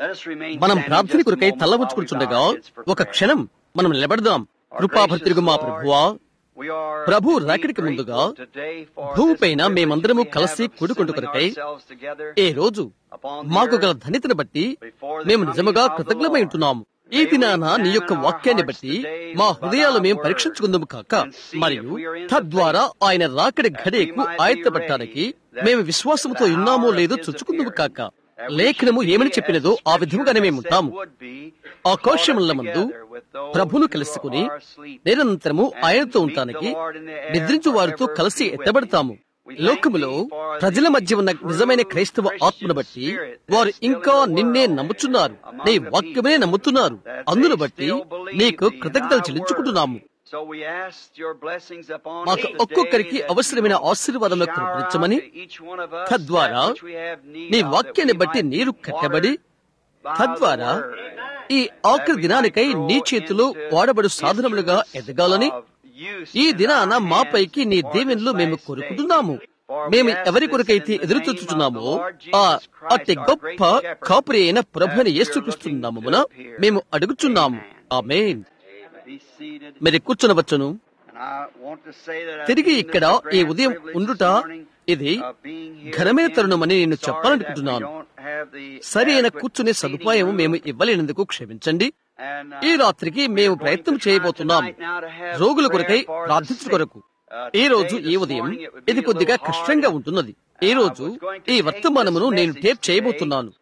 మనం ప్రార్థన కొరకై తల్లవచ్చుకుంటుండగా ఒక క్షణం మనం నిలబడదాం కృపాభర్తిరుగు మా ప్రభువా ప్రభు రాకడికి ముందుగా భూమిపైన మేమందరము కలిసి కూడుకుంటు కొరకై ఏ రోజు మాకు గల ధన్యతను బట్టి మేము నిజముగా కృతజ్ఞమై ఉంటున్నాము ఈ దినాన నీ యొక్క వాక్యాన్ని బట్టి మా హృదయాలు మేము పరీక్షించుకుందాము కాక మరియు తద్వారా ఆయన రాకడి ఘడియకు ఆయత్తపట్టడానికి మేము విశ్వాసంతో ఉన్నామో లేదో చుచ్చుకుందాము కాక లేఖనము ఏమని చెప్పినదో ఆ విధముగానే మేము ఉంటాము ఆకాశముల మందు ప్రభును కలుసుకుని నిరంతరము ఆయనతో ఉండటానికి నిద్రించు వారితో కలిసి ఎత్తబడతాము లోకములో ప్రజల మధ్య ఉన్న నిజమైన క్రైస్తవ ఆత్మను బట్టి వారు ఇంకా నిన్నే నమ్ముచున్నారు నీ వాక్యమే నమ్ముతున్నారు అందును బట్టి నీకు కృతజ్ఞతలు చెల్లించుకుంటున్నాము మాకు ఒక్కొక్కరికి అవసరమైన ఆశీర్వాదంలో కృపించమని తద్వారా నీ వాక్యాన్ని బట్టి నీరు కట్టబడి తద్వారా ఈ ఆఖరి దినానికై నీ చేతిలో వాడబడు సాధనములుగా ఎదగాలని ఈ దినాన మాపైకి నీ దీవెనలు మేము కోరుకుంటున్నాము మేము ఎవరి కొరకైతే ఎదురు చూచుతున్నామో ఆ అతి గొప్ప కాపురి అయిన ప్రభుని యేసుక్రీస్తున్నామమున మేము అడుగుచున్నాము ఆమేన్ మరి కూర్చునవచ్చును తిరిగి ఇక్కడ ఈ ఉదయం ఉండుట ఇది ఘనమైన తరుణమని నేను చెప్పాలనుకుంటున్నాను సరి అయిన కూర్చునే సదుపాయం మేము ఇవ్వలేనందుకు క్షమించండి ఈ రాత్రికి మేము ప్రయత్నం చేయబోతున్నాం రోగుల కొరకై ప్రార్థించు కొరకు ఈ రోజు ఈ ఉదయం ఇది కొద్దిగా కష్టంగా ఉంటున్నది ఈ రోజు ఈ వర్తమానమును నేను టేప్ చేయబోతున్నాను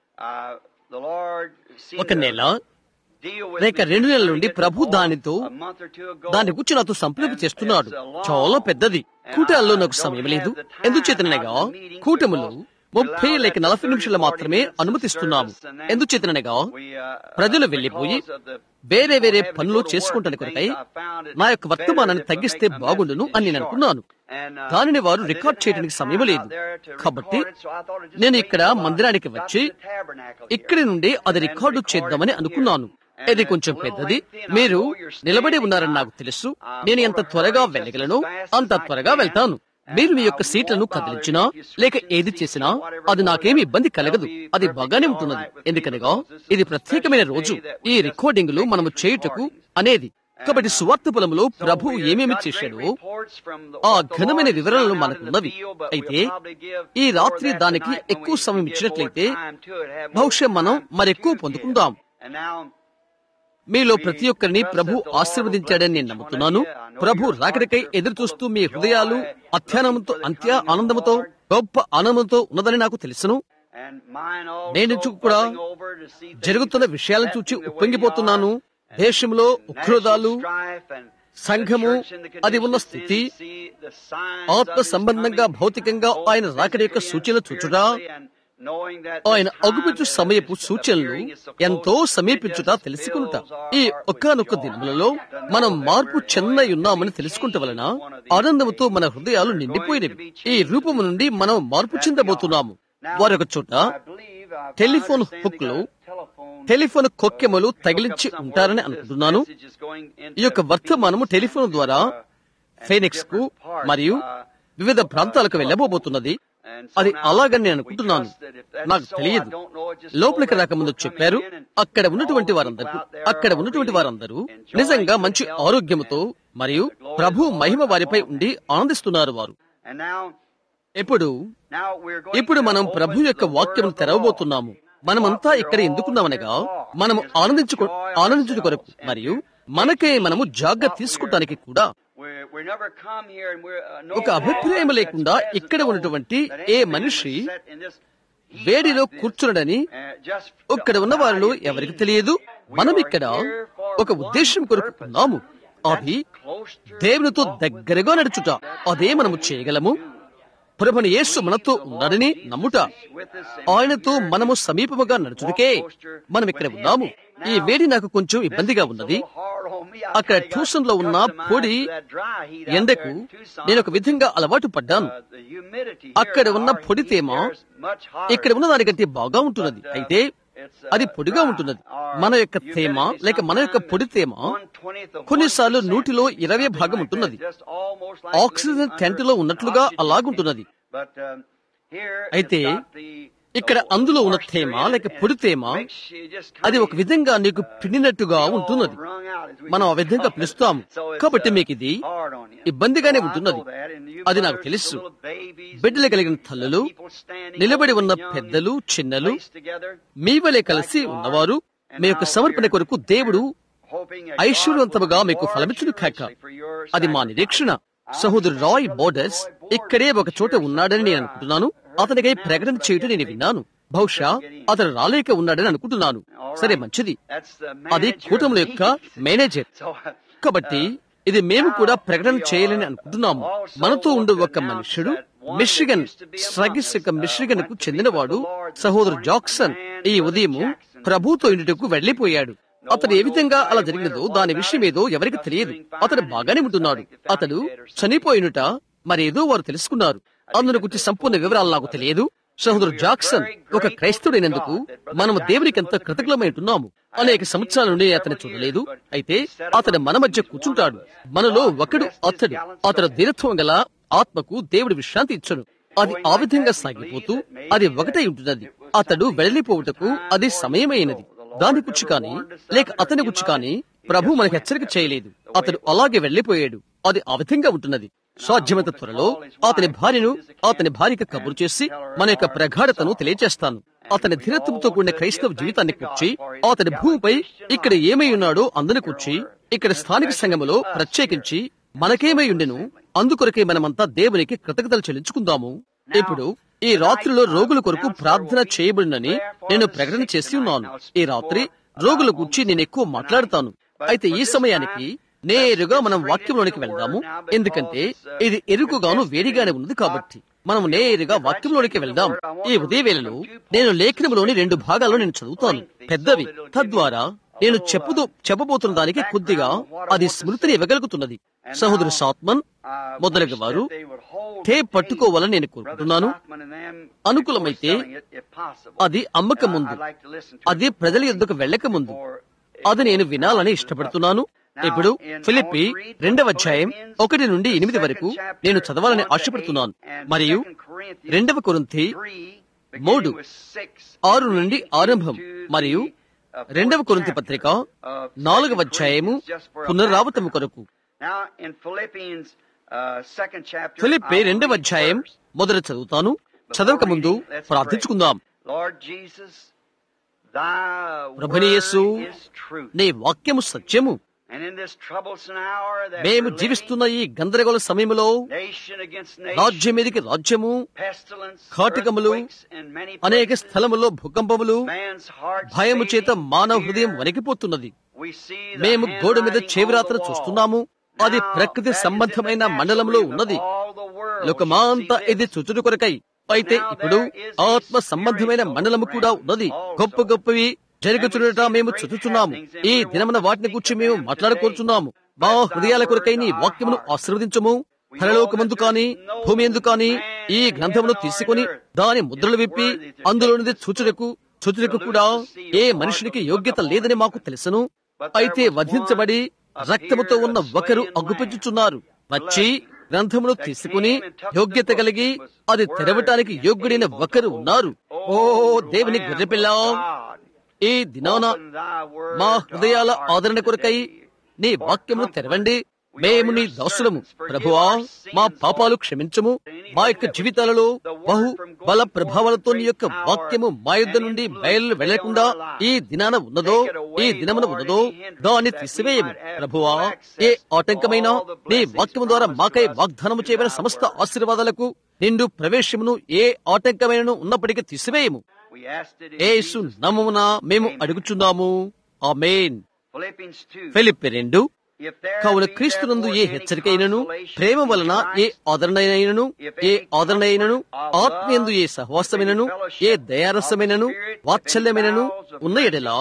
ఒక నెల లేక రెండు నెలల నుండి ప్రభు దానితో దాని గురించి నాతో సంప్రదింపు చేస్తున్నాడు చాలా పెద్దది కూటాల్లో నాకు సమయం లేదు ఎందుచేతనగా కూటములు ముప్పై లేక నలభై నిమిషాలు మాత్రమే అనుమతిస్తున్నాము ఎందుచేతనగా ప్రజలు వెళ్లిపోయి వేరే వేరే పనులు చేసుకుంటాను కొరకై నా యొక్క వర్తమానాన్ని తగ్గిస్తే బాగుండును అని నేను అనుకున్నాను దానిని వారు రికార్డ్ చేయడానికి సమయం లేదు కాబట్టి నేను ఇక్కడ మందిరానికి వచ్చి ఇక్కడి నుండి అది రికార్డు చేద్దామని అనుకున్నాను ఇది కొంచెం పెద్దది మీరు నిలబడి ఉన్నారని నాకు తెలుసు నేను ఎంత త్వరగా వెళ్ళగలను అంత త్వరగా వెళ్తాను మీరు మీ యొక్క సీట్లను కదిలించినా లేక ఏది చేసినా అది నాకేమి ఇబ్బంది కలగదు అది బాగానే ఉంటున్నది ఎందుకనగా ఇది ప్రత్యేకమైన రోజు ఈ రికార్డింగ్లు మనము చేయుటకు అనేది కాబట్టి సువార్త పొలంలో ప్రభు ఏమేమి చేశాడో ఆ ఘనమైన వివరాలు మనకున్నవి అయితే ఈ రాత్రి దానికి ఎక్కువ సమయం ఇచ్చినట్లయితే బహుశా మనం మరెక్కువ పొందుకుందాం మీలో ప్రతి ఒక్కరిని ప్రభు ఆశీర్వదించాడని నేను నమ్ముతున్నాను ప్రభు రాకడికై ఎదురు చూస్తూ మీ హృదయాలు అత్యానందంతో అంత్య ఆనందముతో గొప్ప ఆనందంతో ఉన్నదని నాకు తెలుసును నేను కూడా జరుగుతున్న విషయాలను చూచి ఉప్పొంగిపోతున్నాను దేశంలో ఉగ్రదాలు సంఘము అది ఉన్న స్థితి ఆత్మ సంబంధంగా భౌతికంగా ఆయన రాకడి యొక్క సూచనలు చూచుట ఆయన అగుపించు సమయపు సూచనలు ఎంతో సమీపించుట తెలుసుకుంట ఈ ఒక్కనొక్క దినములలో మనం మార్పు చెన్నై ఉన్నామని తెలుసుకుంట వలన ఆనందముతో మన హృదయాలు నిండిపోయినవి ఈ రూపము నుండి మనం మార్పు చెందబోతున్నాము వారొక చోట టెలిఫోన్ హుక్ లో టెలిఫోన్ కొక్కెములు తగిలించి ఉంటారని అనుకుంటున్నాను ఈ యొక్క వర్తమానము టెలిఫోన్ ద్వారా ఫేనిక్స్ కు మరియు వివిధ ప్రాంతాలకు వెళ్ళబోబోతున్నది అది అలాగని నేను అనుకుంటున్నాను నాకు తెలియదు లోపలికి రాకముందు చెప్పారు అక్కడ ఉన్నటువంటి వారందరూ అక్కడ ఉన్నటువంటి వారందరూ నిజంగా మంచి ఆరోగ్యముతో మరియు ప్రభు మహిమ వారిపై ఉండి ఆనందిస్తున్నారు వారు ఇప్పుడు ఇప్పుడు మనం ప్రభు యొక్క వాక్యం తెరవబోతున్నాము మనమంతా ఇక్కడ ఎందుకున్నామనగా మనము ఆనందించుకో ఆనందించుట కొరకు మరియు మనకే మనము జాగ్రత్త తీసుకోవటానికి కూడా ఒక అభిప్రాయం లేకుండా ఇక్కడ ఉన్నటువంటి ఏ మనిషి వేడిలో కూర్చునడని ఇక్కడ ఉన్న వారిలో ఎవరికి తెలియదు మనం ఇక్కడ ఒక ఉద్దేశం కొరకు ఉన్నాము అది దేవునితో దగ్గరగా నడుచుట అదే మనము చేయగలము ప్రభుని యేసు మనతో ఉన్నాడని నమ్ముట ఆయనతో మనము సమీపముగా నడుచుడికే మనం ఇక్కడ ఉన్నాము ఈ వేడి నాకు కొంచెం ఇబ్బందిగా ఉన్నది అక్కడ ట్యూషన్ లో ఉన్న పొడి ఎండకు నేను ఒక విధంగా అలవాటు పడ్డాను అక్కడ ఉన్న పొడి తేమ ఇక్కడ ఉన్న దానికంటే బాగా ఉంటున్నది అయితే అది పొడిగా ఉంటున్నది మన యొక్క తేమ లేక మన యొక్క పొడి తేమ కొన్నిసార్లు నూటిలో ఇరవై భాగం ఉంటున్నది ఆక్సిజన్ టెంట్ లో ఉన్నట్లుగా అలాగుంటున్నది అయితే ఇక్కడ అందులో ఉన్న తేమ లేక పొడి తేమ అది ఒక విధంగా నీకు పిండినట్టుగా ఉంటున్నది మనం ఆ విధంగా పిలుస్తాము కాబట్టి మీకు ఇది ఇబ్బందిగానే ఉంటున్నది అది నాకు తెలుసు బిడ్డలు కలిగిన తల్లులు నిలబడి ఉన్న పెద్దలు చిన్నలు మీ వలె కలిసి ఉన్నవారు మీ యొక్క సమర్పణ కొరకు దేవుడు ఐశ్వర్యవంతముగా మీకు ఫలమిచ్చును కాక అది మా నిరీక్షణ సహోదరు రాయ్ బోర్డర్స్ ఇక్కడే ఒక చోట ఉన్నాడని నేను అనుకుంటున్నాను అతనికై ప్రకటన చేయటం నేను విన్నాను బహుశా అతను రాలేక ఉన్నాడని అనుకుంటున్నాను సరే మంచిది అది కూటముల యొక్క మేనేజర్ కాబట్టి ఇది మేము కూడా ప్రకటన చేయాలని అనుకుంటున్నాము మనతో ఉండే ఒక మనుష్యుడు మిషిగన్ స్ట్రగిస్ యొక్క మిషిగన్ కు చెందినవాడు సహోదరు జాక్సన్ ఈ ఉదయము ప్రభుతో ఇంటికి వెళ్లిపోయాడు అతను ఏ విధంగా అలా జరిగినదో దాని విషయం ఏదో ఎవరికి తెలియదు అతను బాగానే ఉంటున్నాడు అతడు చనిపోయినట మరేదో వారు తెలుసుకున్నారు అందును గురించి సంపూర్ణ వివరాలు నాకు తెలియదు సహోదరు జాక్సన్ ఒక క్రైస్తవుడైనందుకు మనము దేవునికి ఎంత కృతజ్ఞమై ఉంటున్నాము అనేక సంవత్సరాల నుండి అతను చూడలేదు అయితే అతను మన మధ్య కూర్చుంటాడు మనలో ఒకడు అతడు అతడు దీనత్వం గల ఆత్మకు దేవుడు విశ్రాంతి ఇచ్చను అది ఆ విధంగా సాగిపోతూ అది ఒకటై ఉంటున్నది అతడు వెళ్లిపోవుటకు అది సమయమైనది దాని గురించి కానీ లేక అతని గురించి కానీ ప్రభు మనకు హెచ్చరిక చేయలేదు అతడు అలాగే వెళ్లిపోయాడు అది ఆ విధంగా ఉంటున్నది సాధ్యమంత త్వరలో అతని భార్యను అతని భార్యకు కబురు చేసి మన యొక్క ప్రగాఢతను తెలియజేస్తాను అతని ధీరత్వంతో కూడిన క్రైస్తవ జీవితాన్ని కూర్చి అతని భూమిపై ఇక్కడ ఏమై ఉన్నాడో అందును కూర్చి ఇక్కడ స్థానిక సంఘములో ప్రత్యేకించి మనకేమై ఉండెను అందుకొరకే మనమంతా దేవునికి కృతజ్ఞతలు చెల్లించుకుందాము ఇప్పుడు ఈ రాత్రిలో రోగుల కొరకు ప్రార్థన చేయబడినని నేను ప్రకటన చేసి ఉన్నాను ఈ రాత్రి రోగుల గురించి నేను ఎక్కువ మాట్లాడతాను అయితే ఈ సమయానికి నేరుగా మనం వాక్యంలోనికి వెళ్దాము ఎందుకంటే ఇది ఎరుకుగాను వేడిగానే ఉన్నది కాబట్టి మనం నేరుగా వాక్యంలోనికి వెళ్దాం ఈ ఉదయవేళలో నేను లేఖనంలోని రెండు భాగాల్లో నేను చదువుతాను పెద్దవి తద్వారా నేను చెప్పుతూ చెప్పబోతున్న దానికి కొద్దిగా అది స్మృతిని ఇవ్వగలుగుతున్నది సహోదరు సాత్మన్ మొదలగు వారు టేప్ పట్టుకోవాలని నేను కోరుకుంటున్నాను అనుకూలమైతే అది అమ్మక ముందు అది ప్రజల ఎద్దుకు వెళ్ళక ముందు అది నేను వినాలని ఇష్టపడుతున్నాను ఇప్పుడు ఫిలిప్పి రెండవ అధ్యాయం ఒకటి నుండి ఎనిమిది వరకు నేను చదవాలని ఆశపడుతున్నాను మరియు రెండవ కొరింథీ మూడు ఆరు నుండి ఆరంభం మరియు రెండవ కొరింథీ పత్రిక నాలుగవ అధ్యాయము పునరావతము కొరకు ఫిలిప్పి రెండవ అధ్యాయం మొదట చదువుతాను చదవక ముందు ప్రార్థించుకుందాం ప్రభునియేసు నీ వాక్యము సత్యము మేము జీవిస్తున్న ఈ గందరగోళ సమయంలో రాజ్యం మీదికి రాజ్యము కాటికములు అనేక స్థలములో భూకంపములు భయము చేత మానవ హృదయం వణికిపోతున్నది మేము గోడ మీద చేవిరాత్ర చూస్తున్నాము అది ప్రకృతి సంబంధమైన మండలంలో ఉన్నది లోకమాంతా ఇది చుచుడు కొరకై అయితే ఇప్పుడు ఆత్మ సంబంధమైన మండలము కూడా ఉన్నది గొప్ప గొప్పవి జరుగుతున్నట మేము చదువుతున్నాము ఈ దినమున వాటిని గురించి మేము మాట్లాడుకోరుచున్నాము మా హృదయాల కొరకై నీ వాక్యమును ఆశీర్వదించము పరలోకమందు కాని భూమి ఎందు కాని ఈ గ్రంథమును తీసుకుని దాని ముద్రలు విప్పి అందులోనిది చూచుటకు చూచుటకు కూడా ఏ మనుషునికి యోగ్యత లేదని మాకు తెలుసును అయితే వధించబడి రక్తముతో ఉన్న ఒకరు అగ్గుపెట్టుచున్నారు వచ్చి గ్రంథమును తీసుకుని యోగ్యత కలిగి అది తెరవటానికి యోగ్యుడైన ఒకరు ఉన్నారు ఓ దేవుని గొర్రెపిల్ల ఈ దినాన మా హృదయాల ఆదరణ కొరకై నీ వాక్యమును తెరవండి మేము నీ దాసులము ప్రభువా మా పాపాలు క్షమించము మా యొక్క జీవితాలలో బహు బల ప్రభావాలతో నీ యొక్క వాక్యము మా యుద్ధ నుండి బయలు వెళ్లకుండా ఈ దినాన ఉన్నదో ఈ దినమున ఉన్నదో దాన్ని తీసివేయము ప్రభువా ఏ ఆటంకమైన నీ వాక్యము ద్వారా మాకై వాగ్దానము చేయబడిన సమస్త ఆశీర్వాదాలకు నిండు ప్రవేశమును ఏ ఆటంకమైన ఉన్నప్పటికీ తీసివేయము ఏసు నమమున మేము అడుగుచున్నాము ఆమెన్ ఫిలిప్పి రెండు కావున క్రీస్తునందు ఏ హెచ్చరికైనను ప్రేమ వలన ఏ ఆదరణైనను ఏ ఆదరణైనను ఆత్మీయందు ఏ సహవాసమైనను ఏ దయారసమైనను వాత్సల్యమైనను ఉన్న ఎడలా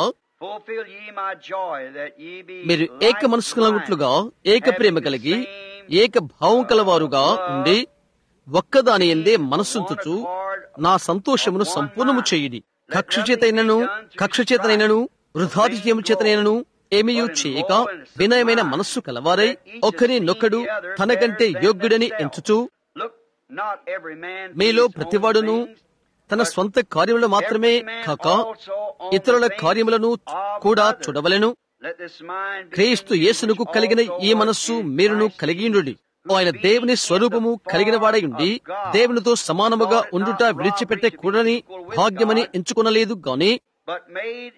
మీరు ఏక మనసుకున్నట్లుగా ఏక ప్రేమ కలిగి ఏక భావం కలవారుగా ఉండి ఒక్కదాని ఎందే మనస్సుంచుచు నా సంతోషమును సంపూర్ణము చేయుడి కక్ష చేతైనను కక్ష చేతనైనను వృధాతిథ్యము చేతనైనను ఏమీయూ చేయక వినయమైన మనస్సు కలవారై ఒకరి నొక్కడు తనకంటే యోగ్యుడని ఎంచుచు మీలో ప్రతివాడును తన స్వంత కార్యములు మాత్రమే కాక ఇతరుల కార్యములను కూడా చూడవలెను క్రీస్తు యేసునకు కలిగిన ఈ మనస్సు మీరును కలిగియుండుడి ఆయన దేవుని స్వరూపము కలిగిన వాడై ఉండి దేవునితో సమానముగా ఉండుట విడిచిపెట్టే కూడని భాగ్యమని ఎంచుకొనలేదు గాని but made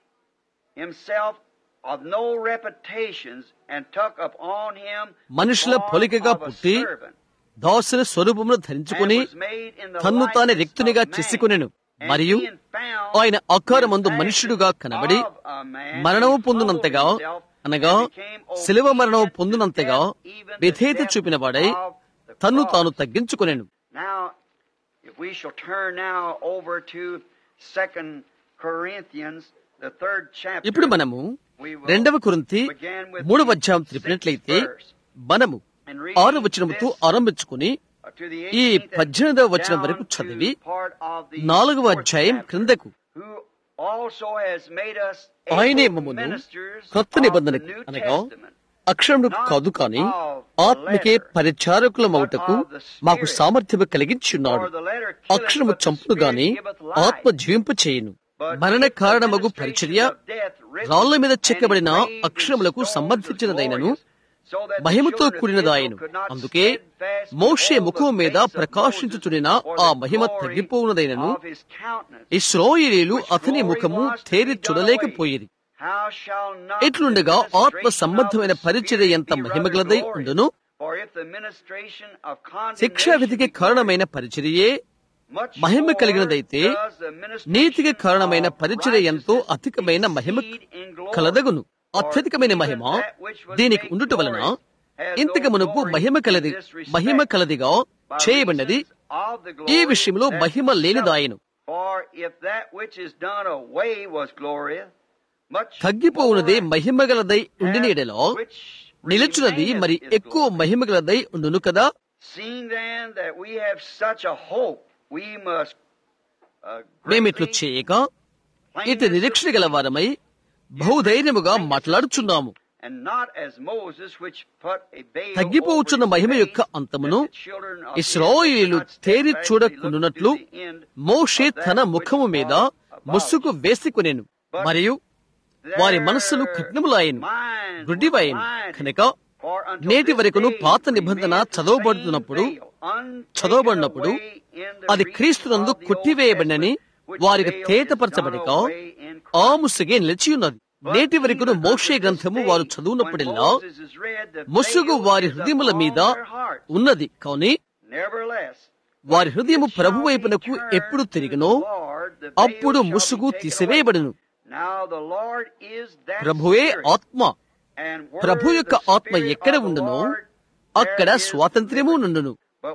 himself of no reputations and took upon him మనుషుల form పోలికగా of a పుట్టి servant, దాసుని స్వరూపమును and ధరించుకుని was made in the తన్ను తానే likeness రిక్తునిగా of man. చేసుకునెను And మరియు being found ఆయన ఆకారమందు in మనుష్యుడుగా fashion కనబడి of a man, మరణము he పొందినంతగా humbled himself అనగా and became శిలువ మరణము obedient to పొందినంతగా death, even the విధేయత death చూపిన వాడై of the తన్ను cross. తాను తగ్గించుకునేను Now, if we shall turn now over to Second Corinthians, the third chapter. ఇప్పుడు మనము we will రెండవ కురింతి begin with మూడవ the అధ్యాయం sixth త్రిపినట్లయితే verse. మనము And reading ఆరు వచనముతో this ఆరంభించుకుని uh, to the ఈ 18th and పద్దెనిమిదవ వచనం down వరకు to చదివి part of the నాలుగవ fourth అధ్యాయం chapter, క్రిందకు who also has made us ఆయనే able మమ్మను ministers క్రొత్త of the నిబంధనకి New అనగా Testament, అక్షరములు కాదు కాని ఆత్మకే పరిచారకులమవుటకు మాకు సామర్థ్యము కలిగించున్నాడు For the letter killeth, అక్షరము but the చంపును గాని Spirit giveth life. ఆత్మ జీవింపు చేయను But మరణ if the కారణమగు ministration పరిచర్య of death written రాళ్ల మీద and చెక్కబడిన engraved in అక్షరములకు stones సంబంధించినదైనను was glorious, so that the మహిమతో children of కూడినదాయను Israel could not అందుకే steadfast మోషే behold the ముఖము మీద face of ప్రకాశించుచునిన Moses, for ఆ the Mahima glory తగ్గిపోవునదైనను of his countenance. ఇస్రాయేలీలు which అతని glory ముఖము was to be తేరి done చూడలేకపోయేది How shall not ఎట్లుండగా the ఆత్మ ministration సంబంధమైన of the పరిచర్య Spirit ఎంత be rather మహిమగలదై glorious? ఉండును For if the ministration of శిక్షా condemnation విధికి be కారణమైన పరిచర్యే much Mahima more కలిగినదైతే does the ministration నీతికి కారణమైన of పరిచర్య ఎంతో righteousness అధికమైన మహిమ exceed in glory. కలదగును For అత్యధికమైన even Mahima that which was దీనికి made ఉండుట వలన glorious has ఇంతకు no మునుపు glory మహిమ కలది in this respect, Mahima కలదిగా by చేయబడినది reasons of the ఈ glory విషయంలో that Mahima is లేనిదాయను For if that which is done away was glorious, much తగ్గిపోవునదే more మహిమగలదై ఉండిన that ఎడలో which నిలుచున్నది remaineth మరి is ఎక్కువ glorious. మహిమగలదై ఉండును కదా Seeing then that we have such a hope, we must uh, మేమిట్లు greatly చేయక ఇటు నిరీక్షణ గల వారమై బహుధైర్యముగా మాట్లాడుచున్నాము and not as Moses, which put a veil తగ్గిపోవచ్చున్న over his Mahima face, యొక్క అంతమును that the children of ఇస్రాయేలీలు Israel could not తేరి steadfastly చూడకుండునట్లు look to the end Moshe of that తన which ముఖము మీద was above. ముసుగు వేసుకునేను మరియు వారి మనస్సులు Their కఠినములాయను minds గుడ్డివాయను were blinded. కనుక For until నేటి this వరకును day పాత remaineth నిబంధన the same చదవబడుతున్నప్పుడు veil, untaken చదవబడినప్పుడు away in the అది reach క్రీస్తునందు of the Old కొట్టివేయబడినని Testament, which వారికి veil is తేటపరచబడిక done away in ఆ Christ. ముసుగే నిలిచియున్నది నేటి వరకును మోషే గ్రంథము వారు చదువునప్పుడల్లా ముసుగు వారి హృదయముల మీద ఉన్నది కాని వారి హృదయము ప్రభు వైపునకు ఎప్పుడు తిరిగినో అప్పుడు ముసుగు తీసివేయబడును ప్రభువే ఆత్మ ప్రభు యొక్క ఆత్మ ఎక్కడ ఉండునో అక్కడ స్వాతంత్ర్యము నుండును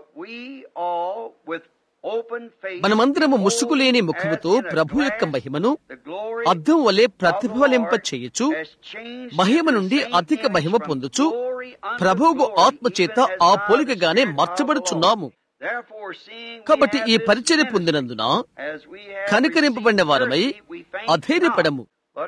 మనమందరము ముసుగు లేని ముఖముతో ప్రభు యొక్క మహిమను అద్దం వలె ప్రతిఫలింప చేయొచ్చు మహిమ నుండి అధిక మహిమ పొందుచు ప్రభువు ఆత్మ చేత ఆ పోలికగానే మార్చబడుచున్నాము కాబట్టి ఈ పరిచర్య పొందినందున కనికరింపబడిన వారమై అధైర్యపడము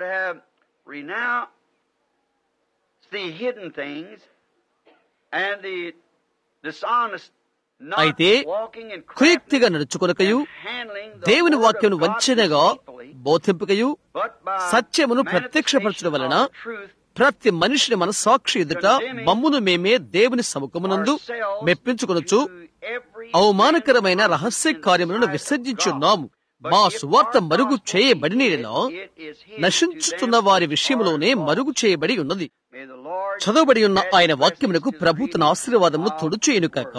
అయితే కుయుక్తిగా నడుచుకొనకయు దేవుని వాక్యం వంచనగా బోధింపకయు సత్యమును ప్రత్యక్షపరచడం వలన ప్రతి మనిషిని మన సాక్షి ఎదుట మమ్మును మేమే దేవుని సముఖమునందు మెప్పించుకొనొచ్చు అవమానకరమైన రహస్య కార్యములను విసర్జించున్నాము మా సువార్త మరుగు చేయబడినలా నశించుతున్న వారి విషయంలోనే మరుగు చేయబడి ఉన్నది చదవబడి ఉన్న ఆయన వాక్యమునకు ప్రభు తన ఆశీర్వాదమును తొడు చేయను కాక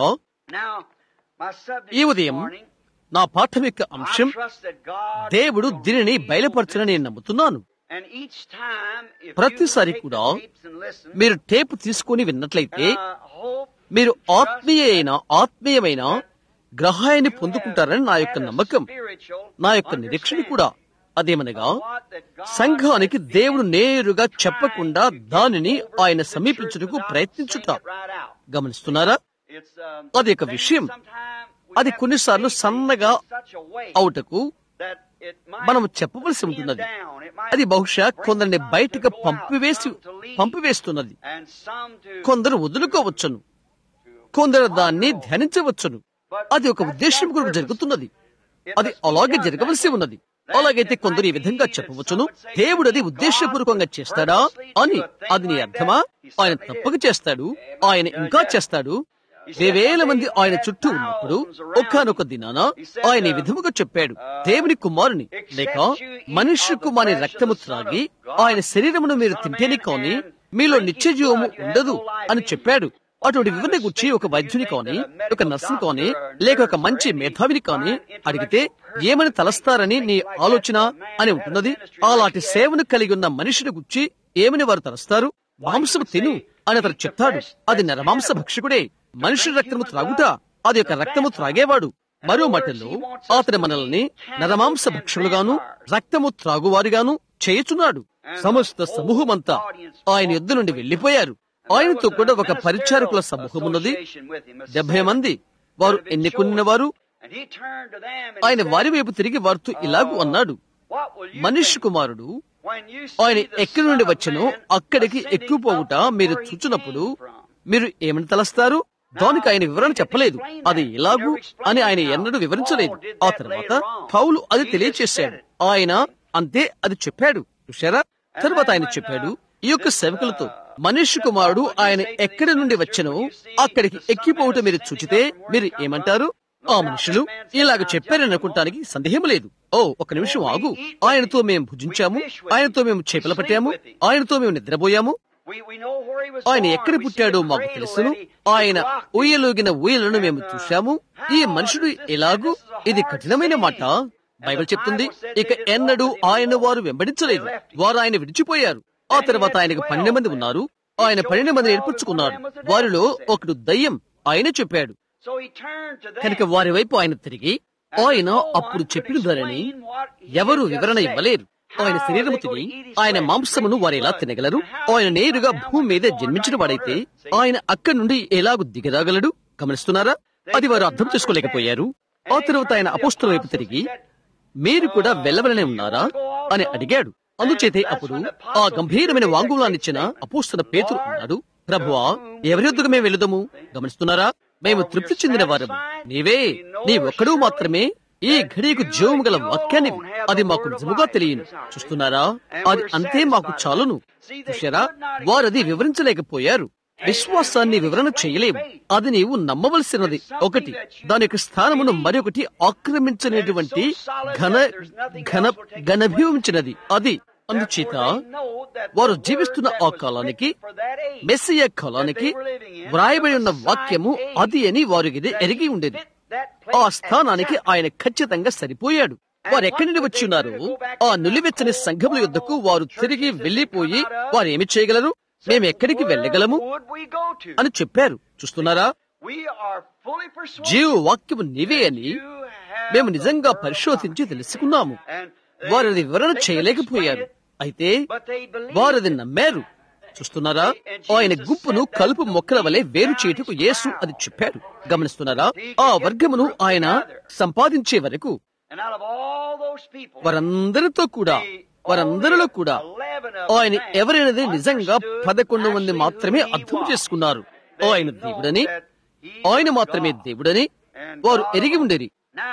ఈ ఉదయం నా పాఠం యొక్క అంశం దేవుడు దీనిని బయలుపరచని నేను నమ్ముతున్నాను ప్రతిసారి కూడా మీరు టేపు తీసుకుని విన్నట్లయితే మీరు ఆత్మీయ అయిన ఆత్మీయమైన గ్రహాయాన్ని పొందుకుంటారని నా యొక్క నమ్మకం నా యొక్క నిరీక్షణ కూడా అదేమనగా సంఘానికి దేవుడు నేరుగా చెప్పకుండా దానిని ఆయన సమీపించుటకు ప్రయత్నించుట గమనిస్తున్నారా అది ఒక విషయం అది కొన్నిసార్లు సన్నగా అవుటకు మనం చెప్పవలసి ఉంటున్నది అది బహుశా కొందరిని బయటకు పంపివేసి పంపివేస్తున్నది కొందరు వదులుకోవచ్చును కొందరు దాన్ని ధ్యానించవచ్చును అది ఒక ఉద్దేశం కొరకు జరుగుతున్నది అది అలాగే జరగవలసి ఉన్నది అలాగైతే కొందరు ఈ విధంగా చెప్పవచ్చును దేవుడు అది ఉద్దేశపూర్వకంగా చేస్తాడా అని అది నీ అర్థమా ఆయన తప్పక చేస్తాడు ఆయన ఇంకా చేస్తాడు వేవేల మంది ఆయన చుట్టూ ఉన్నప్పుడు ఒక్కనొక దినాన ఆయన ఈ విధముగా చెప్పాడు దేవుని కుమారుని లేక మనుష్య కుమారి రక్తము త్రాగి ఆయన శరీరమును మీరు తింటేనే కాని మీలో నిత్య జీవము ఉండదు అని చెప్పాడు అటువంటి వివరణ గురించి ఒక వైద్యుని కానీ ఒక నర్సుని కానీ లేక ఒక మంచి మేధావిని కానీ అడిగితే ఏమని తలస్తారని నీ ఆలోచన అని ఉంటున్నది అలాంటి సేవను కలిగి ఉన్న మనిషిని గురించి ఏమని వారు తలస్తారు మాంసము తిను అని అతను చెప్తాడు అది నరమాంస భక్షకుడే మనుషుల రక్తము త్రాగుట అది ఒక రక్తము త్రాగేవాడు మరో మటల్లో అతడు మనల్ని నరమాంస భక్షులుగాను రక్తము త్రాగువారిగాను చేయుచున్నాడు సమస్త సమూహమంతా ఆయన యుద్ధ నుండి వెళ్లిపోయారు ఆయనతో కూడా ఒక పరిచారకుల సమూహం ఉన్నది డెబ్బై మంది వారు ఎన్నుకున్న వారు ఆయన వారి వైపు తిరిగి వారితో ఇలాగూ అన్నాడు మనుష్య కుమారుడు ఆయన ఎక్కడి నుండి వచ్చనో అక్కడికి ఎక్కుపోవుట మీరు చూచినప్పుడు మీరు ఏమని తలస్తారు దానికి ఆయన వివరణ చెప్పలేదు అది ఎలాగూ అని ఆయన ఎన్నడూ వివరించలేదు ఆ తర్వాత పౌలు అది తెలియచేశాడు ఆయన అంతే అది చెప్పాడు చూశారా తర్వాత ఆయన చెప్పాడు ఈ యొక్క సేవకులతో మనుష్య కుమారుడు ఆయన ఎక్కడి నుండి వచ్చనో అక్కడికి ఎక్కిపోవటం మీరు చూచితే మీరు ఏమంటారు ఆ మనుషులు ఇలాగ చెప్పారని అనుకుంటానికి సందేహం లేదు ఓ ఒక నిమిషం ఆగు ఆయనతో మేము భుజించాము ఆయనతో మేము చేపలు పట్టాము ఆయనతో మేము నిద్రపోయాము ఆయన ఎక్కడ పుట్టాడో మాకు తెలుసును ఆయన ఊయలోగిన ఊయలను మేము చూశాము ఈ మనుషుడు ఎలాగూ ఇది కఠినమైన మాట బైబిల్ చెప్తుంది ఇక ఎన్నడూ ఆయన వారు వెంబడించలేదు వారు ఆయన విడిచిపోయారు ఆ తర్వాత ఆయనకు పన్నెండు మంది ఉన్నారు ఆయన పన్నెండు మందిని ఏర్పరచుకున్నారు వారిలో ఒకడు దయ్యం ఆయన చెప్పాడు కనుక వారి వైపు ఆయన తిరిగి ఆయన అప్పుడు చెప్పిన ధరని ఎవరు వివరణ ఇవ్వలేరు ఆయన శరీరము తిని ఆయన మాంసమును వారు ఎలా తినగలరు ఆయన నేరుగా భూమి మీద జన్మించిన వాడైతే ఆయన అక్కడి నుండి ఎలాగు దిగరాగలడు గమనిస్తున్నారా అది వారు అర్థం చేసుకోలేకపోయారు ఆ తర్వాత ఆయన అపోస్తుల వైపు తిరిగి మీరు కూడా వెళ్ళవలనే ఉన్నారా అని అడిగాడు అందుచేతే అప్పుడు ఆ గంభీరమైన వాంగ్మూలాన్నిచ్చిన అపోస్తుల పేతురు అన్నాడు ప్రభువా ఎవరి వద్దకు మేము వెళుదము గమనిస్తున్నారా మేము తృప్తి చెందిన వారము నీవే నీ ఒక్కడూ మాత్రమే ఈ ఘడియకు జీవము గల వాక్యాన్ని అది మాకు నిజముగా తెలియను చూస్తున్నారా అది అంతే మాకు చాలును చూశారా వారది వివరించలేకపోయారు విశ్వాసాన్ని వివరణ చేయలేము అది నీవు నమ్మవలసినది ఒకటి దాని యొక్క స్థానమును మరొకటి ఆక్రమించనేటువంటి ఘన ఘన ఘనభీవించినది అది అందుచేత వారు జీవిస్తున్న ఆ కాలానికి మెస్సియ కాలానికి వ్రాయబడి ఉన్న వాక్యము అది అని వారు ఇది ఎరిగి ఉండేది ఆ స్థానానికి ఆయన ఖచ్చితంగా సరిపోయాడు వారు ఎక్కడి నుండి వచ్చి ఉన్నారు ఆ నులివెచ్చని సంఘముల యుద్ధకు వారు తిరిగి వెళ్లిపోయి వారు ఏమి చేయగలరు మేము ఎక్కడికి వెళ్ళగలము అని చెప్పారు చూస్తున్నారా జీవ వాక్యము నీవే అని మేము నిజంగా పరిశోధించి తెలుసుకున్నాము వారు అది వివరణ చేయలేకపోయారు అయితే వారు అది నమ్మారు చూస్తున్నారా ఆయన గుంపును కలుపు మొక్కల వలె వేరు చేయుటకు యేసు అది చెప్పాడు గమనిస్తున్నారా ఆ వర్గమును ఆయన సంపాదించే వరకు వారందరితో కూడా వారందరిలో కూడా ఆయన ఎవరైనది నిజంగా పదకొండు మంది మాత్రమే అర్థం చేసుకున్నారు ఆయన దేవుడని ఆయన మాత్రమే దేవుడని వారు ఎరిగి ఉండేది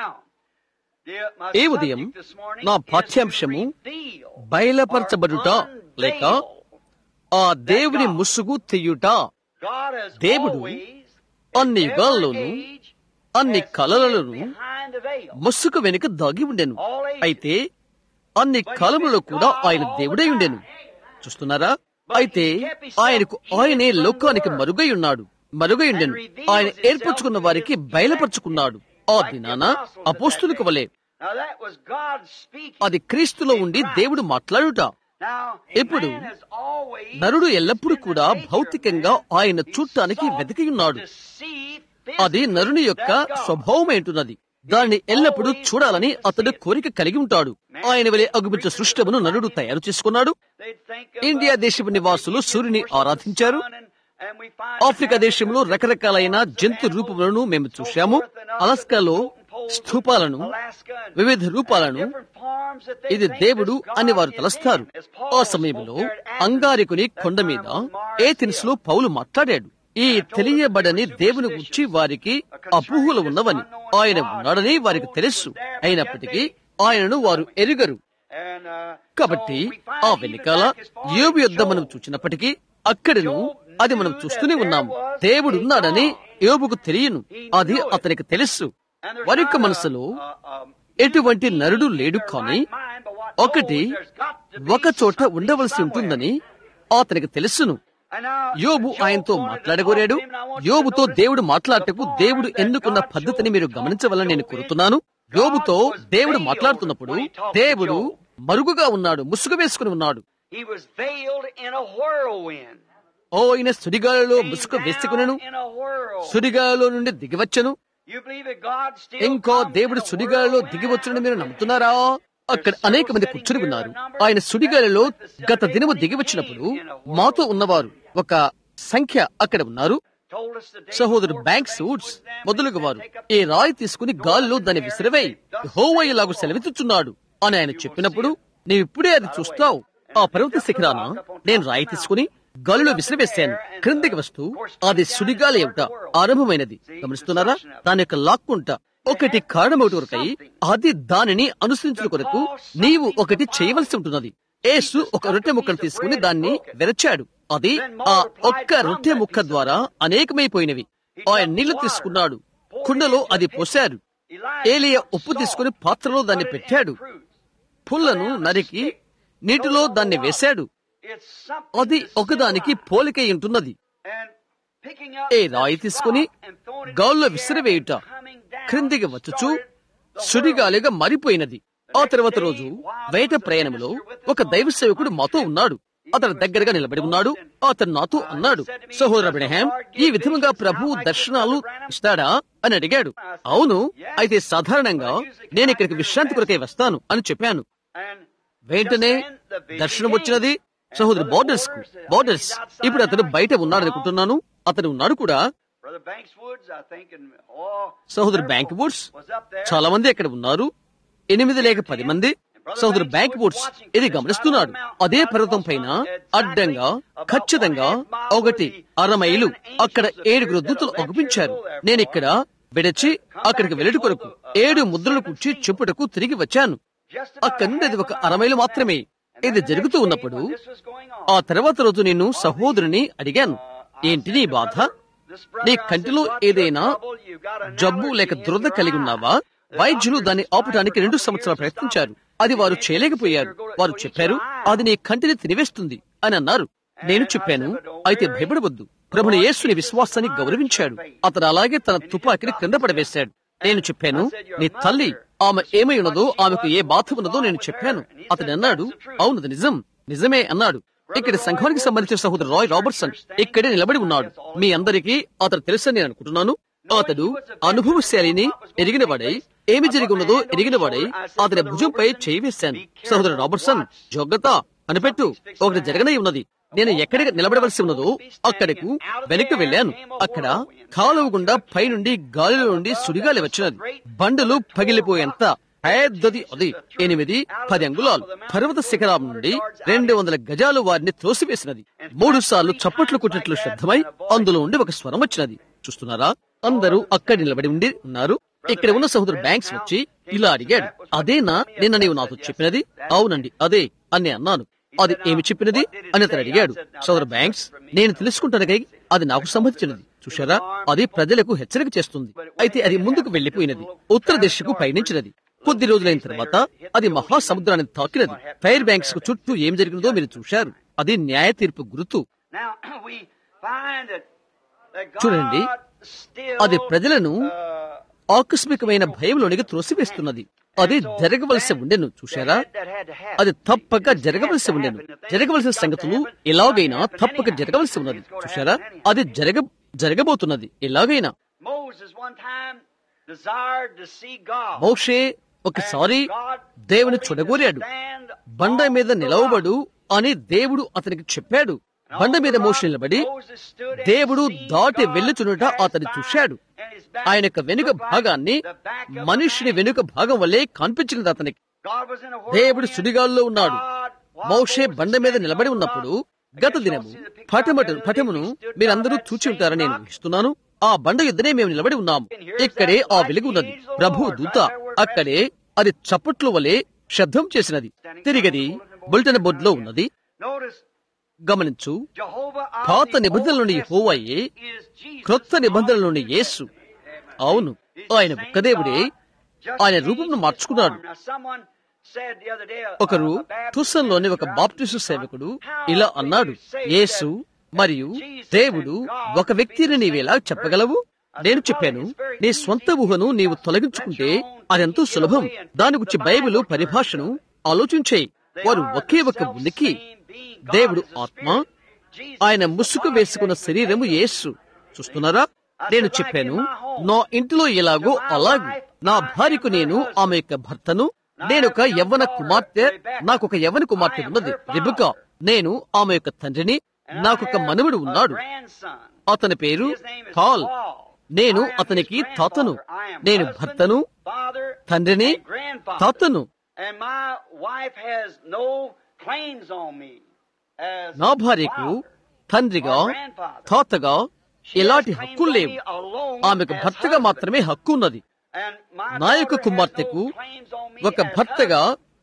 ఏ ఉదయం నా పాఠ్యాంశము బయలుపరచబడుట లేక ఆ దేవుని ముసుగు తెయ్యుట దేవుడు అన్ని యుగాల్లోనూ అన్ని కళలలోనూ ముసుగు వెనుక దాగి ఉండెను అయితే అన్ని కాలములలో కూడా ఆయన దేవుడై ఉండెను చూస్తున్నారా అయితే ఆయనకు ఆయనే లోకానికి మరుగై ఉన్నాడు మరుగై ఉండెను ఆయన ఏర్పరచుకున్న వారికి బయలుపరుచుకున్నాడు ఆ దినాన అపోస్తులకు వలె అది క్రీస్తులో ఉండి దేవుడు మాట్లాడుట ఇప్పుడు నరుడు ఎల్లప్పుడూ కూడా భౌతికంగా ఆయన చూడటానికి వెతికి ఉన్నాడు అది నరుని యొక్క స్వభావమేంటున్నది దాన్ని ఎల్లప్పుడూ చూడాలని అతడు కోరిక కలిగి ఉంటాడు ఆయన వలె అగుపించే సృష్టమును నరుడు తయారు చేసుకున్నాడు ఇండియా దేశపు నివాసులు సూర్యుని ఆరాధించారు ఆఫ్రికా దేశంలో రకరకాలైన జంతు రూపములను మేము చూశాము అలాస్కాలో స్థూపాలను వివిధ రూపాలను ఇది దేవుడు అని వారు తలస్తారు ఆ సమయంలో అంగారికుని కొండ మీద ఏథెన్స్ లో పౌలు మాట్లాడాడు ఈ తెలియబడని దేవుని గురించి వారికి అపోహలు ఉన్నవని ఆయన ఉన్నాడని వారికి తెలుసు అయినప్పటికీ ఆయనను వారు ఎరుగరు And, uh, కాబట్టి so we find ఆ even వెనకాల back as far as యోబు యుద్ధ Job, మనం చూచినప్పటికీ అక్కడను అది మనం చూస్తూనే ఉన్నాము దేవుడు ఉన్నాడని యోబుకు తెలియను అది అతనికి తెలుసు and there's వారి యొక్క not a- మనసులో a- a- ఎటువంటి నరుడు లేడు కానీ ఒకటి ఒక చోట ఉండవలసి ఉంటుందని అతనికి తెలుసును యోబు ఆయనతో మాట్లాడగోరాడు యోబుతో దేవుడు మాట్లాడటకు దేవుడు ఎన్నుకున్న పద్ధతిని మీరు గమనించవాలని నేను కోరుతున్నాను యోబుతో దేవుడు మాట్లాడుతున్నప్పుడు దేవుడు మరుగుగా ఉన్నాడు ముసుగు వేసుకుని ఉన్నాడు He was veiled in a whirlwind. ఓ ఆయన సుడిగాలలో ముసుగు వేసుకునను In a whirlwind. సుడిగాలలో నుండి దిగివచ్చను You believe that God still ఇంకో comes దేవుడు in a సుడిగాలలో whirlwind? దిగివచ్చునని మీరు నమ్ముతున్నారా అక్కడ అనేక మంది కూర్చుని ఉన్నారు ఆయన సుడిగాలలో గత దినము దిగి వచ్చినప్పుడు మాతో ఉన్నవారు ఒక సంఖ్య అక్కడ ఉన్నారు Told us the day సహోదరు before bank the suits banks would మొదలుగు వారు take up ఈ రాయి తీసుకుని గాలిలో దాన్ని విసిరవేయి హోవయ్యలాగు సెలవిస్తున్నాడు అని ఆయన చెప్పినప్పుడు నీవిప్పుడే అది చూస్తావు ఆ పర్వత శిఖరాన నేను రాయి తీసుకుని గాలిలో విసిరివేశాను క్రిందికి వస్తూ అది సుడిగాలి ఏమిట ఆరంభమైనది గమనిస్తున్నారా దాని యొక్క లాక్కుంట ఒకటి కారణం ఒకటి వరకై అది దానిని అనుసరించిన కొరకు నీవు ఒకటి చేయవలసి ఉంటున్నది యేసు ఒక రొట్టె ముక్కను తీసుకుని దాన్ని విరచాడు అది ఆ ఒక్క రొట్టె ముక్క ద్వారా అనేకమైపోయినవి ఆయన నీళ్లు తీసుకున్నాడు కుండలో అది పోశారు ఏలియా ఉప్పు తీసుకుని పాత్రలో దాన్ని పెట్టాడు పుల్లను నరికి నీటిలో దాన్ని వేశాడు It's something అది to ఒకదానికి see పోలికై ఉంటున్నది and picking up A this రాయి తీసుకుని rock and throwing it in గాల్లో the air విసిరివేయుట and coming down క్రిందికి వచ్చుచు started the సుడిగాలిగా మారిపోయినది ఆ తర్వాత రోజు బయట ప్రయాణంలో ఒక దైవ సేవకుడు మాతో ఉన్నాడు అతను దగ్గరగా నిలబడి ఉన్నాడు అతను నాతో అన్నాడు సహోదర అబ్రహాం ఈ విధముగా ప్రభు దర్శనాలు ఇస్తాడా అని అడిగాడు అవును అయితే సాధారణంగా నేను ఇక్కడికి విశ్రాంతి కొరకై వస్తాను అని చెప్పాను And వెంటనే దర్శనం వచ్చినది సహోదరు బోర్డర్స్ కు బోర్డర్స్ ఇప్పుడు అతను బయట ఉన్నాడు అనుకుంటున్నాను అతను ఉన్నాడు కూడా Brother Banks Woods, I think, and oh, సహోదరు bank woods was up there. చాలా మంది అక్కడ ఉన్నారు ఎనిమిది లేక పది మంది సహోదరు బ్యాంక్ వుడ్స్ ఇది గమనిస్తున్నాడు అదే పర్వతం పైన అడ్డంగా ఖచ్చితంగా ఒకటి అర మైలు అక్కడ ఏడుగురు దూతలు ఒప్పించారు నేను ఇక్కడ విడచి అక్కడికి వెళ్ళటి కొరకు ఏడు ముద్రలు కూర్చి చెప్పుటకు తిరిగి వచ్చాను Just అక్కడి నుండి అది ఒక అరమైలు మాత్రమే ఇది జరుగుతూ ఉన్నప్పుడు this was going on. ఆ తర్వాత రోజు నేను సహోదరుని అడిగాను ఏంటి నీ బాధ This brother, నీ I said, కంటిలో "What's your ఏదైనా trouble? You got an జబ్బు లేక allergy in దురద your కలిగి eye." ఉన్నావా వైద్యులు దాన్ని ఆపటానికి రెండు సంవత్సరాలు ప్రయత్నించారు అది వారు చేయలేకపోయారు వారు చెప్పారు అది నీ కంటిని తినివేస్తుంది అని అన్నారు నేను చెప్పాను అయితే భయపడవద్దు ప్రభుని యేసుని విశ్వాసాన్ని గౌరవించాడు అతను అలాగే తన తుపాకిని క్రింద పడవేశాడు నేను చెప్పాను నీ తల్లి ఆమె ఏమై ఉన్నదో ఆమెకు ఏ బాధ ఉన్నదో నేను చెప్పాను అతను అన్నాడు అవును అది నిజం నిజమే అన్నాడు ఇక్కడ సంఘానికి సంబంధించిన సహోదరు రాయ్ రాబర్ట్సన్ ఇక్కడే నిలబడి ఉన్నాడు మీ అందరికీ అతను తెలుసని నేను అనుకుంటున్నాను అతడు అనుభవశాలిని ఎరిగినవాడై ఏమి జరిగి ఉన్నదో ఎరిగినవాడై అతని భుజంపై చేయి వేశాను సహోదరు రాబర్ట్సన్ జోగ్రత అనిపెట్టు ఒకటి జరగనై ఉన్నది నేను ఎక్కడికి నిలబడవలసి ఉన్నదో అక్కడకు వెనక్కి వెళ్ళాను అక్కడ కాలువ గుండా పైనుండి గాలిలో నుండి సుడిగాలి వచ్చినది బండలు పగిలిపోయేంత పెద్దది అది ఎనిమిది పది అంగుళాలు పర్వత శిఖరం నుండి రెండు వందల గజాలు వారిని త్రోసివేసినది మూడు సార్లు చప్పట్లు కొట్టినట్లు శబ్దమై అందులో ఉండి ఒక స్వరం వచ్చినది చూస్తున్నారా అందరూ అక్కడ నిలబడి ఉండి ఉన్నారు ఇక్కడ ఉన్న సహోదరు బ్యాంక్స్ వచ్చి ఇలా అడిగాడు అదేనా నిన్న నీవు నాతో చెప్పినది అవునండి అదే అని అన్నాను అది ఏమి చెప్పినది అని అతను అడిగాడు సోదరు బ్యాంక్స్ నేను తెలుసుకుంటాను కై అది నాకు సంబంధించినది చూశారా అది ప్రజలకు హెచ్చరిక చేస్తుంది అయితే అది ముందుకు వెళ్లిపోయినది ఉత్తర దిశకు పయనించినది కొద్ది రోజులైన తర్వాత అది మహాసముద్రాన్ని తాకినది ఫైర్ బ్యాంక్స్ కు చుట్టూ ఏం జరిగినదో మీరు చూశారు అది న్యాయ తీర్పు గుర్తు Now, we find that, that God చూడండి, still, అది ప్రజలను uh, ఆకస్మికమైన భయంలోనికి త్రోసివేస్తున్నది అది జరగవలసి ఉండెను చూశారా that had to happen. అది తప్పక జరగవలసి ఉండెను జరగవలసిన సంగతులు ఎలాగైనా తప్పక జరగవలసి ఉన్నది చూశారా అది జరగ జరగబోతున్నది ఎలాగైనా Moses one time desired to see God. మోషే ఒకసారి దేవుని చూడగోరాడు బండ మీద నిలవబడు అని దేవుడు అతనికి చెప్పాడు బండ మీద మోషే నిలబడి దేవుడు దాటి వెళ్ళుచునుట అతను చూశాడు ఆయన యొక్క వెనుక భాగాన్ని మనుషుని వెనుక భాగం వల్లే కనిపించినది అతనికి దేవుడు సుడిగాల్లో ఉన్నాడు మోషే బండ మీద నిలబడి ఉన్నప్పుడు గత దినము పటమట పటమును మీరందరూ చూచి ఉంటారని నేను ఊహిస్తున్నాను ఆ బండ యుద్ధనే మేము నిలబడి ఉన్నాము ఇక్కడే ఆ వెలుగు ఉన్నది ప్రభు దూత అక్కడే అది చప్పట్లు వలె శబ్దం చేసినది తిరిగది బులెటిన్ బోర్డులో ఉన్నది Notice గమనించు Jehovah పాత నిబంధనలోని హోవయే is Jesus. క్రొత్త నిబంధనలోని యేసు అవును ఆయన ఒక్కదేవుడే ఆయన రూపంను మార్చుకున్నాడు Now, someone said the other day, a- ఒకరు a Baptist తుస్సంలోని ఒక బాప్టిస్టు సేవకుడు ఇలా అన్నాడు యేసు మరియు దేవుడు ఒక వ్యక్తిని నీవెలా చెప్పగలవు నేను చెప్పాను నీ స్వంత ఊహను నీవు తొలగించుకుంటే అదెంతో సులభం దాని గురించి బైబిలు పరిభాషను ఆలోచించేయి వారు ఒకే ఒక ఉనికి దేవుడు ఆత్మ ఆయన ముసుగు వేసుకున్న శరీరము యేసు చూస్తున్నారా నేను చెప్పాను నా ఇంటిలో ఎలాగో అలాగూ నా భార్యకు నేను ఆమె యొక్క భర్తను నేను ఒక యవ్వన కుమార్తె నాకు ఒక యవ్వన కుమార్తె ఉన్నది రిబికా నేను ఆమె యొక్క తండ్రిని నాకొక మనవుడు ఉన్నాడు అతని పేరు పాల్ నేను అతనికి తాతను నేను భర్తను తండ్రిని తాతను And my wife has no claims on me as నా భార్యకు తండ్రిగా తాతగా ఎలాంటి హక్కులు లేవు ఆమెకు భర్తగా మాత్రమే హక్కు ఉన్నది నా యొక్క కుమార్తెకు ఒక భర్తగా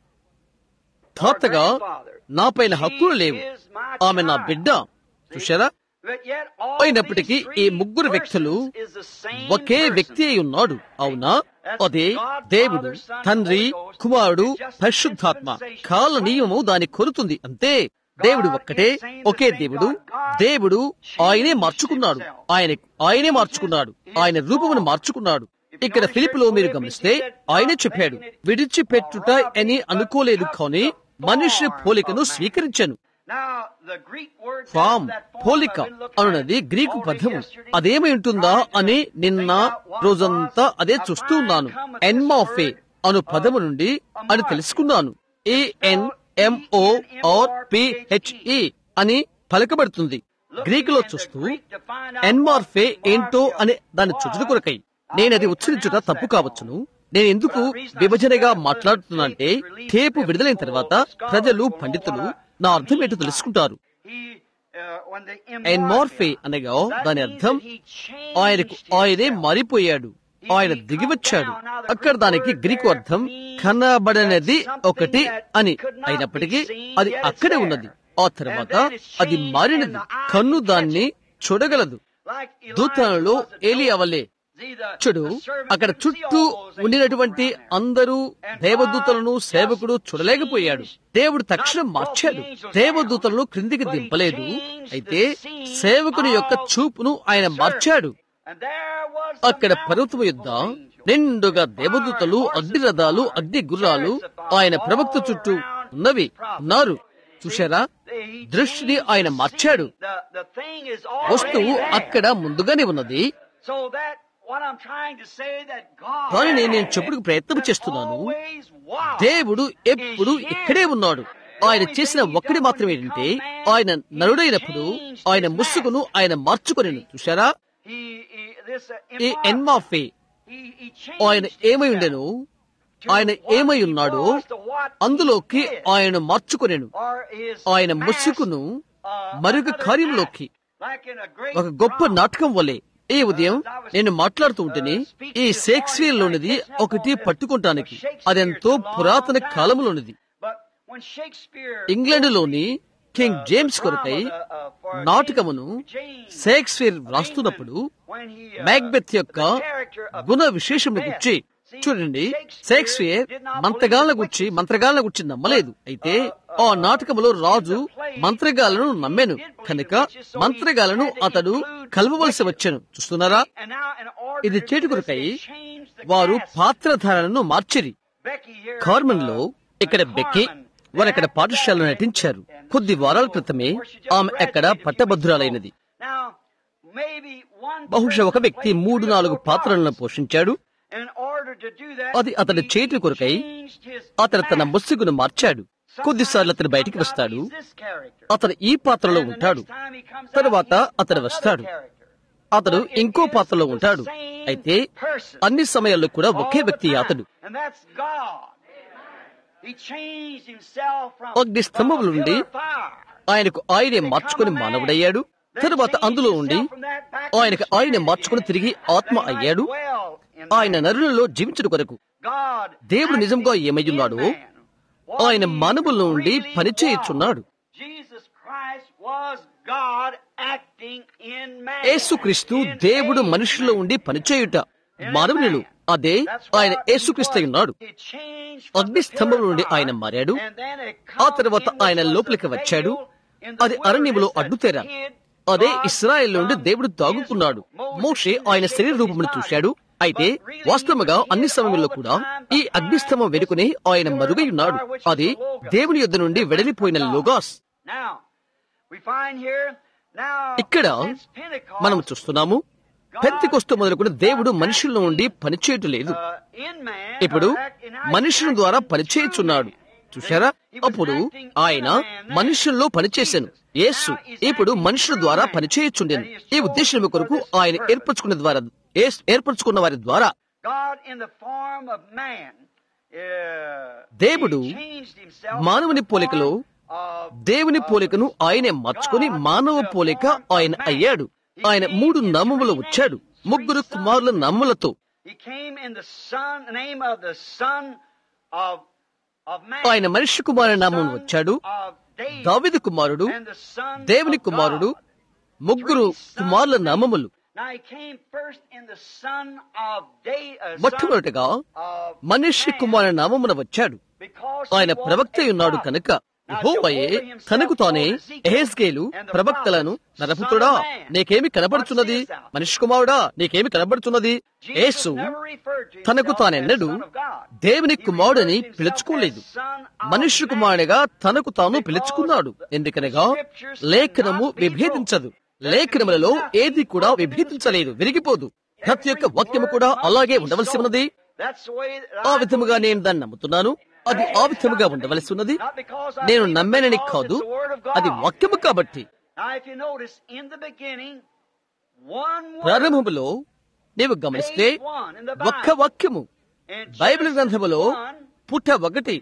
తాతగా నా పైన హక్కులు లేవు ఆమె నా బిడ్డ చూశారా అయినప్పటికీ ఈ ముగ్గురు వ్యక్తులు ఒకే వ్యక్తి అయి ఉన్నాడు అవునా అదే దేవుడు తండ్రి కుమారుడు పరిశుద్ధాత్మ కాల నియమము దాన్ని కొరుతుంది అంతే దేవుడు ఒక్కటే ఒకే దేవుడు దేవుడు ఆయనే మార్చుకున్నాడు ఆయన ఆయనే మార్చుకున్నాడు ఆయన రూపమును మార్చుకున్నాడు ఇక్కడ ఫిలిపులో మీరు గమనిస్తే ఆయనే చెప్పాడు విడిచిపెట్టుట అని అనుకోలేదు కానీ మనుష్య పోలికను స్వీకరించాను ఫామ్ పోలిక అనున్నది గ్రీకు పదము అదేమై ఉంటుందా అని నిన్న రోజంతా అదే చూస్తూ ఉన్నాను ఎన్మాఫే అను పదము నుండి అని తెలుసుకున్నాను ఏఎన్ ఎంఓ ఆర్ పిహెచ్ఈ అని పలకబడుతుంది గ్రీకులో చూస్తూ ఎన్మార్ఫే ఏంటో అనే దాని చుచుడు కొరకై నేనది ఉచ్చరించుట తప్పు కావచ్చును నేను ఎందుకు విభజనగా మాట్లాడుతున్నానంటే టేపు విడుదలైన తర్వాత ప్రజలు పండితులు నా అర్థం ఏంటో తెలుసుకుంటారు ఎన్మార్ఫే అనగా దాని అర్థం ఆయనకు ఆయనే మారిపోయాడు ఆయన దిగివచ్చాడు అక్కడ దానికి గ్రీకు అర్థం కనబడనది ఒకటి అని అయినప్పటికీ అది అక్కడే ఉన్నది ఆ తర్వాత అది మారినది కన్ను దాన్ని చూడగలదు దూతలలో ఏలి అవలే చూడు అక్కడ చుట్టూ ఉండినటువంటి అందరూ దేవదూతలను సేవకుడు చూడలేకపోయాడు దేవుడు తక్షణం మార్చాడు దేవదూతలను క్రిందికి దింపలేదు అయితే సేవకుని యొక్క చూపును ఆయన మార్చాడు అక్కడ పర్వతము యుద్ధ నిండుగా దేవదూతలు అగ్ని రథాలు అగ్ని గుర్రాలు ఆయన ప్రవక్త చుట్టూ ఉన్నవి ఉన్నారు చూశారా దృష్టిని ఆయన మార్చాడు వస్తువు అక్కడ ముందుగానే ఉన్నది కానీ నేను చెప్పుడుకు ప్రయత్నం చేస్తున్నాను దేవుడు ఎప్పుడు ఇక్కడే ఉన్నాడు ఆయన చేసిన ఒక్కడి మాత్రం ఏంటంటే ఆయన నరుడైనప్పుడు ఆయన ముసుగును ఆయన మార్చుకొని చూశారా ఈ ఎన్మాఫే ఆయన ఏమై ఉండెను ఆయన ఏమై ఉన్నాడో అందులోకి ఆయన మార్చుకొనేను ఆయన ముసుగును మరొక కార్యంలోకి ఒక గొప్ప నాటకం వలె ఈ ఉదయం నేను మాట్లాడుతూ ఉంటేనే ఈ షేక్స్పియర్ లోనిది ఒకటి పట్టుకుంటానికి అదెంతో పురాతన కాలంలోనిది ఇంగ్లాండ్లోని కింగ్ జేమ్స్ కొరకై నాటకమును షేక్స్పియర్ వ్రాస్తున్నప్పుడు మ్యాక్బెత్ యొక్క గుణ విశేషం గుర్చి చూడండి షేక్స్పియర్ మంత్రగాళ్ళ గుర్చి మంత్రగాళ్ళ గుర్చి నమ్మలేదు అయితే ఆ నాటకములో రాజు మంత్రగాలను నమ్మాను కనుక మంత్రగాలను అతడు కలవవలసి వచ్చాను చూస్తున్నారా ఇది చేటుకురకై వారు పాత్రధారణను మార్చిరి కార్మన్ లో ఇక్కడ బెక్కి వారు అక్కడ పాఠశాలలో నటించారు కొద్ది వారాల క్రితమే ఆమె అక్కడ పట్టభద్రురాలైనది బహుశా ఒక వ్యక్తి మూడు నాలుగు పాత్రలను పోషించాడు అది అతని చేతి కొరకై అతను తన ముసుగును మార్చాడు కొద్దిసార్లు అతను బయటికి వస్తాడు అతను ఈ పాత్రలో ఉంటాడు తరువాత అతను వస్తాడు అతడు ఇంకో పాత్రలో ఉంటాడు అయితే అన్ని సమయాల్లో కూడా ఒకే వ్యక్తి అతడు అగ్ని స్తంభం నుండి ఆయనకు ఆయనే మార్చుకుని మానవుడయ్యాడు తరువాత అందులో ఉండి ఆయనకు ఆయనే మార్చుకుని తిరిగి ఆత్మ అయ్యాడు ఆయన నరులలో జీవించడు కొరకు దేవుడు నిజంగా ఏమయ్యున్నాడో ఆయన మానవుల్లో నుండి పనిచేయుచున్నాడు యేసుక్రీస్తు దేవుడు మనుషుల్లో ఉండి పనిచేయుట మానవులు అదే ఆయన యేసుక్రీస్తు అయి ఉన్నాడు అగ్ని స్తంభం నుండి ఆయన మారాడు ఆ తర్వాత ఆయన లోపలికి వచ్చాడు అది అరణ్యములో అడ్డుతెర అదే ఇస్రాయేల్ నుండి దేవుడు దాగుకున్నాడు మోషే ఆయన శరీర రూపమును చూశాడు అయితే వాస్తవముగా అన్ని సమయంలో కూడా ఈ అగ్నిస్తంభం వెనుకనే ఆయన మరుగై ఉన్నాడు అది దేవుని యొద్ద నుండి వెడలిపోయిన లోగాస్ ఇక్కడ మనం చూస్తున్నాము పెంతికొస్తూ మొదలుకుని దేవుడు మనుషుల నుండి పనిచేయటం లేదు ఇప్పుడు మనుషుల ద్వారా పనిచేయుచున్నాడు చూశారా అప్పుడు ఆయన మనుషుల్లో పనిచేశాను యేసు ఇప్పుడు మనుషుల ద్వారా పనిచేయచుండెను ఈ ఉద్దేశం కొరకు ఆయన ఏర్పరచుకున్న ద్వారా ఏర్పరచుకున్న వారి ద్వారా దేవుడు మానవుని పోలికలో దేవుని పోలికను ఆయనే మార్చుకుని మానవ పోలిక ఆయన అయ్యాడు ఆయన మూడు నామములు వచ్చాడు ముగ్గురు కుమారుల నామములతో ఆయన మనిషి కుమారుని నామం వచ్చాడు దావిది కుమారుడు దేవుని కుమారుడు ముగ్గురు కుమారుల నామములు మొట్టమొదటిగా మనిషి కుమారుని నామమున వచ్చాడు ఆయన ప్రవక్త ఉన్నాడు కనుక యెహోవాయే తనకు తానే ఎహెస్కేలు ప్రవక్తలను నరపుతుడా నీకేమి కనబడుచున్నది మనిషి కుమారుడా నీకేమి కనబడుచున్నది యేసు తనకు తానెన్నడు దేవుని కుమారుడని పిలుచుకోలేదు మనుష్య కుమారుడిగా తనకు తాను పిలుచుకున్నాడు ఎందుకనగా లేఖనము విభేదించదు లేఖనములలో ఏది కూడా విభేదించలేదు విరిగిపోదు ప్రతి ఒక్క వాక్యము కూడా అలాగే ఉండవలసి ఉన్నది ఆ విధముగా నేను దాన్ని నమ్ముతున్నాను అది ఆ విధముగా ఉండవలసి ఉన్నది నేను నమ్మానని కాదు అది వాక్యము కాబట్టి ప్రారంభములో నీవు గమనిస్తే ఒక్క వాక్యము బైబిల్ గ్రంథములో పుట్ట ఒకటి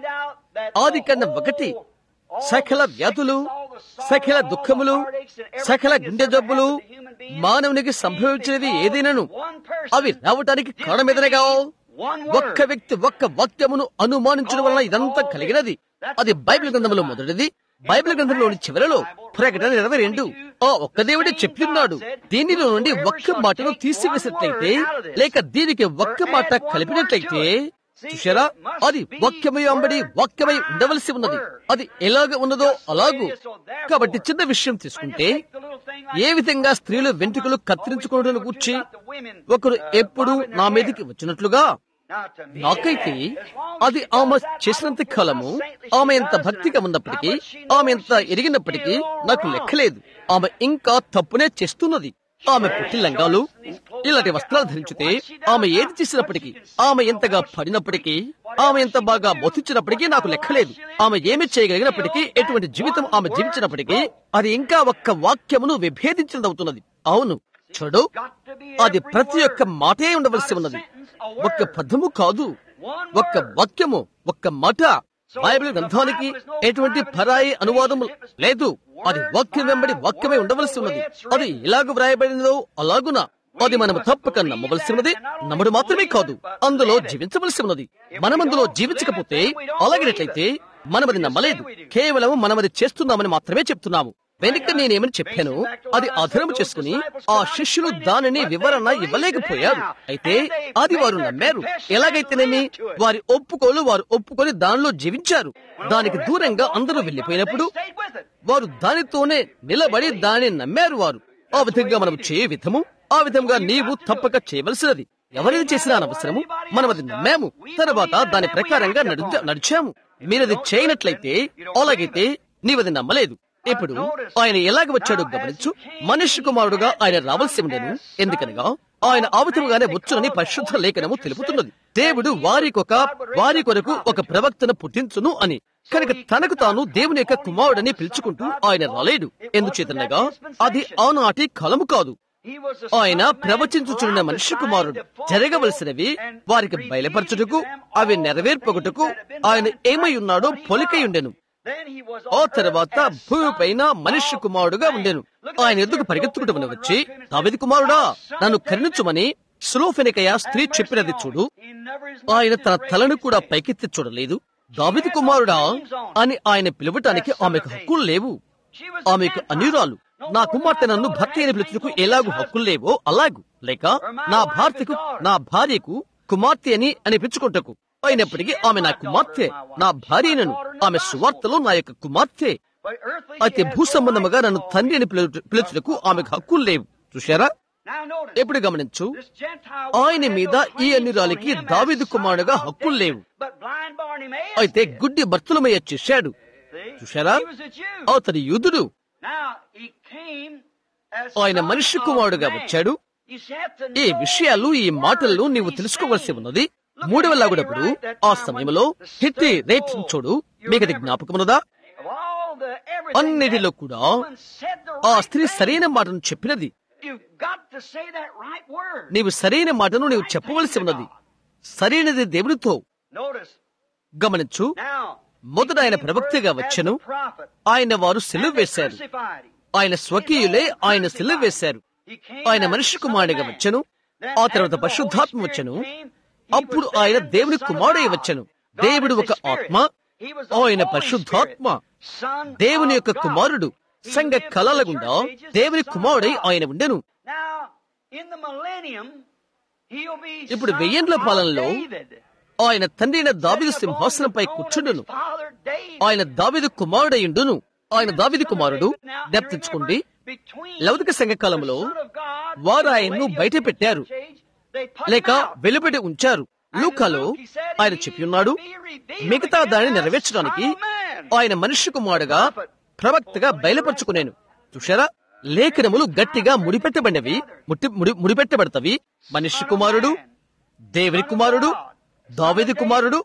ఆది కన్నా ఒకటి సకల వ్యాధులు సకల దుఃఖములు సకల గుండె జబ్బులు మానవునికి సంభవించినవి ఏదైనాను అవి రావటానికి కారణమేదనగా ఒక్క వ్యక్తి ఒక్క వాక్యమును అనుమానించడం వలన ఇదంతా కలిగినది అది బైబిల్ గ్రంథంలో మొదటిది బైబిల్ గ్రంథంలోని చివరలో ప్రకటన ఇరవై రెండు ఆ ఒక్క దేవుడే చెప్పిన్నాడు దీనిలో నుండి ఒక్క మాటను తీసివేసినట్లయితే లేక దీనికి ఒక్క మాట కలిపినట్లయితే చూసారా అది వాక్యమై అంబడి వాక్యమై ఉండవలసి ఉన్నది అది ఎలాగ ఉన్నదో అలాగూ కాబట్టి చిన్న విషయం తీసుకుంటే ఏ విధంగా స్త్రీలు వెంట్రుకలు కత్తిరించుకోవడం కూర్చి ఒకరు ఎప్పుడు నా మీదకి వచ్చినట్లుగా నాకైతే అది ఆమె చేసినంత కాలము ఆమె ఎంత భక్తిగా ఉన్నప్పటికీ ఆమె ఎంత ఎరిగినప్పటికీ నాకు లెక్కలేదు ఆమె ఇంకా తప్పునే చేస్తున్నది ఆమె పుట్టి లంగాలు ఇలాంటి వస్త్రాలు ధరించితే ఆమె ఏది చేసినప్పటికీ ఆమె ఎంతగా పడినప్పటికీ ఆమె ఎంత బాగా బొతిచ్చినప్పటికీ నాకు లెక్కలేదు ఆమె ఏమి చేయగలిగినప్పటికీ ఎటువంటి జీవితం ఆమె జీవించినప్పటికీ అది ఇంకా ఒక్క వాక్యమును విభేదించినదవుతున్నది అవును చూడు అది ప్రతి ఒక్క మాటే ఉండవలసి ఉన్నది ఒక్క పదము కాదు ఒక్క వాక్యము ఒక్క మాట బైబిల్ గ్రంథానికి ఎటువంటి పరాయి అనువాదము లేదు అది వాక్యం వెంబడి వాక్యమే ఉండవలసి ఉన్నది అది ఎలాగ వ్రాయబడినదో అలాగునా అది మనము తప్పక నమ్మవలసి ఉన్నది నమ్మడు మాత్రమే కాదు అందులో జీవించవలసి ఉన్నది మనమందులో జీవించకపోతే అలాగినట్లయితే మనమది నమ్మలేదు కేవలం మనమది చేస్తున్నామని మాత్రమే చెప్తున్నాము వెనుక నేనేమని చెప్పాను అది ఆధారము చేసుకుని ఆ శిష్యులు దానిని వివరణ ఇవ్వలేకపోయారు అయితే అది వారు నమ్మారు ఎలాగైతేనేమి వారి ఒప్పుకోలు వారు ఒప్పుకొని దానిలో జీవించారు దానికి దూరంగా అందరూ వెళ్లిపోయినప్పుడు వారు దానితోనే నిలబడి దానిని నమ్మారు వారు ఆ విధంగా మనం చేయ విధము ఆ విధంగా నీవు తప్పక చేయవలసినది ఎవరిది చేసిన అనవసరము మనం అది నమ్మాము తర్వాత దాని ప్రకారంగా నడిచాము మీరది చేయనట్లయితే అలాగైతే నీవది నమ్మలేదు ఇప్పుడు ఆయన ఎలాగ వచ్చాడో గమనించు మనుష్య కుమారుడుగా ఆయన రావాల్సి ఉండేను ఎందుకనగా ఆయన ఆవితముగానే వచ్చునని పరిశుద్ధ లేఖనము తెలుపుతున్నది దేవుడు వారికొక వారి కొరకు ఒక ప్రవక్తను పుట్టించును అని కనుక తనకు తాను దేవుని యొక్క కుమారుడని పిలుచుకుంటూ ఆయన రాలేడు ఎందుచేతనగా అది ఆనాటి కలము కాదు ఆయన ప్రవచించుచున్న మనిషి కుమారుడు జరగవలసినవి వారికి బయలుపరచుటకు అవి నెరవేర్పగుటకు ఆయన ఏమై ఉన్నాడో పొలికై ఉండెను ఆ తర్వాత భూమి పైన మనుష్య కుమారుడుగా ఉండెను ఆయన ఎద్దుకు పరిగెత్తుకుంటూ వచ్చి దావిది కుమారుడా నన్ను కరుణించుమని సులోఫెనికయ స్త్రీ చెప్పినది చూడు ఆయన తన తలను కూడా పైకెత్తి చూడలేదు దావిది కుమారుడా అని ఆయన పిలవటానికి ఆమెకు హక్కులు లేవు ఆమెకు అన్యురాలు నా కుమార్తె నన్ను భర్త అని పిలుచుటకు ఎలాగూ హక్కులు లేవో అలాగు లేక నా భార్యకు నా భార్యకు కుమార్తె అని అని పిలుచుకుంటకు అయినప్పటికీ ఆమె నా కుమార్తె నా భార్యనను ఆమె సువార్తలో నా యొక్క కుమార్తె అయితే భూ సంబంధముగా నన్ను తండ్రి అని పిలుచు- పిలుచుటకు ఆమెకు హక్కులు లేవు చూశారా ఎప్పుడు గమనించు ఆయన మీద ఈ అన్నిరాలకి దావిదు కుమారుడుగా హక్కులు లేవు అయితే గుడ్డి భర్తలమయ్య చేశాడు చూశారా అతడు యూదుడు ఆయన మనిషి కుమారుడుగా వచ్చాడు ఈ విషయాలు ఈ మాటలను నీవు తెలుసుకోవలసి ఉన్నది మూడవ లాగుడప్పుడు ఆ సమయంలో హిట్టి రేట్ చూడు మీకు అది జ్ఞాపకమున్నదా అన్నిటిలో కూడా ఆ స్త్రీ సరైన మాటను చెప్పినది నీవు సరైన మాటను నీవు చెప్పవలసి ఉన్నది సరైనది దేవుడితో గమనించు మొదట ఆయన ప్రవక్తగా వచ్చెను ఆయన వారు సెలవు వేశారు ఆయన స్వకీయులే ఆయన సెలవు వేశారు ఆయన మనిషి కుమారుడిగా వచ్చెను ఆ తర్వాత పరిశుద్ధాత్మ వచ్చెను అప్పుడు ఆయన దేవుని కుమారుడై వచ్చెను దేవుడు ఒక ఆత్మ ఆయన పరిశుద్ధాత్మ దేవుని యొక్క కుమారుడు సంఘ కళల గుండా దేవుని కుమారుడై ఆయన ఉండెను ఇప్పుడు వెయ్యేండ్ల పాలనలో ఆయన తండ్రి అయిన దావిదు సింహాసనంపై కూర్చుండును ఆయన దావిదు కుమారుడయుండును ఆయన దావిదు కుమారుడు జ్ఞప్తించుకోండి లౌకిక సంఘ కాలంలో వారు ఆయన్ను బయట పెట్టారు లేక వెలుబడి ఉంచారు లూకాలో ఆయన చెప్పి ఉన్నాడు మిగతా దాన్ని నెరవేర్చడానికి ఆయన మనిషి కుమారుడుగా ప్రవక్తగా బయలుపరుచుకునేను చూశారా లేఖనములు గట్టిగా ముడిపెట్టబడినవి ముట్టి ముడి ముడిపెట్టబడతవి మనిషి కుమారుడు దేవుని కుమారుడు దావేది కుమారుడు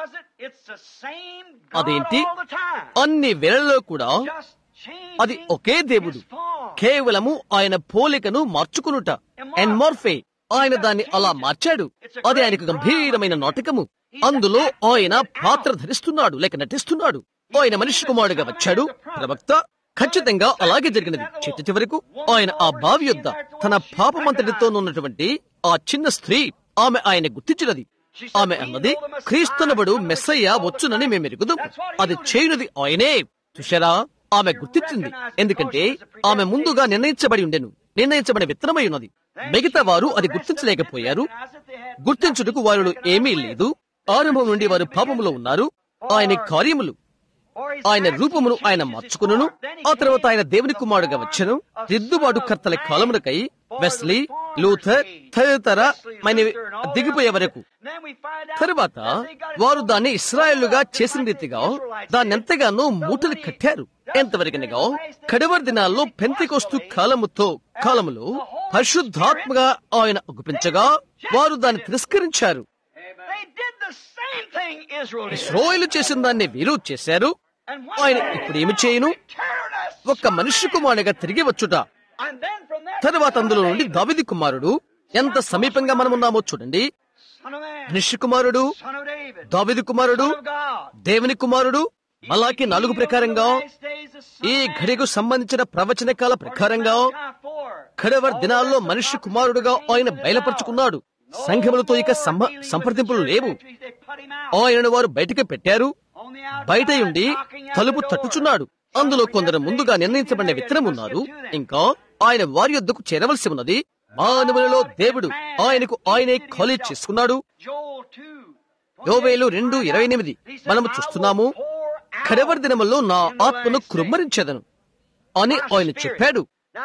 అదేంటి అన్ని వేళల్లో కూడా అది ఒకే దేవుడు కేవలము ఆయన పోలికను మార్చుకునుట ఎన్మార్ఫే ఆయన దాన్ని అలా మార్చాడు అది ఆయనకు గంభీరమైన నాటకము అందులో ఆయన పాత్ర ధరిస్తున్నాడు లేక నటిస్తున్నాడు ఆయన మనిషి కుమారుడుగా వచ్చాడు ప్రవక్త ఖచ్చితంగా అలాగే జరిగినది చిట్ట వరకు ఆయన ఆ బావి యొద్ద తన పాపమంతటితో ఉన్నటువంటి ఆ చిన్న స్త్రీ ఆమె ఆయన గుర్తించినది ఆమె అన్నది క్రీస్తునబడు మెస్సయ్య వచ్చునని మేము ఎరుగుదాం అది చేయునది ఆయనే చూశారా ఆమె గుర్తించింది ఎందుకంటే ఆమె ముందుగా నిర్ణయించబడి ఉండెను నిర్ణయించబడిన విత్తనమై ఉన్నది మిగతా వారు అది గుర్తించలేకపోయారు గుర్తించుటకు వారు ఏమీ లేదు ఆరంభం నుండి వారు పాపములో ఉన్నారు ఆయన కార్యములు ఆయన రూపమును ఆయన మార్చుకును ఆ తర్వాత ఆయన దేవుని కుమారుడుగా వచ్చెను దిద్దుబాటు కర్తల కాలమునకై వెస్లీ లూథర్ తదితర మైనవి దిగిపోయే వరకు తరువాత వారు దాన్ని ఇస్రాయేలుగా చేసిన రీతిగా దాన్ని ఎంతగానో మూటలు కట్టారు ఎంతవరకనగా కడవరి దినాల్లో పెంతికొస్తు కాలముతో కాలములో పరిశుద్ధాత్మగా ఆయన ఒప్పించగా వారు దాన్ని తిరస్కరించారు ఇస్రాయేలు చేసిన దాన్ని వీరు చేశారు ఆయన ఇప్పుడు ఏమి చేయను ఒక్క మనిషి కుమారునిగా తిరిగి వచ్చుట తరువాత అందులో నుండి దావిది కుమారుడు ఎంత సమీపంగా మనమున్నామో చూడండి మనిషి కుమారుడు దావిది కుమారుడు దేవుని కుమారుడు మలాకి నాలుగు ప్రకారంగా ఈ ఘడికు సంబంధించిన ప్రవచన కాల ప్రకారంగా కడవర్ దినాల్లో మనిషి కుమారుడుగా ఆయన బయలుపరుచుకున్నాడు సంఘములతో ఇక సంభ- సంప్రదింపులు లేవు ఆయనను వారు బయటికి పెట్టారు బయట ఉండి తలుపు తట్టుచున్నాడు అందులో కొందరు ముందుగా నిర్ణయించబడిన విత్తనం ఉన్నారు ఇంకా ఆయన వారి యొద్దకు చేరవలసి ఉన్నది మానవులలో దేవుడు ఆయనకు ఆయనే ఖాళీ చేసుకున్నాడు యోవేలు రెండు ఇరవై ఎనిమిది మనము చూస్తున్నాము కడవరి దినముల్లో నా ఆత్మను కృమ్మరించెదను అని ఆయన చెప్పాడు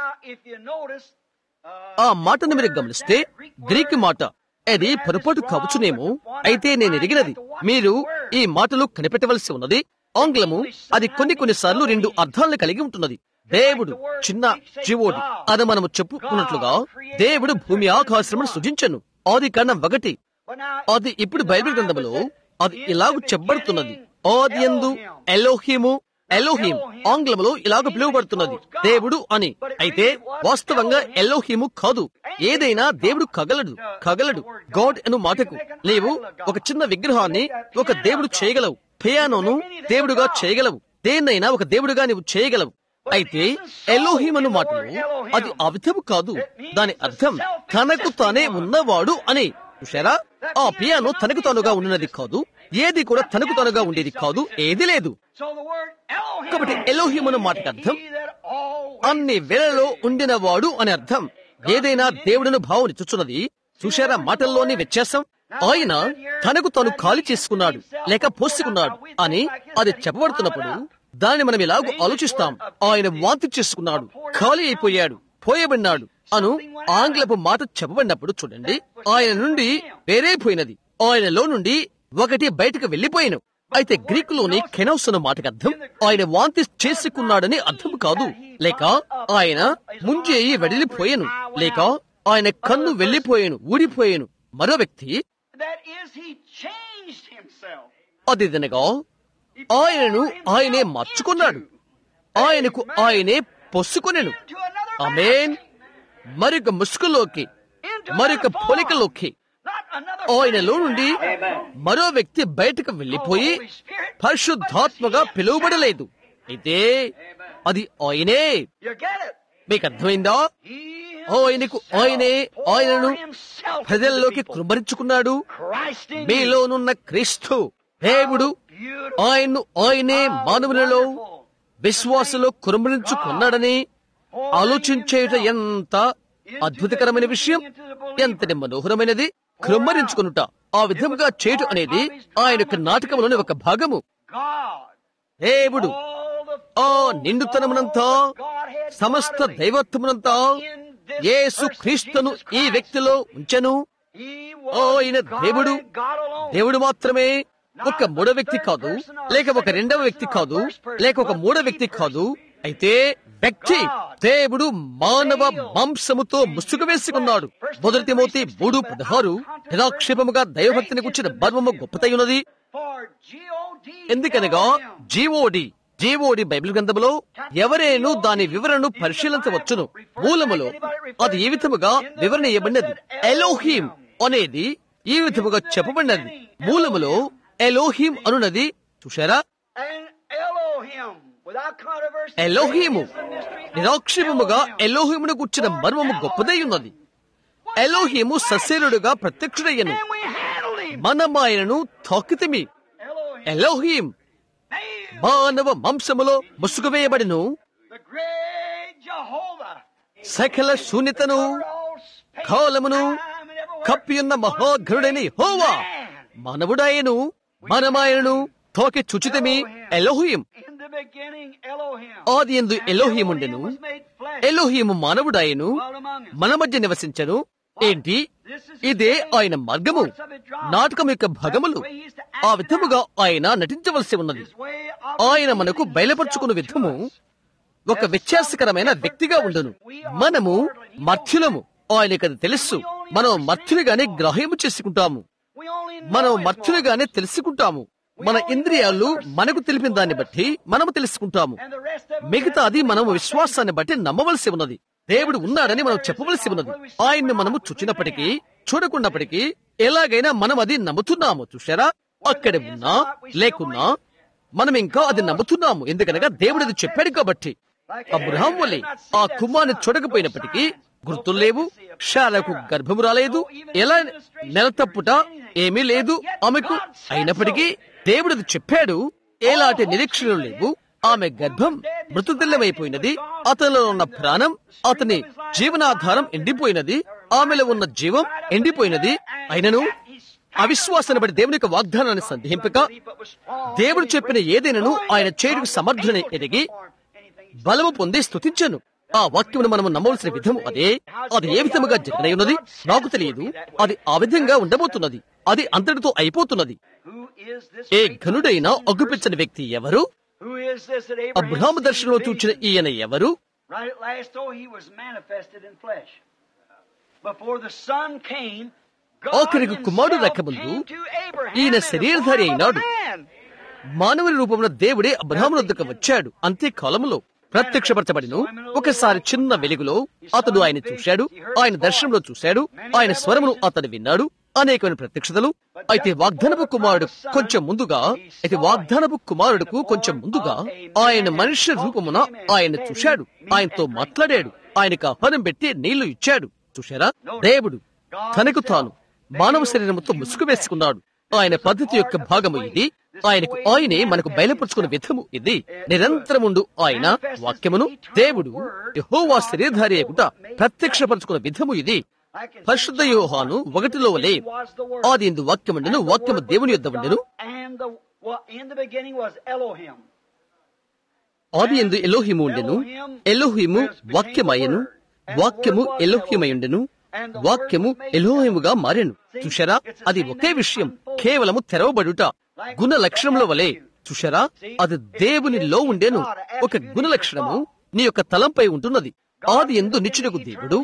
ఆ మాటను మీరు గమనిస్తే గ్రీక్ మాట అది పొరపాటు కావచ్చునేమో అయితే నేను ఎరిగినది మీరు ఈ మాటలు కనిపెట్టవలసి ఉన్నది ఆంగ్లము అది కొన్ని కొన్నిసార్లు రెండు అర్థాలను కలిగి ఉంటున్నది దేవుడు చిన్న జీవోడు అది మనము చెప్పుకున్నట్లుగా దేవుడు భూమి ఆకాశమును సృజించను ఆది కారణం ఒకటి అది ఇప్పుడు బైబిల్ గ్రంథములో అది ఇలాగ చెప్పబడుతున్నది ఆది ఎందు ఎలోహిము ఎలోహిం ఆంగ్లంలో ఇలాగ పిలువబడుతున్నది దేవుడు అని అయితే వాస్తవంగా ఎలోహిము కాదు ఏదైనా దేవుడు కగలడు కగలడు గాడ్ అను మాటకు లేవు ఒక చిన్న విగ్రహాన్ని ఒక దేవుడు చేయగలవు పియానోను దేవుడుగా చేయగలవు దేన్నైనా ఒక దేవుడుగా నీవు చేయగలవు అయితే ఎలోహిం అను మాటలు అది ఆ విధము కాదు దాని అర్థం తనకు తానే ఉన్నవాడు అని చూశారా ఆ పియానో తనకు తానుగా ఉన్నది కాదు ఏది కూడా తనకు తానుగా ఉండేది కాదు ఏది లేదు So the word Elohim కాబట్టి ఎలోహిం అన్న మాటకు అర్థం he that always అన్ని వేళలో ఉండినవాడు అని అర్థం ఏదైనా దేవుడిని భావనిచ్చుచున్నది చూశారా మాటల్లోని వ్యత్యాసం ఆయన తనకు తాను ఖాళీ చేసుకున్నాడు లేక పోసుకున్నాడు అని అది చెప్పబడుతున్నప్పుడు దాన్ని మనం ఇలాగూ ఆలోచిస్తాం ఆయన వాంతి చేసుకున్నాడు ఖాళీ అయిపోయాడు పోయబడినాడు అను ఆంగ్లపు మాట చెప్పబడినప్పుడు చూడండి ఆయన నుండి వేరైపోయినది ఆయనలో నుండి ఒకటి బయటకు వెళ్లిపోయాను అయితే గ్రీకులోని కెనౌస్ అన్న మాటకు అర్థం ఆయన వాంతి చేసుకున్నాడని అర్థం కాదు లేక ఆయన ముంజేయి వెడలిపోయాను లేక ఆయన కన్ను వెళ్లిపోయాను ఊడిపోయాను మరో వ్యక్తి that is he changed himself. అది దనగా ఆయనను ఆయనే మార్చుకున్నాడు ఆయనకు ఆయనే పొస్సుకొనెను Into another ఆమేన్ మరొక ముసుగులోకి మరొక పోలికలోకి not another ఆయనలో నుండి మరో వ్యక్తి బయటకు వెళ్లిపోయి Holy Spirit. పరిశుద్ధాత్మగా పిలువబడలేదు అయితే అది ఆయనే You get it? మీకు అర్థమైందా He ఆయనకు ఆయనే ఆయనను poured himself into ప్రజల్లోకి the people. కృమరించుకున్నాడు Christ in you. మీలోనున్న క్రీస్తు దేవుడు Beautiful. ఆయన్ను ఆయనే మానవులలో విశ్వాసలో కురుమరించుకున్నాడని ఆలోచించేట ఎంత అద్భుతకరమైన విషయం ఎంతటి మనోహరమైనది కృమ్మరించుకునుట ఆ విధముగా చేయటం అనేది ఆయన యొక్క నాటకంలోని ఒక భాగము God. దేవుడు All the ఆ నిండుతనమునంతా Godhead సమస్త bodily దైవత్వమునంతా in this Yesu person, క్రీస్తును Jesus ఈ Christ. వ్యక్తిలో ఉంచెను He ఆయన was God దేవుడు and God alone. దేవుడు మాత్రమే ఒక మూడో వ్యక్తి కాదు లేక ఒక రెండవ వ్యక్తి కాదు లేక ఒక మూడో వ్యక్తి కాదు అయితే వ్యక్తి దేవుడు మానవ మాంసముతో ముసుగు వేసుకున్నాడు మొదటి మోతి మూడు పదహారు యథాక్షేపముగా దైవభక్తిని కూర్చిన మర్మము గొప్పతై ఉన్నది For G.O.D. ఎందుకనగా జీవోడి జీవోడి బైబిల్ గ్రంథములో ఎవరేను దాని వివరణను పరిశీలించవచ్చును మూలములో అది ఏ విధముగా వివరణ ఇవ్వబడినది ఎలోహీం అనేది ఈ విధముగా చెప్పబడినది మూలములో ఎలోహీం అనున్నది చూశారా And Elohim, without controversy, ఎలోహీము is the mystery of నిరాక్షేపముగా Elohim. ఎలోహీమును కూర్చిన మర్మము గొప్పదై ఉన్నది ఎలోహీము సస్యరుడుగా ప్రత్యక్షుడయ్యను And we handled him. మనం ఆయనను తాకితిమి Elohim. ఎలోహీం Made మానవ మాంసములో ముసుగు వేయబడిను the great Jehovah. సకల శూన్యతను All space, కాలమును time, and everywhere. కప్పియున్న మహాఘనుడైన హోవా మానవుడాయను మనమాయను తోకి చుచితమి Elohim In the beginning, Elohim. ఆది ఎందు ఎలోహిం ఉండెను was made flesh. ఎలోహిము మానవుడాయను dwelt among us. మన మధ్య నివసించను ఏంటి ఇదే ఆయన మార్గము నాటకం యొక్క భాగములు ఆ విధముగా ఆయన నటించవలసి ఉన్నది His way of ఆయన మనకు బయలుపరుచుకున్న విధము ఒక వ్యత్యాసకరమైన వ్యక్తిగా ఉండును మనము మర్త్యులము ఆయనకు అది తెలుసు మనం మర్త్యులుగానే గ్రహము చేసుకుంటాము We only know మనం his మర్త్యులుగానే తెలుసుకుంటాము మన ఇంద్రియాలు మనకు తెలిపిన దాన్ని బట్టి మనము తెలుసుకుంటాము and the rest of it మిగతాది మనము విశ్వాసాన్ని బట్టి నమ్మవలసి ఉన్నది దేవుడు ఉన్నాడని మనం చెప్పవలసి ఉన్నది ఆయన్ని మనము చూచినప్పటికీ చూడకున్నప్పటికీ ఎలాగైనా మనం అది నమ్ముతున్నాము చూశారా అక్కడ ఉన్నా లేకున్నా మనం ఇంకా అది నమ్ముతున్నాము ఎందుకనగా దేవుడు అది చెప్పాడు కాబట్టి అబ్రహాం వల్లే ఆ కుమార్ని చూడకపోయినప్పటికీ గుర్తులు లేవు షాలకు గర్భము రాలేదు ఎలా నెల తప్పుట ఏమీ లేదు ఆమెకు అయినప్పటికీ దేవుడు అది చెప్పాడు ఎలాంటి నిరీక్షణలు లేవు ఆమె గర్భం మృతదిల్లమైపోయినది అతనిలో ఉన్న ప్రాణం అతని జీవనాధారం ఎండిపోయినది ఆమెలో ఉన్న జీవం ఎండిపోయినది అయినను అవిశ్వాసాన్ని బట్టి దేవుని యొక్క వాగ్దానాన్ని సందేహింపక దేవుడు చెప్పిన ఏదైనాను ఆయన చేయుడికి సమర్థుని ఎదిగి బలము పొంది స్తుతించను ఆ వాక్యమును మనము నమ్మవలసిన విధము అదే అది ఏ విధముగా జరగనై ఉన్నది నాకు తెలియదు అది ఆ విధంగా ఉండబోతున్నది అది అంతటితో అయిపోతున్నది Who is this A great ఘనుడైన అగ్గుపించని వ్యక్తి ఎవరు Who is this that Abraham Abraham seen దర్శనంలో in చూచిన vision? ఈయన ఎవరు Right at last, though, he was manifested in flesh. Before the son came, God ఆఖరికి కుమారుడు himself రకముందు came to Abraham ఈయన in the శరీరధారి form of a అయినాడు. man. మానవుని రూపంలో దేవుడే అబ్రహాము వద్దకు వచ్చాడు అంతే కాలములో ప్రత్యక్షపరచబడిను ఒకసారి చిన్న వెలుగులో అతడు ఆయన చూశాడు ఆయన దర్శనంలో చూశాడు ఆయన స్వరమును అతడు విన్నాడు అనేకమైన ప్రత్యక్షతలు అయితే వాగ్దానపు కుమారుడు కొంచెం ముందుగా అయితే వాగ్దానపు కుమారుడుకు కొంచెం ముందుగా ఆయన మనుష్య రూపమున ఆయన చూశాడు ఆయనతో మాట్లాడాడు ఆయనకు ఆహ్వానం పెట్టి నీళ్లు ఇచ్చాడు చూశారా దేవుడు తనకు తాను మానవ శరీరముతో ముసుగు వేసుకున్నాడు ఆయన పద్ధతి యొక్క భాగము ఇది ఆయనకు ఆయనే మనకు బయలుపరుచుకున్న విధము ఇది నిరంతరముండు ఆయన వాక్యమును దేవుడు యెహోవా శరీరధారి అగుట ప్రత్యక్షపరుచుకున్న విధము ఇది పరిశుద్ధ యోహాను ఒకటిలో వలె ఆది ఇందు వాక్యముండెను వాక్యము దేవుని యొద్ద ఉండెను And the, well, in the beginning was Elohim. ఆది ఎందు ఎలోహిము ఉండెను ఎలోహిము వాక్యమయ్యను వాక్యము ఎలోహిమయుండెను వాక్యము ఎలోహిముగా మారెను చూశారా అది ఒకే విషయం కేవలము తెరవబడుట గుణ లక్షణముల వలె చూశారా అది దేవునిలో ఉండేను ఒక గుణ లక్షణము నీ యొక్క తలంపై ఉంటున్నది ఆది ఎందు నిచ్చునకు దేవుడు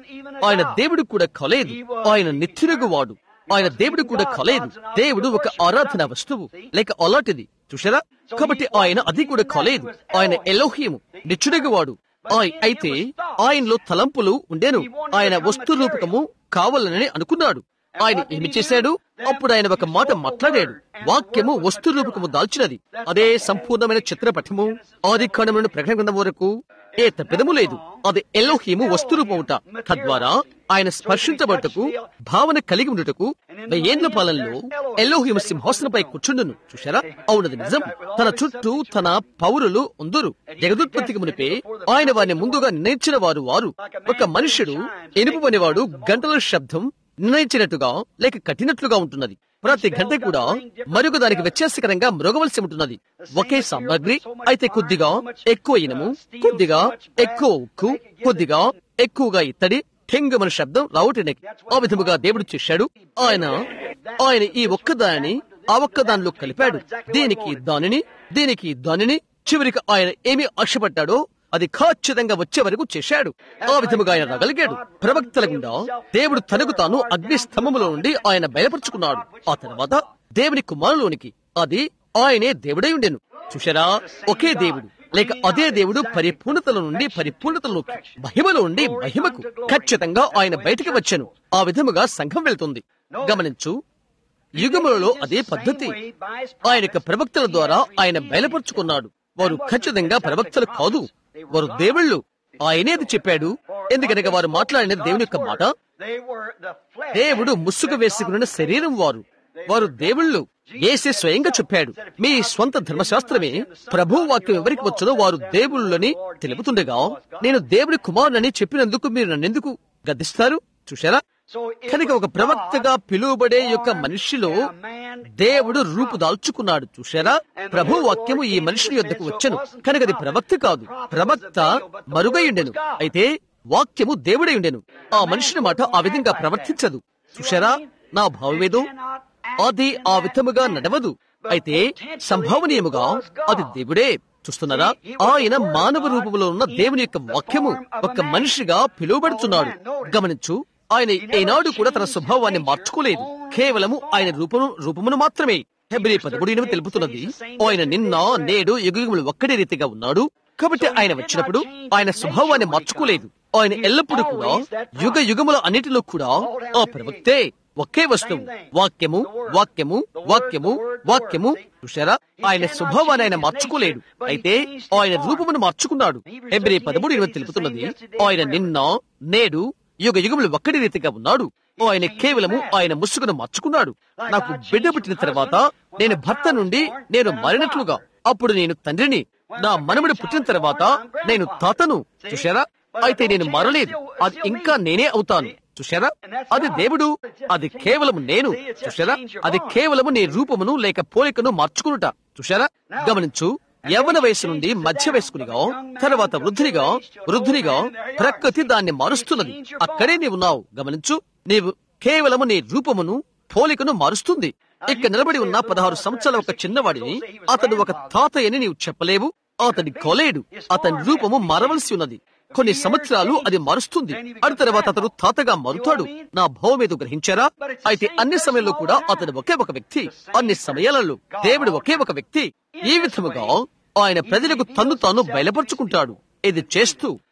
ఆయన దేవుడు కూడా కలేదు ఆయన నిత్యునగు వాడు ఆయన దేవుడు కూడా కలేదు దేవుడు ఒక ఆరాధన వస్తువు లేక అలాంటిది చూసారా కాబట్టి ఆయన అది కూడా కలేదు ఆయన ఎలోహియము నిచ్చునగు వాడు ఆయ- అయితే ఆయనలో తలంపులు ఉండేను ఆయన వస్తు రూపకము కావాలని అనుకున్నాడు ఆయన ఏమి చేశాడు అప్పుడు ఆయన ఒక మాట మాట్లాడాడు వాక్యము వస్తు రూపకము దాల్చినది అదే సంపూర్ణమైన చిత్రపటము ఆది కాండములను ప్రకటన గ్రంథం వరకు ఏ తప్పిదము లేదు అది ఎలోహీము వస్తు రూపముట తద్వారా ఆయన స్పర్శించబట్టుకు భావన కలిగి ఉండుటకు వెయ్యేండ్ల పాలనలో ఎలోహీము సింహాసనపై కూర్చుండును చూశారా అవునది నిజం తన చుట్టూ తన పౌరులు ఉందురు జగదుత్పత్తికి మునిపే ఆయన వారిని ముందుగా నిర్ణయించిన వారు వారు ఒక మనుష్యుడు ఎనుపు పనివాడు గంటల శబ్దం నిర్ణయించినట్టుగా లేక కట్టినట్లుగా ఉంటున్నది ప్రతి గంట కూడా మరొక దానికి వ్యత్యాసకరంగా మృగవలసి ఉంటున్నది ఒకే సామాగ్రి అయితే కొద్దిగా ఎక్కువ ఇనము కొద్దిగా ఎక్కువ ఉక్కు కొద్దిగా ఎక్కువగా ఇత్తడి టెంగమని శబ్దం రావటానికి ఆ విధముగా దేవుడు చేశాడు ఆయన ఆయన ఈ ఒక్కదానిని ఆ ఒక్కదానిలో కలిపాడు దీనికి దానిని దీనికి దానిని చివరికి ఆయన ఏమి ఆశపడ్డాడో అది ఖచ్చితంగా వచ్చే వరకు చేశాడు ఆ విధముగా ఆయన రగలిగాడు ప్రవక్తల గుండా దేవుడు తనకు తాను అగ్ని స్తంభములో నుండి ఆయన బయలుపరుచుకున్నాడు ఆ తర్వాత దేవుని కుమారులోనికి అది ఆయనే దేవుడై ఉండెను చూశారా ఒకే దేవుడు లేక అదే దేవుడు పరిపూర్ణతల నుండి పరిపూర్ణతలోకి మహిమలో నుండి మహిమకు ఖచ్చితంగా ఆయన బయటికి వచ్చాను ఆ విధముగా సంఘం వెళ్తుంది గమనించు యుగములలో అదే పద్ధతి ఆయన యొక్క ప్రవక్తల ద్వారా ఆయన బయలుపరుచుకున్నాడు వారు ఖచ్చితంగా ప్రవక్తలు కాదు వారు దేవుళ్ళు ఆయనేది చెప్పాడు ఎందుకనగా వారు మాట్లాడినది దేవుని యొక్క మాట They were the flesh. దేవుడు ముసుగు వేసుకున్న శరీరం వారు వారు దేవుళ్ళు ఏసే స్వయంగా చెప్పాడు మీ స్వంత ధర్మశాస్త్రమే ప్రభు వాక్యం ఎవరికి వచ్చునో వారు దేవుళ్ళని తెలుపుతుండగా నేను దేవుడి కుమారునని చెప్పినందుకు మీరు నన్నెందుకు గద్దిస్తారు చూశారా So it కనుక ఒక was ప్రవక్తగా God పిలువబడే యొక్క born మనిషిలో in a man దేవుడు called రూపు prophet. దాల్చుకున్నాడు చూశారా ప్రభు వాక్యము ఈ మనుషుని యొద్దకు వచ్చను కనుక అది ప్రవక్త కాదు ప్రవక్త మరుగై ఉండెను అయితే వాక్యము దేవుడై ఉండెను ఆ మనుషుని మాట ఆ విధంగా ప్రవర్తించదు చూశారా నా భావమేదో అది ఆ విధముగా నడవదు అయితే సంభావనీయముగా అది దేవుడే చూస్తున్నారా ఆయన మానవ రూపంలో ఉన్న దేవుని యొక్క వాక్యము ఒక మనిషిగా పిలువబడుతున్నాడు గమనించు ఆయన ఏనాడు కూడా తన స్వభావాన్ని మార్చుకోలేదు కేవలము ఆయన రూపము రూపమును మాత్రమే హెబ్రి పదమూడు ఎనిమిది తెలుపుతున్నది ఆయన నిన్న నేడు యుగములు ఒక్కడే రీతిగా ఉన్నాడు కాబట్టి ఆయన వచ్చినప్పుడు ఆయన స్వభావాన్ని మార్చుకోలేదు ఆయన ఎల్లప్పుడూ కూడా యుగ యుగముల అన్నిటిలో కూడా ఆ ప్రవక్తే ఒకే వస్తువు వాక్యము వాక్యము వాక్యము వాక్యము చూశారా ఆయన స్వభావాన్ని ఆయన మార్చుకోలేడు అయితే ఆయన రూపమును మార్చుకున్నాడు ఎబ్రి పదమూడు ఇరవై తెలుపుతున్నది ఆయన నిన్న నేడు యుగ యుగములు ఒక్కడి రీతిగా ఉన్నాడు ఆయన కేవలము ఆయన ముసుగును మార్చుకున్నాడు నాకు బిడ్డ పుట్టిన తర్వాత నేను భర్త నుండి నేను మారినట్లుగా అప్పుడు నేను తండ్రిని నా మనముడు పుట్టిన తర్వాత నేను తాతను చూశారా అయితే నేను మారలేదు అది ఇంకా నేనే అవుతాను చూశారా అది దేవుడు అది కేవలము నేను చూశారా అది కేవలము నీ రూపమును లేక పోలికను మార్చుకునుట చూశారా గమనించు యవ్వన వయసు నుండి మధ్య వయస్కునిగా తర్వాత వృద్ధునిగా వృద్ధునిగా ప్రకృతి దాన్ని మారుస్తున్నది అక్కడే నీవు ఉన్నావు గమనించు నీవు కేవలము నీ రూపమును పోలికను మారుస్తుంది ఇక్కడ నిలబడి ఉన్న పదహారు సంవత్సరాల ఒక చిన్నవాడిని అతడు ఒక తాతయ్యని నీవు చెప్పలేవు అతని కొలేడు అతని రూపము మారవలసి ఉన్నది కొన్ని సంవత్సరాలు అది మారుస్తుంది అటు తర్వాత అతడు తాతగా మారుతాడు నా భావం ఏదో గ్రహించారా అయితే అన్ని సమయంలో కూడా అతడు ఒకే ఒక వ్యక్తి అన్ని సమయాలలో దేవుడు ఒకే ఒక వ్యక్తి ఈ విధముగా ఆయన ప్రజలకు తన్ను తాను బయలుపరుచుకుంటాడు ఇది చేస్తూ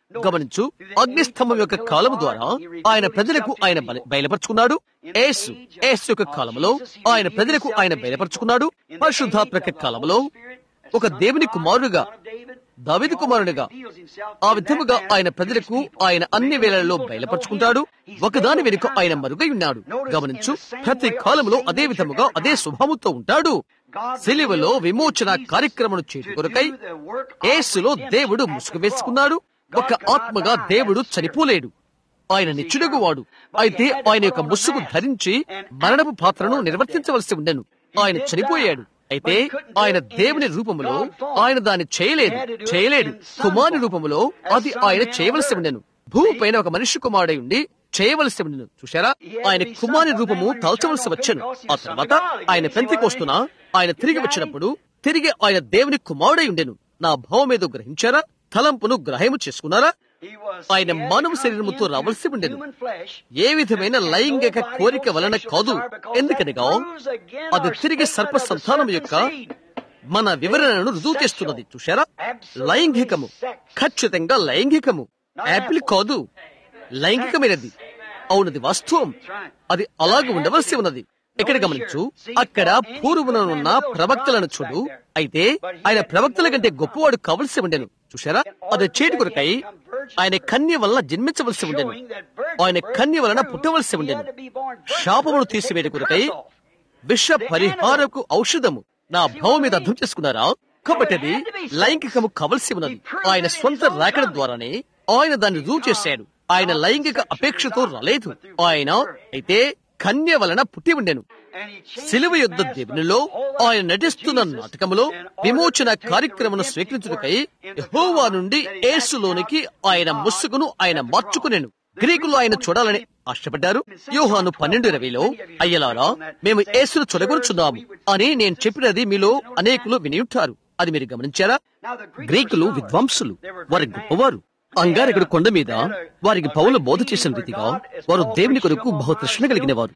గమనించు అగ్నిస్తంభం యొక్క కాలము ద్వారా ఆయన ప్రజలకు ఆయన బయ- బయలుపరుచుకున్నాడు ఏసు ఏసు యొక్క కాలములో ఆయన ప్రజలకు ఆయన బయలుపరుచుకున్నాడు పరిశుద్ధాత్మక కాలములో ఒక దేవుని కుమారుడుగా దావిది కుమారునిగా ఆ విధముగా ఆయన ప్రజలకు ఆయన అన్ని వేళలలో బయలుపరుచుకుంటాడు ఒకదాని వెనుక ఆయన మరుగై ఉన్నాడు గమనించు ప్రతి కాలంలో అదే విధముగా అదే స్వభావంతో ఉంటాడు సిలువలో విమోచన కార్యక్రమం చేయడం కొరకై యేసులో దేవుడు ముసుగు వేసుకున్నాడు ఒక ఆత్మగా దేవుడు చనిపోలేడు ఆయన నిచ్చుడగు వాడు అయితే ఆయన యొక్క ముసుగు ధరించి మరణపు పాత్రను నిర్వర్తించవలసి ఉండెను ఆయన చనిపోయాడు అయితే ఆయన దేవుని రూపములో ఆయన దాన్ని చేయలేదు చేయలేడు కుమారుని రూపములో అది ఆయన చేయవలసి ఉండెను భూమి పైన ఒక మనిషి కుమారుడై ఉండి చేయవలసి ఉండెను చూశారా ఆయన కుమారుని రూపము తలచవలసి వచ్చాను ఆ తర్వాత ఆయన పెంతికోస్తున్న ఆయన తిరిగి వచ్చినప్పుడు తిరిగి ఆయన దేవుని కుమారుడై ఉండెను నా భావం ఏదో గ్రహించారా తలంపును గ్రహము చేసుకున్నారా ఆయన మానవ శరీరముతో రావలసి ఉండెను ఏ విధమైన లైంగిక కోరిక వలన కాదు ఎందుకనగా అది తిరిగి సర్ప సంతానం యొక్క మన వివరణను రుజువు చేస్తున్నది చూశారా లైంగికము ఖచ్చితంగా లైంగికము యాపిల్ కాదు లైంగికమైనది అవునది వాస్తవం అది అలాగే ఉండవలసి ఉన్నది ఇక్కడ గమనించు అక్కడ పూర్వమున ప్రవక్తలను చూడు అయితే ఆయన ప్రవక్తల కంటే గొప్పవాడు కావలసి ఉండెను చూశారా అది చేటి కొరకై ఆయన కన్య వలన జన్మించవలసి ఉండెను ఆయన కన్య వలన పుట్టవలసి ఉండెను శాపమును తీసివేట కొరకై విష పరిహారకు ఔషధము నా భావం మీద అర్థం చేసుకున్నారా కాబట్టి అది లైంగికము కావలసి ఉన్నది ఆయన స్వంత రాకడ ద్వారానే ఆయన దాన్ని రుజువు చేశాడు ఆయన లైంగిక అపేక్షతో రాలేదు ఆయన అయితే కన్య వలన పుట్టి ఉండెను సిలువ యుద్ధ దేవునిలో ఆయన నటిస్తున్న నాటకములో విమోచన కార్యక్రమను స్వీకరించుటకై యెహోవా నుండి యేసులోనికి ఆయన ముసుగును ఆయన మార్చుకునేను గ్రీకులు ఆయన చూడాలని ఆశపడ్డారు యోహాను పన్నెండు ఇరవైలో అయ్యలారా మేము యేసును చూడగొరుచున్నాము అని నేను చెప్పినది మీలో అనేకులు విని ఉంటారు అది మీరు గమనించారా గ్రీకులు విద్వాంసులు వారి గొప్పవారు అంగారకుడు కొండ మీద వారికి పౌలు బోధ చేసిన రీతిగా వారు దేవుని కొరకు బహు తృష్ణ కలిగిన వారు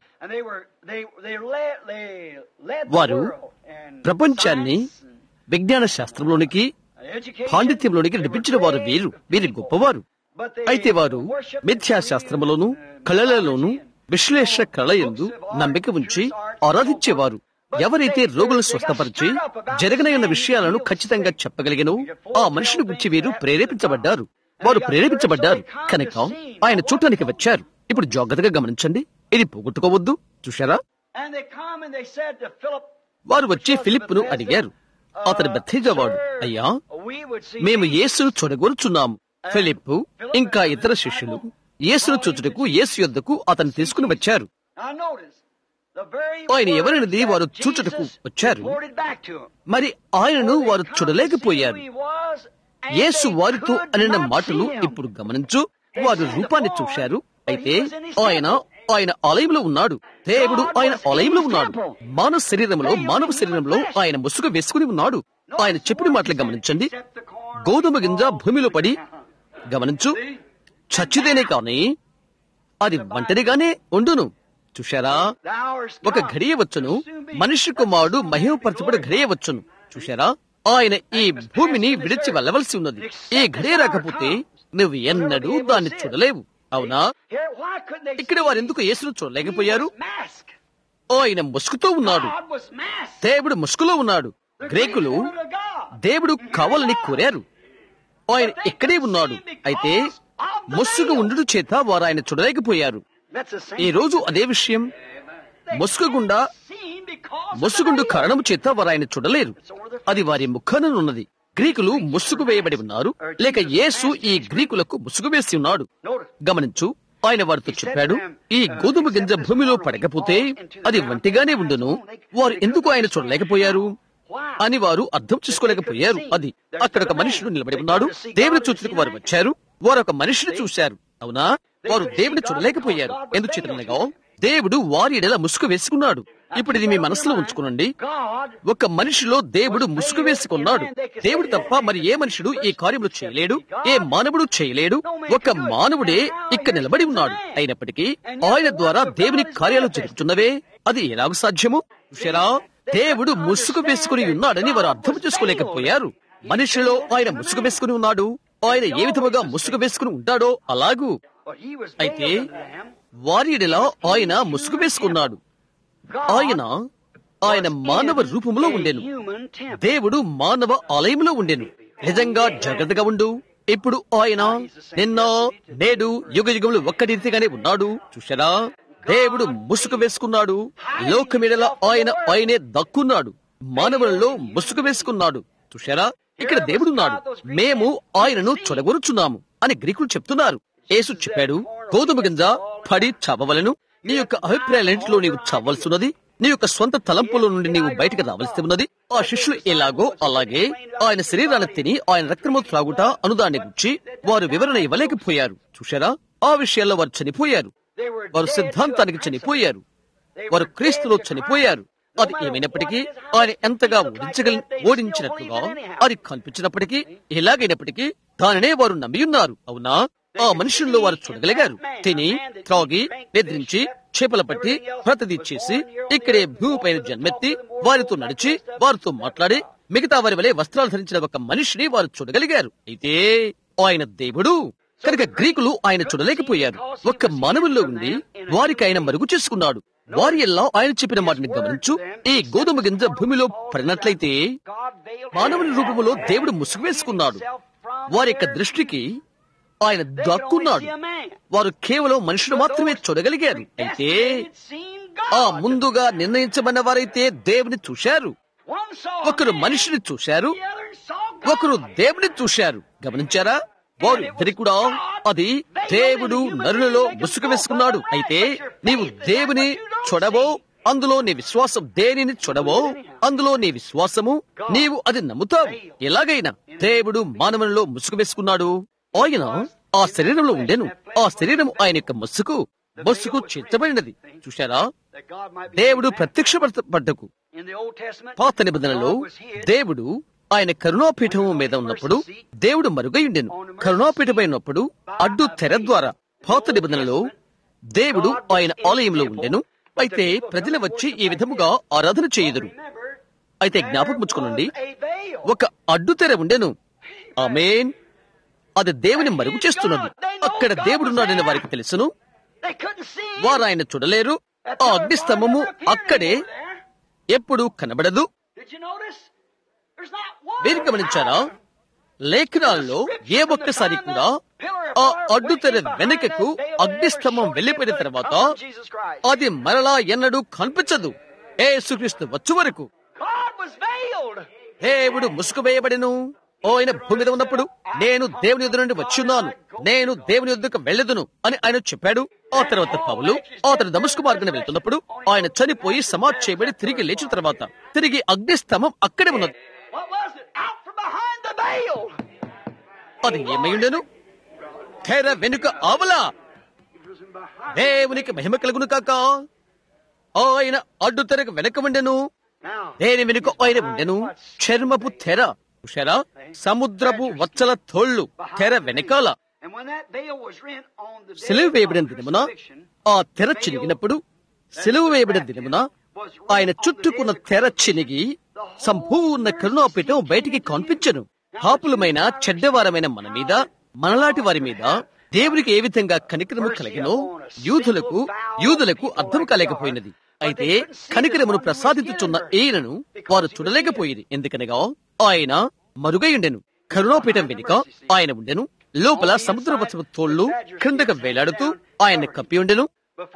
వారు ప్రపంచాన్ని విజ్ఞాన శాస్త్రంలోనికి పాండిత్యంలోనికి నడిపించిన వారు వీరు వీరి గొప్పవారు అయితే వారు మిథ్యా శాస్త్రములోను కళలలోను విశ్లేష కళయందు నమ్మిక ఉంచి ఆరాధించేవారు ఎవరైతే రోగులను స్వస్థపరిచి జరగనయున్న విషయాలను ఖచ్చితంగా చెప్పగలిగినో ఆ మనిషిని గురించి వీరు ప్రేరేపించబడ్డారు వారు ప్రేరేపించబడ్డారు కనుక ఆయన చూడటానికి వచ్చారు ఇప్పుడు జాగ్రత్తగా గమనించండి ఇది పోగొట్టుకోవద్దు చూశారా వారు వచ్చి ఫిలిప్పును అడిగారు అతని బత్తేజవాడు అయ్యా మేము యేసును చూడగోరుచున్నాము ఫిలిప్పు ఇంకా ఇతర శిష్యులు యేసును చూచుటకు యేసు యొద్దకు అతను తీసుకుని వచ్చారు ఆయన ఎవరినది వారు చూచుటకు వచ్చారు మరి ఆయనను వారు చూడలేకపోయారు యేసు వారితో అనిన మాటలు ఇప్పుడు గమనించు వారు రూపాన్ని చూశారు అయితే ఆయన ఆయన ఆలయంలో ఉన్నాడు దేవుడు ఆయన ఆలయంలో ఉన్నాడు మానవ శరీరంలో మానవ శరీరంలో ఆయన ముసుగు వేసుకుని ఉన్నాడు ఆయన చెప్పిన మాటలు గమనించండి గోధుమ గింజ భూమిలో పడి గమనించు చచ్చిదేనే కాని అది ఒంటరిగానే ఉండును చూశారా ఒక ఘడియ వచ్చును మనిషి కుమారుడు మహిమపరచబడి ఘడియ వచ్చును చూశారా ఆయన ఈ భూమిని విడిచి వెళ్ళవలసి ఉన్నది ఈ ఘడియ రాకపోతే నువ్వు ఎన్నడూ దాన్ని చూడలేవు అవునా ఇక్కడ వారు ఎందుకు యేసును చూడలేకపోయారు ఆయన ముసుగుతో ఉన్నాడు దేవుడు ముసుగులో ఉన్నాడు గ్రేకులు దేవుడు కావాలని కోరారు ఆయన ఇక్కడే ఉన్నాడు అయితే ముసుగు ఉండు చేత వారు ఆయన చూడలేకపోయారు ఈ రోజు అదే విషయం ముసుగు గుండా ముసుగుండు కారణము చేత వారు ఆయన చూడలేరు అది వారి ముఖానున్నది గ్రీకులు ముసుగు వేయబడి ఉన్నారు లేక యేసు ఈ గ్రీకులకు ముసుగు వేసి ఉన్నాడు గమనించు ఆయన వారితో చెప్పాడు ఈ గోధుమ గింజ భూమిలో పడకపోతే అది వంటిగానే ఉండును వారు ఎందుకు ఆయన చూడలేకపోయారు అని వారు అర్థం చేసుకోలేకపోయారు అది అక్కడ ఒక మనుషుడు నిలబడి ఉన్నాడు దేవుని చూచుటకు వారు వచ్చారు వారు ఒక మనిషిని చూశారు అవునా వారు దేవుని చూడలేకపోయారు ఎందుకు చిత్రనగా దేవుడు వారి ఎడల ముసుగు వేసుకున్నాడు ఇప్పుడు ఇది మీ మనసులో ఉంచుకునండి ఒక మనిషిలో దేవుడు ముసుగు వేసుకున్నాడు దేవుడు తప్ప మరి ఏ మనుషుడు ఈ కార్యములు చేయలేడు ఏ మానవుడు చేయలేడు ఒక మానవుడే ఇక్కడ నిలబడి ఉన్నాడు అయినప్పటికీ ఆయన ద్వారా దేవుని కార్యాలు జరుగుతున్నవే అది ఎలాగ సాధ్యము షరా దేవుడు ముసుగు వేసుకుని ఉన్నాడని వారు అర్థం చేసుకోలేకపోయారు మనిషిలో ఆయన ముసుగు వేసుకుని ఉన్నాడు ఆయన ఏ విధముగా ముసుగు వేసుకుని ఉంటాడో అలాగూ But he was అయితే veiled unto them. వారిడిలా ఆయన ముసుగు వేసుకున్నాడు ఆయన ఆయన మానవ రూపంలో ఉండెను Human temple. దేవుడు మానవ ఆలయంలో ఉండెను నిజంగా జాగ్రత్తగా ఉండు ఇప్పుడు ఆయన నిన్న నేడు యుగ యుగములు ఒక్క రీతిగానే ఉన్నాడు చూశారా దేవుడు ముసుగు వేసుకున్నాడు లోకమిడల ఆయన ఆయనే దక్కున్నాడు మానవులలో ముసుగు వేసుకున్నాడు చూశారా ఇక్కడ దేవుడున్నాడు మేము ఆయనను చొలగొరుచున్నాము అని గ్రీకులు చెప్తున్నారు యేసు చెప్పాడు గోధుమ గింజ పడి చవవలను నీ యొక్క అభిప్రాయాలన్నింటిలో నీవు చవ్వాల్సినది నీ యొక్క సొంత తలంపుల నుండి నీవు బయటకు రావాల్సి ఉన్నది ఆ శిష్యులు ఎలాగో అలాగే ఆయన శరీరాన్ని తిని ఆయన రక్తము త్రాగుట అనుదాన్ని గురించి వారు వివరణ ఇవ్వలేకపోయారు చూశారా ఆ విషయాల్లో వారు చనిపోయారు They were వారు dead సిద్ధాంతానికి to the చనిపోయారు They వారు were క్రీస్తులో dead to చనిపోయారు Christ. అది ఏమైనప్పటికీ ఆయన ఎంతగా ఓడించగల ఓడించినట్లుగా అది కనిపించినప్పటికీ ఎలాగైనప్పటికీ దానినే వారు నమ్మియున్నారు అవునా ఆ మనుషుల్లో వారు చూడగలిగారు తిని త్రాగి నిద్రించి చేపల పట్టి ప్రతిదీ చేసి ఇక్కడే భూమిపైన జన్మెత్తి వారితో నడిచి వారితో మాట్లాడి మిగతా వారి వలె వస్త్రాలు ధరించిన ఒక మనిషిని వారు చూడగలిగారు అయితే ఆయన దేవుడు కనుక గ్రీకులు ఆయన చూడలేకపోయారు ఒక్క మానవుల్లో ఉండి వారికి ఆయన మరుగు చేసుకున్నాడు వారి ఎల్లా ఆయన చెప్పిన మాటని గమనించు ఈ గోధుమ గింజ భూమిలో పడినట్లయితే God veiled మానవుని them. రూపములో దేవుడు ముసుగు వేసుకున్నాడు వారి యొక్క దృష్టికి ఆయన They could only దక్కున్నాడు see a man. వారు కేవలం మనుషులు మాత్రమే చూడగలిగారు అయితే ఆ ముందుగా నిర్ణయించబడిన వారైతే దేవుని చూశారు ఒకరు మనిషిని చూశారు ఒకరు దేవుని చూశారు గమనించారా వారు ఇద్దరి కూడా అది దేవుడు నరులలో ముసుగు వేసుకున్నాడు అయితే నీవు దేవుని చూడవో అందులో నీ విశ్వాసం దేనిని చూడవో అందులో నీ విశ్వాసము నీవు అది నమ్ముతావు ఎలాగైనా దేవుడు మానవునిలో ముసుగు వేసుకున్నాడు ఆయన ఆ శరీరంలో ఉండెను ఆ శరీరం ఆయన యొక్క ముసుగు ముసుగు చేర్చబడినది చూశారా దేవుడు ప్రత్యక్షపడ్డకు పాత నిబంధనలో దేవుడు ఆయన కరుణాపీఠము మీద ఉన్నప్పుడు దేవుడు మరుగయుండెను కరుణాపీఠమై ఉన్నప్పుడు అడ్డు తెర ద్వారా పాత నిబంధనలో దేవుడు ఆయన ఆలయంలో ఉండెను అయితే ప్రజలు వచ్చి ఈ విధముగా ఆరాధన చేయుదురు అయితే జ్ఞాపకముచ్చుకునండి ఒక అడ్డు తెర ఉండెను ఆమేన్ అది దేవుని మరుగు చేస్తున్నది అక్కడ దేవుడున్నాడని వారికి తెలుసును వారు ఆయన చూడలేరు ఆ అగ్నిస్తంభము అక్కడే ఎప్పుడు కనబడదు మీరు గమనించారా లేఖనాల్లో ఏ ఒక్కసారి కూడా ఆ అడ్డుతెర వెనుకకు అగ్నిస్తంభం వెళ్లిపోయిన తర్వాత అది మరలా ఎన్నడూ కనిపించదు ఏ సుక్రీస్తు వచ్చు వరకు దేవుడు ముసుగు వేయబడిను ఆయన భూమి మీద ఉన్నప్పుడు నేను దేవుని యుద్ధ నుండి వచ్చున్నాను నేను దేవుని యుద్ధకు వెళ్ళదును అని ఆయన చెప్పాడు ఆ తర్వాత పౌలు అతను దమస్కు మార్గం వెళ్తున్నప్పుడు ఆయన చనిపోయి సమాధి చేయబడి తిరిగి లేచిన తర్వాత తిరిగి అగ్నిస్తంభం అక్కడే ఉన్నది అది ఏమైండెను తెర వెనుక ఆవలా దేవునికి మహిమ కలుగును కాక ఆయన అడ్డు తెరకు వెనక ఉండెను దేని వెనుక ఆయన ఉండెను చర్మపు తెర చూశారా సముద్రపు వచ్చల తోళ్లు తెర వెనకాల సెలవు వేయబడిన దినమున ఆ తెర చినిగినప్పుడు సెలవు వేయబడిన దినమున ఆయన చుట్టుకున్న తెర చినిగి సంపూర్ణ కరుణాపీఠం బయటికి కనిపించను పాపులమైన చెడ్డవారమైన మన మీద మనలాంటి వారి మీద దేవునికి ఏ విధంగా కనికరము కలిగినో యూదులకు యూదులకు అర్థం కాలేకపోయినది అయితే కనికరమును ప్రసాదించుచున్న ఈయనను వారు చూడలేకపోయేది ఎందుకనగా ఆయన మరుగయుండెను కరుణాపీఠం వెనుక ఆయన ఉండెను లోపల సముద్రపత్రపు తోళ్లు క్రిందకు వేలాడుతూ ఆయన కప్పి ఉండెను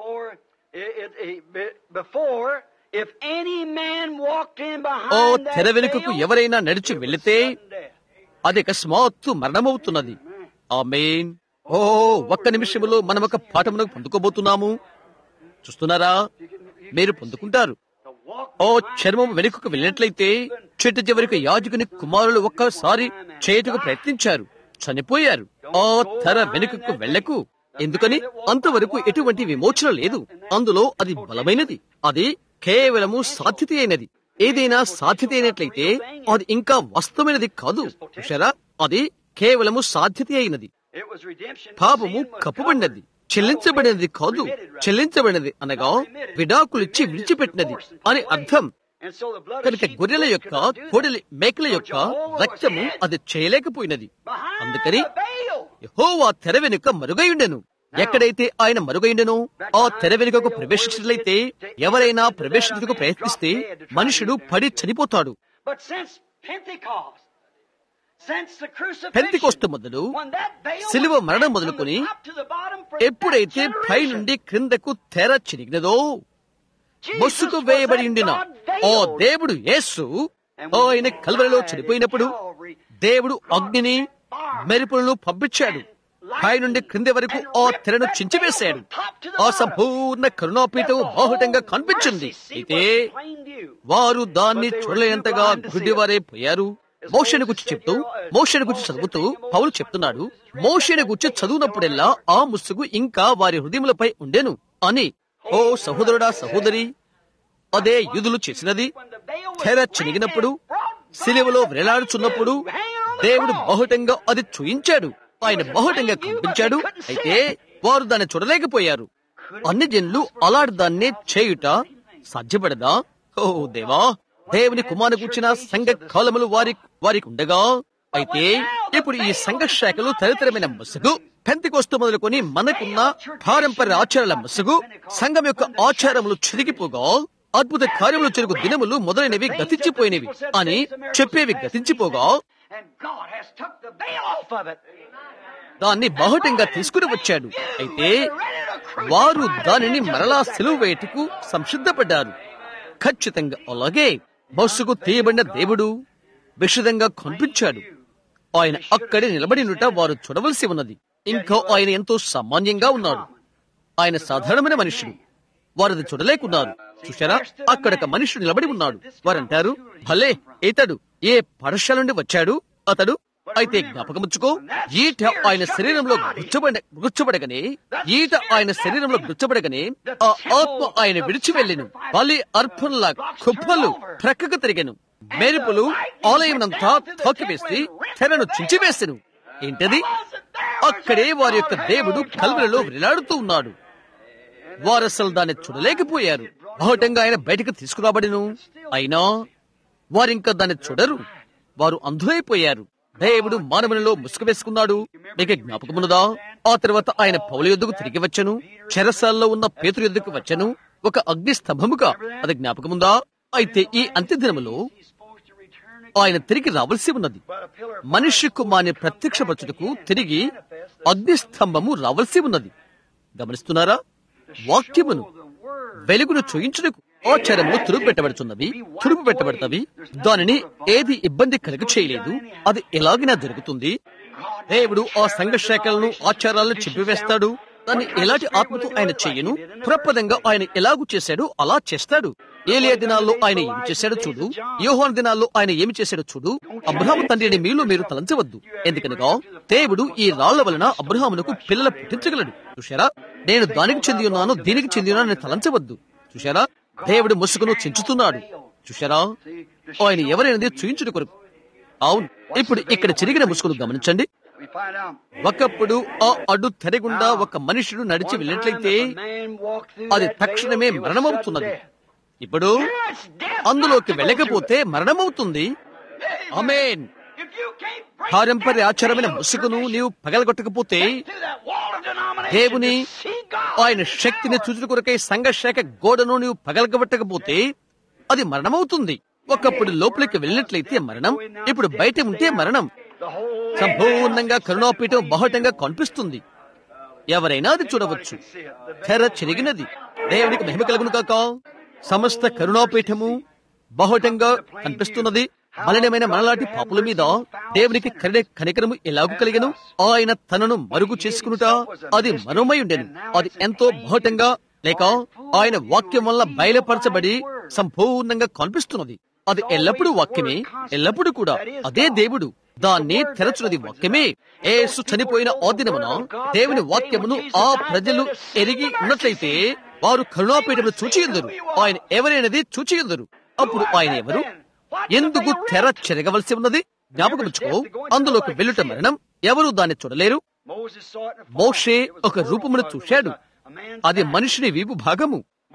ఓ తెర వెనుకకు ఎవరైనా నడిచి వెళితే అది అకస్మాత్తు మరణమవుతున్నది ఆమేన్ ఓ ఒక్క నిమిషంలో మనం ఒక పాఠమును పొందుకోబోతున్నాము చూస్తున్నారా మీరు పొందుకుంటారు ఓ చర్మం వెనుకకు వెళ్ళినట్లయితే చెట్టు చివరికి యాజకుని కుమారులు ఒక్కసారి చేయుటకు ప్రయత్నించారు చనిపోయారు ఆ తెర వెనుకకు వెళ్లకు ఎందుకని అంతవరకు ఎటువంటి విమోచన లేదు అందులో అది బలమైనది అది కేవలము సాధ్యత అయినది ఏదైనా సాధ్యత అయినట్లయితే అది ఇంకా వాస్తవమైనది కాదు చూశారా అది కేవలము సాధ్యత అయినది పాపము కప్పుబడినది చెల్లించబడినది కాదు చెల్లించబడినది అనగా విడాకులిచ్చి విడిచిపెట్టినది అని అర్థం And so the blood of కనుక sheep గొర్రెల could యొక్క not do కోడలి that. మేకల యొక్క రక్తము అది చేయలేకపోయినది Behind అందుకని the veil. యెహోవా తెర వెనుక మరుగైండెను ఎక్కడైతే ఆయన మరుగైండెను ఆ తెర వెనుకకు ప్రవేశించినట్లయితే ఎవరైనా ప్రవేశించుటకు ప్రయత్నిస్తే మనుషుడు పడి చనిపోతాడు But since Pentecost, since the crucifixion, Pentecost మొదలు when that veil సిలువ was మరణం from మొదలుకొని the top to the bottom for ఎప్పుడైతే that పై generation, నుండి క్రిందకు తెర చిరిగినదో Jesus బొస్సుకు was వేయబడి that ఉండిన God ఓ veiled. దేవుడు యేసు And when ఆయన he కల్వరిలో died చనిపోయినప్పుడు at Calvary, దేవుడు అగ్నిని మెరుపులను పంపించాడు పై నుండి క్రింది వరకు ఆ తెరను చించివేశాడు ఆ సంపూర్ణ కరుణాపీఠం బాహుటంగా కనిపించింది అయితే వారు దాన్ని చూడలేనంతగా గుడ్డివారే పోయారు మోషని గురించి చెప్తూ మోషని గురించి చదువుతూ పౌలు చెప్తున్నాడు మోషని గురించి చదువునప్పుడెల్లా ఆ ముసుగు ఇంకా వారి హృదయములపై ఉండెను అని ఓ సహోదరుడా సహోదరి అదే యూదులు చేసినది తెర చినిగినప్పుడు సిలువలో వేలాడుచున్నప్పుడు దేవుడు బహుటంగా అది చూయించాడు ఆయన బహుటంగా కనిపించాడు అయితే వారు దాన్ని చూడలేకపోయారు అన్ని జనులు అలాంటి దాన్ని చేయుట సాధ్యపడదా ఓ దేవా దేవుని కుమారు కూర్చిన సంఘ కాలములు వారి వారికి ఉండగా అయితే ఇప్పుడు ఈ సంఘ శాఖలు తదితరమైన ముసుగు పెంతికొస్తు మొదలుకొని మనకున్న పారంపర్య ఆచారాల ముసుగు సంఘం యొక్క ఆచారములు చిరిగిపోగా అద్భుత కార్యములు చెరుగు దినములు మొదలైనవి గతించిపోయినవి అని చెప్పేవి గతించిపోగా And God has took the veil off of it. దాన్ని బాహుటంగా తీసుకుని వచ్చాడు అయితే వారు దానిని మరలా సెలవు వేయటకు సంసిద్ధపడ్డారు ఖచ్చితంగా అలాగే బస్సుకు తీయబడిన దేవుడు విషదంగా కనిపించాడు ఆయన అక్కడే నిలబడినుట వారు చూడవలసి ఉన్నది ఇంకా ఆయన ఎంతో సామాన్యంగా ఉన్నాడు ఆయన సాధారణమైన మనుషుడు వారు అది చూడలేకున్నారు చూశారా అక్కడ ఒక మనుషుడు నిలబడి ఉన్నాడు వారంటారు భలే ఇతడు ఏ పాఠశాల నుండి వచ్చాడు అతడు అయితే జ్ఞాపకముచ్చుకో ఈట ఆయన శరీరంలో గుచ్చబడ గుచ్చబడగనే ఈట ఆయన శరీరంలో గుచ్చబడగనే ఆ ఆత్మ ఆయన విడిచి వెళ్ళెను బలి అర్పణల కుప్పలు ప్రక్కకు తిరిగెను మెరుపులు ఆలయమంతా తాకివేసి తెరను చించివేసెను ఏంటది అక్కడే వారి యొక్క దేవుడు కల్వలలో వేలాడుతూ ఉన్నాడు వారు అసలు దాన్ని చూడలేకపోయారు బహుటంగా ఆయన బయటకు తీసుకురాబడిను అయినా వారింకా దాన్ని చూడరు వారు అంధులైపోయారు దేవుడు మానవునిలో ముసుగు వేసుకున్నాడు మీకు జ్ఞాపకమున్నదా ఆ తర్వాత ఆయన పౌల యుద్ధకు తిరిగి వచ్చను చెరసాల్లో ఉన్న పేతురు యుద్ధకు వచ్చను ఒక అగ్ని స్తంభముగా అది జ్ఞాపకముందా అయితే ఈ అంత్యదినములో ఆయన తిరిగి రావలసి ఉన్నది మనిషి కుమార్ని ప్రత్యక్షపరచుటకు తిరిగి అగ్ని స్తంభము రావలసి ఉన్నది గమనిస్తున్నారా వాక్యమును వెలుగును చూయించుటకు ఆచారములు తురుపు పెట్టబడుతున్నవి తురుపు పెట్టబడతవి దానిని ఏది ఇబ్బంది కలుగ చేయలేదు అది ఎలాగినా జరుగుతుంది దేవుడు ఆ సంఘ శాఖలను ఆచారాలను చెప్పివేస్తాడు దాన్ని ఎలాంటి ఆత్మతో ఆయన చెయ్యను పురప్రదంగా ఆయన ఎలాగూ చేశాడు అలా చేస్తాడు ఏలియా దినాల్లో ఆయన ఏమి చేశాడో చూడు యోహాన్ దినాల్లో ఆయన ఏమి చేశాడో చూడు అబ్రహాము తండ్రిని మీలో మీరు తలంచవద్దు ఎందుకనగా దేవుడు ఈ రాళ్ల వలన అబ్రహామునకు పిల్లలు పుట్టించగలడు చూశారా నేను దానికి చెంది ఉన్నాను దీనికి చెంది ఉన్నాను అని తలంచవద్దు చూశారా దేవుడు ముసుగును చించుతున్నాడు చూశారా ఆయన ఎవరైనది చూయించుడు కొరకు అవును ఇప్పుడు ఇక్కడ చిరిగిన ముసుగును గమనించండి We find out. ఒకప్పుడు ఆ అడ్డు తెరగుండా ఒక మనుషుడు నడిచి One time వెళ్ళినట్లయితే if a man walked through అది that veil, తక్షణమే it was మరణమవుతున్నది sudden death. ఇప్పుడు It's death అందులోకి not to go వెళ్ళకపోతే మరణమవుతుంది through it. Amen If you can't break పారంపర్య that ఆచారమైన veil ముసుగును tradition, నీవు పగలగొట్టకపోతే through that wall of denomination దేవుని to see God ఆయన in శక్తిని power. చూచుట కొరకై సంఘ శాఖ గోడను నీవు పగలగొట్టకపోతే అది మరణమవుతుంది ఒకప్పుడు లోపలికి వెళ్ళినట్లయితే మరణం ఇప్పుడు బయట ఉంటే మరణం The whole సంపూర్ణంగా కరుణాపీఠం బాహటంగా కనిపిస్తుంది ఎవరైనా అది చూడవచ్చు తెర చెరిగినది దేవునికి మహిమ కలుగును కాక సమస్త కరుణాపీఠము బాహటంగా కనిపిస్తున్నది మలినమైన మనలాంటి పాపుల మీద దేవునికి కరిడే కనికరము ఎలాగు కలిగను ఆయన తనను మరుగు చేసుకునుట అది మరోమై ఉండెను అది ఎంతో బాహటంగా లేక ఆయన వాక్యం వల్ల బయలుపరచబడి సంపూర్ణంగా కనిపిస్తున్నది అది ఎల్లప్పుడూ వాక్యమే ఎల్లప్పుడూ కూడా అదే దేవుడు దాన్ని తెరచున్నది వాక్యమే ఏసు చనిపోయిన ఆ దినమున దేవుని వాక్యమును ఆ ప్రజలు ఎరిగి ఉన్నట్లయితే వారు కరుణాపీఠమును చూచియుందరు ఆయన ఎవరైనది చూచియుందరు అప్పుడు ఆయన ఎవరు ఎందుకు తెర చెరగవలసి ఉన్నది జ్ఞాపకముచ్చుకో అందులోకి వెళ్ళుట మరణం ఎవరు దాన్ని చూడలేరు Moses saw it in a Moshe form. It was ఒక a రూపమును world, చూశాడు a man's అది back. మనిషిని వీపు భాగము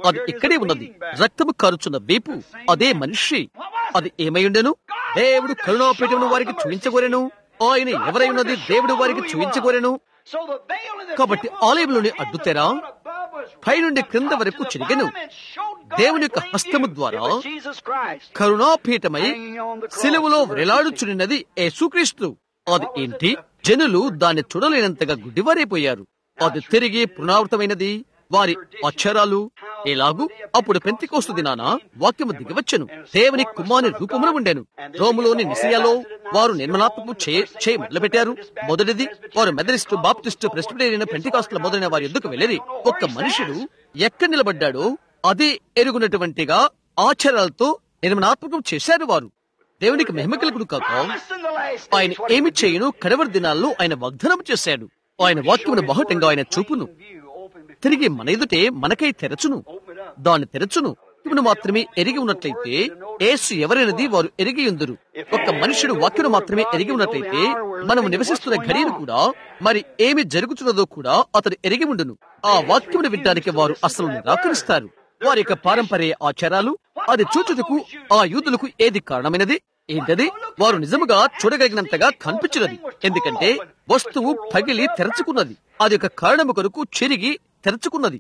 అది ఇక్కడే ఉన్నది రక్తము కారుచున్న వీపు అదే మనిషి అది ఏమైండెను దేవుడు కరుణాపీఠమును వారికి చూపించగోరెను ఆయన ఎవరై ఉన్నది దేవుడు వారికి చూపించగోరెను కాబట్టి ఆలయంలోని అడ్డుతెర పైనుండి క్రింద వరకు చిరిగెను దేవుని యొక్క హస్తము ద్వారా కరుణాపీఠమై సిలువలో వ్రేలాడుచున్నది యేసుక్రీస్తు అది ఏంటి జనులు దాన్ని చూడలేనంతగా గుడ్డివారైపోయారు అది తిరిగి పునరావృతమైనది వారి అక్షరాలు ఎలాగూ అప్పుడు పెంతికోస్తు దినాన వాక్యము దిగివచ్చెను దేవుని కుమారుని రూపమున ఉండెను రోములోని నిసియాలో వారు నిర్మలాత్మకు చేయి మొదలుపెట్టారు మొదటిది వారు మెదరిస్టు బాప్టిస్టు ప్రెస్బిటేరియన్ పెంటికాస్తుల మొదలైన వారి ఎందుకు వెళ్ళరి ఒక్క మనుషుడు ఎక్కడ నిలబడ్డాడో అది ఎరుగునటువంటిగా ఆచారాలతో నిర్మలాత్మకం చేశారు వారు దేవునికి మహిమ కలుగుడు కాక ఆయన ఏమి చేయను కడవరి దినాల్లో ఆయన వాగ్దానం చేశాడు ఆయన వాక్యమును బహుటంగా ఆయన చూపును తిరిగి మన ఎదుటే మనకై తెరచును దాన్ని తెరచును ఇప్పుడు మాత్రమే ఎరిగి ఉన్నట్లయితే ఏసు ఎవరైనది వారు ఎరిగి ఉందరు ఒక్క మనుషుడు వాక్యను మాత్రమే ఎరిగి ఉన్నట్లయితే మనము నివసిస్తున్న ఘడియను కూడా మరి ఏమి జరుగుతున్నదో కూడా అతడు ఎరిగి ఉండును ఆ వాక్యమును వినడానికి వారు అసలు నిరాకరిస్తారు వారి యొక్క పారంపర్య ఆచారాలు అది చూచుటకు ఆ యూదులకు ఏది కారణమైనది ఏంటది వారు నిజముగా చూడగలిగినంతగా కనిపించినది ఎందుకంటే వస్తువు పగిలి తెరచుకున్నది అది ఒక కారణము కొరకు చెరిగి తెరచుకున్నది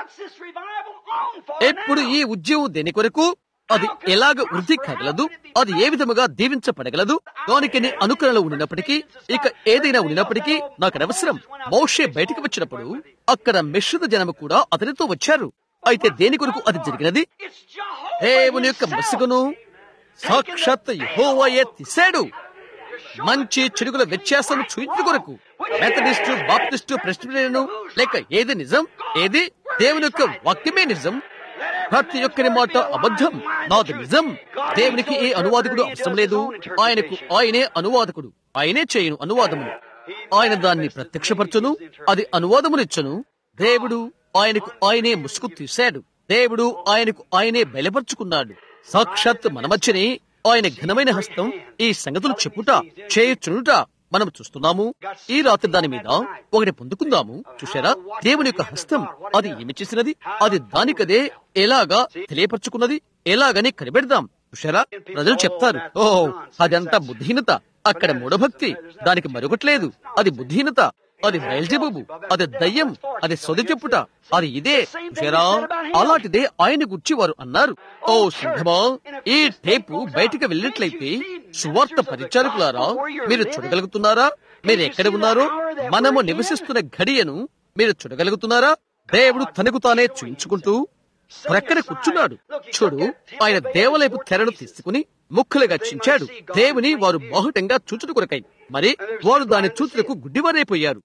ఎప్పుడు ఈ ఉద్యమం దేని కొరకు అది ఎలాగ వృద్ధి కాగలదు అది ఏ విధముగా దీవించబడగలదు దానికి అనుకరణలు ఉండినప్పటికీ ఇక ఏదైనా ఉండినప్పటికీ నాకు అవసరం మౌషే బయటికి వచ్చినప్పుడు అక్కడ మిశ్రిత జనము కూడా అతనితో వచ్చారు అయితే దేని కొరకు అది జరిగినది దేవుని యొక్క మసుగును సాక్షాత్ యహోవయే తీశాడు మంచి చెడుగుల వ్యత్యాసం చూయించు కొరకు మెథడిస్టు బాప్టిస్టు ప్రెస్టిరియను లేక ఏది నిజం ఏది దేవుని యొక్క వాక్యమే నిజం ప్రతి ఒక్కరి మాట అబద్ధం నాది నిజం దేవునికి ఏ అనువాదకుడు అవసరం లేదు ఆయనకు ఆయనే అనువాదకుడు ఆయనే చేయను అనువాదమును ఆయన దాన్ని ప్రత్యక్షపరచును అది అనువాదమునిచ్చును దేవుడు ఆయనకు ఆయనే ముసుగు తీశాడు దేవుడు ఆయనకు ఆయనే బయలుపరుచుకున్నాడు సాక్షాత్ మన మధ్యనే ఆయన ఘనమైన హస్తం ఈ సంగతులు చెప్పుట చేయుచునుట మనం చూస్తున్నాము ఈ రాత్రి దాని మీద ఒకటి పొందుకుందాము చూశారా దేవుని యొక్క హస్తం అది ఏమి చేసినది అది దానికదే ఎలాగా తెలియపరుచుకున్నది ఎలాగని కనిపెడదాం చూశారా ప్రజలు చెప్తారు ఓ అదంతా బుద్ధిహీనత అక్కడ మూఢభక్తి దానికి మరొకట్లేదు అది బుద్ధిహీనత అది బయల్జెబుబు అది దయ్యం అది సొది చెప్పుట అది ఇదే చూశారా అలాంటిదే ఆయన గుర్చి వారు అన్నారు ఓ సింహమా ఈ టేపు బయటికి వెళ్ళినట్లయితే సువార్త పరిచారకులారా మీరు చూడగలుగుతున్నారా మీరు ఎక్కడ ఉన్నారో మనము నివసిస్తున్న ఘడియను మీరు చూడగలుగుతున్నారా దేవుడు తనకు తానే చూయించుకుంటూ ప్రక్కన కూర్చున్నాడు చూడు ఆయన దేవాలయపు తెరను తీసుకుని ముక్కలుగా చించాడు దేవుని వారు బాహుటంగా చూచుట కొరకై మరి వారు దాని చూచుటకు గుడ్డివారైపోయారు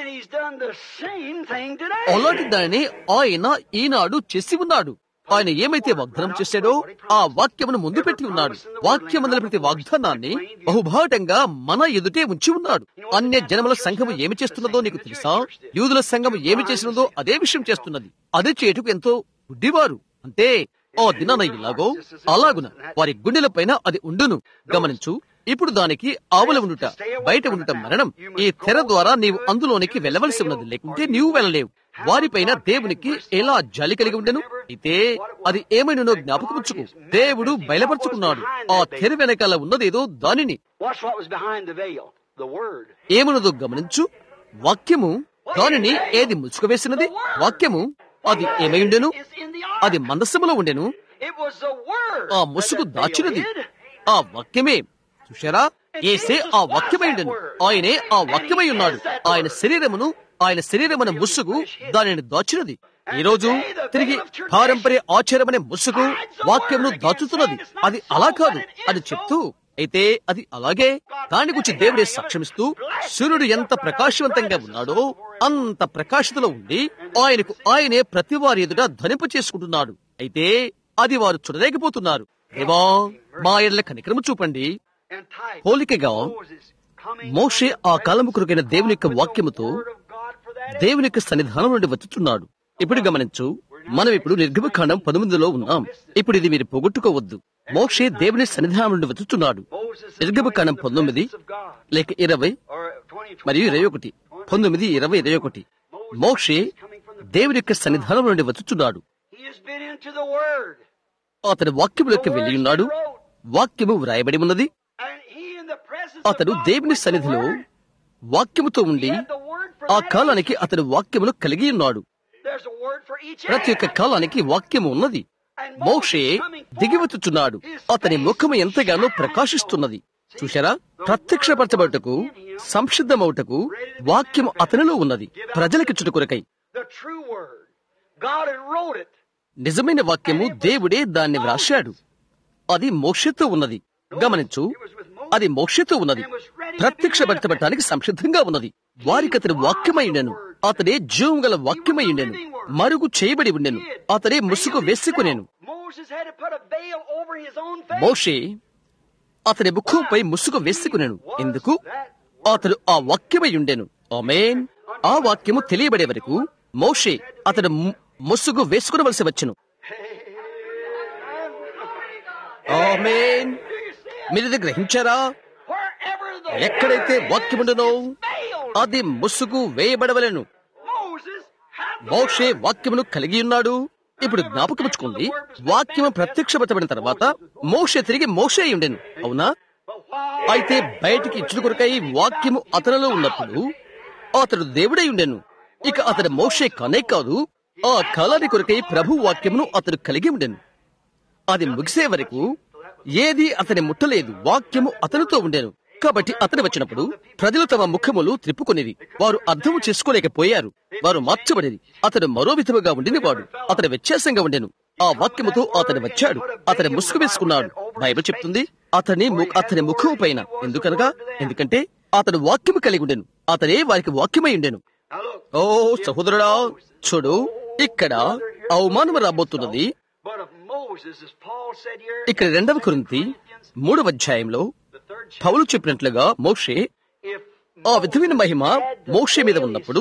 అలాంటి దానిని ఆయన ఈనాడు చేసి ఉన్నాడు ఆయన ఏమైతే వాగ్దానం చేశాడో ఆ వాక్యమును ముందు పెట్టి ఉన్నాడు వాక్యమందల ప్రతి వాగ్దానాన్ని బహుభాటంగా మన ఎదుటే ఉంచి ఉన్నాడు అన్య జనముల సంఘము ఏమి చేస్తున్నదో నీకు తెలుసా యూదుల సంఘము ఏమి చేసినదో అదే విషయం చేస్తున్నది అదే చేటుకు ఎంతో గుడ్డివారు అంతే ఓ దినాన ఇలాగో అలాగున వారి గుండెల పైన అది ఉండును గమనించు ఇప్పుడు దానికి ఆవుల ఉండుట బయట ఉండుట మరణం ఈ తెర ద్వారా నీవు అందులోనికి వెళ్ళవలసి ఉన్నది లేకుంటే నీవు వెళ్ళలేవు వారిపైన దేవునికి ఎలా జాలి కలిగి ఉండెను అయితే అది ఏమైనో జ్ఞాపకముచ్చుకు దేవుడు బయలుపరుచుకున్నాడు ఆ తెర వెనకాల ఉన్నదేదో దానిని ఏమన్నదో గమనించు వాక్యము దానిని ఏది ముసుగు వేసినది వాక్యము అది ఏమైండెను అది మందస్సములో ఉండెను ఆ ముసుగు దాచినది ఆ వాక్యమే చూశారా ఏసే ఆ వాక్యమైండెను ఆయనే ఆ వాక్యమై ఉన్నాడు ఆయన శరీరమును ఆయన శరీరమైన ముసుగు దానిని దాచినది ఈ రోజు తిరిగి పారంపర్య ఆచారమనే ముసుగు వాక్యమును దాచుతున్నది అది అలా కాదు అది చెప్తూ అయితే అది అలాగే దాని గురించి దేవుడే సాక్ష్యమిస్తూ సూర్యుడు ఎంత ప్రకాశవంతంగా ఉన్నాడో అంత ప్రకాశతలో ఉండి ఆయనకు ఆయనే ప్రతి వారి ఎదుట ధనింప చేసుకుంటున్నాడు అయితే అది వారు చూడలేకపోతున్నారు దేవా మా ఎడ్ల కనికరము చూపండి పోలికగా మోషే ఆ కాలము కొరకైన దేవుని యొక్క వాక్యముతో దేవుని యొక్క సన్నిధానం నుండి వచ్చుచున్నాడు ఇప్పుడు గమనించు మనం ఇప్పుడు నిర్గమకాండం పంతొమ్మిదిలో ఉన్నాం ఇప్పుడు ఇది మీరు పోగొట్టుకోవద్దు మోక్షే దేవుని సన్నిధానం నుండి వచ్చుచున్నాడు నిర్గమకాండం పంతొమ్మిది లేక ఇరవై మరియు ఇరవై ఒకటి పంతొమ్మిది ఇరవై ఇరవై ఒకటి మోక్షే దేవుని యొక్క సన్నిధానం నుండి వచ్చుచున్నాడు has been into the Word. అతడు వాక్యములోకి వెళ్ళి ఉన్నాడు వాక్యము వ్రాయబడి ఉన్నది And he in the presence అతడు of God దేవుని with the సన్నిధిలో Word, వాక్యముతో ఉండి he had the Word for ఆ that కాలానికి age. అతడు వాక్యమును కలిగి ఉన్నాడు There's a word for each ప్రతి ఒక్క age. కాలానికి వాక్యము ఉన్నది And Moshe Moses coming forth, దిగివచ్చుచున్నాడు అతని ముఖము ఎంతగానో ప్రకాశిస్తున్నది చూశారా ప్రత్యక్షపరచబడుటకు సంసిద్ధమవుటకు వాక్యము అతనిలో ఉన్నది ప్రజలకిచ్చుట కొరకై the true word. God had wrote it. నిజమైన వాక్యము దేవుడే దాన్ని వ్రాశాడు అది మోక్షతో ఉన్నది గమనించు అది మోక్షతో ఉన్నది ప్రత్యక్షపరచబడటానికి సంసిద్ధంగా ఉన్నది వారికి అతని వాక్యమై ఉండెను అతడే జీవం గల వాక్యమై ఉండెను మరుగు చేయబడి ఉండెను అతడే ముసుగు వేసుకునేను Moses had to put a veil over his own face. మోషే అతని ముఖంపై ముసుగు వేసుకునేను ఎందుకు అతడు ఆ వాక్యమై ఉండెను ఆమేన్ ఆ వాక్యము తెలియబడే వరకు మోషే అతడు ము- ముసుగు వేసుకునవలసి వచ్చును ఆమేన్ మీరు ఇది గ్రహించారా Wherever the ఎక్కడైతే వాక్యముండునో veil, అది ముసుగు వేయబడవలెను Moses had the మోషే వాక్యమును కలిగి ఉన్నాడు ఇప్పుడు జ్ఞాపకముచ్చుకోండి వాక్యము ప్రత్యక్షపరచబడిన తర్వాత మోషే తిరిగి మోషే అయి ఉండెను అవునా But while అయితే బయటికి ఇచ్చిన కొరకై వాక్యము అతనిలో ఉన్నప్పుడు అతడు దేవుడై ఉండెను ఇక అతడు మోషే కానే కాదు ఆ కాలాని కొరకై ప్రభు వాక్యమును అతడు కలిగి ఉండెను అది ముగిసే వరకు ఏది అతని ముట్టలేదు వాక్యము అతనితో ఉండెను కాబట్టి అతను వచ్చినప్పుడు ప్రజలు తమ ముఖములు త్రిప్పుకొనిది వారు అర్థము చేసుకోలేకపోయారు వారు మార్చబడిరి అతడు మరో విధముగా ఉండినవాడు అతడు వ్యత్యాసంగా ఉండెను ఆ వాక్యముతో అతడు వచ్చాడు అతడు ముసుగు వేసుకున్నాడు బైబిల్ చెప్తుంది అతని ము- అతని ముఖము పైన ఎందుకనగా ఎందుకంటే అతడు వాక్యము కలిగి ఉండెను అతడే వారికి వాక్యమై ఉండెను now look, ఓ సహోదరుడా చూడు ఇక్కడ అవమానం రాబోతున్నది but of Moses, as Paul said here, ఇక్కడ రెండవ కొరింతి మూడవ అధ్యాయంలో the third chapter, పౌలు చెప్పినట్లుగా మోషే if ఆ విధమైన మహిమ మోషే మీద ఉన్నప్పుడు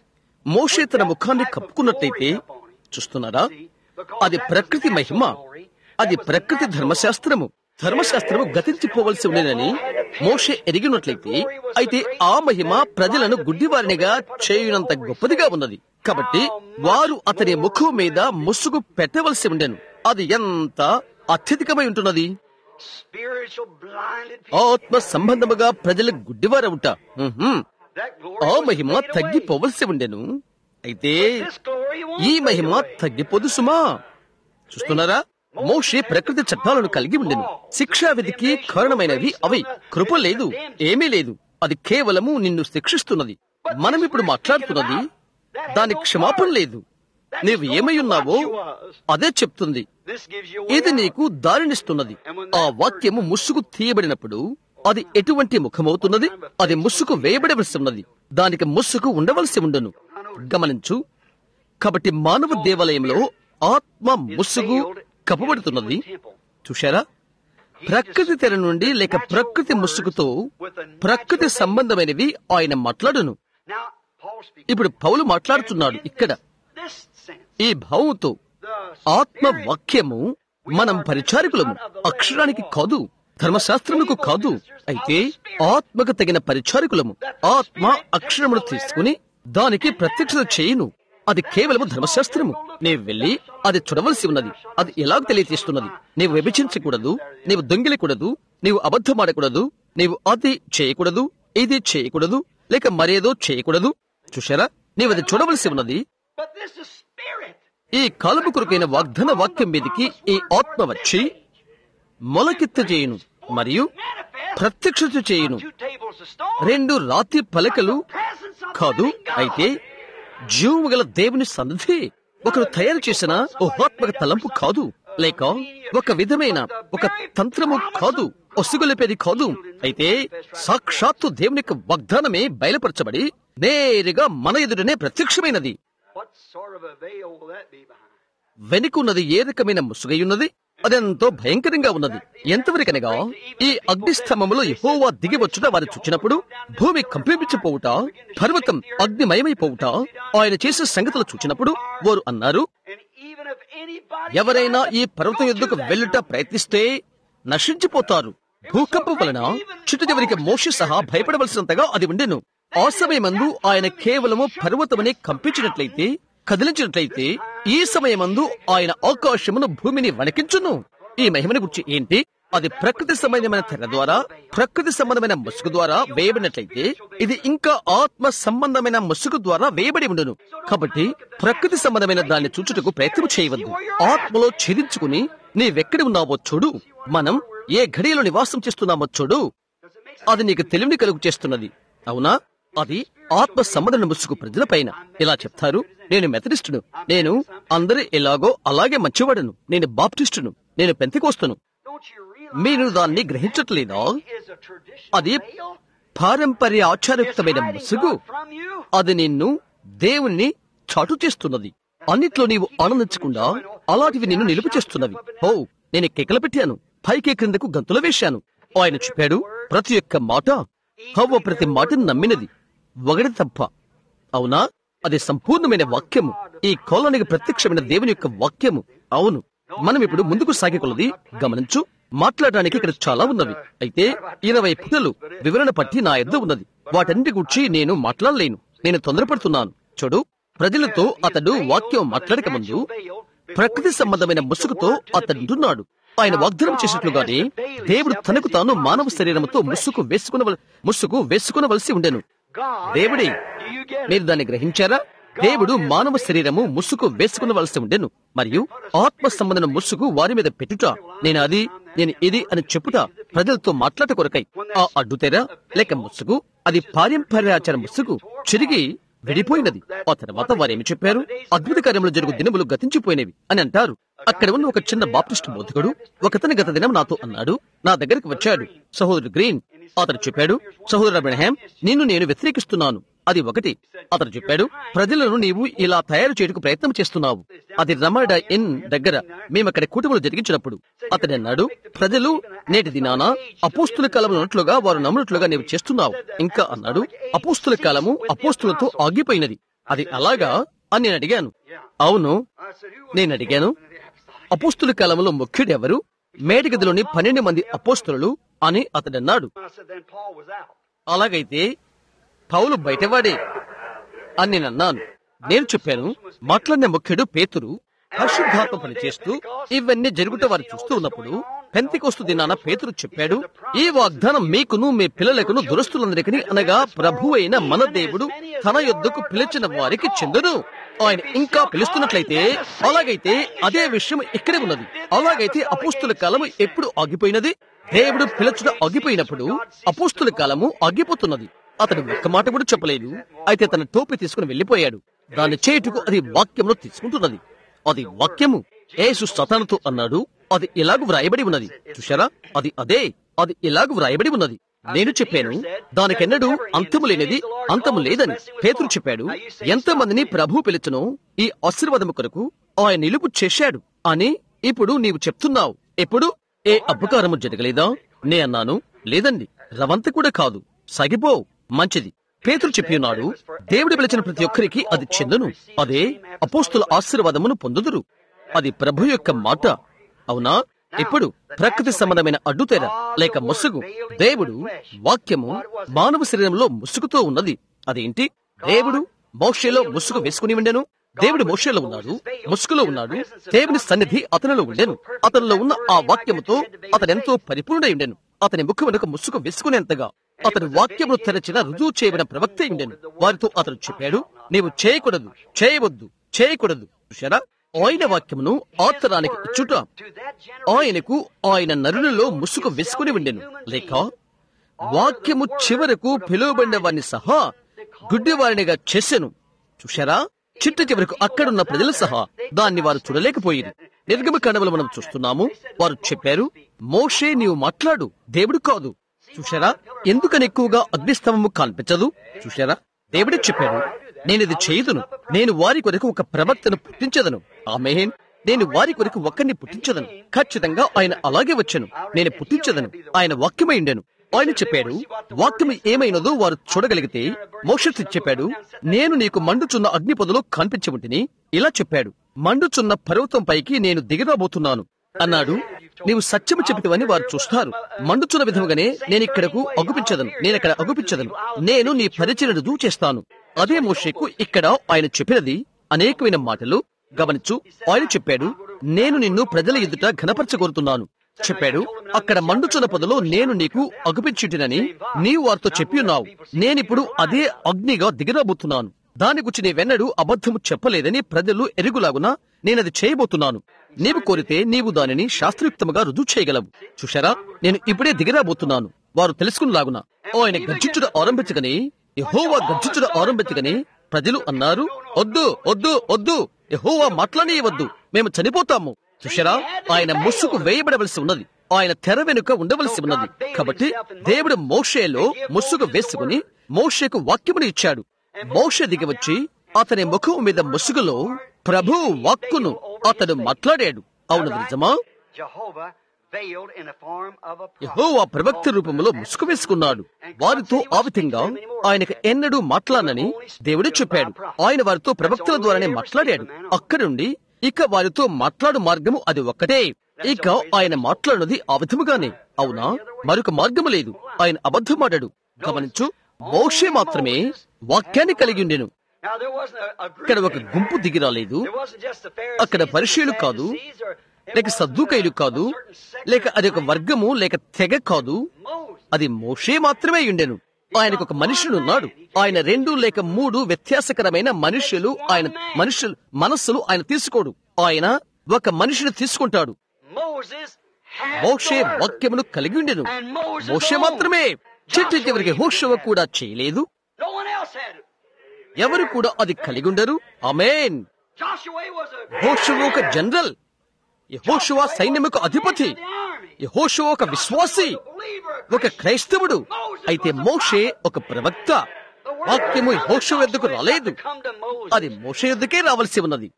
మోషే తన ముఖాన్ని కప్పుకున్నట్లయితే చూస్తున్నారా అది ప్రకృతి మహిమ అది ప్రకృతి ధర్మశాస్త్రము ధర్మశాస్త్రము గతించిపోవలసి ఉండేనని మోషే ఎరిగినట్లయితే అయితే ఆ మహిమ ప్రజలను గుడ్డివారినిగా చేయునంత గొప్పదిగా ఉన్నది కాబట్టి వారు అతని ముఖం మీద ముసుగు పెట్టవలసి ఉండెను అది ఎంత అత్యధికమై ఉంటున్నది spiritual blinded people, ఆత్మ సంబంధముగా ప్రజలు గుడ్డివారవుట ఉహుం. that glory ఆ was మహిమ faded away. తగ్గిపోవలసి ఉండెను అయితే This glory won't ఈ fade మహిమ away. తగ్గిపోదు సుమా చూస్తున్నారా మోషే ప్రకృతి చట్టాలను కలిగి ఉండెను శిక్షా విధికి కారణమైనవి అవి కృప లేదు ఏమీ లేదు అది కేవలము నిన్ను శిక్షిస్తున్నది మనం ఇప్పుడు మాట్లాడుతున్నది దాని క్షమాపణ లేదు నీవు ఏమై ఉన్నావో అదే చెప్తుంది This gives you ఇది నీకు దారినిస్తున్నది ఆ వాక్యము ముసుగు తీయబడినప్పుడు అది ఎటువంటి ముఖమవుతున్నది అది ముసుగు వేయబడవలసి ఉన్నది దానికి ముసుగు ఉండవలసి ఉండును గమనించు కాబట్టి మానవ దేవాలయంలో ఆత్మ ముసుగు కప్పబడుతున్నది చూశారా ప్రకృతి తెర నుండి లేక ప్రకృతి ముసుగుతో ప్రకృతి సంబంధమైనవి ఆయన మాట్లాడును Now, Paul speaks ఇప్పుడు పౌలు మాట్లాడుతున్నాడు ఇక్కడ this sense. ఈ భావంతో The ఆత్మ వాక్యము మనం పరిచారకులము అక్షరానికి కాదు ధర్మశాస్త్రములకు కాదు అయితే ఆత్మకు తగిన పరిచారకులము ఆత్మ అక్షరమును తీసుకుని దానికి ప్రత్యక్షత చేయును అది కేవలము ధర్మశాస్త్రము నీవు వెళ్ళి అది చూడవలసి ఉన్నది అది ఎలాగ తెలియజేస్తున్నది నీవు విభజించకూడదు నీవు దొంగిలకూడదు నీవు అబద్ధమాడకూడదు నీవు అది చేయకూడదు ఇది చేయకూడదు లేక మరేదో చేయకూడదు చూశారా నీవు అది చూడవలసి ఉన్నది But this is spirit. ఈ కాలపు కొరకైన వాగ్దాన వాక్యం మీదికి ఈ ఆత్మ వచ్చి మొలకెత్త చేయును మరియు Manifest ప్రత్యక్షత చేయును two tables of stone. రెండు రాతి పలకలు Presence of కాదు living God. అయితే జీవము గల దేవుని సన్నిధి ఒకరు తయారు చేసిన ఊహాత్మక తలంపు కాదు లేక ఒక విధమైన ఒక తంత్రము కాదు ఒసుగొలిపేది కాదు అయితే సాక్షాత్తు దేవుని యొక్క వాగ్దానమే బయలుపరచబడి నేరుగా మన ఎదుటనే ప్రత్యక్షమైనది What sort of a veil will that be behind? వెనుకున్నది ఏ రకమైన ముసుగై ఉన్నది అదెంతో భయంకరంగా ఉన్నది ఎంతవరకనగా ఈ అగ్నిస్తంభములో యెహోవా దిగి వచ్చుట వారు చూచినప్పుడు భూమి కంపించిపోవుట పర్వతం అగ్నిమయమైపోవుట ఆయన చేసే సంగతులు చూచినప్పుడు వారు అన్నారు And even if anybody ఎవరైనా ఈ పర్వతం యుద్ధకు వెళ్ళుట ప్రయత్నిస్తే నశించిపోతారు భూకంపం వలన చుట్టు చివరికి మోషి సహా భయపడవలసినంతగా అది ఉండెను ఆ సమయమందు ఆయన కేవలము పర్వతమని కంపించినట్లయితే కదిలించినట్లయితే ఈ సమయమందు ఆయన ఆకాశమును భూమిని వణికించును ఈ మహిమని గురించి ఏంటి అది ప్రకృతి సంబంధమైన తెర ద్వారా ప్రకృతి సంబంధమైన ముసుగు ద్వారా వేయబడినట్లయితే ఇది ఇంకా ఆత్మ సంబంధమైన ముసుగు ద్వారా వేయబడి ఉండును కాబట్టి ప్రకృతి సంబంధమైన దాన్ని చూచుటకు ప్రయత్నం చేయవద్దు ఆత్మలో ఛేదించుకుని నీవెక్కడి ఉన్నావో చూడు మనం ఏ ఘడియలో నివాసం చేస్తున్నామో చూడు అది నీకు తెలివిని కలుగు చేస్తున్నది అవునా అది ఆత్మ సంబంధన ముసుగు ప్రజల పైన ఇలా చెప్తారు నేను మెథడిస్టును నేను అందరి ఎలాగో అలాగే మంచివాడను నేను బాప్టిస్టును నేను పెంతికోస్తును మీరు దాన్ని గ్రహించట్లేదా అది పారంపర్య ఆచారయుక్తమైన ముసుగు అది నిన్ను దేవుణ్ణి చాటు చేస్తున్నది అన్నిట్లో నీవు ఆనందించకుండా అలాంటివి నిన్ను నిలుపు చేస్తున్నవి ఓ నేను కేకలు పెట్టాను పైకి క్రిందకు గంతులు వేశాను ఆయన చెప్పాడు ప్రతి ఒక్క మాట హవ్వ ప్రతి మాటను నమ్మినది ఒకటి తప్ప అవునా అది సంపూర్ణమైన వాక్యము ఈ కోలానికి ప్రత్యక్షమైన దేవుని యొక్క వాక్యము అవును మనం ఇప్పుడు ముందుకు సాగే కొలది గమనించు మాట్లాడడానికి ఇక్కడ చాలా ఉన్నవి అయితే ఇరవై పుటలు వివరణ పట్టి నా ఎద్ద ఉన్నది వాటన్నిటి గురించి నేను మాట్లాడలేను నేను తొందరపడుతున్నాను చూడు ప్రజలతో అతడు వాక్యం మాట్లాడక ముందు ప్రకృతి సంబంధమైన ముసుగుతో అతడున్నాడు ఆయన వాగ్దానం చేసినట్లుగానే దేవుడు తనకు తాను మానవ శరీరంతో ముసుగు వేసుకున్న ముసుగు వేసుకునవలసి ఉండెను దేవుడే మీరు దాన్ని గ్రహించారా దేవుడు మానవ శరీరము ముసుగు వేసుకునవలసి ఉండెను మరియు ఆత్మ సంబంధన ముసుగు వారి మీద పెట్టుట నేను అది నేను ఇది అని చెప్పుట ప్రజలతో మాట్లాట కొరకై ఆ అడ్డుతెర లేక ముసుగు అది పారంపర్యాచార ముసుగు చిరిగి విడిపోయినది ఆ తర్వాత వారేమి చెప్పారు అద్భుత కార్యములు జరుగు దినములు గతించిపోయినవి అని అంటారు అక్కడ ఉన్న ఒక చిన్న బాప్టిస్ట్ బోధకుడు ఒకతని గత దినం నాతో అన్నాడు నా దగ్గరికి వచ్చాడు సహోదరుడు గ్రీన్ అతడు చెప్పాడు సహోదరు అబ్రహాం నిన్ను నేను వ్యతిరేకిస్తున్నాను అది ఒకటి అతడు చెప్పాడు ప్రజలను నీవు ఇలా తయారు చేయడానికి ప్రయత్నం చేస్తున్నావు అది రమడ ఇన్ దగ్గర మేము అక్కడ కుటుంబాలు జరిగించినప్పుడు అతడు అన్నాడు ప్రజలు నేటి దినాన అపోస్తుల కాలం ఉన్నట్లుగా వారు నమ్మినట్లుగా నీవు చేస్తున్నావు ఇంకా అన్నాడు అపోస్తుల కాలము అపోస్తులతో ఆగిపోయినది అది అలాగా అని నేను అడిగాను అవును నేను అడిగాను అపోస్తుల కాలంలో ముఖ్యుడు ఎవరు మేడిగదిలోని పన్నెండు మంది అపోస్తులు అని అతడన్నాడు అలాగైతే పౌలు బయటవాడే అని నేను అన్నాను నేను చెప్పాను మాట్లాడిన ముఖ్యుడు పేతురు పరిశుద్ధాత్మ పనిచేస్తూ ఇవన్నీ జరుగుట వారు చూస్తూ ఉన్నప్పుడు పెంతికొస్తు దినాన పేతురు చెప్పాడు ఈ వాగ్దానం మీకును మీ పిల్లలకును దురస్తులందరికీ అనగా ప్రభు అయిన మన దేవుడు తన యొద్దకు పిలిచిన వారికి చెందును ఆయన ఇంకా పిలుస్తున్నట్లయితే అలాగైతే అదే విషయం ఇక్కడే ఉన్నది అలాగైతే అపోస్తుల కాలము ఎప్పుడు ఆగిపోయినది దేవుడు పిలచుట ఆగిపోయినప్పుడు అపోస్తుల కాలము ఆగిపోతున్నది అతడు ఒక్క మాట కూడా చెప్పలేదు అయితే తన టోపి తీసుకుని వెళ్లిపోయాడు దాన్ని చేయుటకు అది వాక్యంలో తీసుకుంటున్నది అది వాక్యము ఏసు సతానుతో అన్నాడు అది ఇలాగ వ్రాయబడి ఉన్నది చూశారా అది అదే అది ఇలాగ వ్రాయబడి ఉన్నది నేను చెప్పాను దానికెన్నడూ అంతము లేనిది అంతము లేదని పేతురు చెప్పాడు ఎంతమందిని ప్రభు పిలుచునో ఈ ఆశీర్వాదము కొరకు ఆయన నిలుపు చేశాడు అని ఇప్పుడు నీవు చెప్తున్నావు ఎప్పుడు ఏ అపకారము జరగలేదా నే అన్నాను లేదండి రవంత కూడా కాదు సాగిపో మంచిది పేతురు చెప్పి ఉన్నాడు దేవుడు పిలిచిన ప్రతి ఒక్కరికి అది చెందును అదే అపోస్తుల ఆశీర్వాదమును పొందుదురు అది ప్రభు యొక్క మాట అవునా ఇప్పుడు ప్రకృతి సంబంధమైన అడ్డుతెర లేక ముసుగు దేవుడు వాక్యము మానవ శరీరంలో ముసుగుతో ఉన్నది అదేంటి దేవుడు మోషేలో ముసుగు వేసుకుని ఉండెను దేవుడు మోషేలో ఉన్నాడు ముసుగులో ఉన్నాడు దేవుని సన్నిధి అతనిలో ఉండెను అతనిలో ఉన్న ఆ వాక్యముతో అతనెంతో పరిపూర్ణై ఉండెను అతని ముఖమునకు ముసుగు వేసుకునేంతగా అతని వాక్యమును తెరచిన రుజువు చేయబడిన ప్రవక్త ఉండెను వారితో అతను చెప్పాడు నీవు చేయకూడదు చేయవద్దు చేయకూడదు చూశారా ఆయన వాక్యమును ఆత్తరానికి ఇచ్చుట ఆయనకు ఆయన నరులలో ముసుగు వేసుకుని ఉండెను లేక వాక్యము చివరకు పిలువబడిన వారిని సహా గుడ్డివారినిగా చేసెను చూశారా చిట్ట చివరకు అక్కడున్న ప్రజలు సహా దాన్ని వారు చూడలేకపోయారు నిర్గమ కండములు మనం చూస్తున్నాము వారు చెప్పారు మోషే నీవు మాట్లాడు దేవుడు కాదు చూశారా ఎందుకని ఎక్కువగా అగ్నిస్తంభము కనిపించదు చూశారా దేవుడే చెప్పాడు నేను ఇది చేయదును నేను వారి కొరకు ఒక ప్రవక్తను పుట్టించదను ఆమెన్ నేను వారి కొరకు ఒక్కరిని పుట్టించదను ఖచ్చితంగా ఆయన అలాగే వచ్చాను నేను పుట్టించదను ఆయన వాక్యమై ఉండెను ఆయన చెప్పాడు వాక్యం ఏమైనదో వారు చూడగలిగితే మోక్షి చెప్పాడు నేను నీకు మండుచున్న అగ్ని పొదలో కనిపించి ఉంటిని ఇలా చెప్పాడు మండుచున్న పర్వతం పైకి నేను దిగరాబోతున్నాను అన్నాడు నీవు సత్యము చెబితవని వారు చూస్తారు మండుచున్న విధముగానే నేను ఇక్కడకు అగుపించదను నేనక్కడ అగుపించదను నేను నీ పరిచయను రుజువు చేస్తాను అదే మోషేకు ఇక్కడ ఆయన చెప్పినది అనేకమైన మాటలు గమనించు ఆయన చెప్పాడు నేను నిన్ను ప్రజల ఎదుట ఘనపరచగోరుతున్నాను చెప్పాడు అక్కడ మండుచున్న పొదలో నేను నీకు అగుపించుటినని నీవు వారితో చెప్పి ఉన్నావు నేనిప్పుడు అదే అగ్నిగా దిగిరాబోతున్నాను దాని గురించి నీవెన్నడూ అబద్ధము చెప్పలేదని ప్రజలు ఎరుగులాగున నేనది చేయబోతున్నాను నీవు కోరితే నీవు దానిని శాస్త్రయుక్తముగా రుజువు చేయగలవు చూశారా నేను ఇప్పుడే దిగిరాబోతున్నాను వారు తెలుసుకునిలాగున ఆయన గర్జించుట ఆరంభించగని యహోవా గర్జించుట ఆరంభించగని ప్రజలు అన్నారు వద్దు వద్దు వద్దు యహోవా మాట్లాడేయవద్దు మేము చనిపోతాము చూశారా ఆయన ముసుగు వేయబడవలసి ఉన్నది ఆయన తెర వెనుక ఉండవలసి ఉన్నది కాబట్టి దేవుడు మోషేలో ముసుగు వేసుకుని మోషేకు వాక్యమును ఇచ్చాడు మోషే దిగి వచ్చి అతని ముఖం మీద ముసుగులో ప్రభు వాక్కును అతడు మాట్లాడాడు అవును నిజమా Jehovah veiled in the form of a prophet. యెహోవా ప్రవక్త రూపంలో ముసుగు వేసుకున్నాడు వారితో ఆ విధంగా ఆయనకు ఎన్నడూ మాట్లాడనని దేవుడే చెప్పాడు ఆయన వారితో ప్రవక్తల ద్వారానే మాట్లాడాడు అక్కడి నుండి ఇక వారితో మాట్లాడు మార్గము అది ఒక్కటే ఇక ఆయన మాట్లాడినది ఆ విధముగానే అవునా మరొక మార్గము లేదు ఆయన అబద్ధమాడాడు గమనించు మోషే మాత్రమే వాక్యాన్ని కలిగి ఉండెను Now there wasn't a, a group ఇక్కడ ఒక there. గుంపు దిగి రాలేదు There wasn't just the అక్కడ Pharisees, పరిచయులు the కాదు Sadducees, or it లేక wasn't సద్దుకైలు a- కాదు a certain sect లేక or అది ఒక clan. వర్గము లేక తెగ కాదు Moses. అది మోషే మాత్రమే ఉండెను ఆయనకు ఒక మనుషుడున్నాడు ఆయన రెండు లేక మూడు వ్యత్యాసకరమైన మనుషులు ఆయన మనుషులు మనస్సులు ఆయన తీసుకోడు ఆయన ఒక మనిషిని తీసుకుంటాడు Moses had Moshe the word. వాక్యమును కలిగి ఉండెను And Moses మోషే alone. మాత్రమే చిట్టి చివరికి హోషవ కూడా చేయలేదు No one else had it. ఎవరు కూడా అది కలిగి ఉండరు అమేన్ Joshua was a హోషవ ఒక జనరల్ యహోషువ సైన్యముకు అధిపతి యహోషువ ఒక విశ్వాసి ఒక క్రైస్తవుడు అయితే మోషే ఒక ప్రవక్త వాక్యము యెహోషువ యొద్దకు రాలేదు అది మోషే యొద్దకే రావాల్సి ఉన్నది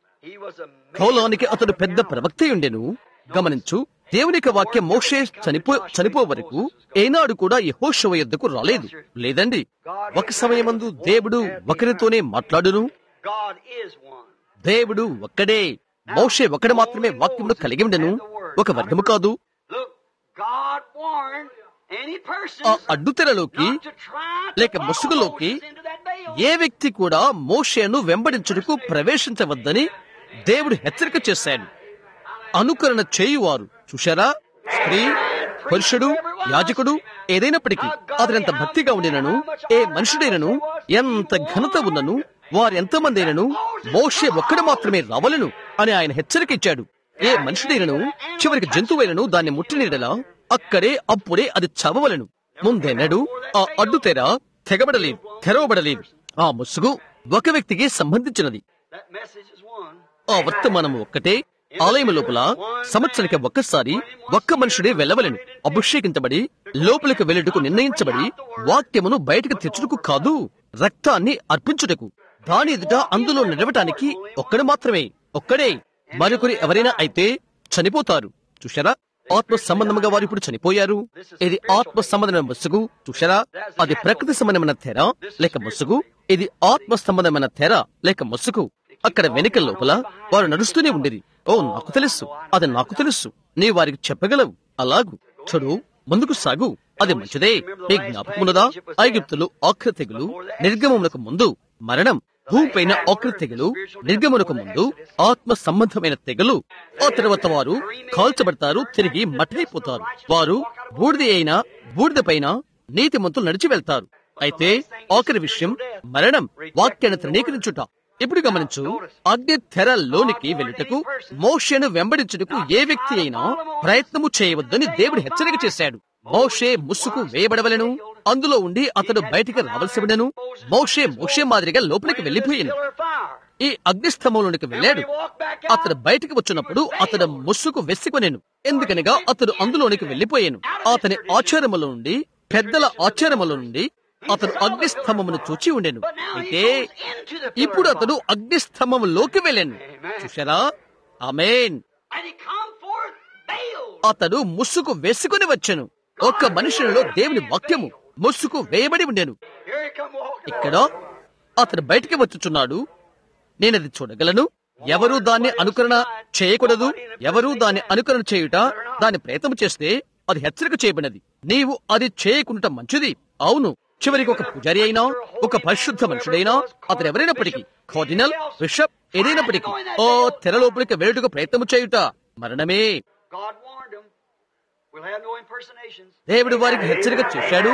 కౌలానికి అతడు పెద్ద ప్రవక్త ఉండెను గమనించు దేవునికి వాక్యం మోషే చనిపో చనిపో వరకు ఏనాడు కూడా యహోషవ యొద్దకు రాలేదు లేదండి ఒక సమయమందు దేవుడు ఒకరితోనే మాట్లాడును God is one. దేవుడు ఒక్కడే మోషే ఒకడు మాత్రమే వాక్యమును కలిగి ఉండెను ఒక వర్గము కాదు Look, God warned any person ఆ అడ్డుతెరలోకి not to try to లేక follow ముసుగులోకి Moses into that veil. ఏ వ్యక్తి కూడా మోషేను వెంబడించుటకు ప్రవేశించవద్దని దేవుడు హెచ్చరిక చేశాడు అనుకరణ చేయువారు చూశారా స్త్రీ పురుషుడు యాజకుడు ఏదైనప్పటికీ అతనంత భక్తిగా ఉండినను ఏ మనుషుడైనను ఎంత ఘనత ఉన్నను వారెంతమందైనను మోషే ఒక్కడు మాత్రమే రావలను అని ఆయన హెచ్చరిక ఇచ్చాడు ఏ మనుషుడైనను చివరికి జంతువైనను దాన్ని ముట్టినీడలా అక్కడే అప్పుడే అది చవవలను ముందెన్నడు ఆ అడ్డు తెర తెగబడలేదు తెరవబడలేదు ఆ ముసుగు ఒక వ్యక్తికి సంబంధించినది That message is one. ఆ వర్తమానం ఒక్కటే ఆలయం లోపల సంవత్సరానికి ఒక్కసారి ఒక్క మనుషుడే వెళ్ళవలెను అభిషేకించబడి లోపలికి వెళ్ళుటకు నిర్ణయించబడి వాక్యమును బయటకు తెచ్చుటకు కాదు రక్తాన్ని అర్పించుటకు దాని ఎదుట అందులో నిలవటానికి ఒక్కడు మాత్రమే ఒక్కడే మరొకరు ఎవరైనా అయితే చనిపోతారు చూశారా ఆత్మ సంబంధముగా వారు ఇప్పుడు చనిపోయారు ఇది ఆత్మ సంబంధమైన ముసుగు చూశారా అది ప్రకృతి సంబంధమైన తెర లేక ముసుగు ఇది ఆత్మ సంబంధమైన తెర లేక ముసుగు అక్కడ వెనుక లోపల వారు నడుస్తూనే ఉండేది ఓ నాకు తెలుసు అది నాకు తెలుసు నీ వారికి చెప్పగలవు అలాగు చూడు ముందుకు సాగు అది మంచిదే నీ జ్ఞాపకమున్నదా ఐగుప్తులు ఆఖరి తెగులు నిర్గమమునకు ముందు మరణం భూమిపైన ఆఖరి తెగులు నిర్గమనకు ముందు ఆత్మ సంబంధమైన తెగలు ఆ తర్వాత వారు కాల్చబడతారు తిరిగి మట్టైపోతారు వారు బూడిద అయిన బూడిద పైన నీతిమంతులు నడిచి వెళ్తారు అయితే ఆఖరి విషయం మరణం వాక్యాన్ని తృణీకరించుట ఇప్పుడు గమనించు అగ్ని తెరలోనికి వెళ్ళుటకు మోషేను వెంబడించుటకు ఏ వ్యక్తి అయినా ప్రయత్నము చేయవద్దని దేవుడు హెచ్చరిక చేశాడు మోషే ముసుగు వేయబడవలను అందులో ఉండి అతడు బయటికి రావలసి ఉండను మోషే మోషే మాదిరిగా లోపలికి వెళ్లిపోయాను Pillar of fire. ఈ అగ్నిస్తంభంలోనికి వెళ్ళాడు When he walked back out, అతడు బయటికి వచ్చినప్పుడు అతడు ముసుగు వెస్సికొనేను ఎందుకనగా అతడు అందులోనికి వెళ్లిపోయాను అతని ఆచారముల నుండి పెద్దల ఆచారముల నుండి అతడు అగ్నిస్తంభమును చూచి ఉండెను but now he అయితే goes into the pillar ఇప్పుడు of అతడు అగ్నిస్తంభంలోకి వెళ్ళాను చూశారా ఆమేన్ And he come forth veiled. అతడు ముసుగు వేసుకుని వచ్చెను ఒక్క మనుషులలో దేవుని వాక్యము ముసుగు వేయబడి ఉండెను Here he come walking. ఇక్కడ అతను బయటికి వచ్చుచున్నాడు నేనది చూడగలను ఎవరు దాన్ని అనుకరణ చేయకూడదు ఎవరు దాన్ని అనుకరణ చేయుట దాని ప్రయత్నం చేస్తే అది హెచ్చరిక చేయబడినది నీవు అది చేయకుండా మంచిది అవును చివరికి ఒక పూజారి అయినా ఒక పరిశుద్ధ మనుషుడైనా అతను ఎవరైనప్పటికీ కార్డినల్ బిషప్ ఏదైనప్పటికీ ఓ తెర లోపలికి వెళ్ళుటకు ప్రయత్నం చేయుట మరణమే God warned them. We'll have no impersonations. దేవుడు వారికి హెచ్చరిక చేశాడు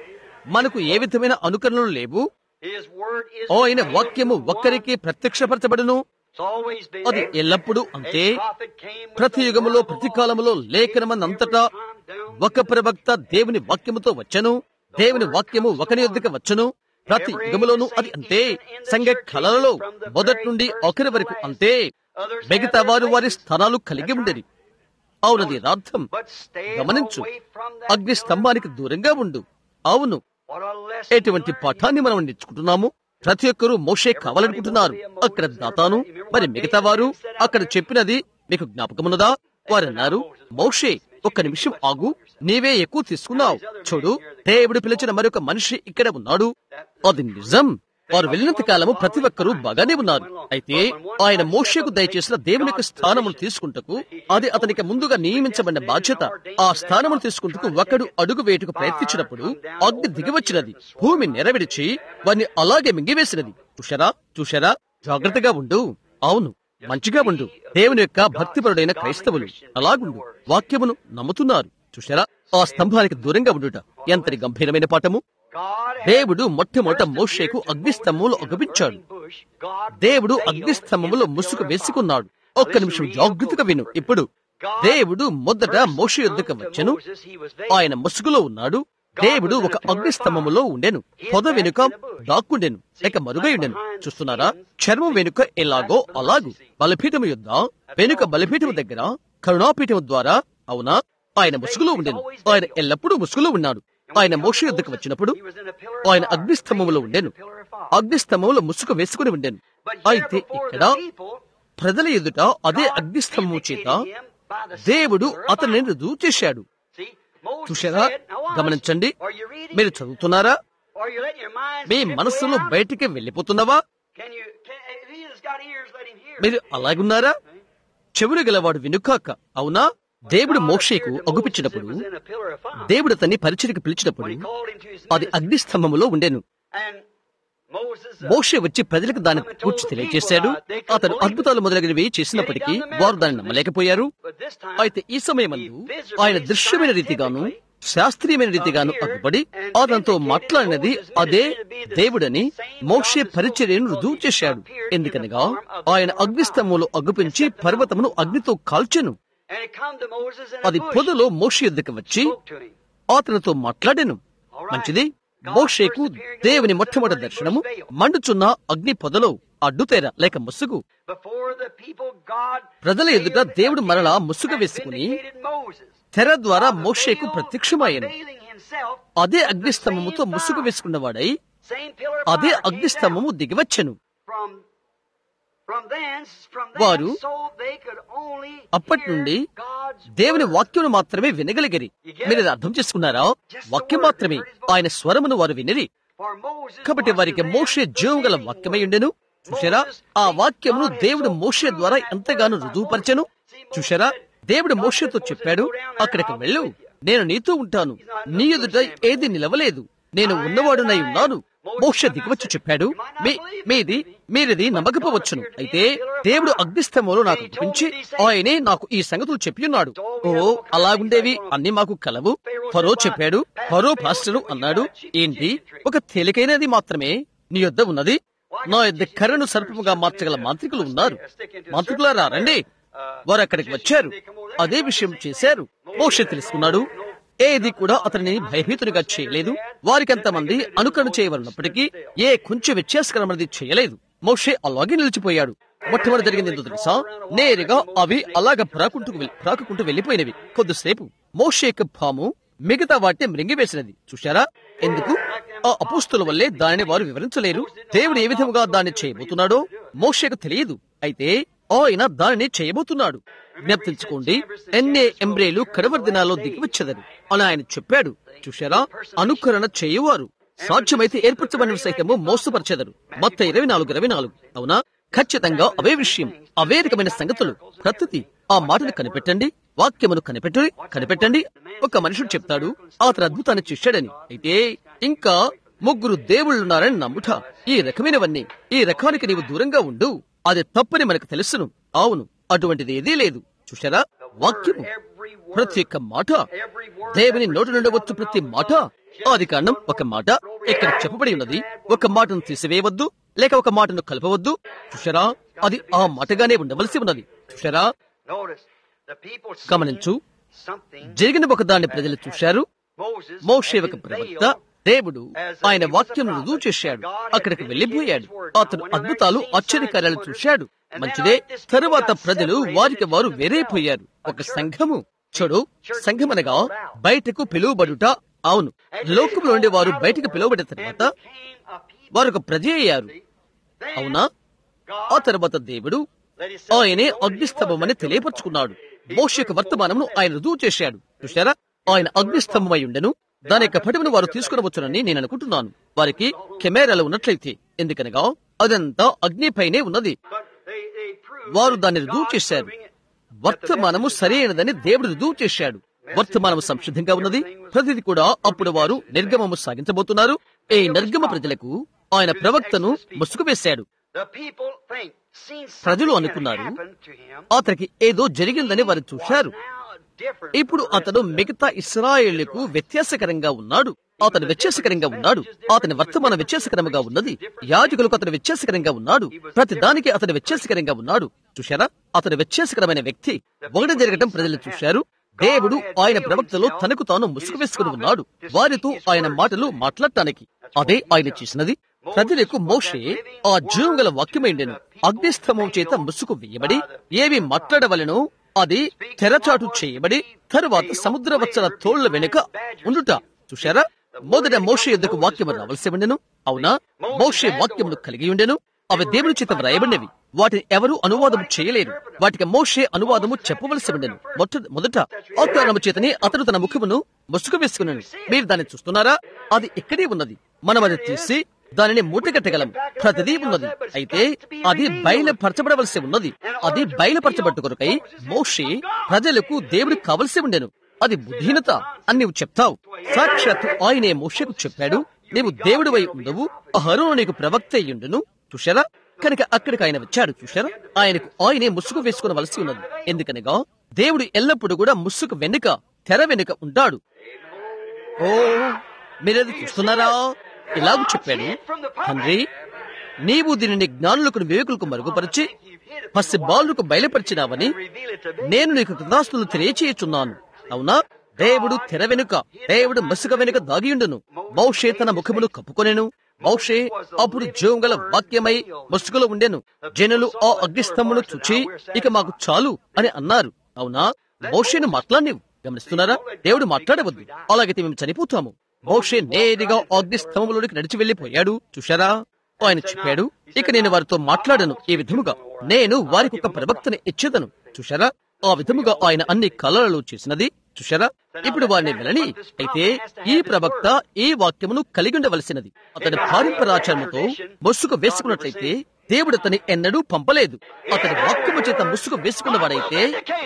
మనకు ఏ విధమైన అనుకరణలు లేవు His word is ఆయన వాక్యము ఒక్కరికి ప్రత్యక్షపరచబడును It's always been అది ఎల్లప్పుడూ అంతే A prophet came with ప్రతి the యుగములో word of ప్రతి the కాలములో Lord. లేఖనమందంతటా Every time down ఒక ప్రవక్త దేవుని వాక్యముతో వచ్చను దేవుని వాక్యము ఒకని యొద్దకు వచ్చును ప్రతి యుగములోనూ అది అంతే సంఘ కళలలో మొదటి నుండి ఒకరి వరకు అంతే మిగతా వారు వారి స్థానాలు కలిగి ఉండేది అవునది యథార్థం But stay గమనించు away from that అగ్ని స్తంభానికి దూరంగా ఉండు అవును What a lesson ఎటువంటి learned. పాఠాన్ని మనం నేర్చుకుంటున్నాము ప్రతి ఒక్కరూ మోషే కావాలనుకుంటున్నారు అక్కడ దాతాను మరి మిగతా వారు అక్కడ చెప్పినది మీకు జ్ఞాపకమున్నదా వారన్నారు మోషే ఒక్క నిమిషం ఆగు నీవే ఎక్కువ తీసుకున్నావు చూడు దేవుడు పిలిచిన మరొక మనిషి ఇక్కడ ఉన్నాడు అది నిజం వారు వెళ్ళినంత కాలము ప్రతి ఒక్కరూ బాగానే ఉన్నారు అయితే ఆయన మోషేకు దయచేసిన దేవుని యొక్క స్థానమును తీసుకుంటకు అది అతనికి ముందుగా నియమించబడిన బాధ్యత ఆ స్థానమును తీసుకుంటకు ఒకడు అడుగు వేటుకు ప్రయత్నించినప్పుడు అగ్ని దిగివచ్చినది భూమి నెరవిడిచి వారిని అలాగే మింగివేసినది చూశారా చూశారా జాగ్రత్తగా ఉండు అవును మంచిగా ఉండు దేవుని యొక్క భక్తిపరుడైన క్రైస్తవులు అలాగుండు వాక్యమును నమ్ముతున్నారు చూశారా ఆ స్తంభానికి దూరంగా ఉండుట ఎంతటి గంభీరమైన పాఠము God had దేవుడు మొట్టమొదట మోషేకు అగ్నిస్తంభములు అగుపించాడు bush. God దేవుడు veiled అగ్నిస్తంభములో in the ముసుగు pillar of వేసుకున్నాడు fire. ఒక్క నిమిషం జాగ్రత్తగా విను ఇప్పుడు దేవుడు మొదట మోషే యుద్ధకు వచ్చెను ఆయన ముసుగులో ఉన్నాడు దేవుడు ఒక అగ్నిస్తంభములో ఉండెను పొద వెనుక దాక్కుండెను లేక మరుగై ఉండెను చూస్తున్నారా చర్మం వెనుక ఎలాగో అలాగు బలిపీఠము యుద్ధ వెనుక బలిపీఠము దగ్గర కరుణాపీఠము ద్వారా అవునా ఆయన ముసుగులో ఉండెను ఆయన ఎల్లప్పుడూ ముసుగులో ఉన్నాడు ఆయన మోష యుద్ధకు వచ్చినప్పుడు ఆయన అగ్నిస్తంభములో ఉండెను అగ్నిస్తంభంలో ముసుగు వేసుకుని ఉండెను అయితే ఇక్కడ ప్రజల ఎదుట అదే అగ్నిస్తంభము చేత దేవుడు అతన్ని రుజువు చేశాడు చూశారా గమనించండి మీరు చదువుతున్నారా మీ మనస్సులో బయటికి వెళ్ళిపోతున్నవా మీరు అలాగున్నారా చెవులు గలవాడు వినుకాక అవునా దేవుడు మోక్షేకు అగుపించినప్పుడు దేవుడు అతన్ని పరిచయకు పిలిచినప్పుడు అది అగ్నిస్తంభములో ఉండెను మోషే వచ్చి ప్రజలకు దాని కూర్చి తెలియజేశాడు అతను అద్భుతాలు మొదలగినవి చేసినప్పటికీ వారు దాన్ని నమ్మలేకపోయారు అయితే ఈ సమయమందు ఆయన దృశ్యమైన రీతిగాను శాస్త్రీయమైన రీతిగాను అడ్డుపడి అతనితో మాట్లాడినది అదే దేవుడని మోషే పరిచర్యను రుజువు చేశాడు ఎందుకనగా ఆయన అగ్నిస్తంభంలో అగ్గుపించి పర్వతమును అగ్నితో కాల్చెను అది పొదలో మోషే యుద్ధకు వచ్చి అతనితో మాట్లాడాను మంచిది మోషేకు దేవుని మొట్టమొదటి దర్శనము మండుచున్న అగ్ని పొదలో అడ్డుతేర లేక ముసుగు ప్రజల ఎదుట దేవుడు మరలా ముసుగు వేసుకుని తెర ద్వారా మోషేకు ప్రత్యక్షమాయను అదే అగ్నిస్తంభముతో ముసుగు వేసుకున్నవాడై అదే అగ్నిస్తంభము దిగివచ్చెను వారు అప్పటి నుండి దేవుని వాక్యం మాత్రమే వినగలిగిరి మీరు ఇది అర్థం చేసుకున్నారా వాక్యం మాత్రమే ఆయన స్వరమును వారు వినిరి కాబట్టి వారికి మోషే జీవం గల వాక్యమై ఉండెను చూశారా ఆ వాక్యమును దేవుడు మోషే ద్వారా ఎంతగానో రుజువుపరచెను చూశారా దేవుడు మోషేతో చెప్పాడు అక్కడికి వెళ్ళు నేను నీతో ఉంటాను నీ ఎదుట ఏది నిలవలేదు నేను ఉన్నవాడునై ఉన్నాను మోక్ష దిగవచ్చు చెప్పాడు మీ మీది మీరిది నమ్మకపోవచ్చును అయితే దేవుడు అగ్నిస్తంభంలో నాకు చూపించి ఆయనే నాకు ఈ సంగతులు చెప్పి ఉన్నాడు ఓ అలాగుండేవి అన్ని మాకు కలవు ఫరో చెప్పాడు ఫరో పాస్టరు అన్నాడు ఏంటి ఒక తేలికైనది మాత్రమే నీ యొద్ద ఉన్నది నా యొద్ద కర్రను సర్పముగా మార్చగల మాంత్రికులు ఉన్నారు మాంత్రికులారా రండి వారు అక్కడికి వచ్చారు అదే విషయం చేశారు మోక్ష తెలుసుకున్నాడు ఏది కూడా అతనిని భయభీతునిగా చేయలేదు వారికంతమంది అనుకరణ చేయవలనప్పటికీ ఏ కొంచెం వ్యత్యాసకరమైనది చేయలేదు మోషే అలాగే నిలిచిపోయాడు మొట్టమొదటి జరిగింది ఎందుకు తెలుసా నేరుగా అవి అలాగ ప్రాకుంటూ ప్రాకుకుంటూ వెళ్లిపోయినవి కొద్దిసేపు మోషే యొక్క పాము మిగతా వాటిని మృంగివేసినది చూశారా ఎందుకు ఆ అపుస్తుల వల్లే దానిని వారు వివరించలేరు దేవుడు ఏ విధముగా దాన్ని చేయబోతున్నాడో మోషేకు తెలియదు అయితే ఆయన దానిని చేయబోతున్నాడు జ్ఞప్తించుకోండి ఎన్ఏ ఎంబ్రేలు కడవరి దినాల్లో దిగివచ్చదని అని ఆయన చెప్పాడు చూశారా అనుకరణ చేయువారు సాధ్యమైతే ఏర్పరచబడిన సైతము మోసపరచెదరు మొత్త ఇరవై నాలుగు ఇరవై నాలుగు అవునా ఖచ్చితంగా అవే విషయం అవే రకమైన సంగతులు ప్రతిది ఆ మాటను కనిపెట్టండి వాక్యమును కనిపెట్టి కనిపెట్టండి ఒక మనుషుడు చెప్తాడు అతను అద్భుతాన్ని చూశాడని అయితే ఇంకా ముగ్గురు దేవుళ్ళున్నారని నమ్ముట ఈ రకమైనవన్నీ ఈ రకానికి నీవు దూరంగా ఉండు అది తప్పని మనకు తెలుసును అవును అటువంటిది ఏదీ లేదు చూశారా వాక్యము ప్రతి ఒక్క మాట దేవుని నోటి నుండి వచ్చు ప్రతి మాట ఆది కాండం ఒక మాట ఇక్కడ చెప్పబడి ఉన్నది ఒక మాటను తీసివేయవద్దు లేక ఒక మాటను కలపవద్దు చూశారా అది ఆ మాటగానే ఉండవలసి ఉన్నది చూశారా గమనించు జరిగిన ఒకదాన్ని ప్రజలు చూశారు మోషే ఒక ప్రవక్త దేవుడు ఆయన వాక్యం రుజువు చేశాడు అక్కడికి వెళ్లిపోయాడు అతను అద్భుతాలు ఆశ్చర్యకార్యాలు చూశాడు మంచిదే తరువాత ప్రజలు వారికి వారు వేరైపోయారు ఒక సంఘము చూడు సంఘమనగా బయటకు పిలువబడుట అవును లోకంలో ఉండే వారు బయటకు పిలువబడిన తర్వాత వారు ఒక ప్రజ అయ్యారు అవునా ఆ తర్వాత దేవుడు ఆయనే అగ్నిస్తంభమని తెలియపరుచుకున్నాడు మోష యొక్క వర్తమానమును ఆయన రుజువు చేశాడు చూశారా ఆయన అగ్నిస్తంభమై ఉండెను దాని యొక్క పటమును వారు తీసుకునవచ్చునని నేను అనుకుంటున్నాను వారికి కెమెరాలు ఉన్నట్లయితే ఎందుకనగా అదంతా అగ్నిపైనే ఉన్నది వారు దాన్ని రుజువు చేశారు వర్తమానము సరైనదని దేవుడు రుజువు చేశాడు వర్తమానము సంసిద్ధంగా ఉన్నది ప్రతిది కూడా అప్పుడు వారు నిర్గమము సాగించబోతున్నారు ఈ నిర్గమ ప్రజలకు ఆయన ప్రవక్తను ముసుగు వేశాడు ప్రజలు అనుకున్నారు అతనికి ఏదో జరిగిందని వారు చూశారు ఇప్పుడు అతడు మిగతా ఇస్రాయేళ్లకు వ్యత్యాసకరంగా ఉన్నాడు అతను వ్యత్యాసకరంగా ఉన్నాడు అతని వర్తమాన వ్యత్యాసకరంగా ఉన్నది యాజకులకు అతను వ్యత్యాసకరంగా ఉన్నాడు ప్రతి దానికి అతను వ్యత్యాసకరంగా ఉన్నాడు చూశారా అతను వ్యత్యాసకరమైన వ్యక్తి ఒకటి జరగటం ప్రజలు చూశారు దేవుడు ఆయన ప్రవక్తలో తనకు తాను ముసుగు వేసుకుని ఉన్నాడు వారితో ఆయన మాటలు మాట్లాడటానికి అదే ఆయన చేసినది ప్రజలకు మోషే ఆ జీవం గల వాక్యమైండెను అగ్నిస్తంభం చేత ముసుగు వేయబడి ఏవి మాట్లాడవలెనో అది తెరచాటు చేయబడి తరువాత సముద్ర వచ్చల తోళ్ల వెనుక ఉండుట చూశారా మొదట మోషే యుద్ధకు వాక్యం రావలసి ఉండెను అవునా మోషే వాక్యమును కలిగి ఉండెను అవి దేవుని చేత వ్రాయబడినవి వాటిని ఎవరు అనువాదం చేయలేరు వాటికి మోషే అనువాదము చెప్పవలసి ఉండెను మొట్ట మొదట ఆ కారణము చేతనే అతడు తన ముఖమును ముసుగు వేసుకున్నాను మీరు దాన్ని చూస్తున్నారా అది ఇక్కడే ఉన్నది మనం అది తీసి దానిని మూటగట్టగలం ప్రతిదీ ఉన్నది అయితే అది బయలుపరచబడవలసి ఉన్నది అది బయలుపరచబట్టు కొరకై మోషే ప్రజలకు దేవుడు కావలసి ఉండెను అది బుద్ధిహీనత అని నీవు చెప్తావు సాక్షాత్తు ఆయనే మోషకు చెప్పాడు నీవు దేవుడివై ఉండవు అహరో నీకు ప్రవక్త అయ్యుండును చూశారా కనుక అక్కడికి ఆయన వచ్చాడు చూశారా ఆయనకు ఆయనే ముసుగు వేసుకునవలసి ఉన్నది ఎందుకనగా దేవుడు ఎల్లప్పుడూ కూడా ముసుగు వెనుక తెర వెనుక ఉంటాడు ఓ మీరేది చూస్తున్నారా ఇలాగ చెప్పాడు తండ్రి నీవు దీనిని జ్ఞానులకు వివేకులకు మరుగుపరిచి పసి బాలుకు బయలుపరిచినావని నేను నీకు కృతాస్తులు తెలియచేయుచున్నాను అవునా దేవుడు తెర వెనుక దేవుడు మసుక వెనుక దాగియుండును మౌషే తన ముఖమును కప్పుకొనెను మౌషే అప్పుడు జీవంగల వాక్యమై ముసుగులో ఉండెను జనులు ఆ అగ్నిస్తంభమును చూచి ఇక మాకు చాలు అని అన్నారు అవునా మౌషేను మాట్లాడినవు గమనిస్తున్నారా దేవుడు మాట్లాడవద్దు అలాగైతే మేము చనిపోతాము మోషే నేరుగా అగ్నిస్తంభంలోనికి నడిచి వెళ్లిపోయాడు చూశారా ఆయన చెప్పాడు ఇక నేను వారితో మాట్లాడను ఈ విధముగా నేను వారికి ఒక ప్రవక్తని ఇచ్చేదను చూశారా ఆ విధముగా ఆయన అన్ని కళలలో చేసినది చూశారా ఇప్పుడు వారిని వెళ్ళని అయితే ఈ ప్రవక్త ఈ వాక్యమును కలిగి ఉండవలసినది అతని పారంపరాచరణతో ముసుగు వేసుకున్నట్లయితే దేవుడు అతని ఎన్నడూ పంపలేదు అతని వాక్యము చేత ముసుగు వేసుకున్నవాడైతే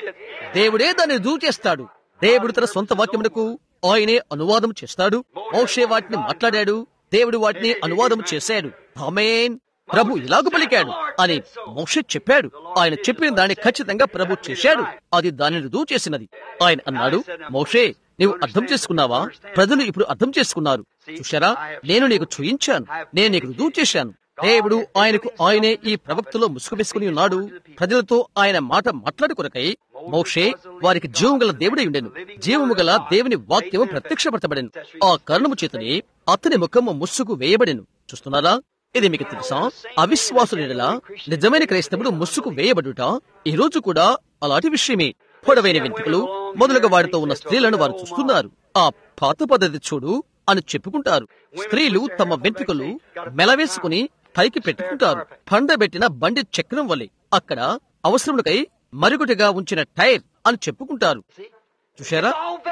దేవుడే దాన్ని రుజువు చేస్తాడు దేవుడు తన సొంత వాక్యమునకు ఆయనే అనువాదం చేస్తాడు మోషే వాటిని మాట్లాడాడు దేవుడు వాటిని అనువాదం చేశాడు ఆమేన్ ప్రభు ఇలాగ పలికాడు అని మోషే చెప్పాడు ఆయన చెప్పిన దాన్ని ఖచ్చితంగా ప్రభు చేశాడు అది దానిని రుజువు చేసినది ఆయన అన్నాడు మోషే నీవు అర్థం చేసుకున్నావా ప్రజలు ఇప్పుడు అర్థం చేసుకున్నారు చూశారా నేను నీకు చూయించాను నేను నీకు రుజువు చేశాను దేవుడు ఆయనకు ఆయనే ఈ ప్రవక్తలో ముసుగు వేసుకుని ఉన్నాడు ప్రజలతో ఆయన మాట మాట్లాడుకొరకై మోషే వారికి జీవము గల దేవుడై ఉండెను జీవము గల దేవుని వాక్యము ప్రత్యక్షపరచబడెను ఆ కారణము చేతనే అతని ముఖము ముసుగు వేయబడెను చూస్తున్నారా ఇది మీకు తెలుసా అవిశ్వాసుల నిజమైన క్రైస్తవుడు ముసుగు వేయబడుట ఈ రోజు కూడా అలాంటి విషయమే పొడవైన వెంట్రుకలు మొదలుగా వారితో ఉన్న స్త్రీలను వారు చూస్తున్నారు ఆ పాత పద్ధతి చూడు అని చెప్పుకుంటారు స్త్రీలు తమ వెంట్రుకలు మెలవేసుకుని పైకి పెట్టుకుంటారు పండబెట్టిన బండి చక్రం వలె అక్కడ అవసరములకై మరుగుటిగా ఉంచిన టైర్ అని చెప్పుకుంటారు చూశారా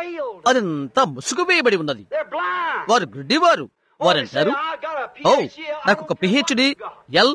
అదంతా ముసుగు వేయబడి ఉన్నది వారు గుడ్డివారు వారంటారు ఓ నాకు ఒక పిహెచ్డి ఎల్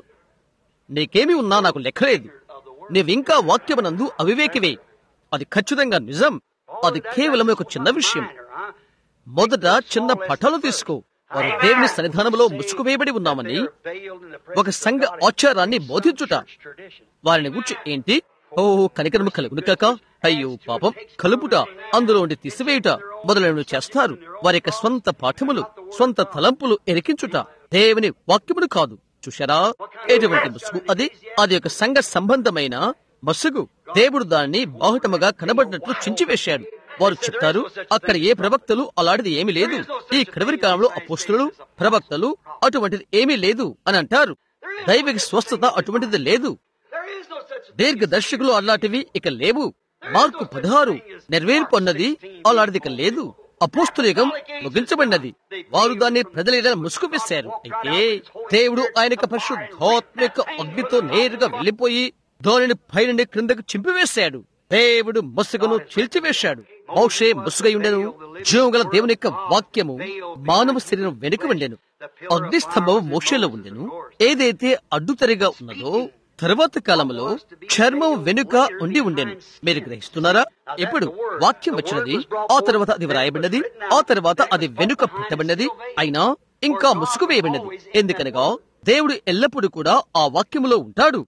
నీకేమి ఉన్నా నాకు లెక్కలేదు నీవింకా వాక్యమునందు అవివేకివే అది ఖచ్చితంగా నిజం అది కేవలం ఒక చిన్న విషయం మొదట చిన్న పటాలు తీసుకో వారు దేవుని సన్నిధానంలో ముసుగు వేయబడి ఉన్నామని ఒక సంఘ ఆచారాన్ని బోధించుట వారిని గురించి ఏంటి ఓ కనికరము కలుగును కాక అయ్యో పాపం కలుపుట అందులో ఉండి తీసివేయుట మొదలైనవి చేస్తారు వారి యొక్క స్వంత పాఠములు స్వంత తలంపులు ఎరికించుట దేవుని వాక్యములు కాదు చూశారా ఎటువంటి ముసుగు అది అది ఒక సంఘ సంబంధమైన మసుగు దేవుడు దానిని బాహటముగా కనబడినట్లు చించివేశాడు వారు చెప్తారు అక్కడ ఏ ప్రవక్తలు అలాంటిది ఏమీ లేదు ఈ కడవరి కాలంలో అపోస్తులు ప్రవక్తలు అటువంటిది ఏమీ లేదు అని అంటారు దైవిక స్వస్థత అటువంటిది లేదు దీర్ఘదర్శకులు అలాంటివి ఇక లేవు మార్కు పదహారు నెరవేర్పు అన్నది అలాంటిది ఇక లేదు అపోస్తులేగం ముగించబడినది వారు దాన్ని ప్రజల ముసుగు వేశారు అయితే దేవుడు ఆయన యొక్క పరిశుద్ధాత్మిక అగ్నితో నేరుగా వెళ్లిపోయి దానిని పైన క్రిందకు చింపివేశాడు దేవుడు ముసుగును చీల్చివేశాడు మౌషే ముసుగై ఉండెను జీవగల దేవుని యొక్క వాక్యము మానవ శరీరం వెనుక ఉండెను అగ్నిస్తంభం మోషేలో ఉండెను ఏదైతే అడ్డుతరిగా ఉన్నదో తరువాత కాలంలో చర్మం వెనుక ఉండి ఉండెను మీరు గ్రహిస్తున్నారా ఇప్పుడు వాక్యం వచ్చినది ఆ తర్వాత అది వ్రాయబడినది ఆ తర్వాత అది వెనుక పెట్టబడినది అయినా ఇంకా ముసుగు వేయబడినది ఎందుకనగా దేవుడు ఎల్లప్పుడూ కూడా ఆ వాక్యములో ఉంటాడు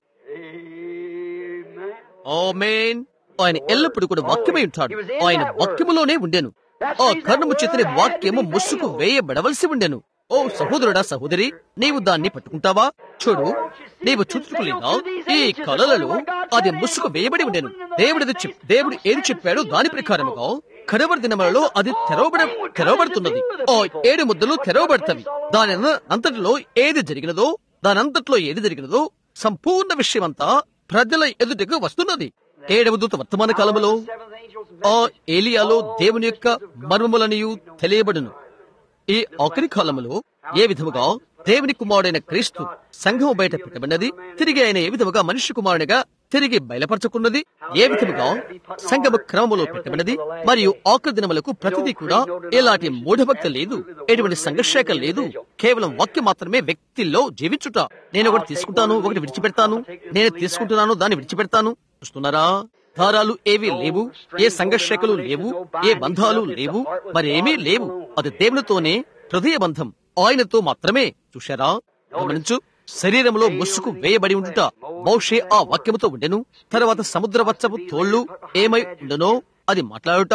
ఆమేన్ ఆయన ఎల్లప్పుడూ కూడా వాక్యమై ఉంటాడు ఆయన వాక్యములోనే ఉండెను ఆ కర్ణము చేతని వాక్యము ముసుగు వేయబడవలసి ఉండెను ఓ సహోదరుడా సహోదరి నీవు దాన్ని పట్టుకుంటావా చూడు నీవు చూచుకోలేదా ఈ కళలలో అది ముసుగు వేయబడి ఉండెను దేవుడిది చెప్ దేవుడు ఏది చెప్పాడో దాని ప్రకారముగా కడవరి దినములలో అది తెరవబడ తెరవబడుతున్నది ఓ ఏడు ముద్దలు తెరవబడతవి దాని అంతటిలో ఏది జరిగినదో దాని అంతట్లో ఏది జరిగినదో సంపూర్ణ విషయమంతా ప్రజల ఎదుటకు వస్తున్నది ఏడవ దూత వర్తమాన కాలంలో ఆ ఏలియాలో దేవుని యొక్క మర్మములనియు తెలియబడును ఈ ఆఖరి కాలములో ఏ విధముగా దేవుని కుమారుడైన క్రీస్తు సంఘం బయట పెట్టబడినది తిరిగి ఆయన ఏ విధముగా మనుష్య కుమారునిగా తిరిగి బయలుపరచుకున్నది ఏ విధముగా సంఘము క్రమములో పెట్టబడినది మరియు ఆఖరి దినములకు ప్రతిదీ కూడా ఎలాంటి మూఢభక్తి లేదు ఎటువంటి సంఘర్షేక లేదు కేవలం వాక్యం మాత్రమే వ్యక్తిలో జీవించుట నేను ఒకటి తీసుకుంటాను ఒకటి విడిచిపెడతాను నేను తీసుకుంటున్నాను దాన్ని విడిచిపెడతాను చూస్తున్నారా దారాలు ఏవి లేవు ఏ సంఘర్షకలు లేవు ఏ బంధాలు లేవు మరేమీ లేవు అది దేవునితోనే హృదయ బంధం ఆయనతో మాత్రమే చూశారా గమనించు శరీరంలో ముసుగు వేయబడి ఉండుట మౌషే ఆ వాక్యముతో ఉండెను తర్వాత సముద్ర వచ్చపు తోళ్లు ఏమై ఉండనో అది మాట్లాడుట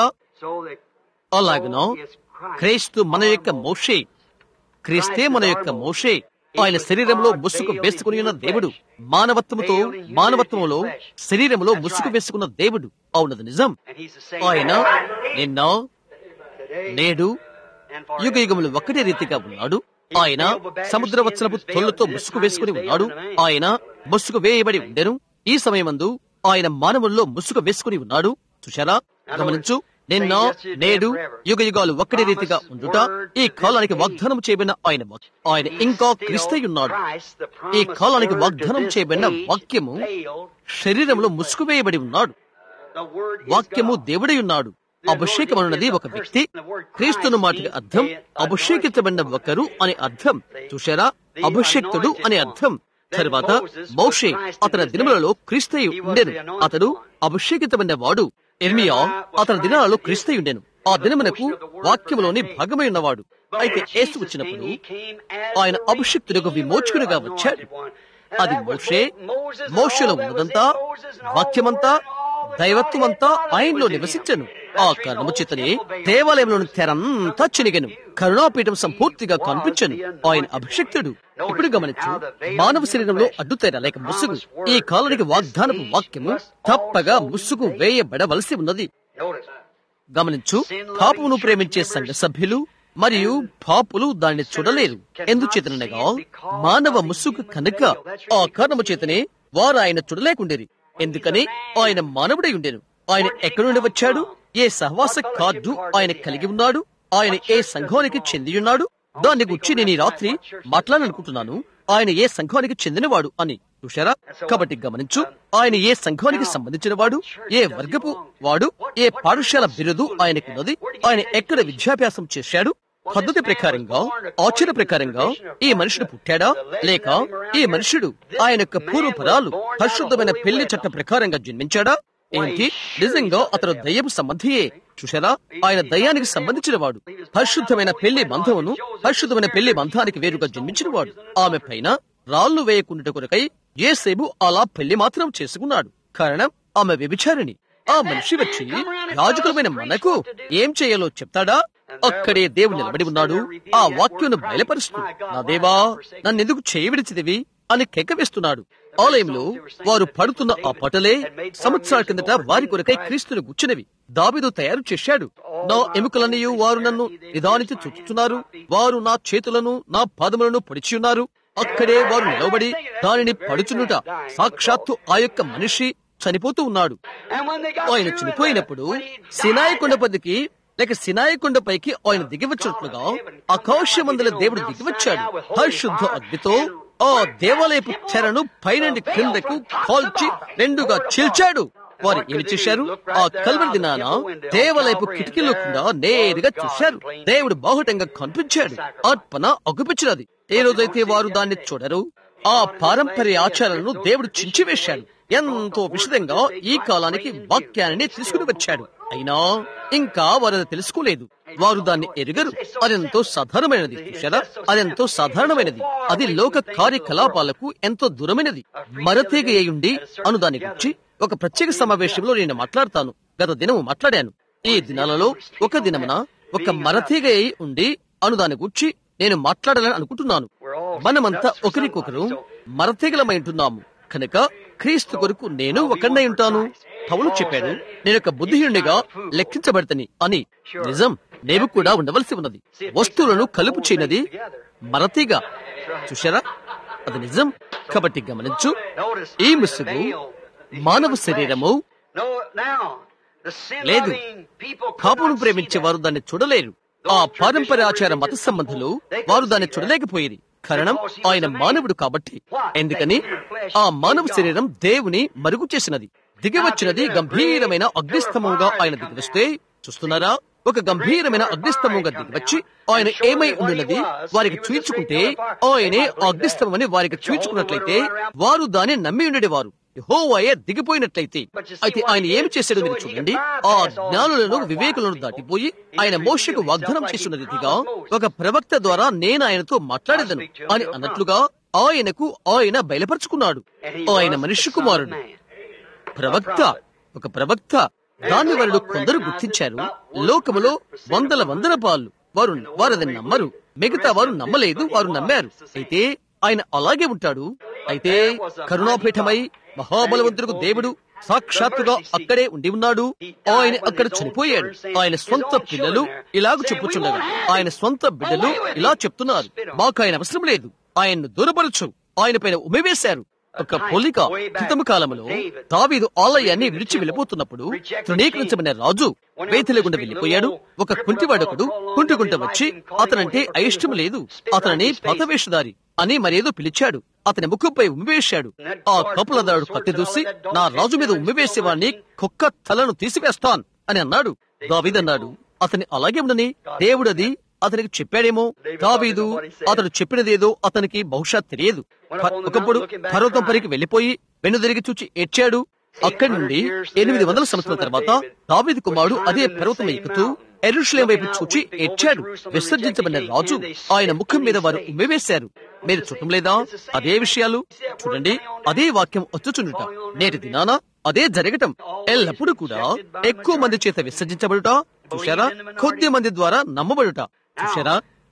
అలాగనో క్రీస్తు మన యొక్క మోషే క్రీస్తే మన యొక్క మోషే ఆయన శరీరంలో ముసుగు వేసుకుని ఉన్న దేవుడు మానవత్వముతో మానవత్వములో శరీరంలో ముసుగు వేసుకున్న దేవుడు అవునది నిజం ఆయన నిన్న నేడు యుగ యుగములు ఒకటే రీతిగా ఉన్నాడు ఆయన సముద్ర వత్సలపు తొలతో ముసుగు వేసుకుని ఉన్నాడు ఆయన ముసుగు వేయబడి ఉండెను ఈ సమయమందు ఆయన మానవుల్లో ముసుగు వేసుకుని ఉన్నాడు చూశారా గమనించు నిన్న నేడు యుగ యుగాలు ఒక్కడి రీతిగా ఉండుట ఈ కాలానికి వాగ్దానం చేయబడిన ఆయన వాక్- ఆయన ఇంకా క్రిస్తై ఉన్నాడు ఈ కాలానికి వాగ్దానం చేయబడిన వాక్యము శరీరంలో ముసుగు వేయబడి ఉన్నాడు వాక్యము దేవుడై ఉన్నాడు అభిషేకం అన్నది ఒక వ్యక్తి క్రీస్తును మాటకి అర్థం అభిషేకించబడిన ఒకరు అనే అర్థం చూశారా అభిషేక్తుడు అనే అర్థం తరువాత మౌషే అతని దినములలో క్రీస్తయి ఉండెను అతడు అభిషేకితమైన వాడు ఎర్మియా అతని దినాలలో క్రీస్తయి ఉండెను ఆ దినమునకు వాక్యములోని భాగమై ఉన్నవాడు అయితే యేసు వచ్చినప్పుడు ఆయన అభిషిక్తుడికి విమోచకుడిగా వచ్చాడు అది మోషే మోషలో ఉన్నదంతా వాక్యమంతా దైవత్వమంతా ఆయనలో నివసించను ఆ కారణము చేతనే దేవాలయంలోని తెరంతా చినిగెను కరుణాపీఠం సంపూర్తిగా కనిపించను ఆయన అభిషక్తుడు ఇప్పుడు గమనించు మానవ శరీరంలో అడ్డుతేర లేక ముసుగు ఈ కాలానికి వాగ్దానపు వాక్యము తప్పగా ముసుగు వేయబడవలసి ఉన్నది గమనించు పాపమును ప్రేమించే సంఘ సభ్యులు మరియు పాపులు దాన్ని చూడలేరు ఎందుచేతనగా మానవ ముసుగు కనుక ఆ కారణము చేతనే వారు ఆయన చూడలేకుండేది ఎందుకని ఆయన మానవుడై ఉండేను ఆయన ఎక్కడి నుండి వచ్చాడు ఏ సహవాస కార్డు ఆయన కలిగి ఉన్నాడు ఆయన ఏ సంఘానికి చెంది ఉన్నాడు దాన్ని గురించి నేను ఈ రాత్రి మాట్లాడాలనుకుంటున్నాను ఆయన ఏ సంఘానికి చెందినవాడు అని చూశారా కాబట్టి గమనించు ఆయన ఏ సంఘానికి సంబంధించిన వాడు ఏ వర్గపు వాడు ఏ పాఠశాల బిరుదు ఆయనకున్నది ఆయన ఎక్కడ విద్యాభ్యాసం చేశాడు పద్ధతి ప్రకారంగా ఆచార ప్రకారంగా ఈ మనుషుడు పుట్టాడా లేక ఈ మనుషుడు ఆయన యొక్క పూర్వపరాలు పరిశుద్ధమైన పెళ్లి చట్ట ప్రకారంగా జన్మించాడా ఏంటి నిజంగా అతను దయ్యపు సంబంధియే చూశారా ఆయన దయ్యానికి సంబంధించిన వాడు పరిశుద్ధమైన పెళ్లి బంధమును పరిశుద్ధమైన పెళ్లి బంధానికి వేరుగా జన్మించిన వాడు ఆమె పైన రాళ్లు వేయకుండా కొరకై ఏసేబు అలా పెళ్లి మాత్రం చేసుకున్నాడు కారణం ఆమె వ్యభిచారిణి ఆ మనిషి వచ్చి యాజకులమైన మనకు ఏం చేయాలో చెప్తాడా అక్కడే దేవుడు నిలబడి ఉన్నాడు ఆ వాక్యను బయలుపరుస్తూ నా దేవా నన్నెందుకు చేయవిడిచిదివి అని కెక్కవేస్తున్నాడు ఆలయంలో వారు పడుతున్న ఆ పటలే సంవత్సరాల కిందట వారి కొరకై క్రీస్తును గుచ్చినవి దావిదు తయారు చేశాడు నా ఎముకలన్నయు వారు నన్ను నిదానించి చుట్టుతున్నారు వారు నా చేతులను నా పాదములను పొడిచి ఉన్నారు అక్కడే వారు నిలబడి దానిని పడుచునుట సాక్షాత్తు ఆ యొక్క మనిషి చనిపోతూ ఉన్నాడు ఆయన చనిపోయినప్పుడు సినాయి కొండపదికి లేక సినాయి కొండపైకి ఆయన దిగివచ్చినట్లుగా ఆకాశమందుల దేవుడు దిగివచ్చాడు పరిశుద్ధ అగ్నితో ఆ దేవాలయపు తెరను పైనుండి క్రిందకు కాల్చి రెండుగా చీల్చాడు వారు ఏమి చేశారు ఆ కల్వరి దినాన దేవాలయపు కిటికీలో కూడా నేరుగా చూశారు దేవుడు బాహుటంగా కనిపించాడు అర్పణ అగుపించినది ఏ రోజైతే వారు దాన్ని చూడరు ఆ పారంపర్య ఆచారాలను దేవుడు చించివేశాడు ఎంతో విషదంగా ఈ కాలానికి వాక్యాన్ని తీసుకుని వచ్చాడు అయినా ఇంకా వారు అది తెలుసుకోలేదు వారు దాన్ని ఎరుగరు అదెంతో సాధారణమైనది చూశారా అదెంతో సాధారణమైనది అది లోక కార్యకలాపాలకు ఎంతో దూరమైనది మరతీగ అయ్యుండి అను దాని గురించి ఒక ప్రత్యేక సమావేశంలో నేను మాట్లాడతాను గత దినము మాట్లాడాను ఈ దినాలలో ఒక దినమున ఒక మరతీగ అయి ఉండి అను దాని గురించి నేను మాట్లాడాలని అనుకుంటున్నాను మనమంతా ఒకరికొకరు మరతీగలమై ఉంటున్నాము కనుక క్రీస్తు కొరకు నేను ఒకరినై ఉంటాను పౌలు చెప్పాడు నేను ఒక బుద్ధిహీనుడిగా లెక్కించబడతని అని నిజం నేను కూడా ఉండవలసి ఉన్నది వస్తువులను కలుపు చేయనది మరతీగా చూశారా అది నిజం కాబట్టి గమనించు ఈ ముసుగు మానవ శరీరము లేదు పాపను ప్రేమించే వారు దాన్ని చూడలేరు ఆ పారంపర్యాచార మత సంబంధులు వారు దాన్ని చూడలేకపోయేది కారణం ఆయన మానవుడు కాబట్టి ఎందుకని ఆ మానవ శరీరం దేవుని మరుగు చేసినది దిగివచ్చినది గంభీరమైన అగ్నిస్తంభంగా ఆయన దిగివస్తే చూస్తున్నారా ఒక గంభీరమైన అగ్నిస్తంభంగా దిగివచ్చి ఆయన ఏమై ఉండినది వారికి చూయించుకుంటే ఆయనే ఆ అగ్నిస్తంభమని వారికి చూయించుకున్నట్లయితే వారు దాన్ని నమ్మి ఉండేవారు యెహోవాయే దిగిపోయినట్లయితే అయితే ఆయన ఏమి చేశాడో మీరు చూడండి ఆ జ్ఞానులను వివేకులను దాటిపోయి ఆయన మోషకు వాగ్దానం చేసిన రీతిగా ఒక ప్రవక్త ద్వారా నేను ఆయనతో మాట్లాడేదను అని అన్నట్లుగా ఆయనకు ఆయన బయలుపరుచుకున్నాడు ఆయన మనిషి కుమారుడు ప్రవక్త ఒక ప్రవక్త దాన్ని వారు కొందరు గుర్తించారు లోకములో వందల వందల పాలు వారు వారు అది నమ్మరు మిగతా వారు నమ్మలేదు వారు నమ్మారు అయితే ఆయన అలాగే ఉంటాడు అయితే కరుణాపీఠమై మహాబలవంతులకు దేవుడు సాక్షాత్తుగా అక్కడే ఉండి ఉన్నాడు ఆయన అక్కడ చనిపోయాడు ఆయన స్వంత పిల్లలు ఇలాగ చెప్పుచుండగా ఆయన స్వంత బిడ్డలు ఇలా చెప్తున్నారు మాకు ఆయన అవసరం లేదు ఆయన్ను దూరపరచు ఆయన పైన ఉమివేశారు ఒక పోలిక క్రితమ కాలంలో దావీదు ఆలయాన్ని విడిచి వెళ్ళిపోతున్నప్పుడు తృణీకరించబడిన రాజు వేతిలగుండా వెళ్ళిపోయాడు ఒక కుంటివాడొకడు కుంటిగుంట వచ్చి అతనంటే అయిష్టం లేదు అతనిని పతవేషధారి అని మరేదో పిలిచాడు అతని ముక్కుపై ఉమ్మివేశాడు ఆ కపులదారుడు కత్తి దూసి నా రాజు మీద ఉమ్మివేసేవాడిని కుక్క తలను తీసివేస్తాన్ అని అన్నాడు దావీదన్నాడు అతని అలాగే ఉండని దేవుడది అతనికి చెప్పాడేమో దావీదు అతడు చెప్పినదేదో అతనికి బహుశా తెలియదు ఒకప్పుడు పర్వతం పరికి వెళ్లిపోయి వెన్నుదిరిగి చూచి ఏడ్చాడు అక్కడి నుండి ఎనిమిది వందల సంవత్సరాల తర్వాత దావీదు కుమారుడు అదే పర్వతం ఎక్కుతూ ఎరుషులేం వైపు చూచి ఏడ్చాడు విసర్జించబడిన రాజు ఆయన ముఖం మీద వారు ఉమ్మివేశారు మీరు చూడటం లేదా అదే విషయాలు చూడండి అదే వాక్యం వచ్చుచుండుట నేటి దినాన అదే జరగటం ఎల్లప్పుడూ కూడా ఎక్కువ మంది చేత విసర్జించబడుట చూశారా కొద్ది మంది ద్వారా నమ్మబడుట చూశారా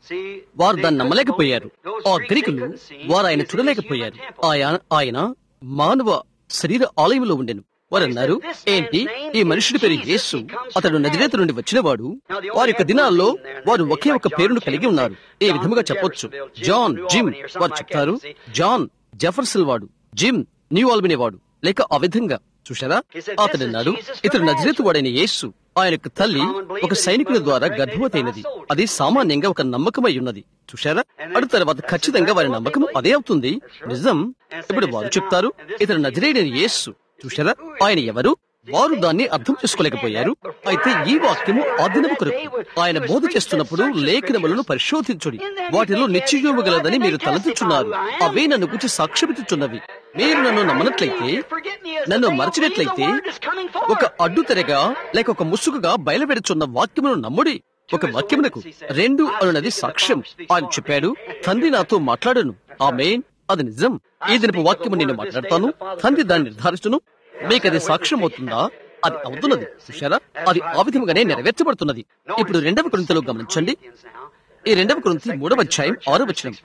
వారు దాన్ని నమ్మలేకపోయారు ఆ గ్రీకులు వారు ఆయన చూడలేకపోయారు ఆయన ఆయన మానవ శరీర ఆలయంలో ఉండెను వారు అన్నారు ఏంటి ఈ మనుషుడి పేరు యేసు అతడు నదిరేత నుండి వచ్చినవాడు వారి యొక్క దినాల్లో వారు ఒకే ఒక పేరును కలిగి ఉన్నారు ఈ విధముగా చెప్పొచ్చు జాన్ జిమ్ వారు చెప్తారు జాన్ జెఫర్సల్ వాడు జిమ్ న్యూ ఆల్బినీ వాడు లేక ఆ విధంగా చూశారా అతడు అన్నాడు ఇతడు నజరేతు వాడైన యేసు ఆయన యొక్క తల్లి ఒక సైనికుని ద్వారా గర్భవతైనది అది సామాన్యంగా ఒక నమ్మకమై ఉన్నది చూశారా అడు తర్వాత ఖచ్చితంగా వారి నమ్మకం అదే అవుతుంది నిజం ఇప్పుడు వారు చెప్తారు ఇతడు నజరేయుడైన యేసు చూశారా ఆయన ఎవరు వారు దాన్ని అర్థం చేసుకోలేకపోయారు అయితే ఈ వాక్యము అదినము కొరకు ఆయన బోధ చేస్తున్నప్పుడు లేఖనములను పరిశోధించుడి వాటిలో నిశ్చయము గలదని మీరు తలచుచున్నారు అవే నన్ను గురించి సాక్ష్యమిచ్చుచున్నవి మీరు నన్ను నమ్మనట్లయితే నన్ను మరచినట్లయితే ఒక అడ్డుతెరగా లేక ఒక ముసుగుగా బయలువెడుచున్న వాక్యమును నమ్ముడి ఒక వాక్యమునకు రెండు అనున్నది సాక్ష్యం ఆయన చెప్పాడు తండ్రి నాతో మాట్లాడను ఆమె అది నిజం ఈ దినపు వాక్యము నేను మాట్లాడతాను తండ్రి దాన్ని నిర్ధారిస్తును మీకు అది సాక్ష్యం అవుతుందా అది అవుతున్నది చూశారా అది ఆ విధముగానే నెరవేర్చబడుతున్నది ఇప్పుడు రెండవ కొరింతలో గమనించండి ఈ రెండవ కొరింథీ మూడవ అధ్యాయం ఆరో వచనం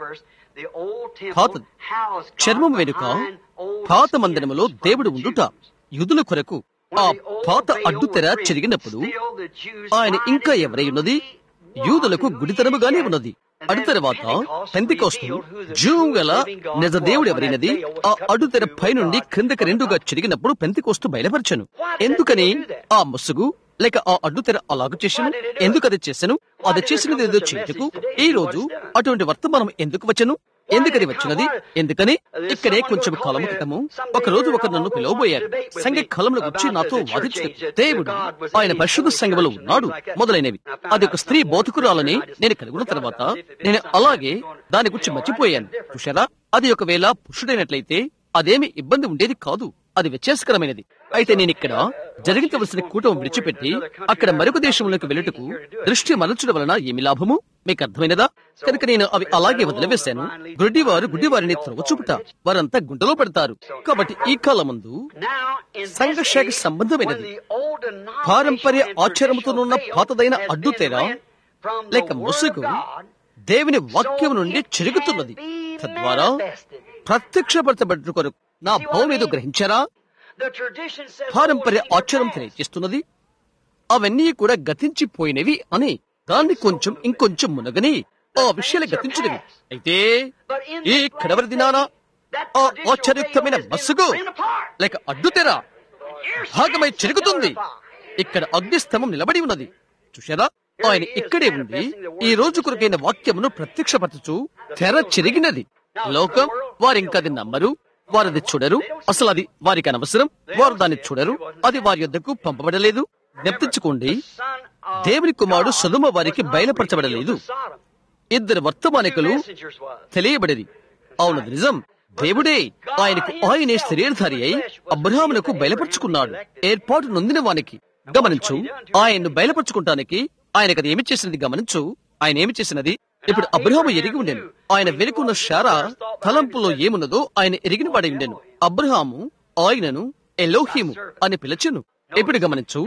పాత చర్మం వెనుక పాత మందిరములో దేవుడు ఉండుట యుదుల కొరకు ఆ పాత అడ్డుతెర చెరిగినప్పుడు ఆయన ఇంకా ఎవరై ఉన్నది యూదులకు గుడితనముగానే ఉన్నది అడు తర్వాత పెంతికోస్తు జూమ్ గల నిజ దేవుడు ఎవరైనది ఆ అడ్డుతెర పైనుండి క్రిందకి రెండుగా చెరిగినప్పుడు పెంతికోస్తు బయలుపరచను ఎందుకని ఆ ముసుగు లేక ఆ అడ్డుతెర అలాగ చేశాను ఎందుకు అది చేశాను అది చేసినది ఏదో చేయుటకు ఈ రోజు అటువంటి వర్తమానం ఎందుకు వచ్చను ఎందుకది వచ్చినది ఎందుకని ఇక్కడే కొంచెం కాలం క్రితము ఒక రోజు ఒకరు నన్ను పిలవబోయారు సంఘ కాలంలో వచ్చి నాతో వాదించు దేవుడు ఆయన పరిశుద్ధ సంఘములో ఉన్నాడు మొదలైనవి అది ఒక స్త్రీ బోధకురాలని నేను కనుగొన్న తర్వాత నేను అలాగే దాని గురించి మర్చిపోయాను చూశారా అది ఒకవేళ పురుషుడైనట్లయితే అదేమి ఇబ్బంది ఉండేది కాదు అది వ్యత్యాసకరమైనది అయితే నేను ఇక్కడ జరిగించవలసిన కూటం విడిచిపెట్టి అక్కడ మరొక దేశంలోకి వెళ్ళుటకు దృష్టి మరల్చడం వలన ఏమి లాభము మీకు అర్థమైనదా కనుక నేను అవి అలాగే వదిలివేశాను గుడ్డివారు గుడ్డివారిని త్రవచూపుట వారంతా గుంటలో పడతారు కాబట్టి ఈ కాలం ముందు సంఘర్షాక సంబంధమైనది పారంపర్య ఆచారముతోనున్న పాతదైన అడ్డుతెర లేక ముసుగు దేవుని వాక్యం నుండి చెరుగుతున్నది తద్వారా ప్రత్యక్షపరచబడ్డ కొరకు నా భావం ఏదో గ్రహించారా పారంపర్య ఆచారం తెలియజేస్తున్నది అవన్నీ కూడా గతించిపోయినవి అని దాన్ని కొంచెం ఇంకొంచెం మునగని ఆ విషయాలు గతించినవి అయితే ఈ కడవరి దినాన ఆ ఆశ్చర్యుక్తమైన మసుగు లేక అడ్డుతెర భాగమై చెరుగుతుంది ఇక్కడ అగ్నిస్తంభం నిలబడి ఉన్నది చూశారా ఆయన ఇక్కడే ఉండి ఈ రోజు కొరకైన వాక్యమును ప్రత్యక్షపరచు తెర చెరిగినది లోకం వారింకా అది నమ్మరు వారు అది చూడరు అసలు అది వారికి అనవసరం వారు దాన్ని చూడరు అది వారి యొద్దకు పంపబడలేదు జ్ఞప్తించుకోండి దేవుని కుమారుడు సదుమ వారికి బయలుపరచబడలేదు ఇద్దరు వర్తమానికులు తెలియబడేది అవును నిజం దేవుడే ఆయనకు ఆయనే శరీరధారి అయి అబ్రహామునకు బయలుపరుచుకున్నాడు ఏర్పాటు నొందిన వానికి గమనించు ఆయన్ను బయలుపరుచుకుంటానికి ఆయనకు అది ఏమి చేసినది గమనించు ఆయన ఏమి చేసినది ఇప్పుడు అబ్రహాము ఎరిగి ఉండెను ఆయన వెనుకున్న శారా తలంపులో ఏమున్నదో ఆయన ఎరిగిన వాడి ఉండెను అబ్రహాము ఆయనను ఎలోహిము అని పిలచెను ఇప్పుడు గమనించు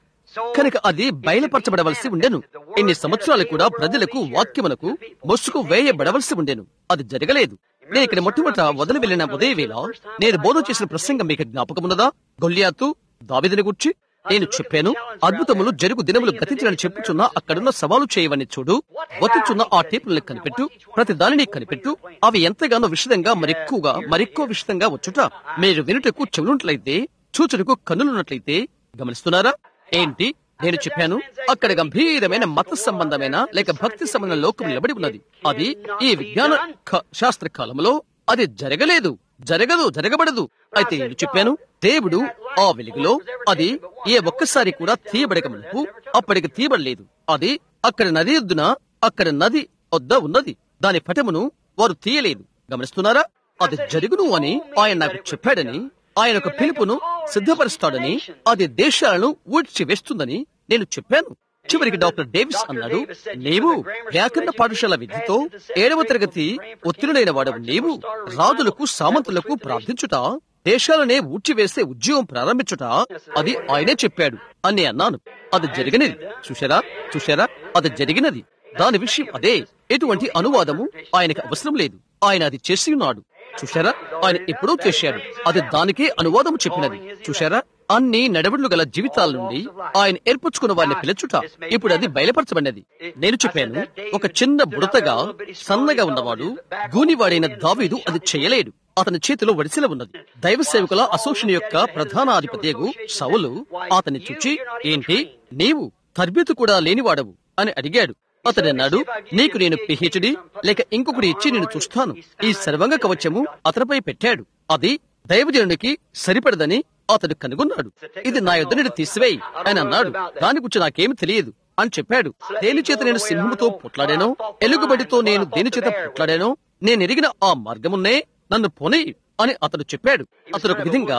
కనుక అది బయలుపరచబడవలసి ఉండెను ఇన్ని సంవత్సరాలు కూడా ప్రజలకు వాక్యమునకు మొసుకు వేయబడవలసి ఉండెను అది జరగలేదు నేను ఇక్కడ మొట్టమొదట వదిలి వెళ్లిన ఉదయవేళ నేను బోధ చేసిన ప్రసంగం మీకు జ్ఞాపకమున్నదా గొల్లియాతు దావిదని గుర్చి నేను చెప్పాను అద్భుతములు జరుగు దినములు గతించాలని చెప్పుచున్న అక్కడున్న సవాలు చేయవని చూడు వత్తుచున్న ఆ టేపులను కనిపెట్టు ప్రతి దానిని కనిపెట్టు అవి ఎంతగానో విషదంగా మరెక్కువగా మరెక్కువ విషదంగా వచ్చుట మీరు వినుటకు చెవులున్నట్లయితే చూచుటకు కన్నులున్నట్లయితే గమనిస్తున్నారా ఏంటి నేను చెప్పాను అక్కడ గంభీరమైన మత సంబంధమైన లేక భక్తి సంబంధం లోకం నిలబడి ఉన్నది అది ఈ విజ్ఞాన క- శాస్త్ర కాలంలో అది జరగలేదు జరగదు జరగబడదు అయితే నేను చెప్పాను దేవుడు ఆ వెలుగులో అది ఏ ఒక్కసారి కూడా తీయబడక మునుపు అప్పటికి తీయబడలేదు అది అక్కడ నది ఒడ్డున అక్కడ నది వద్ద ఉన్నది దాని పటమును వారు తీయలేదు గమనిస్తున్నారా అది జరుగును అని ఆయన నాకు చెప్పాడని ఆయన ఒక పిలుపును సిద్ధపరుస్తాడని అది దేశాలను ఊడ్చి వేస్తుందని నేను చెప్పాను చివరికి డాక్టర్ డేవిస్ అన్నాడు నీవు వ్యాకరణ పాఠశాల విద్యతో ఏడవ తరగతి ఉత్తీర్ణుడైన వాడు నీవు రాజులకు సామంతులకు ప్రార్థించుట దేశాలనే ఊడ్చివేసే ఉద్యోగం ప్రారంభించుట అది ఆయనే చెప్పాడు అని అన్నాను అది జరిగినది చూశారా చూశారా అది జరిగినది దాని విషయం అదే ఎటువంటి అనువాదము ఆయనకు అవసరం లేదు ఆయన అది చేసి ఉన్నాడు చూశారా ఆయన ఎప్పుడూ చేశాడు అది దానికే అనువాదము చెప్పినది చూశారా అన్ని నడవడులు గల జీవితాల నుండి ఆయన ఏర్పరచుకున్న వారిని పిలుచుట ఇప్పుడు అది బయలుపరచబడినది నేను చెప్పాను ఒక చిన్న బుడతగా సన్నగా ఉన్నవాడు గూనివాడైన దావీదు అది చేయలేడు అతని చేతిలో వడిసెల ఉన్నది దైవ సేవకుల అసోసియేషన్ యొక్క ప్రధానాధిపత్యగు సౌలు అతన్ని చూచి ఏంటి నీవు తర్బీతు కూడా లేనివాడవు అని అడిగాడు అతడు అన్నాడు నీకు నేను పిహెచ్డి లేక ఇంకొకటి ఇచ్చి నేను చూస్తాను ఈ సర్వంగ కవచము అతనిపై పెట్టాడు అది దైవజనుడికి సరిపడదని అతడు కనుగొన్నాడు ఇది నా యొద్ద నుండి తీసివేయి అని అన్నాడు దాని గురించి నాకేమి తెలియదు అని చెప్పాడు దేని చేత నేను సింహముతో పుట్లాడానో ఎలుగుబడితో నేను దేని చేత పుట్లాడానో నేను ఎరిగిన ఆ మార్గమున్నే నన్ను పోనీ అని అతడు చెప్పాడు అతడు ఒక విధంగా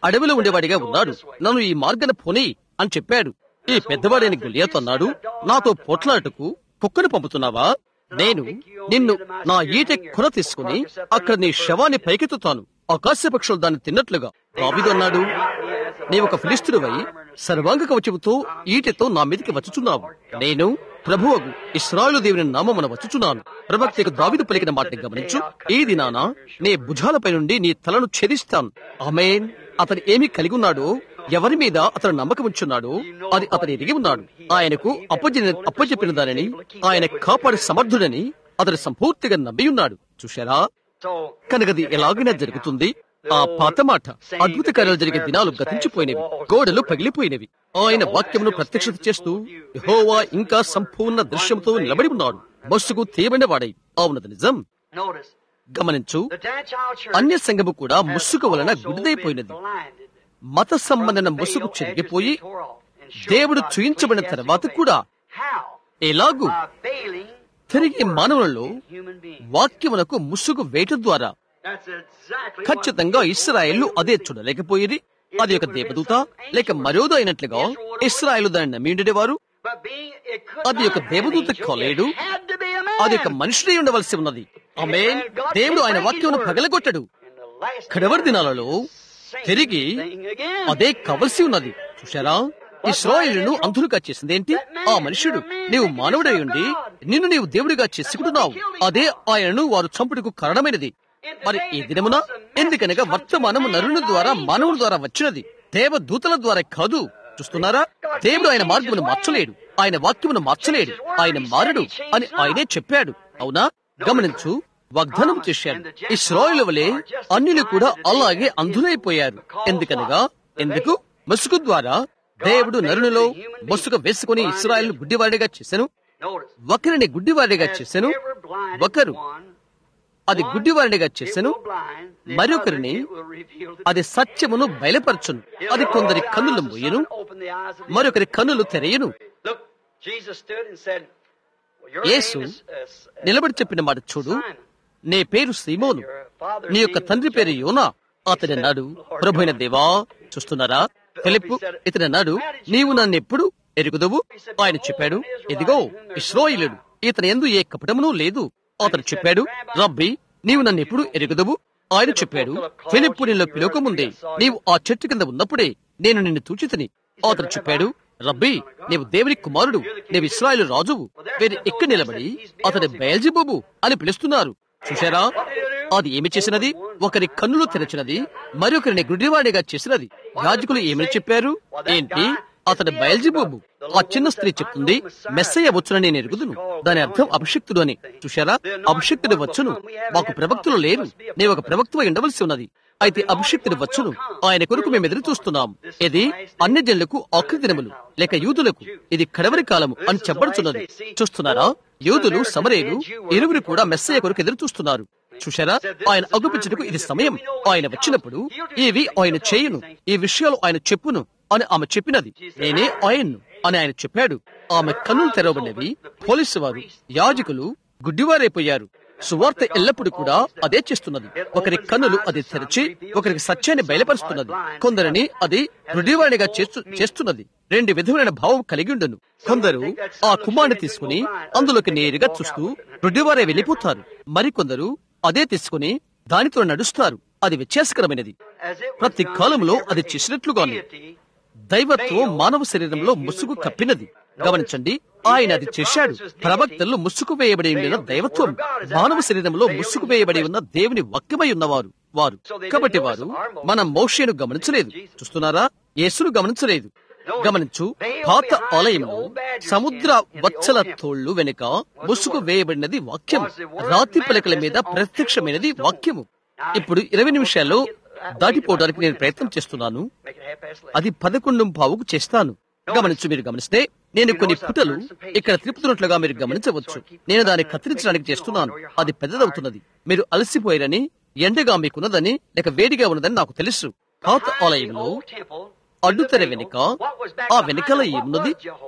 అడవిలో ఉండేవాడిగా ఉన్నాడు నన్ను ఈ మార్గన పోనీ అని చెప్పాడు ఈ పెద్దవాడైన గులియాతో అన్నాడు నాతో పొట్లాటకు కుక్కను పంపుతున్నావా నేను నిన్ను నా ఈటె కొన తీసుకుని అక్కడ నీ శవాన్ని పైకెత్తుతాను ఆకాశ పక్షులు దాన్ని తిన్నట్లుగా దావీదు అన్నాడు నీవు ఒక ఫిలిస్తుడివై సర్వాంగ కవచముతో ఈటెతో నా మీదకి వచ్చుచున్నావు నేను ప్రభువగు ఇస్రాయలు దేవుని నామమున వచ్చుచున్నాను ప్రవక్తకు దావిదు పలికిన మాటని గమనించు ఈ దినాన నీ భుజాలపై నుండి నీ తలను ఛేదిస్తాను ఆమేన్ అతను ఏమి కలిగి ఉన్నాడో ఎవరి మీద అతను నమ్మకం ఉంచున్నాడో అది అతను ఎరిగి ఉన్నాడు ఆయనకు అప్పజె అప్పచెప్పిన దానిని ఆయన కాపాడే సమర్థుడని అతను సంపూర్తిగా నమ్మి ఉన్నాడు చూశారా So, కనుకది ఎలాగైనా జరుగుతుంది ఆ పాత మాట అద్భుత కార్యాలు జరిగే దినాలు గతించిపోయినవి గోడలు పగిలిపోయినవి ఆయన వాక్యమును ప్రత్యక్షత చేస్తూ యెహోవా ఇంకా సంపూర్ణ దృశ్యంతో నిలబడి ఉన్నాడు బస్సుకు తీయబడిన వాడై అవునది నిజం notice, గమనించు the Gentile church అన్య సంఘము కూడా has ముసుగు వలన also గుడిదైపోయినది been blinded మత from సంబంధన the ముసుగు veil చెరిగిపోయి edges tore off and showed దేవుడు God's చూయించబడిన ecclesiastical తర్వాత veil. కూడా How? ఎలాగూ By failing తిరిగి మానవులలో human beings. వాక్యమునకు ముసుగు వేయటం ద్వారా That's exactly ఖచ్చితంగా ఇస్రాయేళ్లు అదే చూడలేకపోయేది అది ఒక దేవదూత లేక మరోదో అయినట్లుగా ఇస్రాయేలు దాన్ని నమ్మి ఉండేవారు But being, it could అది ఒక not have దేవదూత angel, కాలేడు. it had to be a man. అది ఒక మనుషుడే ఉండవలసి ఉన్నది ఆమె దేవుడు ఆయన వాక్యమును పగలగొట్టడు In the last కడవరి దినాలలో same తిరిగి thing again. అదే కవలసి ఉన్నది చూశారా ఇస్రాయేలును అంధులుగా చేసిందేంటి ఆ మనుషుడు నీవు మానవుడై ఉండి నిన్ను నీవు దేవుడిగా చేసుకుంటున్నావు అదే ఆయనను వారు చంపుటకు కారణమైనది మరి ఈ దినమున ఎందుకనగా వర్తమానము నరుని ద్వారా మానవుని ద్వారా వచ్చినది దేవదూతల ద్వారా కాదు చూస్తున్నారా దేవుడు ఆయన మార్గమును మార్చలేడు ఆయన వాక్యమును మార్చలేడు ఆయన మారడు అని ఆయనే చెప్పాడు అవునా గమనించు వాగ్దానం చేశాడు ఇస్రాయేలు వలె అన్యులు కూడా అలాగే అంధులైపోయారు ఎందుకనగా ఎందుకు ముసుగు ద్వారా దేవుడు నరునిలో ముసుగు వేసుకుని ఇస్రాయేల్ గుడ్డివాడిగా చేశాను Notice. ఒకరిని గుడ్డివాడిగా Has చేశాను ever blinded ఒకరు one, అది గుడ్డివాడిగా it చేశాను will blind, the మరొకరిని other it will reveal the అది సత్యమును బయలుపరచును అది కొందరి కన్నులు మూయను Open the eyes of the మరొకరి కన్నులు తెరయును Look, Jesus stood and said, well, your Yesu name is, uh, s- uh, నిలబడి చెప్పిన మాట చూడు Simon. నీ పేరు సీమోను Your father's నీ యొక్క name తండ్రి is పేరు Joseph. యోనా అతని అన్నాడు ప్రభుైన దేవా చూస్తున్నారా ఫిలిప్పు ఇతని అన్నాడు నీవు నన్ను ఎప్పుడు ఎరుగుదువు ఆయన చెప్పాడు ఇదిగో ఇస్రాయిలుడు ఇతని ఎందు ఏ కపటమును లేదు అతను చెప్పాడు రబ్బీ నీవు నన్ను ఎప్పుడు ఎరుగుదువు ఆయన చెప్పాడు ఫిలిప్పు నిన్ను పిలువకముందే నీవు ఆ చెట్టు కింద ఉన్నప్పుడే నేను నిన్ను తూచితిని అతను చెప్పాడు రబ్బీ నీవు దేవుని కుమారుడు నీవు ఇస్రాయేలు రాజువు వీరు ఇక్కడ నిలబడి అతని బయల్జిబోబు అని పిలుస్తున్నారు చూశారా అది ఏమి చేసినది ఒకరి కన్నులు తెరచినది మరొకరిని గుడ్డివాడిగా చేసినది యాజకులు ఏమని చెప్పారు ఏంటి అతడు బయల్జిబోబు ఆ చిన్న స్త్రీ చెప్తుంది మెస్సయ్య వచ్చునని నేను ఎరుగుదును దాని అర్థం అభిషక్తుడు అని చూశారా అభిషక్తుడు వచ్చును మాకు ప్రవక్తులు లేరు నీవు ఒక ప్రవక్తవై ఉండవలసి ఉన్నది అయితే అభిషక్తుడు వచ్చును ఆయన కొరకు మేము ఎదురు చూస్తున్నాం ఇది అన్ని జనులకు ఆఖరి దినములు లేక యూదులకు ఇది కడవరి కాలము అని చెప్పబడుచున్నది చూస్తున్నారా యూదులు సమరేలు ఇరువురు కూడా మెస్సయ్య కొరకు ఎదురు చూస్తున్నారు చూశారా ఆయన అగుపించుటకు ఇది సమయం ఆయన వచ్చినప్పుడు ఇవి ఆయన చేయును ఈ విషయాలు ఆయన చెప్పును అని ఆమె చెప్పినది నేనే ఆయన్ను అని ఆయన చెప్పాడు ఆమె కన్నులు తెరవబడినవి పోలీసు వారు యాజకులు గుడ్డివారైపోయారు సువార్త ఎల్లప్పుడూ కూడా అదే చేస్తున్నది ఒకరి కన్నులు అది తెరిచి ఒకరికి సత్యాన్ని బయలుపరుస్తున్నది కొందరిని అది గుడ్డివాడిగా చేస్తు చేస్తున్నది రెండు విధములైన భావం కలిగి ఉండును కొందరు ఆ కుమారుని తీసుకుని అందులోకి నేరుగా చూస్తూ గుడ్డివారే వెళ్ళిపోతారు మరికొందరు అదే తీసుకుని దానితో నడుస్తారు అది వ్యత్యాసకరమైనది As it was ప్రతి done కాలంలో in అది the చేసినట్లుగాను deity, దైవత్వం మానవ శరీరంలో ముసుగు కప్పినది గమనించండి ఆయన అది చేశాడు ప్రవక్తలు ముసుగు వేయబడి ఉన్న దైవత్వం మానవ శరీరంలో ముసుగు వేయబడి ఉన్న దేవుని వాక్యమై ఉన్నవారు వారు కాబట్టి వారు మన మోషేను గమనించలేదు చూస్తున్నారా యేసును గమనించలేదు గమనించు పాత ఆలయంలో సముద్ర వచ్చల తోళ్లు వెనుక ముసుగు వేయబడినది వాక్యం రాతి పలకల మీద ప్రత్యక్షమైనది వాక్యము ఇప్పుడు ఇరవై నిమిషాల్లో దాటిపోవడానికి నేను ప్రయత్నం చేస్తున్నాను make it half past eleven. అది పదకొండు పావుకు చేస్తాను గమనించు మీరు గమనిస్తే నేను కొన్ని పుటలు ఇక్కడ తిప్పుతున్నట్లుగా మీరు గమనించవచ్చు నేను దాన్ని కత్తిరించడానికి చేస్తున్నాను అది పెద్దదవుతున్నది మీరు అలసిపోయారని ఎండగా మీకున్నదని లేక వేడిగా ఉన్నదని నాకు తెలుసు పాత ఆలయంలో అడ్డుతెర వెనుక ఆ వెనుకల ఏమున్నది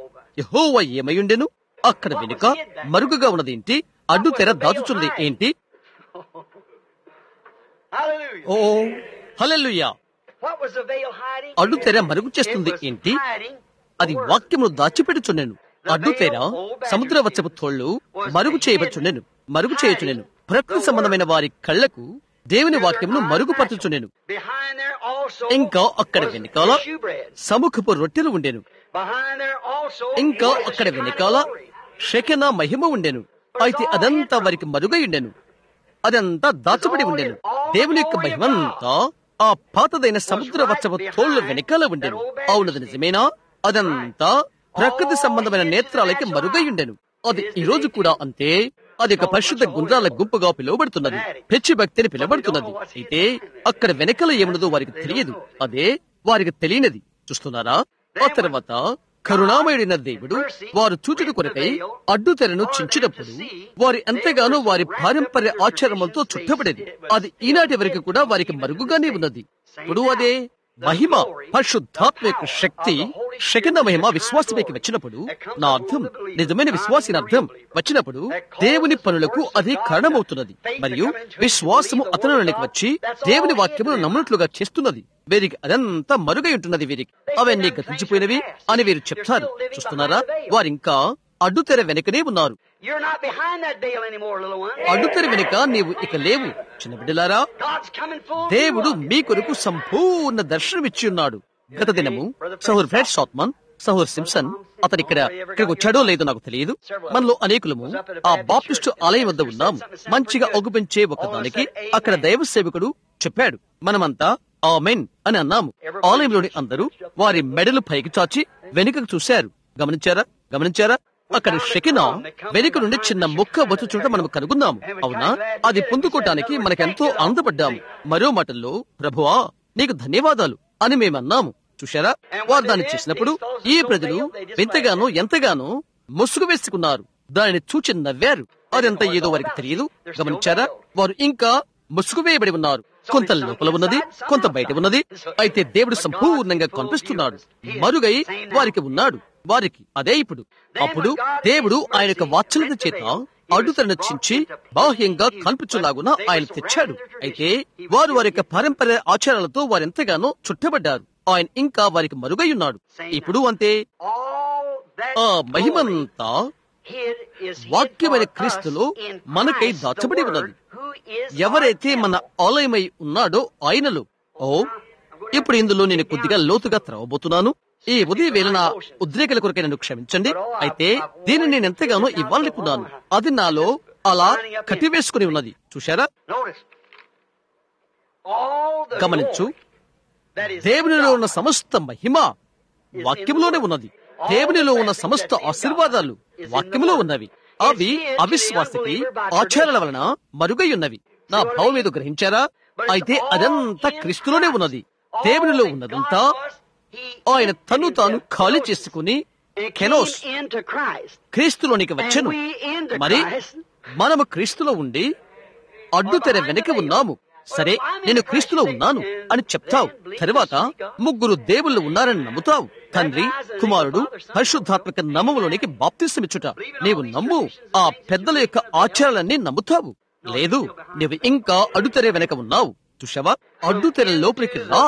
యహోవ ఏమయుండెను అక్కడ వెనుక మరుగుగా ఉన్నది ఏంటి అడ్డుతెర దాచుచున్నది ఏంటి Hallelujah. Oh hallelujah What was the veil hiding? అడ్డు తెర మరుగు చేస్తుంది It was ఏంటి hiding అది the word. వాక్యమును దాచిపెడుచుండెను అడ్డు తెర సముద్ర వచ్చపు తోళ్లు మరుగు చేయవచ్చుండెను మరుగు చేయుచుండెను ప్రకృతి సంబంధమైన వారి కళ్లకు దేవుని వాక్యమును మరుగుపరచుచుండెను Behind there also ఇంకా అక్కడ was వెనకాల the shewbread. సముఖపు రొట్టెలు ఉండెను Behind there also ఇంకా was the అక్కడ Shekinah వెనకాల glory. షెకెన మహిమ ఉండెను అయితే అదంతా వారికి మరుగై ఉండెను అదంతా దాచబడి ఉండెను దేవుని యొక్క మహిమంతా ఆ పాతదైన సముద్ర వచ్చపు తోళ్లు వెనకాల ఉండెను అవునది నిజమేనా అదంతా ప్రకృతి సంబంధమైన నేత్రాలకి మరుగై ఉండెను అది ఈ రోజు కూడా అంతే అది ఒక పరిశుద్ధ గుండ్రాల గుంపుగా పిలువబడుతున్నది పిచ్చి భక్తిని పిలువబడుతున్నది అయితే అక్కడ వెనకల ఏమున్నదో వారికి తెలియదు అదే వారికి తెలియనిది చూస్తున్నారా ఆ తర్వాత కరుణామయుడైన దేవుడు వారు చూచుట కొరకై అడ్డు తెరను చించినప్పుడు వారి ఎంతగానో వారి పారంపర్య ఆచారములతో చుట్టబడేది అది ఈనాటి వరకు కూడా వారికి మరుగుగానే ఉన్నది ఇప్పుడు అదే మహిమ పరిశుద్ధాత్మ యొక్క శక్తి శకిన మహిమ విశ్వాసమైకి వచ్చినప్పుడు నా అర్థం నిజమైన విశ్వాసిన అర్థం వచ్చినప్పుడు దేవుని పనులకు అది కారణమవుతున్నది మరియు విశ్వాసము అతనులోనికి వచ్చి దేవుని వాక్యమును నమ్మునట్లుగా చేస్తున్నది వీరికి అదంతా మరుగై ఉంటున్నది వీరికి అవన్నీ గతించిపోయినవి అని వీరు చెప్తారు చూస్తున్నారా వారింకా అడ్డుతెర వెనకనే ఉన్నారు You're not behind that veil anymore, little one. అడ్డుతెర వెనుక నీవు ఇక లేవు చిన్న బిడ్డలారా God's coming full. దేవుడు మీ కొరకు సంపూర్ణ దర్శనమిచ్చి ఉన్నాడు గత దినము సహోర్ ఫ్రెడ్ షాత్మన్ సహోర్ సింప్సన్ అతను ఇక్కడ ఇక్కడికి వచ్చాడో లేదో నాకు తెలియదు మనలో అనేకులము ఆ బాప్టిస్టు ఆలయం వద్ద ఉన్నాము మంచిగా ఒగుపించే ఒకదానికి అక్కడ దైవ సేవకుడు చెప్పాడు మనమంతా ఆమెన్ అని అన్నాము ఆలయంలోని అందరూ వారి మెడలు పైకి చాచి వెనుకకు చూశారు గమనించారా గమనించారా అక్కడ షకినా వెనుక నుండి చిన్న ముక్క వచ్చుచుంట మనం కనుగొన్నాము అవునా అది పొందుకోవటానికి మనకెంతో ఆనందపడ్డాము మరో మాటల్లో ప్రభువా నీకు ధన్యవాదాలు అని మేమన్నాము చూశారా వారు దాన్ని చేసినప్పుడు ఈ ప్రజలు వింతగానో ఎంతగానో ముసుగు వేసుకున్నారు దానిని చూచి నవ్వారు అదంతా ఏదో వారికి తెలియదు గమనించారా వారు ఇంకా ముసుగు వేయబడి ఉన్నారు కొంత లోపల ఉన్నది కొంత బయట ఉన్నది అయితే దేవుడు సంపూర్ణంగా కనిపిస్తున్నాడు మరుగై వారికి ఉన్నాడు వారికి అదే ఇప్పుడు అప్పుడు దేవుడు ఆయన యొక్క వాత్సల్యత చేత అడ్డుతలను చించి బాహ్యంగా కనిపించలాగున ఆయన తెచ్చాడు అయితే వారు వారి యొక్క పారంపర్య ఆచారాలతో వారెంతగానో చుట్టబడ్డారు ఆయన ఇంకా వారికి మరుగై ఉన్నాడు ఇప్పుడు అంతే All that ఆ glory మహిమంతా hid is hid వాక్యమైన for us క్రీస్తులో in మనకై Christ, the దాచబడి Word, ఉన్నది who is ఎవరైతే our మన temple. ఆలయమై ఉన్నాడో ఆయనలో ఓ ఇప్పుడు ఇందులో నేను కొద్దిగా లోతుగా త్రవబోతున్నాను ఈ ఉదయ వేళ నా ఉద్రేకల కొరకై నన్ను క్షమించండి అయితే దీనిని నేను ఎంతగానో ఇవ్వాలనుకున్నాను అది నాలో అలా కట్టివేసుకుని ఉన్నది చూశారా Notice. All the గమనించు glory that is in దేవునిలో God ఉన్న సమస్త మహిమ వాక్యములోనే ఉన్నది దేవునిలో ఉన్న సమస్త ఆశీర్వాదాలు వాక్యములో ఉన్నవి అవి అవిశ్వాసకి ఆచారాల వలన మరుగై ఉన్నవి నా భావం ఏదో గ్రహించారా అయితే అదంతా క్రీస్తులోనే ఉన్నది దేవునిలో ఉన్నదంతా ఆయన తను తాను ఖాళీ చేసుకుని కెనోస్ into Christ. క్రీస్తులోనికి వచ్చెను And we into మరి Christ. మనము క్రీస్తులో ఉండి అడ్డు తెర వెనక ఉన్నాము సరే నేను క్రీస్తులో ఉన్నాను అని చెప్తావు తరువాత ముగ్గురు దేవుళ్ళు ఉన్నారని నమ్ముతావు తండ్రి కుమారుడు పరిశుద్ధాత్మక నమ్మములోనికి బాప్తిసమిచ్చుట నీవు నమ్ము ఆ పెద్దల యొక్క ఆచారాలన్నీ నమ్ముతావు లేదు నీవు ఇంకా అడ్డుతెర వెనక ఉన్నావు చూసావా అడ్డుతెర లోపలికి రా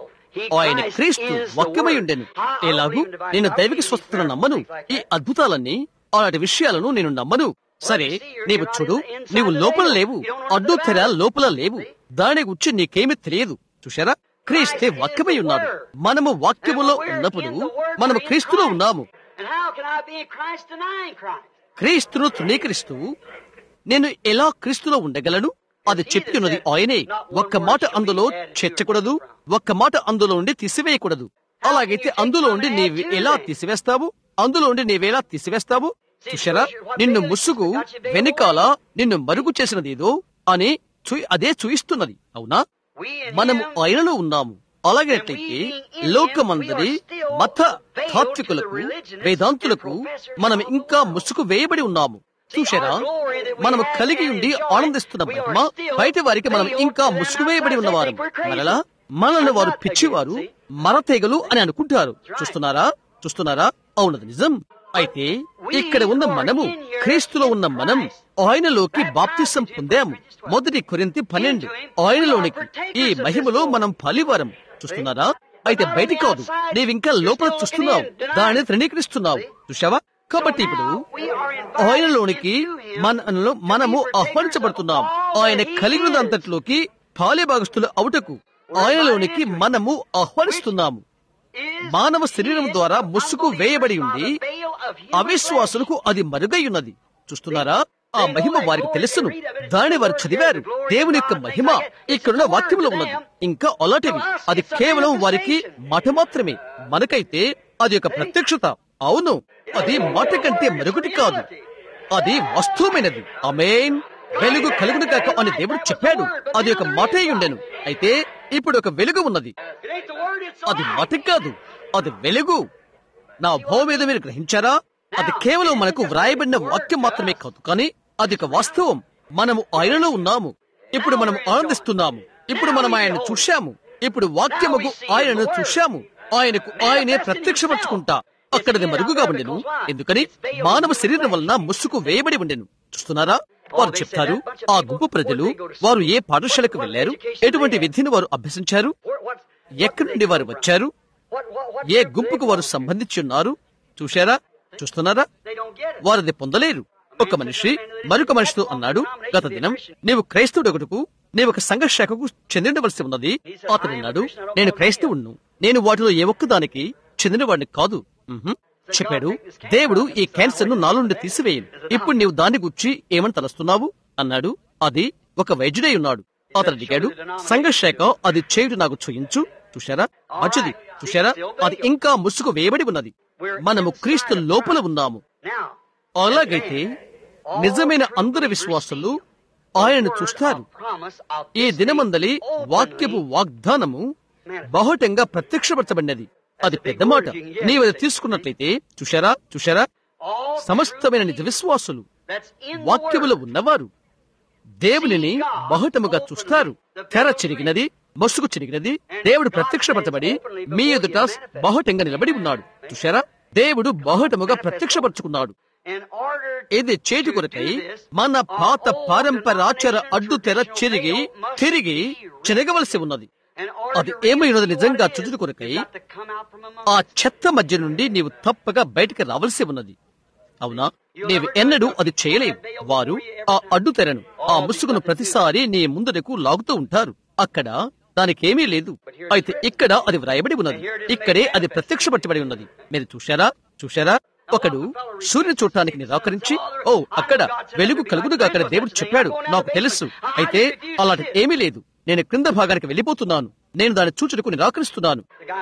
ఆయన క్రీస్తు వాక్యమై ఉండెను ఎలాగూ నేను దైవిక స్వస్థతను నమ్మను ఈ అద్భుతాలన్నీ అలాంటి విషయాలను నేను నమ్మను సరే నీవు చూడు నీవు లోపల లేవు అడ్డు తెర లోపల లేవు దాని గురించి నీకేమీ తెలియదు చూశారా క్రీస్తే వాక్యమై ఉన్నాడు మనము వాక్యములో ఉన్నప్పుడు మనము క్రీస్తులో ఉన్నాము And how can I be in Christ denying Christ? క్రీస్తును తృణీకరిస్తూ నేను ఎలా క్రీస్తులో ఉండగలను అది చెప్పి ఉన్నది ఆయనే ఒక్క మాట అందులో చేర్చకూడదు ఒక్క మాట అందులో ఉండి తీసివేయకూడదు అలాగైతే అందులో ఉండి నీవు ఎలా తీసివేస్తావు అందులో ఉండి నీవెలా తీసివేస్తావు చూశారా నిన్ను ముసుగు వెనకాల నిన్ను మరుగు చేసినదేదో అని చూ- అదే చూయిస్తున్నది అవునా We in మనము Him ఆయనలో ఉన్నాము అలాగైతే లోకమందరి మత తాత్వికులకు వేదాంతులకు మనం ఇంకా ముసుగు వేయబడి ఉన్నాము చూశారా మనము కలిగి ఉండి ఆనందిస్తున్న మహిమ బయట వారికి మనం ఇంకా ముసుగు వేయబడి ఉన్నవారు మరలా మనల్ని వారు పిచ్చివారు మరతేగలు అని అనుకుంటారు చూస్తున్నారా చూస్తున్నారా అవునది నిజం అయితే ఇక్కడ ఉన్న మనము క్రీస్తులో ఉన్న మనం ఆయనలోకి బాప్తిసం పొందాము మొదటి కొరింతి పన్నెండు ఆయనలోనికి ఈ మహిమలో మనం ఫలివారం చూస్తున్నారా అయితే బయటికి కాదు నీవింకా లోపల చూస్తున్నావు దానిని తృణీకరిస్తున్నావు చూసావా కాబట్టి ఇప్పుడు ఆయనలోనికి మనలో మనము ఆహ్వానించబడుతున్నాం ఆయన కలిగినదంతట్లోకి పాలిభాగస్తులు అవుటకు ఆయనలోనికి మనము ఆహ్వానిస్తున్నాము మానవ శరీరం ద్వారా ముసుగు వేయబడి ఉంది అవిశ్వాసులకు అది మరుగై ఉన్నది చూస్తున్నారా ఆ మహిమ వారికి తెలుసును దాని వారు చదివారు దేవుని యొక్క మహిమ ఇక్కడున్న వాక్యంలో ఉన్నది ఇంకా అలాంటివి అది కేవలం వారికి మాట మాత్రమే మనకైతే అది ఒక ప్రత్యక్షత అవును అది మాట కంటే మరొకటి కాదు అది వస్తువమైనది అమేన్ వెలుగు కలుగును కాక అని దేవుడు చెప్పాడు అది ఒక మాటే ఉండెను అయితే ఇప్పుడు ఒక వెలుగు ఉన్నది అది మాట కాదు అది వెలుగు నా భూమి మీద మీరు గ్రహించారా అది కేవలం మనకు వ్రాయబడిన వాక్యం మాత్రమే కాదు కానీ అది ఒక వాస్తవం మనము ఆయనలో ఉన్నాము ఇప్పుడు మనం ఆనందిస్తున్నాము ఇప్పుడు మనం ఆయనను చూశాము ఇప్పుడు వాక్యముకు ఆయనను చూశాము ఆయనకు ఆయనే ప్రత్యక్షపరచుకుంటా అక్కడది మరుగుగా ఉండెను ఎందుకని మానవ శరీరం వలన ముసుగు వేయబడి ఉండెను చూస్తున్నారా వారు చెప్తారు ఆ గుంపు ప్రజలు వారు ఏ పాఠశాలకు వెళ్లారు ఎటువంటి విధిని వారు అభ్యసించారు ఎక్కడి నుండి వారు వచ్చారు ఏ గుంపుకు వారు సంబంధించి ఉన్నారు చూశారా చూస్తున్నారా వారది పొందలేరు ఒక మనిషి మరొక మనిషితో అన్నాడు గత దినం నీవు క్రైస్తవుడు ఒకటుకు నీవు ఒక సంఘ శాఖకు చెందినవలసి ఉన్నది అతను అన్నాడు నేను క్రైస్తవుణ్ణు నేను వాటిలో ఏ ఒక్కదానికి చెందినవాడిని కాదు ఉహుం. చెప్పాడు దేవుడు ఈ క్యాన్సర్ ను నాలో నుండి తీసివేయను ఇప్పుడు నీవు దాని గురించి ఏమని తలస్తున్నావు అన్నాడు అది ఒక వైద్యుడై ఉన్నాడు అతను అడిగాడు సంఘ శాఖ అది చేయుడు నాకు చూయించు చూశారా మంచిది చూశారా అది ఇంకా ముసుగు వేయబడి ఉన్నది మనము క్రీస్తు లోపల ఉన్నాము అలాగైతే నిజమైన అందరి విశ్వాసులు ఆయనను చూస్తారు ఈ దినమందలి వాక్యపు వాగ్దానము బహుటంగా ప్రత్యక్షపరచబడినది అది పెద్ద మాట నీవు అది తీసుకున్నట్లయితే చూశారా చూశారా సమస్తమైన నిజ విశ్వాసులు వాక్యములో ఉన్నవారు దేవునిని బహుటముగా చూస్తారు తెర చిరిగినది మసుగు చిరిగినది దేవుడు ప్రత్యక్షపరచబడి మీ ఎదుట బహుటంగా నిలబడి ఉన్నాడు చూశారా దేవుడు బహుటముగా ప్రత్యక్షపరచుకున్నాడు ఇది చేటు కొరకై మన పాత పారంపరాచార అడ్డు తెర చిరిగి తిరిగి చెరగవలసి ఉన్నది అది ఏమైనది నిజంగా చుచుడు కొరకై ఆ చెత్త మధ్య నుండి నీవు తప్పగా బయటికి రావలసి ఉన్నది అవునా నీవు ఎన్నడూ అది చేయలేవు వారు ఆ అడ్డు తెరను ఆ ముసుగును ప్రతిసారి నీ ముందరకు లాగుతూ ఉంటారు అక్కడ దానికేమీ లేదు అయితే ఇక్కడ అది వ్రాయబడి ఉన్నది ఇక్కడే అది ప్రత్యక్షపరచబడి ఉన్నది మీరు చూశారా చూశారా ఒకడు సూర్యుని చూడటానికి నిరాకరించి ఓ అక్కడ వెలుగు కలుగునుగా అక్కడ దేవుడు చెప్పాడు నాకు తెలుసు అయితే అలాంటి ఏమీ లేదు నేను క్రింద భాగానికి వెళ్ళిపోతున్నాను నేను దాన్ని చూచుటకు నిరాకరిస్తున్నాను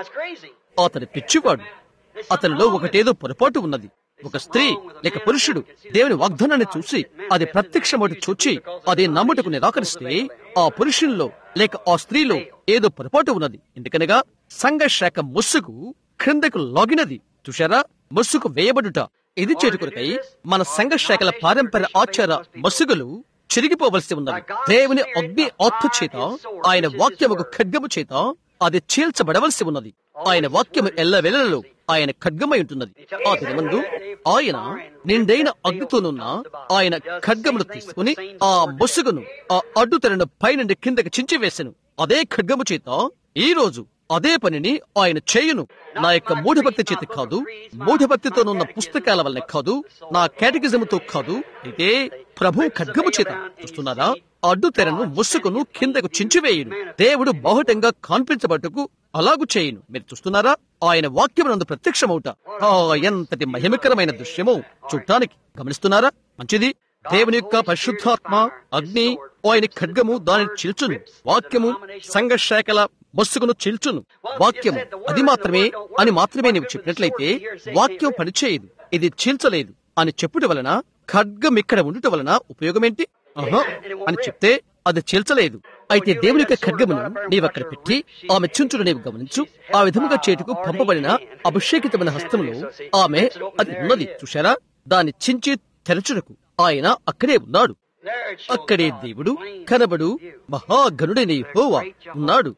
అతని పిచ్చివాడు అతనిలో ఒకటేదో పొరపాటు ఉన్నది ఒక స్త్రీ లేక పురుషుడు దేవుని వాగ్దానాన్ని చూసి అది ప్రత్యక్షమటి చూచి అది నమ్ముటకు నిరాకరిస్తే ఆ పురుషుల్లో లేక ఆ స్త్రీలో ఏదో పొరపాటు ఉన్నది ఎందుకనగా సంఘ శాఖ ముసుగు క్రిందకు లాగినది చూశారా ముసుగు వేయబడుట ఇది చేటుకొరకై మన సంఘ శాఖల పారంపర్య ఆచార మసుగులు చిరిగిపోవలసి ఉన్నది దేవుని అగ్ని ఆత్మ చేత ఆయన వాక్యముకు ఖడ్గము చేత అది చీల్చబడవలసి ఉన్నది ఆయన వాక్యము ఎల్ల వెలలో ఆయన ఖడ్గమై ఉంటున్నది ఆ దినమందు ఆయన నిండైన అగ్నితోనున్న ఆయన ఖడ్గమును తీసుకుని ఆ ముసుగును ఆ అడ్డు తెరను పైనుండి కిందకి చించివేసెను అదే ఖడ్గము చేత ఈ రోజు అదే పనిని ఆయన చేయును నా యొక్క మూఢభక్తి చేత కాదు మూఢభక్తితోనున్న పుస్తకాల వల్ల కాదు నా కేటగిజముతో కాదు అయితే ప్రభు ఖడ్గము చేత చూస్తున్నారా అడ్డు తెరను ముసుగును కిందకు చించివేయును దేవుడు బహుటంగా కాన్పించబట్టుకు అలాగు చేయును మీరు చూస్తున్నారా ఆయన వాక్యమునందు ప్రత్యక్షమవుట ఆ ఎంతటి మహిమకరమైన దృశ్యము చూడటానికి గమనిస్తున్నారా మంచిది దేవుని యొక్క పరిశుద్ధాత్మ అగ్ని ఆయన ఖడ్గము దానిని చీల్చును వాక్యము సంఘ శాఖల మస్సుకును చీల్చును వాక్యము అది మాత్రమే అని మాత్రమే నీవు చెప్పినట్లయితే వాక్యం పనిచేయదు ఇది చీల్చలేదు అని చెప్పుట వలన ఖడ్గం ఇక్కడ ఉండుట వలన ఉపయోగమేంటి ఆహా అని చెప్తే అది చీల్చలేదు అయితే దేవుని యొక్క ఖడ్గమును నీవక్కడ పెట్టి ఆమె చుంచుడు నీవు గమనించు ఆ విధముగా చేటుకు పంపబడిన అభిషేకితమైన హస్తములో ఆమె అది ఉన్నది చూశారా దాన్ని చించి తెరచుటకు ఆయన అక్కడే ఉన్నాడు అక్కడే దేవుడు కనబడు మహాగనుడైన యెహోవా ఉన్నాడు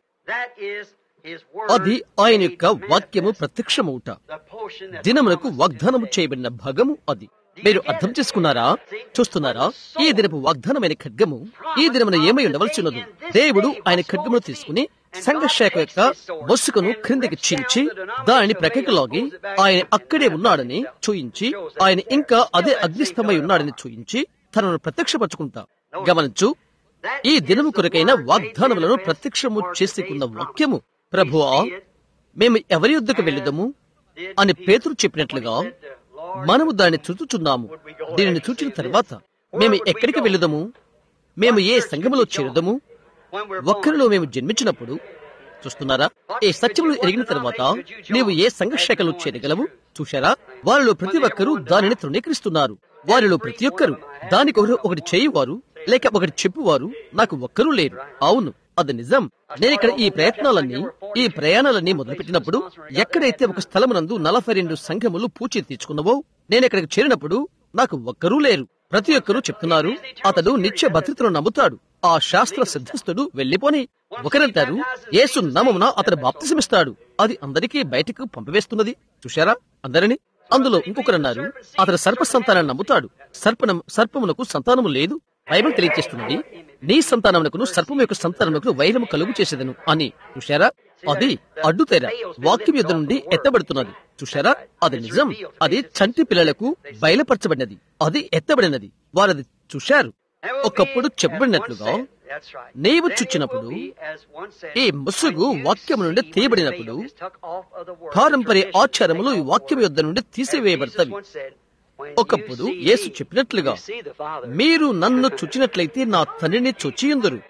అది ఆయన యొక్క వాక్యము ప్రత్యక్షమవుట దినమునకు వాగ్దానము చేయబడిన భాగము అది మీరు అర్థం చేసుకున్నారా చూస్తున్నారా ఈ దినపు వాగ్దానమైన ఖడ్గము ఈ దినమున ఏమై ఉండవలసి ఉన్నది దేవుడు ఆయన ఖడ్గమును తీసుకుని సంఘశాఖ యొక్క బొసుకును క్రిందికి చించి దానిని ప్రక్కకి లాగి ఆయన అక్కడే ఉన్నాడని చూయించి ఆయన ఇంకా అదే అగ్నిస్తంభై ఉన్నాడని చూయించి తనను ప్రత్యక్షపరచుకుంటా గమనించు ఈ దినము కొరకైన వాగ్దానములను ప్రత్యక్షము చేసుకున్న వాక్యము ప్రభువా మేము ఎవరి యుద్ధకు వెళ్ళుదము అని పేతురు చెప్పినట్లుగా మనము దాన్ని చూచుచున్నాము దీనిని చూచిన తర్వాత మేము ఎక్కడికి వెళ్ళుదము మేము ఏ సంఘములో చేరుదము ఒక్కరిలో మేము జన్మించినప్పుడు చూస్తున్నారా ఈ సత్యములు ఎరిగిన తర్వాత నీవు ఏ సంఘ శాఖలో చేరగలవు చూశారా వారిలో ప్రతి ఒక్కరూ దానిని తృణీకరిస్తున్నారు వారిలో ప్రతి ఒక్కరు దానికి ఒకరు ఒకటి చేయువారు లేక ఒకటి చెప్పువారు నాకు ఒక్కరూ లేరు అవును అది నిజం నేను ఇక్కడ ఈ ప్రయత్నాలన్నీ ఈ ప్రయాణాలన్నీ మొదలుపెట్టినప్పుడు ఎక్కడైతే ఒక స్థలమునందు నలభై రెండు సంఘములు పూచి తీర్చుకున్నవో నేను ఇక్కడికి చేరినప్పుడు నాకు ఒక్కరూ లేరు ప్రతి ఒక్కరూ చెప్తున్నారు అతడు నిత్య భద్రతను నమ్ముతాడు ఆ శాస్త్ర సిద్ధస్తుడు వెళ్లిపోని ఒకరంటారు యేసు నామమున అతడు బాప్తిసమిస్తాడు అది అందరికీ బయటకు పంపివేస్తున్నది చూశారా అందరిని అందులో ఇంకొకరన్నారు అతడు సర్ప సంతానాన్ని నమ్ముతాడు సర్పనం సర్పమునకు సంతానము లేదు బైబిల్ తెలియజేస్తున్నది నీ సంతానమునకును సర్పము యొక్క సంతానమునకు వైరము కలుగు చేసేదను అని చూశారా అది అడ్డుతెర వాక్యం యుద్ధ నుండి ఎత్తబడుతున్నది చూశారా అది నిజం అది చంటి పిల్లలకు బయలుపరచబడినది అది ఎత్తబడినది వారది చూశారు ఒకప్పుడు చెప్పబడినట్లుగా నీవు చుచ్చినప్పుడు ఈ ముసుగు వాక్యము నుండి తీయబడినప్పుడు పారంపర్య ఆచారములు ఈ వాక్యం యుద్ధ నుండి తీసివేయబడతవి ఒకప్పుడు యేసు చెప్పినట్లుగా మీరు నన్ను చుచ్చినట్లయితే నా తండ్రిని చొచ్చియుందరు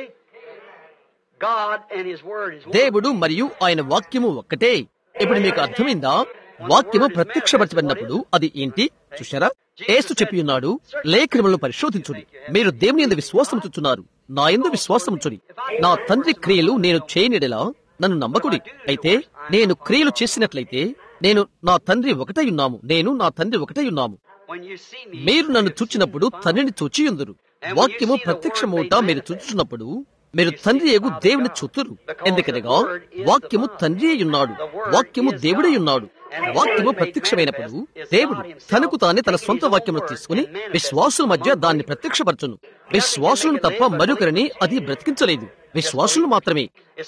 దేవుడు మరియు ఆయన వాక్యము ఒక్కటే ఇప్పుడు మీకు అర్థమైందా వాక్యము ప్రత్యక్షపరచబడినప్పుడు అది ఏంటి చూశారా ఏసు చెప్పి ఉన్నాడు లేఖనములను పరిశోధించుడి మీరు దేవుని ఎందు విశ్వాసం చున్నారు నా ఎందు విశ్వాసం చుడి నా తండ్రి క్రియలు నేను చేయనిడలా నన్ను నమ్మకుడి అయితే నేను క్రియలు చేసినట్లయితే నేను నా తండ్రి ఒకటై ఉన్నాము నేను నా తండ్రి ఒకటై ఉన్నాము మీరు నన్ను చూచినప్పుడు తండ్రిని చూచియుందురు వాక్యము ప్రత్యక్షమవుట మీరు చూచుచున్నప్పుడు మీరు తండ్రి ఎగు దేవుని చూతురు ఎందుకనగా వాక్యము తండ్రి ఉన్నాడు వాక్యము దేవుడై ఉన్నాడు వాక్యము ప్రత్యక్షమైనప్పుడు దేవుడు తనకు తానే తన సొంత వాక్యమును తీసుకుని విశ్వాసుల మధ్య దాన్ని ప్రత్యక్షపరచును విశ్వాసులను తప్ప మరొకరిని అది బ్రతికించలేదు విశ్వాసులు మాత్రమే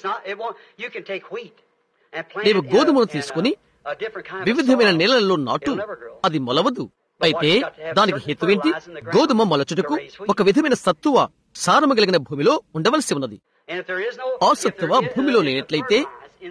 నీవు గోధుమను తీసుకుని వివిధమైన నేలల్లో నాటు అది మొలవదు అయితే దానికి హేతువేంటి గోధుమ మొలచుటకు ఒక విధమైన సత్తువ సారము కలిగిన భూమిలో ఉండవలసి ఉన్నది ఆ సత్తువ భూమిలో లేనట్లయితే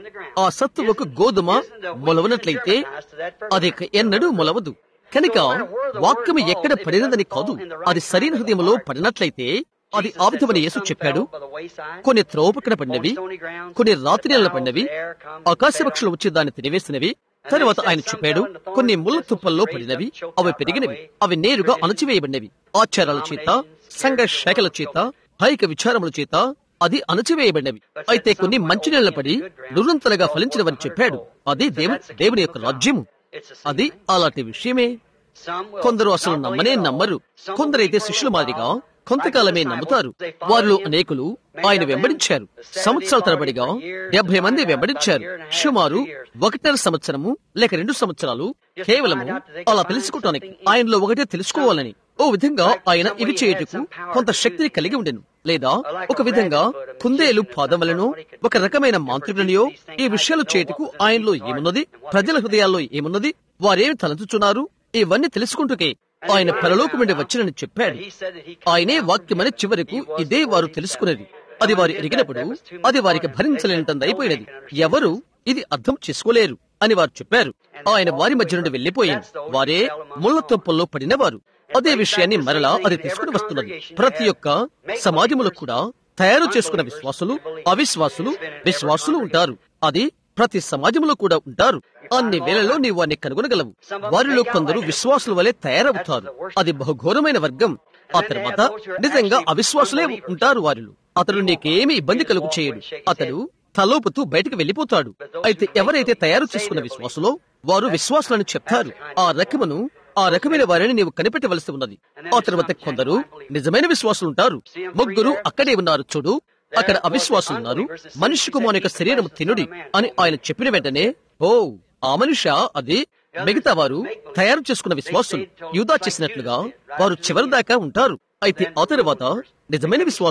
ఆ సత్తువకు గోధుమ మొలవనట్లయితే అది ఎన్నడూ మొలవదు కనుక వాక్యము ఎక్కడ పడినదని కాదు అది సరైన హృదయంలో పడినట్లయితే అది ఆ విధమని యేసు చెప్పాడు కొన్ని త్రోవ పక్కన పడినవి కొన్ని రాత్రి నెలల పడినవి ఆకాశ పక్షులు వచ్చి దాన్ని తినివేసినవి తరువాత ఆయన చెప్పాడు కొన్ని ముళ్ళ తుప్పల్లో పడినవి అవి పెరిగినవి అవి నేరుగా అణచివేయబడినవి ఆచారాల చేత సంఘ శాఖల చేత హైక విచారముల చేత అది అణచివేయబడినవి అయితే కొన్ని మంచి నీళ్ళ పడి నిరంతరగా ఫలించినవని చెప్పాడు అది దేవు దేవుని యొక్క రాజ్యము అది అలాంటి విషయమే కొందరు అసలు నమ్మనే నమ్మరు కొందరైతే శిష్యుల మాదిరిగా కొంతకాలమే నమ్ముతారు వారిలో అనేకులు ఆయన వెంబడించారు సంవత్సరాల తరబడిగా డెబ్బై మంది వెంబడించారు సుమారు ఒకటిన్నర సంవత్సరము లేక రెండు సంవత్సరాలు కేవలము అలా తెలుసుకోవటానికి ఆయనలో ఒకటే తెలుసుకోవాలని ఓ విధంగా ఆయన ఇవి చేయుటకు కొంత శక్తిని కలిగి ఉండెను లేదా ఒక విధంగా కుందేలు పాదం వలనో ఒక రకమైన మాంత్రికులనియో ఈ విషయాలు చేయుటకు ఆయనలో ఏమున్నది ప్రజల హృదయాల్లో ఏమున్నది వారేమి తలంచుచున్నారు ఇవన్నీ తెలుసుకుంటుకే ఆయన పరలోకు నుండి వచ్చినని చెప్పాడు ఆయనే వాక్యమని చివరకు ఇదే వారు తెలుసుకునేది అది వారు ఎరిగినప్పుడు అది వారికి భరించలేనంత అయిపోయినది ఎవరు ఇది అర్థం చేసుకోలేరు అని వారు చెప్పారు ఆయన వారి మధ్య నుండి వెళ్లిపోయింది వారే ముళ్ళ తొప్పల్లో పడినవారు అదే విషయాన్ని మరలా అది తీసుకుని వస్తున్నది ప్రతి ఒక్క సమాజంలో కూడా తయారు చేసుకున్న విశ్వాసులు అవిశ్వాసులు విశ్వాసులు ఉంటారు అది ప్రతి సమాజంలో కూడా ఉంటారు అన్ని వేళలో నీవు వారిని కనుగొనగలవు వారిలో కొందరు విశ్వాసుల వలె తయారవుతారు అది బహుఘోరమైన వర్గం ఆ తర్వాత నిజంగా అవిశ్వాసులే ఉంటారు వారిలో అతడు నీకేమి ఇబ్బంది కలుగు చేయడు అతడు తలోపుతూ బయటకు వెళ్లిపోతాడు అయితే ఎవరైతే తయారు చేసుకున్న విశ్వాసులో వారు విశ్వాసులని చెప్తారు ఆ రకమును ఆ రకమైన వారిని నీవు కనిపెట్టవలసి ఉన్నది ఆ తర్వాత కొందరు నిజమైన విశ్వాసులు ఉంటారు ముగ్గురు అక్కడే ఉన్నారు చూడు అక్కడ అవిశ్వాసులు ఉన్నారు మనిషి కుమారు యొక్క శరీరం తినుడి అని ఆయన చెప్పిన వెంటనే ఓ ఆ మనిష అది మిగతా వారు తయారు చేసుకున్న విశ్వాసులు యూదా చేసినట్లుగా వారు చివరి దాకా ఉంటారు అయితే ఆ తర్వాత నిజమైన విశ్వాసులు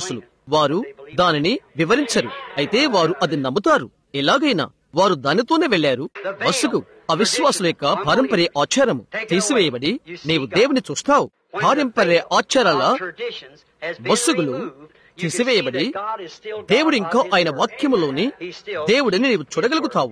వారు దానిని వివరించరు అయితే వారు అది నమ్ముతారు ఎలాగైనా వారు దానితోనే వెళ్లారు బస్సుకు అవిశ్వాసుల యొక్క పారంపర్య ఆచారము తీసివేయబడి నీవు దేవుని చూస్తావు పారంపర్య ఆచారాల బస్సుగులు తీసివేయబడి దేవుడు ఇంకా ఆయన వాక్యములోని దేవుడిని నీవు చూడగలుగుతావు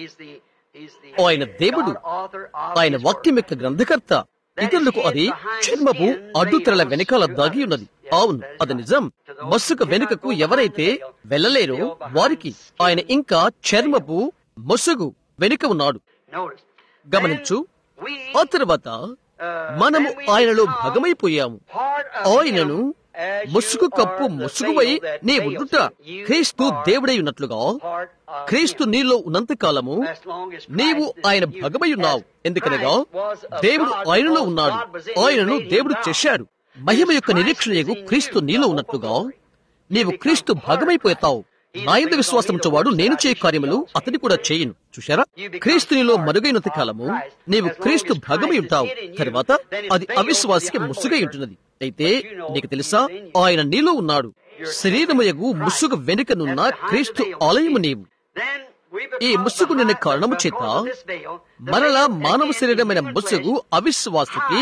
ఆయన దేవుడు ఆయన వాక్యం యొక్క గ్రంథకర్త ఇతరులకు అది చర్మపు అడ్డుతెరల వెనకాల దాగి ఉన్నది అవును అది నిజం బస్సుకు వెనుకకు ఎవరైతే వెళ్ళలేరో వారికి ఆయన ఇంకా చర్మపు మొసుగు వెనుక ఉన్నాడు గమనించు ఆ తర్వాత మనము ఆయనలో భాగమైపోయాము ఆయనను ముసుగు కప్పు ముసుగువై నీ ఉండుట క్రీస్తు దేవుడై ఉన్నట్లుగా క్రీస్తు నీలో ఉన్నంత కాలము నీవు ఆయన భగమై ఉన్నావు ఎందుకనగా దేవుడు ఆయనలో ఉన్నాడు ఆయనను దేవుడు చేశాడు మహిమ యొక్క నిరీక్షణకు క్రీస్తు నీలో ఉన్నట్లుగా నీవు క్రీస్తు భాగమైపోతావు నా ఎందు విశ్వాసం వాడు నేను చేయ కార్యములు అతని కూడా చేయను చూశారా క్రీస్తునిలో మరుగైనంత కాలము నీవు క్రీస్తు భాగమై ఉంటావు తర్వాత అది అవిశ్వాసికి ముసుగై ఉంటున్నది అయితే నీకు తెలుసా ఆయన నీలో ఉన్నాడు శరీరమయగు ముసుగు వెనుకనున్న క్రీస్తు ఆలయము నీవు ఈ ముసుగు నిన్న కారణము చేత మరలా మానవ శరీరమైన ముసుగు అవిశ్వాసకి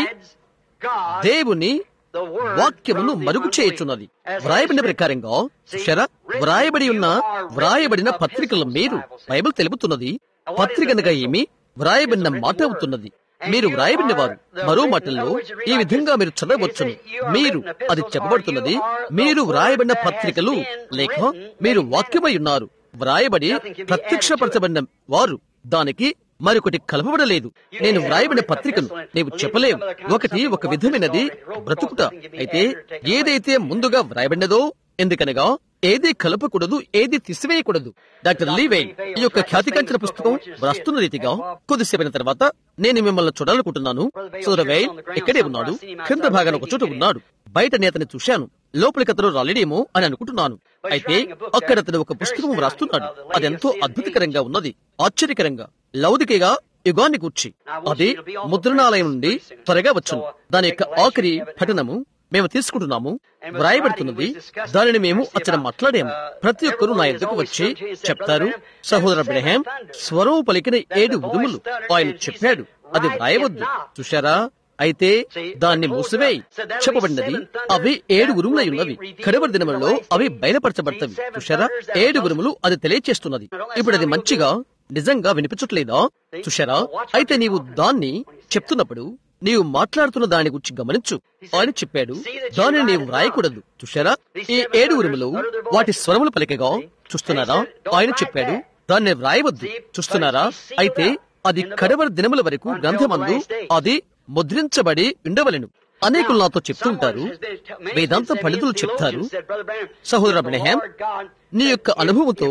దేవుని వాక్యమును మరుగు చేయుచున్నది వ్రాయబడిన ప్రకారంగా చూశారా వ్రాయబడి ఉన్న వ్రాయబడిన పత్రికల మీరు బైబిల్ తెలుపుతున్నది పత్రికనగా ఏమి వ్రాయబడిన మాట అవుతున్నది మీరు వ్రాయబడిన వారు మరో మాటల్లో ఈ విధంగా మీరు చదవచ్చును మీరు అది చెప్పబడుతున్నది మీరు వ్రాయబడిన పత్రికలు లేక మీరు వాక్యమై ఉన్నారు వ్రాయబడి ప్రత్యక్షపరచబడిన వారు దానికి మరొకటి కలపబడలేదు నేను వ్రాయబడిన పత్రికను నీవు చెప్పలేవు ఒకటి ఒక విధమైనది బ్రతుకుట అయితే ఏదైతే ముందుగా వ్రాయబడినదో ఎందుకనగా ఏది కలపకూడదు ఏది తీసివేయకూడదు డాక్టర్ లీవే ఈ యొక్క ఖ్యాతికంచిన పుస్తకం వ్రాస్తున్న రీతిగా కొద్దిసేపైన తర్వాత నేను మిమ్మల్ని చూడాలనుకుంటున్నాను సోదరవే ఇక్కడే ఉన్నాడు కింద భాగాన ఒక చోట ఉన్నాడు బయట నేతని చూశాను లోపలికి అతను రాలేడేమో అని అనుకుంటున్నాను అయితే అక్కడ అతను ఒక పుస్తకం వ్రాస్తున్నాడు అదెంతో అద్భుతకరంగా ఉన్నది ఆశ్చర్యకరంగా లౌదికగా యుగాన్ని కూర్చి అది ముద్రణాలయం నుండి త్వరగా వచ్చును దాని యొక్క ఆఖరి పఠనము మేము తీసుకుంటున్నాము వ్రాయబడుతున్నది దానిని మేము అక్కడ మాట్లాడాము ప్రతి ఒక్కరూ నా ఎద్దకు వచ్చి చెప్తారు సహోదర బ్రహాం స్వరం పలికిన ఏడు ఉరుములు ఆయన చెప్పాడు అది వ్రాయవద్దు చూశారా అయితే దాన్ని మూసివేయి చెప్పబడినది అవి ఏడు ఉరుములై ఉన్నవి కడవరి దినములలో అవి బయలుపరచబడతవి చూశారా ఏడు ఉరుములు అది తెలియచేస్తున్నది ఇప్పుడు అది మంచిగా నిజంగా వినిపించట్లేదా చూశారా అయితే నీవు దాన్ని చెప్తున్నప్పుడు నీవు మాట్లాడుతున్న దాని గురించి గమనించు ఆయన చెప్పాడు దానిని నీవు రాయకూడదు చూశారా ఈ ఏడు ఉరుములు వాటి స్వరములు పలికగా చూస్తున్నారా ఆయన చెప్పాడు దాన్ని వ్రాయవద్దు చూస్తున్నారా అయితే అది కడవరి దినముల వరకు గ్రంథమందు అది ముద్రించబడి ఉండవలెను అనేకులు నాతో చెప్తుంటారు వేదాంత పండితులు చెప్తారు సహోదర బ్రహ్యాం నీ యొక్క అనుభవంతో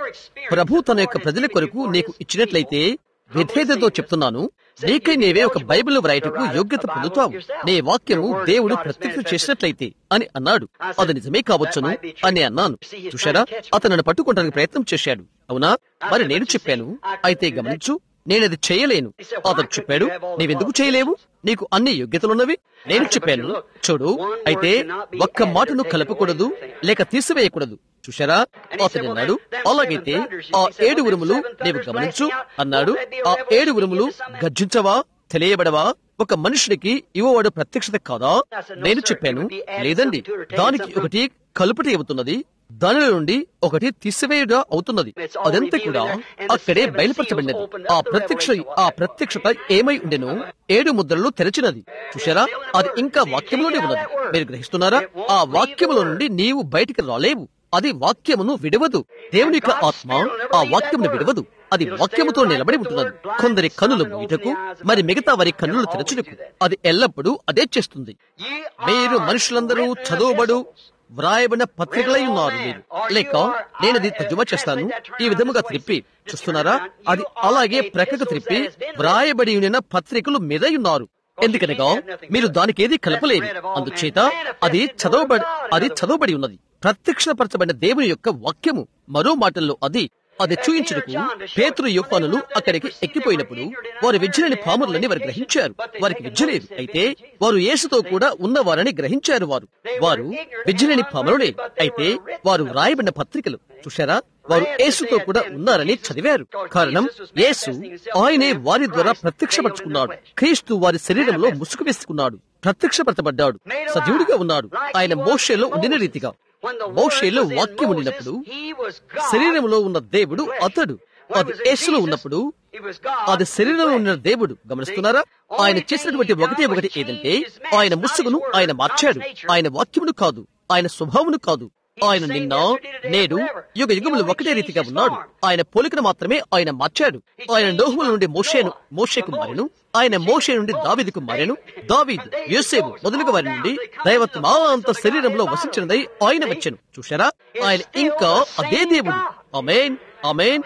ప్రభు తన యొక్క ప్రజల కొరకు నీకు ఇచ్చినట్లయితే విధేయతతో చెప్తున్నాను నీకై నీవే ఒక బైబిల్ వ్రాయటకు యోగ్యత పొందుతావు నీ వాక్యము దేవుడు ప్రత్యక్ష చేసినట్లయితే అని అన్నాడు అది నిజమే కావచ్చును అని అన్నాను చూశారా అతను నన్ను పట్టుకోవడానికి ప్రయత్నం చేశాడు అవునా మరి నేను చెప్పాను అయితే గమనించు నేనది చేయలేను అతను చెప్పాడు నీవెందుకు చేయలేవు నీకు అన్ని యోగ్యతలున్నవి నేను చెప్పాను చూడు అయితే ఒక్క మాటను కలపకూడదు లేక తీసివేయకూడదు చూశారా అతను అన్నాడు అలాగైతే ఆ ఏడు ఉరుములు నీవు గమనించు అన్నాడు ఆ ఏడు ఉరుములు గర్జించవా తెలియబడవా ఒక మనుషుడికి ఇవ్వవాడు ప్రత్యక్షత కాదా నేను చెప్పాను లేదండి దానికి ఒకటి కలుపటి అవుతున్నది దానిలో నుండి ఒకటి తీసివేయుగా అవుతున్నది అదంతా కూడా అక్కడే బయలుపరచబడినది ఆ ప్రత్యక్ష ఆ ప్రత్యక్షత ఏమై ఉండెనో ఏడు ముద్రలు తెరచినది చూశారా అది ఇంకా వాక్యంలోనే ఉన్నది మీరు గ్రహిస్తున్నారా ఆ వాక్యములో నుండి నీవు బయటికి రాలేవు అది వాక్యమును విడవదు దేవుని యొక్క ఆత్మ ఆ వాక్యమును విడవదు అది వాక్యముతో నిలబడి ఉంటున్నది కొందరి కనులు మూయటకు మరి మిగతా వారి కన్నులు తెరచుటకు అది ఎల్లప్పుడూ అదే చేస్తుంది మీరు మనుషులందరూ చదువుబడు వ్రాయబడిన పత్రికలై ఉన్నారు మీరు లేక నేను అది తర్జుమా చేస్తాను ఈ విధముగా త్రిప్పి చూస్తున్నారా అది అలాగే ప్రక్కకు త్రిప్పి వ్రాయబడి ఉన్న పత్రికలు మీద ఉన్నారు ఎందుకనగా మీరు దానికి ఏది కలపలేరు అందుచేత అది చదవబడి అది చదవబడి ఉన్నది ప్రత్యక్షపరచబడిన దేవుని యొక్క వాక్యము మరో మాటల్లో అది అది చూయించుటకు పేతురు యోహానులు అక్కడికి ఎక్కిపోయినప్పుడు వారు విద్యలేని పాములని వారు గ్రహించారు వారికి విద్య లేదు అయితే వారు యేసుతో కూడా ఉన్నవారని గ్రహించారు వారు వారు విద్యలేని పాములనే అయితే వారు వ్రాయబడిన పత్రికలు చూశారా వారు యేసుతో కూడా ఉన్నారని చదివారు కారణం యేసు ఆయనే వారి ద్వారా ప్రత్యక్షపరచుకున్నాడు క్రీస్తు వారి శరీరంలో ముసుగు వేసుకున్నాడు ప్రత్యక్షపరచబడ్డాడు సజీవుడిగా ఉన్నాడు ఆయన మోషేలో ఉండిన రీతిగా మోషేలో వాక్యం ఉండినప్పుడు శరీరంలో ఉన్న దేవుడు అతడు అది యేసులో ఉన్నప్పుడు అది శరీరంలో ఉన్న దేవుడు గమనిస్తున్నారా ఆయన చేసినటువంటి ఒకటే ఒకటి ఏదంటే ఆయన ముసుగును ఆయన మార్చాడు ఆయన వాక్యమును కాదు ఆయన స్వభావమును కాదు ఆయన నిన్న నేడు యుగ యుగములు ఒకటే రీతిగా ఉన్నాడు ఆయన పోలికను మాత్రమే ఆయన మార్చాడు ఆయన నోహుల నుండి మోషేను మోషేకు మారెను ఆయన మోషే నుండి దావీదుకు మారెను దావీద్ యోసేపు మొదలుగా వారి నుండి దైవత్వం అంత శరీరంలో వసించినదై ఆయన వచ్చాను చూశారా ఆయన ఇంకా అదే దేవుడు అమేన్ అమేన్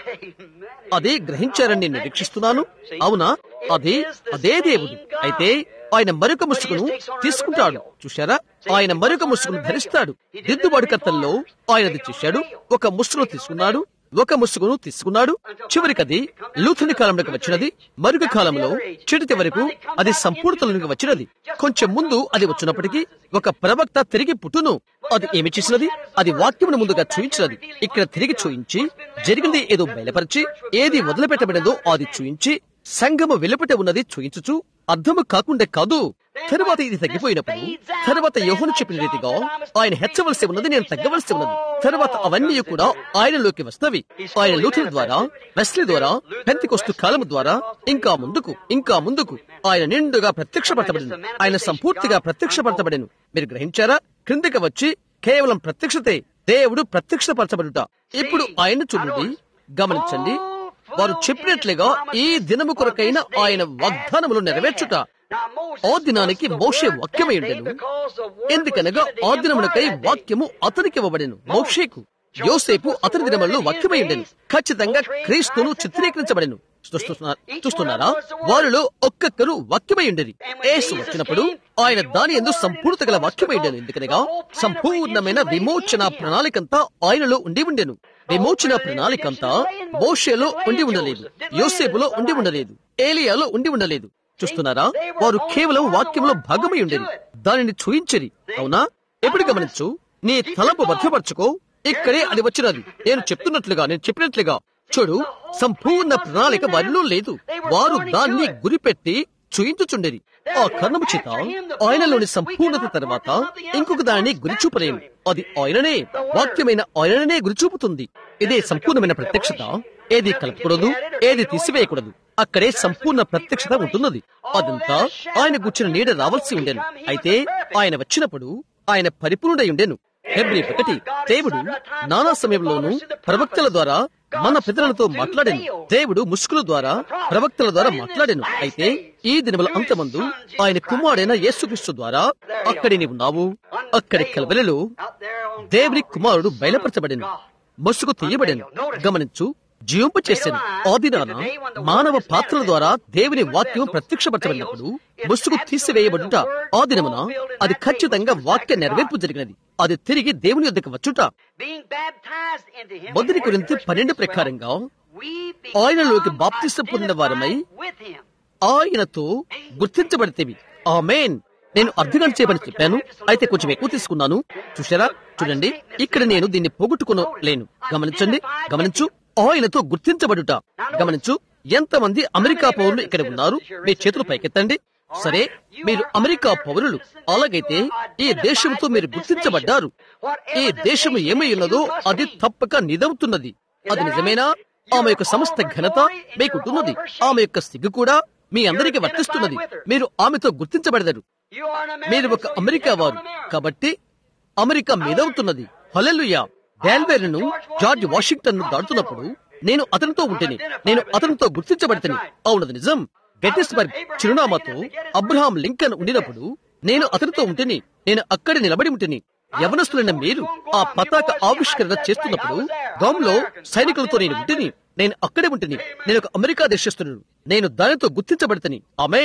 అదే గ్రహించారని నేను నిరీక్షిస్తున్నాను అవునా అదే అదే దేవుడు అయితే ఆయన మరొక ముసుగును తీసుకుంటాడు చూశారా ఆయన మరొక ముసుగును ధరిస్తాడు దిద్దుబాటు కర్తల్లో ఆయనది చేశాడు ఒక ముసుగును తీసుకున్నాడు ఒక ముసుగును తీసుకున్నాడు చివరికది లూథుని కాలంలోకి వచ్చినది మరొక కాలంలో చిటితి వరకు అది సంపూర్ణతలోకి వచ్చినది కొంచెం ముందు అది వచ్చినప్పటికీ ఒక ప్రవక్త తిరిగి పుట్టును అది ఏమి చేసినది అది వాక్యమును ముందుగా చూయించినది ఇక్కడ తిరిగి చూయించి జరిగింది ఏదో బయలుపరిచి ఏది వదిలిపెట్టబడినదో అది చూయించి సంఘము వెలుపట ఉన్నది చూయించుచు అర్థము కాకుండా కాదు తరువాత ఇది తగ్గిపోయినప్పుడు తరువాత యోహను చెప్పిన రీతిగా ఆయన హెచ్చవలసి ఉన్నది నేను తగ్గవలసి ఉన్నది తరువాత అవన్నీ కూడా ఆయనలోకి వస్తవి ఆయన లూథర్ ద్వారా వెస్లీ ద్వారా పెంతికొస్తు కాలము ద్వారా ఇంకా ముందుకు ఇంకా ముందుకు ఆయన నిండుగా ప్రత్యక్షపడతబడిను ఆయన సంపూర్తిగా ప్రత్యక్షపడతబడిను మీరు గ్రహించారా క్రిందికి వచ్చి కేవలం ప్రత్యక్షతే దేవుడు ప్రత్యక్షపరచబడుట ఇప్పుడు ఆయన చూడండి గమనించండి వారు చెప్పినట్లుగా ఈ దినము కొరకైన ఆయన వాగ్దానములు నెరవేర్చుట ఆ దినానికి మోషే వాక్యమై ఉండెను ఎందుకనగా ఆ దినమునకై వాక్యము అతనికి ఇవ్వబడెను మోషేకు యోసేపు అతని దినములలో వాక్యమై ఉండెను ఖచ్చితంగా క్రీస్తును చిత్రీకరించబడెను చూస్తున్నా- చూస్తున్నారా వారిలో ఒక్కొక్కరు వాక్యమై ఉండేది యేసు వచ్చినప్పుడు ఆయన దాని ఎందు సంపూర్ణత గల వాక్యమై ఉండేను ఎందుకనగా సంపూర్ణమైన విమోచన ప్రణాళికంతా ఆయనలో ఉండి ఉండెను విమోచన ప్రణాళికంతా మోషేలో ఉండి ఉండలేదు యోసేపులో ఉండి ఉండలేదు ఏలియాలో ఉండి ఉండలేదు చూస్తున్నారా వారు కేవలం వాక్యంలో భాగమై ఉండేది దానిని చూయించరి అవునా ఎప్పుడు గమనించు నీ తలపు భద్రపరచుకో ఇక్కడే అది వచ్చినది నేను చెప్తున్నట్లుగా నేను చెప్పినట్లుగా చూడు సంపూర్ణ ప్రణాళిక వారిలో లేదు వారు దాన్ని గురిపెట్టి చూయించుచుండేది ఆ కర్ణము చేత ఆయనలోని సంపూర్ణత తర్వాత ఇంకొక దానిని గురిచూపలేము అది ఆయననే వాక్యమైన ఆయననే గురిచూపుతుంది ఇదే సంపూర్ణమైన ప్రత్యక్షత ఏది కలపకూడదు ఏది తీసివేయకూడదు అక్కడే సంపూర్ణ ప్రత్యక్షత ఉంటున్నది అదంతా ఆయన కూర్చున్న నీడ రావాల్సి ఉండెను అయితే ఆయన వచ్చినప్పుడు ఆయన పరిపూర్ణుడై ఉండెను ఫిబ్రి ఒకటి దేవుడు నానా సమయంలోనూ ప్రవక్తల ద్వారా మన పితరులతో మాట్లాడాను దేవుడు ముష్కుల ద్వారా ప్రవక్తల ద్వారా మాట్లాడాను అయితే ఈ దినముల అంతమందు ఆయన కుమారుడైన యేసుక్రీస్తు ద్వారా అక్కడి నీవు ఉన్నావు అక్కడి కలవలలో దేవుని కుమారుడు బయలుపరచబడెను ముసుగు తీయబడెను గమనించు జీవింప చేశాను ఆ దినాన మానవ పాత్రల ద్వారా దేవుని వాక్యం ప్రత్యక్షపరచబడినప్పుడు ముసుగు తీసివేయబడుట ఆ దినమున అది ఖచ్చితంగా వాక్య నెరవేర్పు జరిగినది అది తిరిగి దేవుని యొద్దకు వచ్చుట మొదటి గురించి పన్నెండు ప్రకారంగా ఆయనలోకి బాప్తిసం పొందిన వారమై ఆయనతో గుర్తించబడితేవి ఆమెన్ నేను అర్ధగంట చేయమని చెప్పాను అయితే కొంచెం ఎక్కువ తీసుకున్నాను చూసారా చూడండి ఇక్కడ నేను దీన్ని పోగొట్టుకోలేను గమనించండి గమనించు ఆయనతో గుర్తించబడుట గమనించు ఎంతమంది అమెరికా పౌరులు ఇక్కడ ఉన్నారు మీ చేతులు పైకెత్తండి సరే మీరు అమెరికా పౌరులు అలాగైతే ఈ దేశంతో మీరు గుర్తించబడ్డారు ఈ దేశం ఏమై ఉన్నదో అది తప్పక నిదవుతున్నది అది నిజమేనా ఆమె యొక్క సమస్త ఘనత మీకుంటున్నది ఆమె యొక్క సిగ్గు కూడా మీ అందరికీ వర్తిస్తున్నది మీరు ఆమెతో గుర్తించబడతారు మీరు ఒక అమెరికా వారు కాబట్టి అమెరికా మీదవుతున్నది హలెలుయా డాల్వేర్ను జార్జ్ వాషింగ్టన్ ను దాటుతున్నప్పుడు నేను అతనితో ఉంటేనే నేను అతనితో గుర్తించబడితేనే అవునది నిజం గెటిస్బర్గ్ చిరునామాతో అబ్రహాం లింకన్ ఉండినప్పుడు నేను అతనితో ఉంటేనే నేను అక్కడ నిలబడి ఉంటేనే యవనస్తులైన మీరు ఆ పతాక ఆవిష్కరణ చేస్తున్నప్పుడు గాంలో సైనికులతో నేను ఉంటిని నేను అక్కడే ఉంటిని నేను ఒక అమెరికా దేశస్తుడు నేను దానితో గుర్తించబడితని అమేన్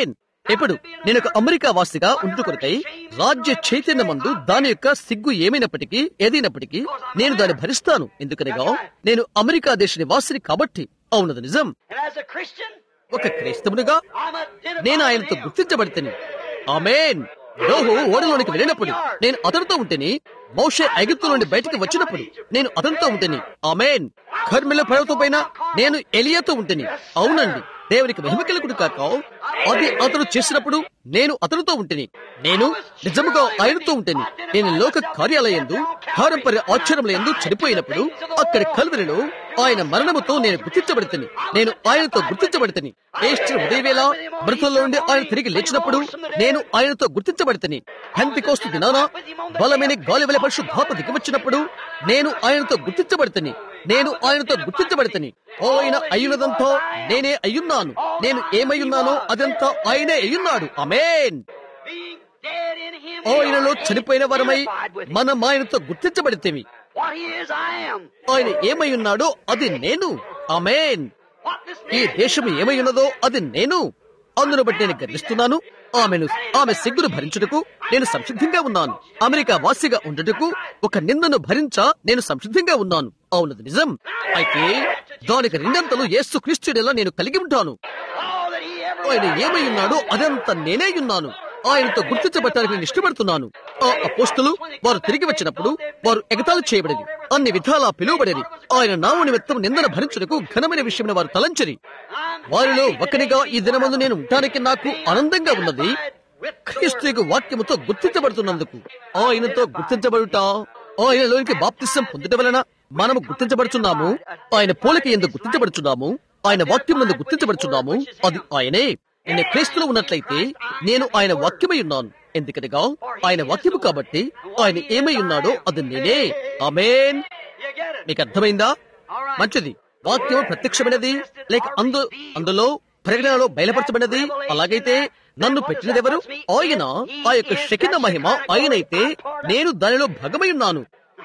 ఇప్పుడు నేను ఒక అమెరికా వాసిగా ఉండు కొరకై రాజ్య చైతన్యమందు దాని యొక్క సిగ్గు ఏమైనప్పటికీ ఏదైనప్పటికీ నేను దాన్ని భరిస్తాను ఎందుకనగా నేను అమెరికా దేశ నివాసిని కాబట్టి అవునది నిజం And as a Christian, ఒక క్రైస్తవునిగా I'm identified నేను with ఆయనతో him. గుర్తించబడితేని ఆమెన్ నోహు ఓడలోనికి వెళ్ళినప్పుడు నేను అతనితో ఉంటేని మోషే ఐగుప్తు నుండి బయటికి వచ్చినప్పుడు నేను అతనితో ఉంటేని ఆమెన్ కర్మిల పర్వతం పైన నేను ఎలియాతో ఉంటేని అవునండి దేవునికి మహిమ కలుగుడు కాక అది అతను చేసినప్పుడు నేను అతనితో ఉంటేని నేను నిజముగా ఆయనతో ఉంటేని నేను లోక కార్యాలయందు పారంపర్య ఆశ్చర్యములందు చనిపోయినప్పుడు అక్కడి కలువరిలో ఆయన మరణముతో నేను గుర్తించబడితేని నేను ఆయనతో గుర్తించబడితేని ఏష్టి ఉదయవేళ మృతుల్లో నుండి ఆయన తిరిగి లేచినప్పుడు నేను ఆయనతో గుర్తించబడితేని హంతికోస్తు దినాన బలమైన గాలి వెల పరిశుద్ధాత్మ దిగివచ్చినప్పుడు నేను ఆయనతో గుర్తించబడితేని నేను ఆయనతో గుర్తించబడితేని ఆయన అయ్యున్నదంతా నేనే అయ్యున్నాను నేను ఏమయ్యున్నానో అదంతా ఆయనే అయ్యున్నాడు అమేన్ Being dead in him, ఆయనలో we are చనిపోయిన వరమై identified with him. మనం ఆయనతో గుర్తించబడితేమి What he is, I am. ఆయన ఏమై ఉన్నాడో అది నేను అమేన్ What this ఈ man దేశం ఏమై ఉన్నదో అది నేను అందును బట్టి నేను గర్విస్తున్నాను ఆమెను ఆమె సిగ్గును భరించుటకు నేను సంసిద్ధంగా ఉన్నాను అమెరికా వాసిగా ఉండుటకు ఒక నిందను భరించ నేను సంసిద్ధంగా ఉన్నాను అవునది నిజం అయితే దానికి రెండంతలు యేసు క్రీస్తుడేలా నేను కలిగి ఉంటాను all that he ever ఆయన ఏమై ఉన్నాడో అదంతా నేనే ఉన్నాను ఆయనతో గుర్తించబడటానికి నేను ఇష్టపడుతున్నాను ఆ అపోస్తులు వారు తిరిగి వచ్చినప్పుడు వారు ఎగతాళి చేయబడేది అన్ని విధాలా పిలువబడేది ఆయన నామ నిమిత్తం నిందన భరించుటకు ఘనమైన విషయం వారు తలంచరి వారిలో ఒకరిగా ఈ దినమందు నేను ఉండటానికి నాకు ఆనందంగా ఉన్నది క్రీస్తు యొక్క వాక్యముతో గుర్తించబడుతున్నందుకు ఆయనతో గుర్తించబడుట ఆయనలోనికి బాప్తిసం పొందుట వలన మనము గుర్తించబడుచున్నాము ఆయన పోలిక ఎందుకు గుర్తించబడుచున్నాము ఆయన వాక్యం నందు గుర్తించబడుచున్నాము అది ఆయనే నేను క్రీస్తులో ఉన్నట్లయితే నేను ఆయన వాక్యమై ఉన్నాను ఎందుకనగా ఆయన వాక్యము కాబట్టి ఆయన ఏమై ఉన్నాడో అది నేనే ఆమేన్ You get it? మీకు అర్థమైందా మంచిది వాక్యం ప్రత్యక్షమైనది లేక అందు అందులో ప్రకటనలో బయలుపరచబడినది అలాగైతే నన్ను పెట్టినదెవరు ఆయన ఆ యొక్క శకిన మహిమ ఆయనైతే నేను దానిలో భాగమై ఉన్నాను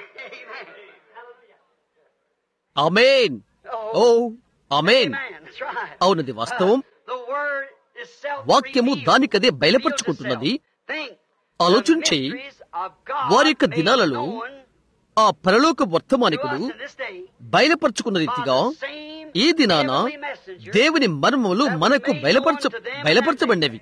అమేన్ ఓ అమేన్ Amen. That's right. అవునది వాస్తవం The word is self వాక్యము దానికదే బయలుపరుచుకుంటున్నది ఆలోచించి వారి యొక్క దినాలలో ఆ పరలోక వర్తమానికుడు బయలుపరచుకున్న రీతిగా ఈ దినాన దేవుని మర్మములు మనకు బయలుపరచ బయలుపరచబడినవి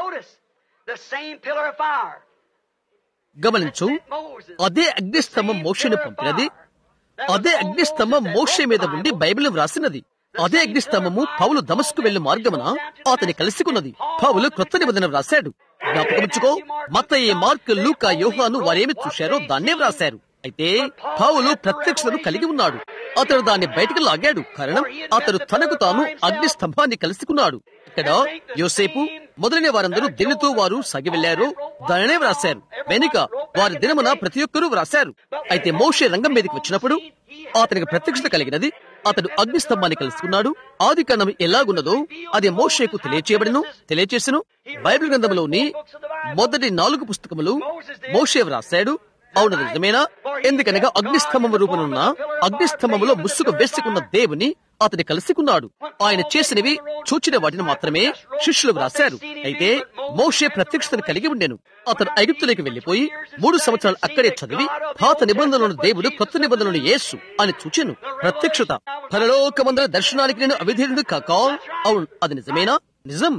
గమనించు అదే అగ్నిస్తంభం మోషను పంపినది అదే అగ్నిస్తంభం మోషే మీద ఉండి బైబిల్ వ్రాసినది అదే అగ్నిస్తంభము పౌలు దమస్కు వెళ్లి మార్గమున అతని కలుసుకున్నది పౌలు క్రొత్త నిబంధన వ్రాశాడు జ్ఞాపకముచ్చుకో మత్తయి మార్క్ లూకా యోహాను వారేమి చూశారో దాన్నే వ్రాశారు అయితే పౌలు ప్రత్యక్షతను కలిగి ఉన్నాడు అతడు దాన్ని బయటకు లాగాడు కారణం అతడు తనకు తాను అగ్ని స్తంభాన్ని కలుసుకున్నాడు ఇక్కడ యోసేపు మొదలైన వారందరూ దీనితో వారు సాగి వెళ్లారు దానినే వ్రాశారు వెనుక వారి దినమున ప్రతి ఒక్కరూ వ్రాశారు అయితే మోషే రంగం మీదకి వచ్చినప్పుడు అతనికి ప్రత్యక్షత కలిగినది అతడు అగ్ని స్తంభాన్ని కలుసుకున్నాడు ఆది కాండం ఎలాగున్నదో అది మోషేకు తెలియచేయబడిను తెలియచేసను బైబిల్ గ్రంథంలోని మొదటి నాలుగు పుస్తకములు మోషే వ్రాశాడు అవును నిజమేనా ఎందుకనగా అగ్నిస్తంభము రూపనున్న అగ్నిస్తంభములో ముసుగు వేసుకున్న దేవుని అతని కలుసుకున్నాడు ఆయన చేసినవి చూచిన వాటిని మాత్రమే శిష్యులు వ్రాశారు అయితే మోషే ప్రత్యక్షతను కలిగి ఉండెను అతను ఐగుప్తులోకి వెళ్లిపోయి మూడు సంవత్సరాలు అక్కడే చదివి పాత నిబంధనలను దేవుడు కొత్త నిబంధనలను యేసు అని చూచెను ప్రత్యక్షత పరలోకమందర దర్శనానికి నేను అవిధేయుడు కాక అవును అది నిజమేనా నిజం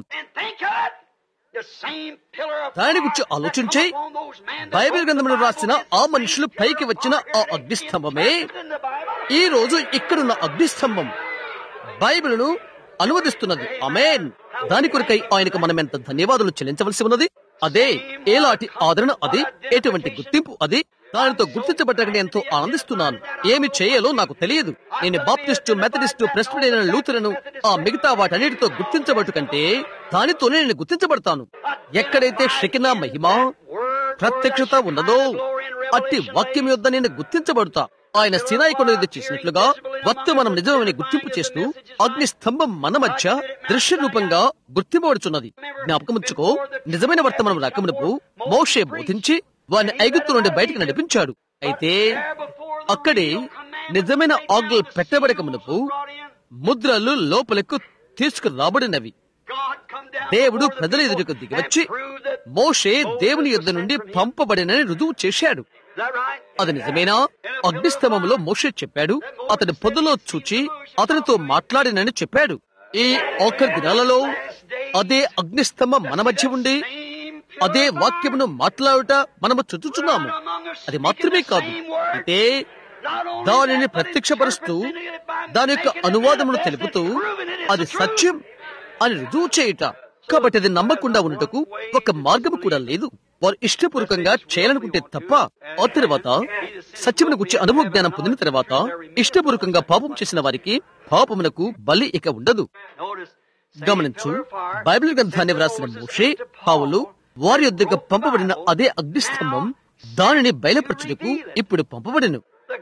దాని గురించి ఆలోచించే బైబిల్ గ్రంథంలో రాసిన ఆ మనుషులు పైకి వచ్చిన ఆ అగ్నిస్తంభమే ఈ రోజు ఇక్కడున్న అగ్నిస్తంభం బైబిల్ను అనువదిస్తున్నది అమేన్ దాని కొరకై ఆయనకు మనం ఎంత ధన్యవాదాలు చెల్లించవలసి ఉన్నది అదే ఏలాంటి ఆదరణ అది ఎటువంటి గుర్తింపు అది దానితో గుర్తించబడ్డానికి ఎంతో ఆనందిస్తున్నాను ఏమి చేయాలో నాకు తెలియదు నేను బాప్టిస్టు మెథడిస్టు ప్రెస్టైన్ లూథరను ఆ మిగతా వాటన్నిటితో గుర్తించబట్టు కంటే దానితోనే నేను గుర్తించబడతాను ఎక్కడైతే షకినా మహిమ ప్రత్యక్షత ఉన్నదో అట్టి వాక్యం యొద్ద నేను గుర్తించబడుతా ఆయన సినాయి కొండ మీద చేసినట్లుగా వర్తమానం నిజమని గుర్తింపు చేస్తూ అగ్ని స్తంభం మన మధ్య దృశ్య రూపంగా గుర్తింపబడుచున్నది జ్ఞాపకముచ్చుకో నిజమైన వర్తమానం రాకమునపు మోషే బోధించి వారిని ఐగుప్తు నుండి బయటికి నడిపించాడు అయితే అక్కడే నిజమైన ఆజ్ఞలు పెట్టబడక మునుపు ముద్రలు లోపలకు తీసుకురాబడినవి దేవుడు ప్రజల ఎదురుకు దిగివచ్చి మోషే దేవుని యుద్ధ నుండి పంపబడినని రుజువు చేశాడు అది నిజమేనా అగ్నిస్తంభంలో మోషే చెప్పాడు అతని పొదలో చూచి అతనితో మాట్లాడినని చెప్పాడు ఈ ఆఖరి దినాలలో అదే అగ్నిస్తంభం మన మధ్య ఉండి అదే వాక్యమును మాట్లాడుట మనము చుట్టుచున్నాము అది మాత్రమే కాదు అయితే దానిని ప్రత్యక్షపరుస్తూ దాని యొక్క అనువాదమును తెలుపుతూ అది సత్యం అని రుజువు చేయుట కాబట్టి అది నమ్మకుండా ఉన్నటకు ఒక మార్గము కూడా లేదు వారు ఇష్టపూర్వకంగా చేయాలనుకుంటే తప్ప ఆ తర్వాత సత్యమును గురించి అనుభవ జ్ఞానం పొందిన తర్వాత ఇష్టపూర్వకంగా పాపం చేసిన వారికి పాపమునకు బలి ఇక ఉండదు గమనించు బైబిల్ గ్రంథాన్ని వ్రాసిన మోషే పావులు వారి యొద్దకు పంపబడిన అదే అగ్నిస్తంభం దానిని బయలుపరచుటకు ఇప్పుడు పంపబడిను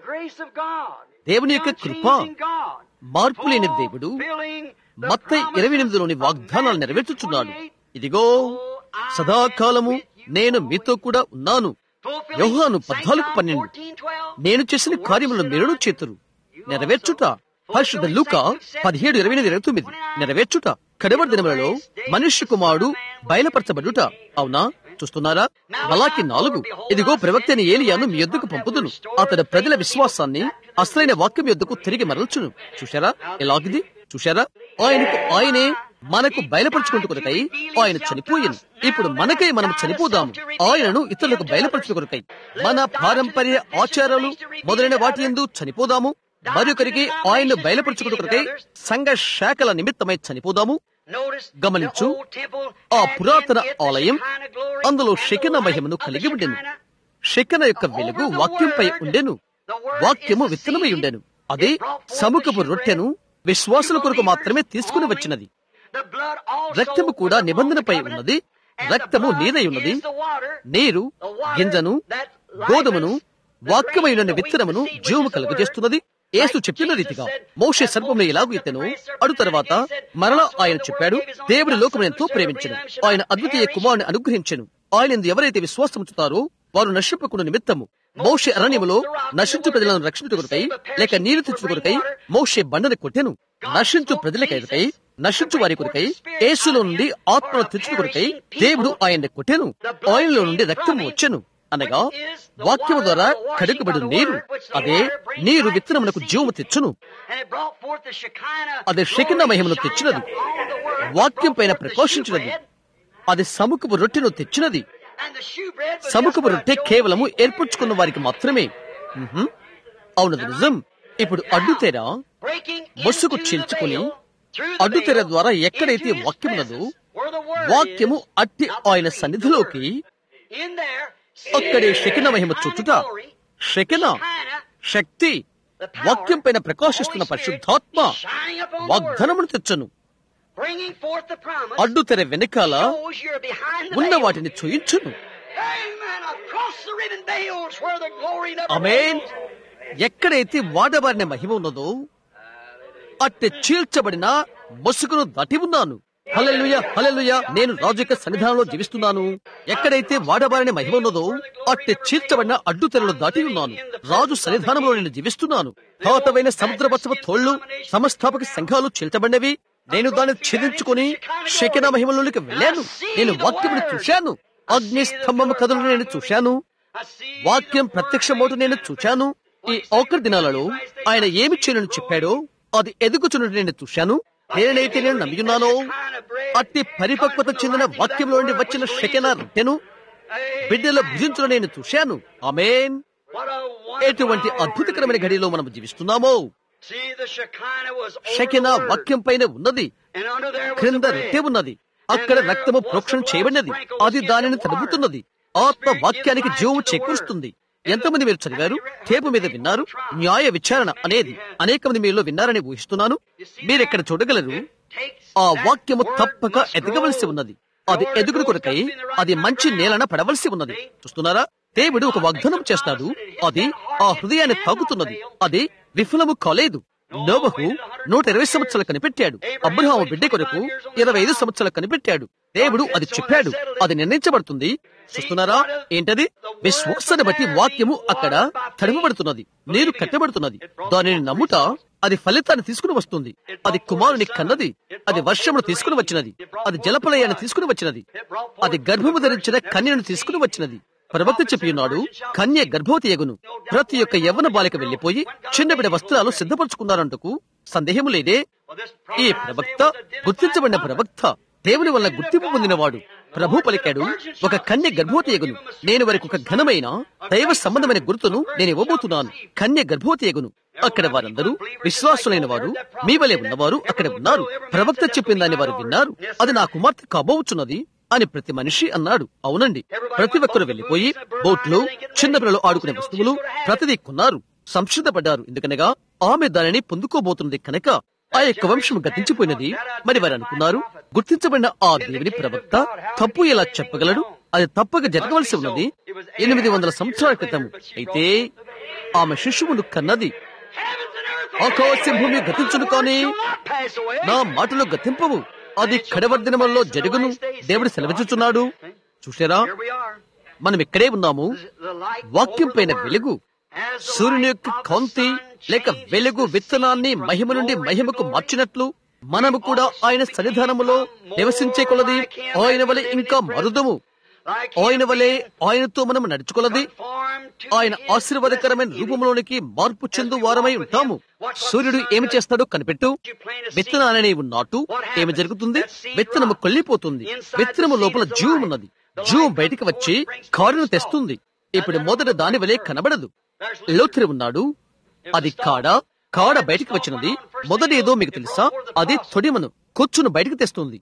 దేవుని యొక్క కృప మార్పు లేని దేవుడు మత్త ఇరవై ఎనిమిదిలోని వాగ్దానాలు నెరవేర్చుచున్నాడు ఇదిగో సదాకాలము నేను మీతో కూడా ఉన్నాను యోహాను పద్నాలుగు పన్నెండు నేను చేసిన కార్యములను మీరును చేతురు నెరవేర్చుట పరిశుద్ధ లూక పదిహేడు ఇరవై ఎనిమిది ఇరవై తొమ్మిది నెరవేర్చుట కడవరి దినములలో మనుష్య కుమారుడు బయలుపరచబడుట అవునా చూస్తున్నారా అలాకి నాలుగు ఇదిగో ప్రవక్తని ఏలియాను మీ యొద్దకు పంపుదును అతడు ప్రజల విశ్వాసాన్ని అసలైన వాక్యం యొద్దకు తిరిగి మరల్చును చూశారా ఎలాగిది చూశారా ఆయనకు ఆయనే మనకు బయలుపరచుకుంటూ కొరకై ఆయన చనిపోయింది ఇప్పుడు మనకై మనం చనిపోదాము ఆయనను ఇతరులకు బయలుపరచుట కొరకై మన పారంపర్య ఆచారాలు మొదలైన వాటి ఎందు చనిపోదాము మరొకరికి ఆయన్ను బయలుపరచుకుంటూ కొరకై సంఘ శాఖల నిమిత్తమై చనిపోదాము గమనించు ఆ పురాతన ఆలయం అందులో శకిన మహిమను కలిగి ఉండెను శకిన యొక్క వెలుగు వాక్యంపై ఉండెను వాక్యము విత్తనమై ఉండెను అది సముఖపు రొట్టెను విశ్వాసుల కొరకు మాత్రమే తీసుకుని వచ్చినది రక్తము కూడా నిబంధనపై ఉన్నది రక్తము నీదై ఉన్నది నీరు గింజను గోధుమను వాక్యమైన విత్తనమును జీవము కలుగజేస్తున్నది యేసు చెప్పిన రీతిగా మోషే సర్పంలో ఎలాగూ ఎత్తను అడు తర్వాత మరలా ఆయన చెప్పాడు దేవుడి లోకం ఎంతో ప్రేమించను ఆయన అద్వితీయ కుమారుని అనుగ్రహించను ఆయన ఎందు ఎవరైతే విశ్వాసం ఉంచుతారో వారు నశింపకుండా నిమిత్తము మోషే అరణ్యములో నశించు ప్రజలను రక్షించు కొరకై లేక నీరు తెచ్చు కొరకై మోషే బండని కొట్టెను నశించు ప్రజలకై నశించు వారి కొరకై యేసులో నుండి ఆత్మను తెచ్చు కొరకై దేవుడు ఆయన్ని కొట్టెను ఆయనలో నుండి రక్తము వచ్చెను అనగా వాక్యము ద్వారా కడుగుబడి నీరు అదే నీరు విత్తనమునకు జీవము తెచ్చును అది శకిన మహిమను తెచ్చినది వాక్యం పైన ప్రకాశించినది అది సముఖపు రొట్టెను తెచ్చినది సముఖపు రొట్టె కేవలము ఏర్పరచుకున్న వారికి మాత్రమే ఉహుం. అవునది నిజం ఇప్పుడు అడ్డుతెర బొస్సుకు చీల్చుకుని అడ్డుతెర ద్వారా ఎక్కడైతే వాక్యం ఉన్నదో వాక్యము అట్టి ఆయన సన్నిధిలోకి అక్కడే శకిన మహిమ చుట్టుట శకిన శక్తి వాక్యం పైన ప్రకాశిస్తున్న పరిశుద్ధాత్మ వాగ్దానమును తెచ్చను అడ్డు తెర వెనకాల ఉన్న వాటిని చూయించును అమేన్ ఎక్కడైతే వాడబారిన మహిమ ఉన్నదో అట్టి చీల్చబడిన ముసుగును దాటి ఉన్నాను హలెలుయ హలెలుయ నేను రాజు యొక్క సన్నిధానంలో జీవిస్తున్నాను ఎక్కడైతే వాడబారిన మహిమ ఉన్నదో అట్టి చీల్చబడిన అడ్డు తెరలు దాటి ఉన్నాను రాజు సన్నిధానంలో నేను జీవిస్తున్నాను పాతవైన సముద్రపత్సవ తోళ్లు సమస్థాపక సంఘాలు చీల్చబడినవి నేను దాన్ని ఛేదించుకుని శకిన మహిమలోనికి వెళ్ళాను నేను వాక్యమును చూశాను అగ్ని స్తంభము కథలు నేను చూశాను వాక్యం ప్రత్యక్షమవుతూ నేను చూశాను ఈ ఆఖరి దినాలలో ఆయన ఏమి చేయనని చెప్పాడో అది ఎదుగుచున్నట్టు నేను చూశాను నేనైతే నేను నమ్మియున్నానో అట్టి పరిపక్వత చెందిన వాక్యంలో నుండి వచ్చిన శకెన రొట్టెను బిడ్డల భుజించడం నేను చూశాను ఆమేన్ ఎటువంటి అద్భుతకరమైన ఘడిలో మనం జీవిస్తున్నామో శకిన వాక్యం పైన ఉన్నది క్రింద రొట్టె ఉన్నది అక్కడ రక్తము ప్రోక్షణ చేయబడినది అది దానిని తడుపుతున్నది ఆత్మ వాక్యానికి జీవము చేకూరుస్తుంది ఎంతమంది మీరు చదివారు టేపు మీద విన్నారు న్యాయ విచారణ అనేది అనేక మంది మీలో విన్నారని ఊహిస్తున్నాను మీరెక్కడ చూడగలరు ఆ వాక్యము తప్పక ఎదగవలసి ఉన్నది అది ఎదుగుడు కొరకై అది మంచి నేలన పడవలసి ఉన్నది చూస్తున్నారా దేవుడు ఒక వాగ్దానం చేస్తాడు అది ఆ హృదయాన్ని తాగుతున్నది అది విఫలము కాలేదు నోబహు నూట ఇరవై సంవత్సరాలు కనిపెట్టాడు అబ్రహాము బిడ్డ కొరకు ఇరవై ఐదు సంవత్సరాలు కనిపెట్టాడు దేవుడు అది చెప్పాడు అది నిర్ణయించబడుతుంది చూస్తున్నారా ఏంటది విశ్వాసాన్ని బట్టి వాక్యము అక్కడ తడపబడుతున్నది నీరు కట్టబడుతున్నది దానిని నమ్ముట అది ఫలితాన్ని తీసుకుని వస్తుంది అది కుమారుని కన్నది అది వర్షమును తీసుకుని వచ్చినది అది జలప్రలయాన్ని తీసుకుని వచ్చినది అది గర్భము ధరించిన కన్యను తీసుకుని వచ్చినది ప్రవక్త చెప్పి ఉన్నాడు కన్య గర్భవతి ఎగును ప్రతి ఒక్క యవ్వన బాలిక వెళ్లిపోయి చిన్న బిడ్డ వస్త్రాలు సిద్ధపరచుకున్నారంటకు సందేహము లేదే ఈ ప్రవక్త గుర్తించబడిన ప్రవక్త దేవుని వల్ల గుర్తింపు పొందినవాడు ప్రభు పలికాడు ఒక కన్య గర్భవతి ఎగును నేను వారికి ఒక ఘనమైన దైవ సంబంధమైన గుర్తును నేను ఇవ్వబోతున్నాను కన్య గర్భవతి ఎగును అక్కడ వారందరూ విశ్వాసులైన వారు మీ వలె ఉన్నవారు అక్కడ ఉన్నారు ప్రవక్త చెప్పిన దాన్ని వారు విన్నారు అది నా కుమార్తె కాబోచున్నది అని ప్రతి మనిషి అన్నాడు అవునండి ప్రతి ఒక్కరు వెళ్లిపోయి బోట్లు చిన్నపిల్లలు ఆడుకునే వస్తువులు ప్రతిదీ కొన్నారు సంసిద్ధపడ్డారు ఎందుకనగా ఆమె దానిని పొందుకోబోతున్నది కనుక ఆ యొక్క వంశం గతించిపోయినది మరి వారు అనుకున్నారు గుర్తించబడిన ఆ దేవుని ప్రవక్త తప్పు ఎలా చెప్పగలడు అది తప్పక జరగవలసి ఉన్నది ఎనిమిది వందల సంవత్సరాల క్రితం అయితే ఆమె శిశువును కన్నది ఆకాశం భూమి గతించును కానీ నా మాటలు గతింపవు అది కడవర్దినములలో జరుగును దేవుడు సెలవిచ్చుచున్నాడు చూసారా మనం ఇక్కడే ఉన్నాము వాక్యం పైన వెలుగు సూర్యుని యొక్క కాంతి లేక వెలుగు విత్తనాన్ని మహిమ నుండి మహిమకు మార్చినట్లు మనము కూడా ఆయన సన్నిధానములో నివసించే కొలది ఆయన వలె ఇంకా మరుదము ఆయన వలె ఆయనతో మనం నడుచుకొలది ఆయన ఆశీర్వాదకరమైన రూపంలోనికి మార్పు చెందు వారమై ఉంటాము సూర్యుడు ఏమి చేస్తాడో కనిపెట్టు విత్తనాన్ని నీవు నాటు ఏమి జరుగుతుంది విత్తనము కొల్లిపోతుంది విత్తనము లోపల జీవం ఉన్నది జీవం బయటికి వచ్చి కారును తెస్తుంది ఇప్పుడు మొదట దాని వలె కనబడదు లోతురి ఉన్నాడు అది కాడ కాడ బయటికి వచ్చినది మొదటి ఏదో మీకు తెలుసా అది తొడిమను కొచ్చును బయటికి తెస్తుంది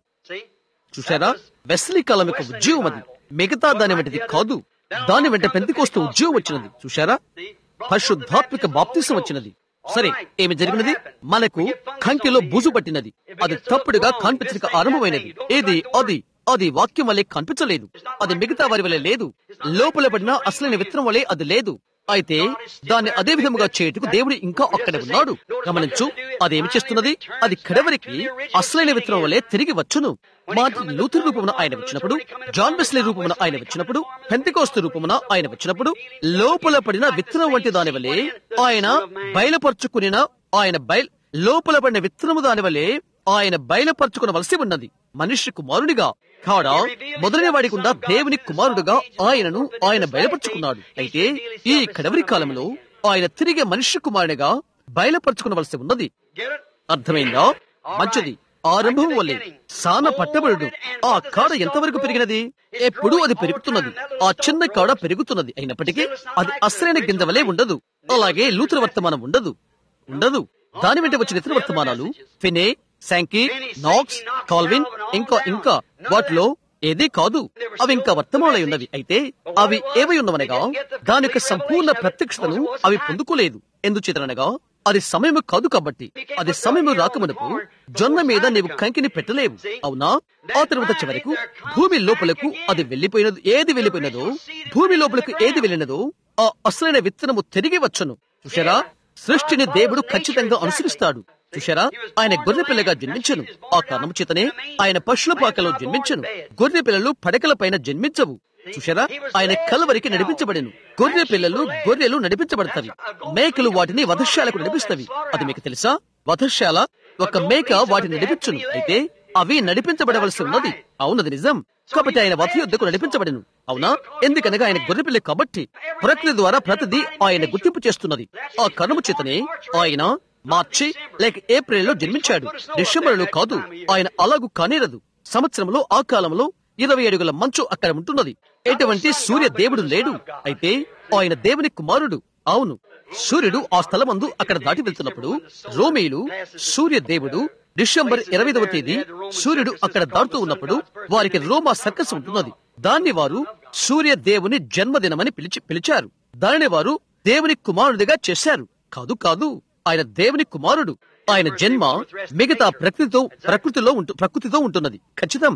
చూసారా వెస్లీ కాలం యొక్క ఉద్యోగం అది మిగతా దాని వంటిది కాదు దాని వెంట పెంతికోస్తూ ఉద్యోగం వచ్చినది చూసారా పరిశుద్ధాత్మిక బాప్తిసం వచ్చినది సరే ఏమి జరిగినది మనకు కంకిలో బూజు పట్టినది అది తప్పుడుగా కనిపించక ఆరంభమైనది ఏది అది అది వాక్యం వల్లే కనిపించలేదు అది మిగతా వారి వల్లే లేదు లోపల పడిన అసలైన విత్తనం వల్లే అది లేదు అయితే దాన్ని అదే విధముగా చేయుటకు దేవుడు ఇంకా అక్కడ ఉన్నాడు గమనించు అదేమి చేస్తున్నది అది కడవరికి అసలైన విత్తనం వల్లే తిరిగి వచ్చును మార్టిన్ లూథర్ రూపమున ఆయన వచ్చినప్పుడు జాన్ బెస్లీ రూపమున ఆయన వచ్చినప్పుడు పెంతికోస్తు రూపమున ఆయన వచ్చినప్పుడు లోపల పడిన విత్తనం వంటి దాని వల్లే ఆయన బయలుపరుచుకునిన ఆయన బయలు లోపల పడిన విత్తనము దాని వల్లే ఆయన బయలుపరచుకునవలసి ఉన్నది మనిషి కుమారునిగా కాడా మొదలైన వాడికుండా దేవుని కుమారుడుగా ఆయనను ఆయన బయలుపరుచుకున్నాడు అయితే ఈ కడవరి కాలంలో ఆయన తిరిగి మనిషి కుమారునిగా బయలుపరచుకునవలసి ఉన్నది అర్థమైందా మంచిది ఆరంభం వల్లే సాన పట్టబడుడు ఆ కాడ ఎంతవరకు పెరిగినది ఎప్పుడు అది పెరుగుతున్నది ఆ చిన్న కాడ పెరుగుతున్నది అయినప్పటికీ అది అసలైన గింజ వలె ఉండదు అలాగే లూతుల వర్తమానం ఉండదు ఉండదు దాని వెంట వచ్చిన ఇతర వర్తమానాలు ఫినే శాంకీ నాక్స్ కాల్విన్ ఇంకా ఇంకా వాటిలో ఏదే కాదు అవి ఇంకా వర్తమానమై ఉన్నవి అయితే అవి ఏవై ఉన్నవనగా దాని యొక్క సంపూర్ణ ప్రత్యక్షతను అవి పొందుకోలేదు ఎందుచేతనగా అది సమయము కాదు కాబట్టి అది సమయము రాకమునకు జొన్న మీద నీవు కంకిని పెట్టలేవు అవునా ఆ తర్వాత చివరకు భూమి లోపలకు అది వెళ్లిపోయినది ఏది వెళ్లిపోయినదో భూమి లోపలకు ఏది వెళ్ళినదో ఆ అసలైన విత్తనము తిరిగి వచ్చును చూసారా సృష్టిని దేవుడు ఖచ్చితంగా అనుసరిస్తాడు చూశారా ఆయన గొర్రె పిల్లగా జన్మించను ఆ కారణము చేతనే ఆయన పశుల పాకలో జన్మించను గొర్రె పిల్లలు పడకల పైన జన్మించవు చూశారా ఆయన కలవరికి నడిపించబడెను గొర్రె పిల్లలు గొర్రెలు నడిపించబడతాయి మేకలు వాటిని వధశాలకు నడిపిస్తవి అది మీకు తెలుసా వధశాల ఒక మేక వాటిని నడిపించును అయితే అవి నడిపించబడవలసి ఉన్నది అవునది నిజం కాబట్టి ఆయన వధ యుద్ధకు నడిపించబడను అవునా ఎందుకనగా ఆయన గొర్రెపిల్ల కాబట్టి ప్రకృతి ద్వారా ప్రతిదీ ఆయన గుర్తింపు చేస్తున్నది ఆ కనుము చేతనే ఆయన మార్చి లేక ఏప్రిల్ లో జన్మించాడు డిసెంబర్లో కాదు ఆయన అలాగు కానేరదు సంవత్సరంలో ఆ కాలంలో ఇరవై అడుగుల మంచు అక్కడ ఉంటున్నది ఎటువంటి సూర్య దేవుడు లేడు అయితే ఆయన దేవుని కుమారుడు అవును సూర్యుడు ఆ స్థలమందు అక్కడ దాటి వెళ్తున్నప్పుడు రోమీలు సూర్య దేవుడు డిసెంబర్ ఇరవైదవ తేదీ సూర్యుడు అక్కడ దాటుతూ ఉన్నప్పుడు వారికి రోమా సర్కస్ ఉంటున్నది దాన్ని వారు సూర్య దేవుని జన్మదినమని పిలిచి పిలిచారు దానిని వారు దేవుని కుమారుడిగా చేశారు కాదు కాదు ఆయన దేవుని కుమారుడు ఆయన జన్మ మిగతా ప్రకృతితో ప్రకృతిలో ఉంటు ప్రకృతితో ఉంటున్నది ఖచ్చితం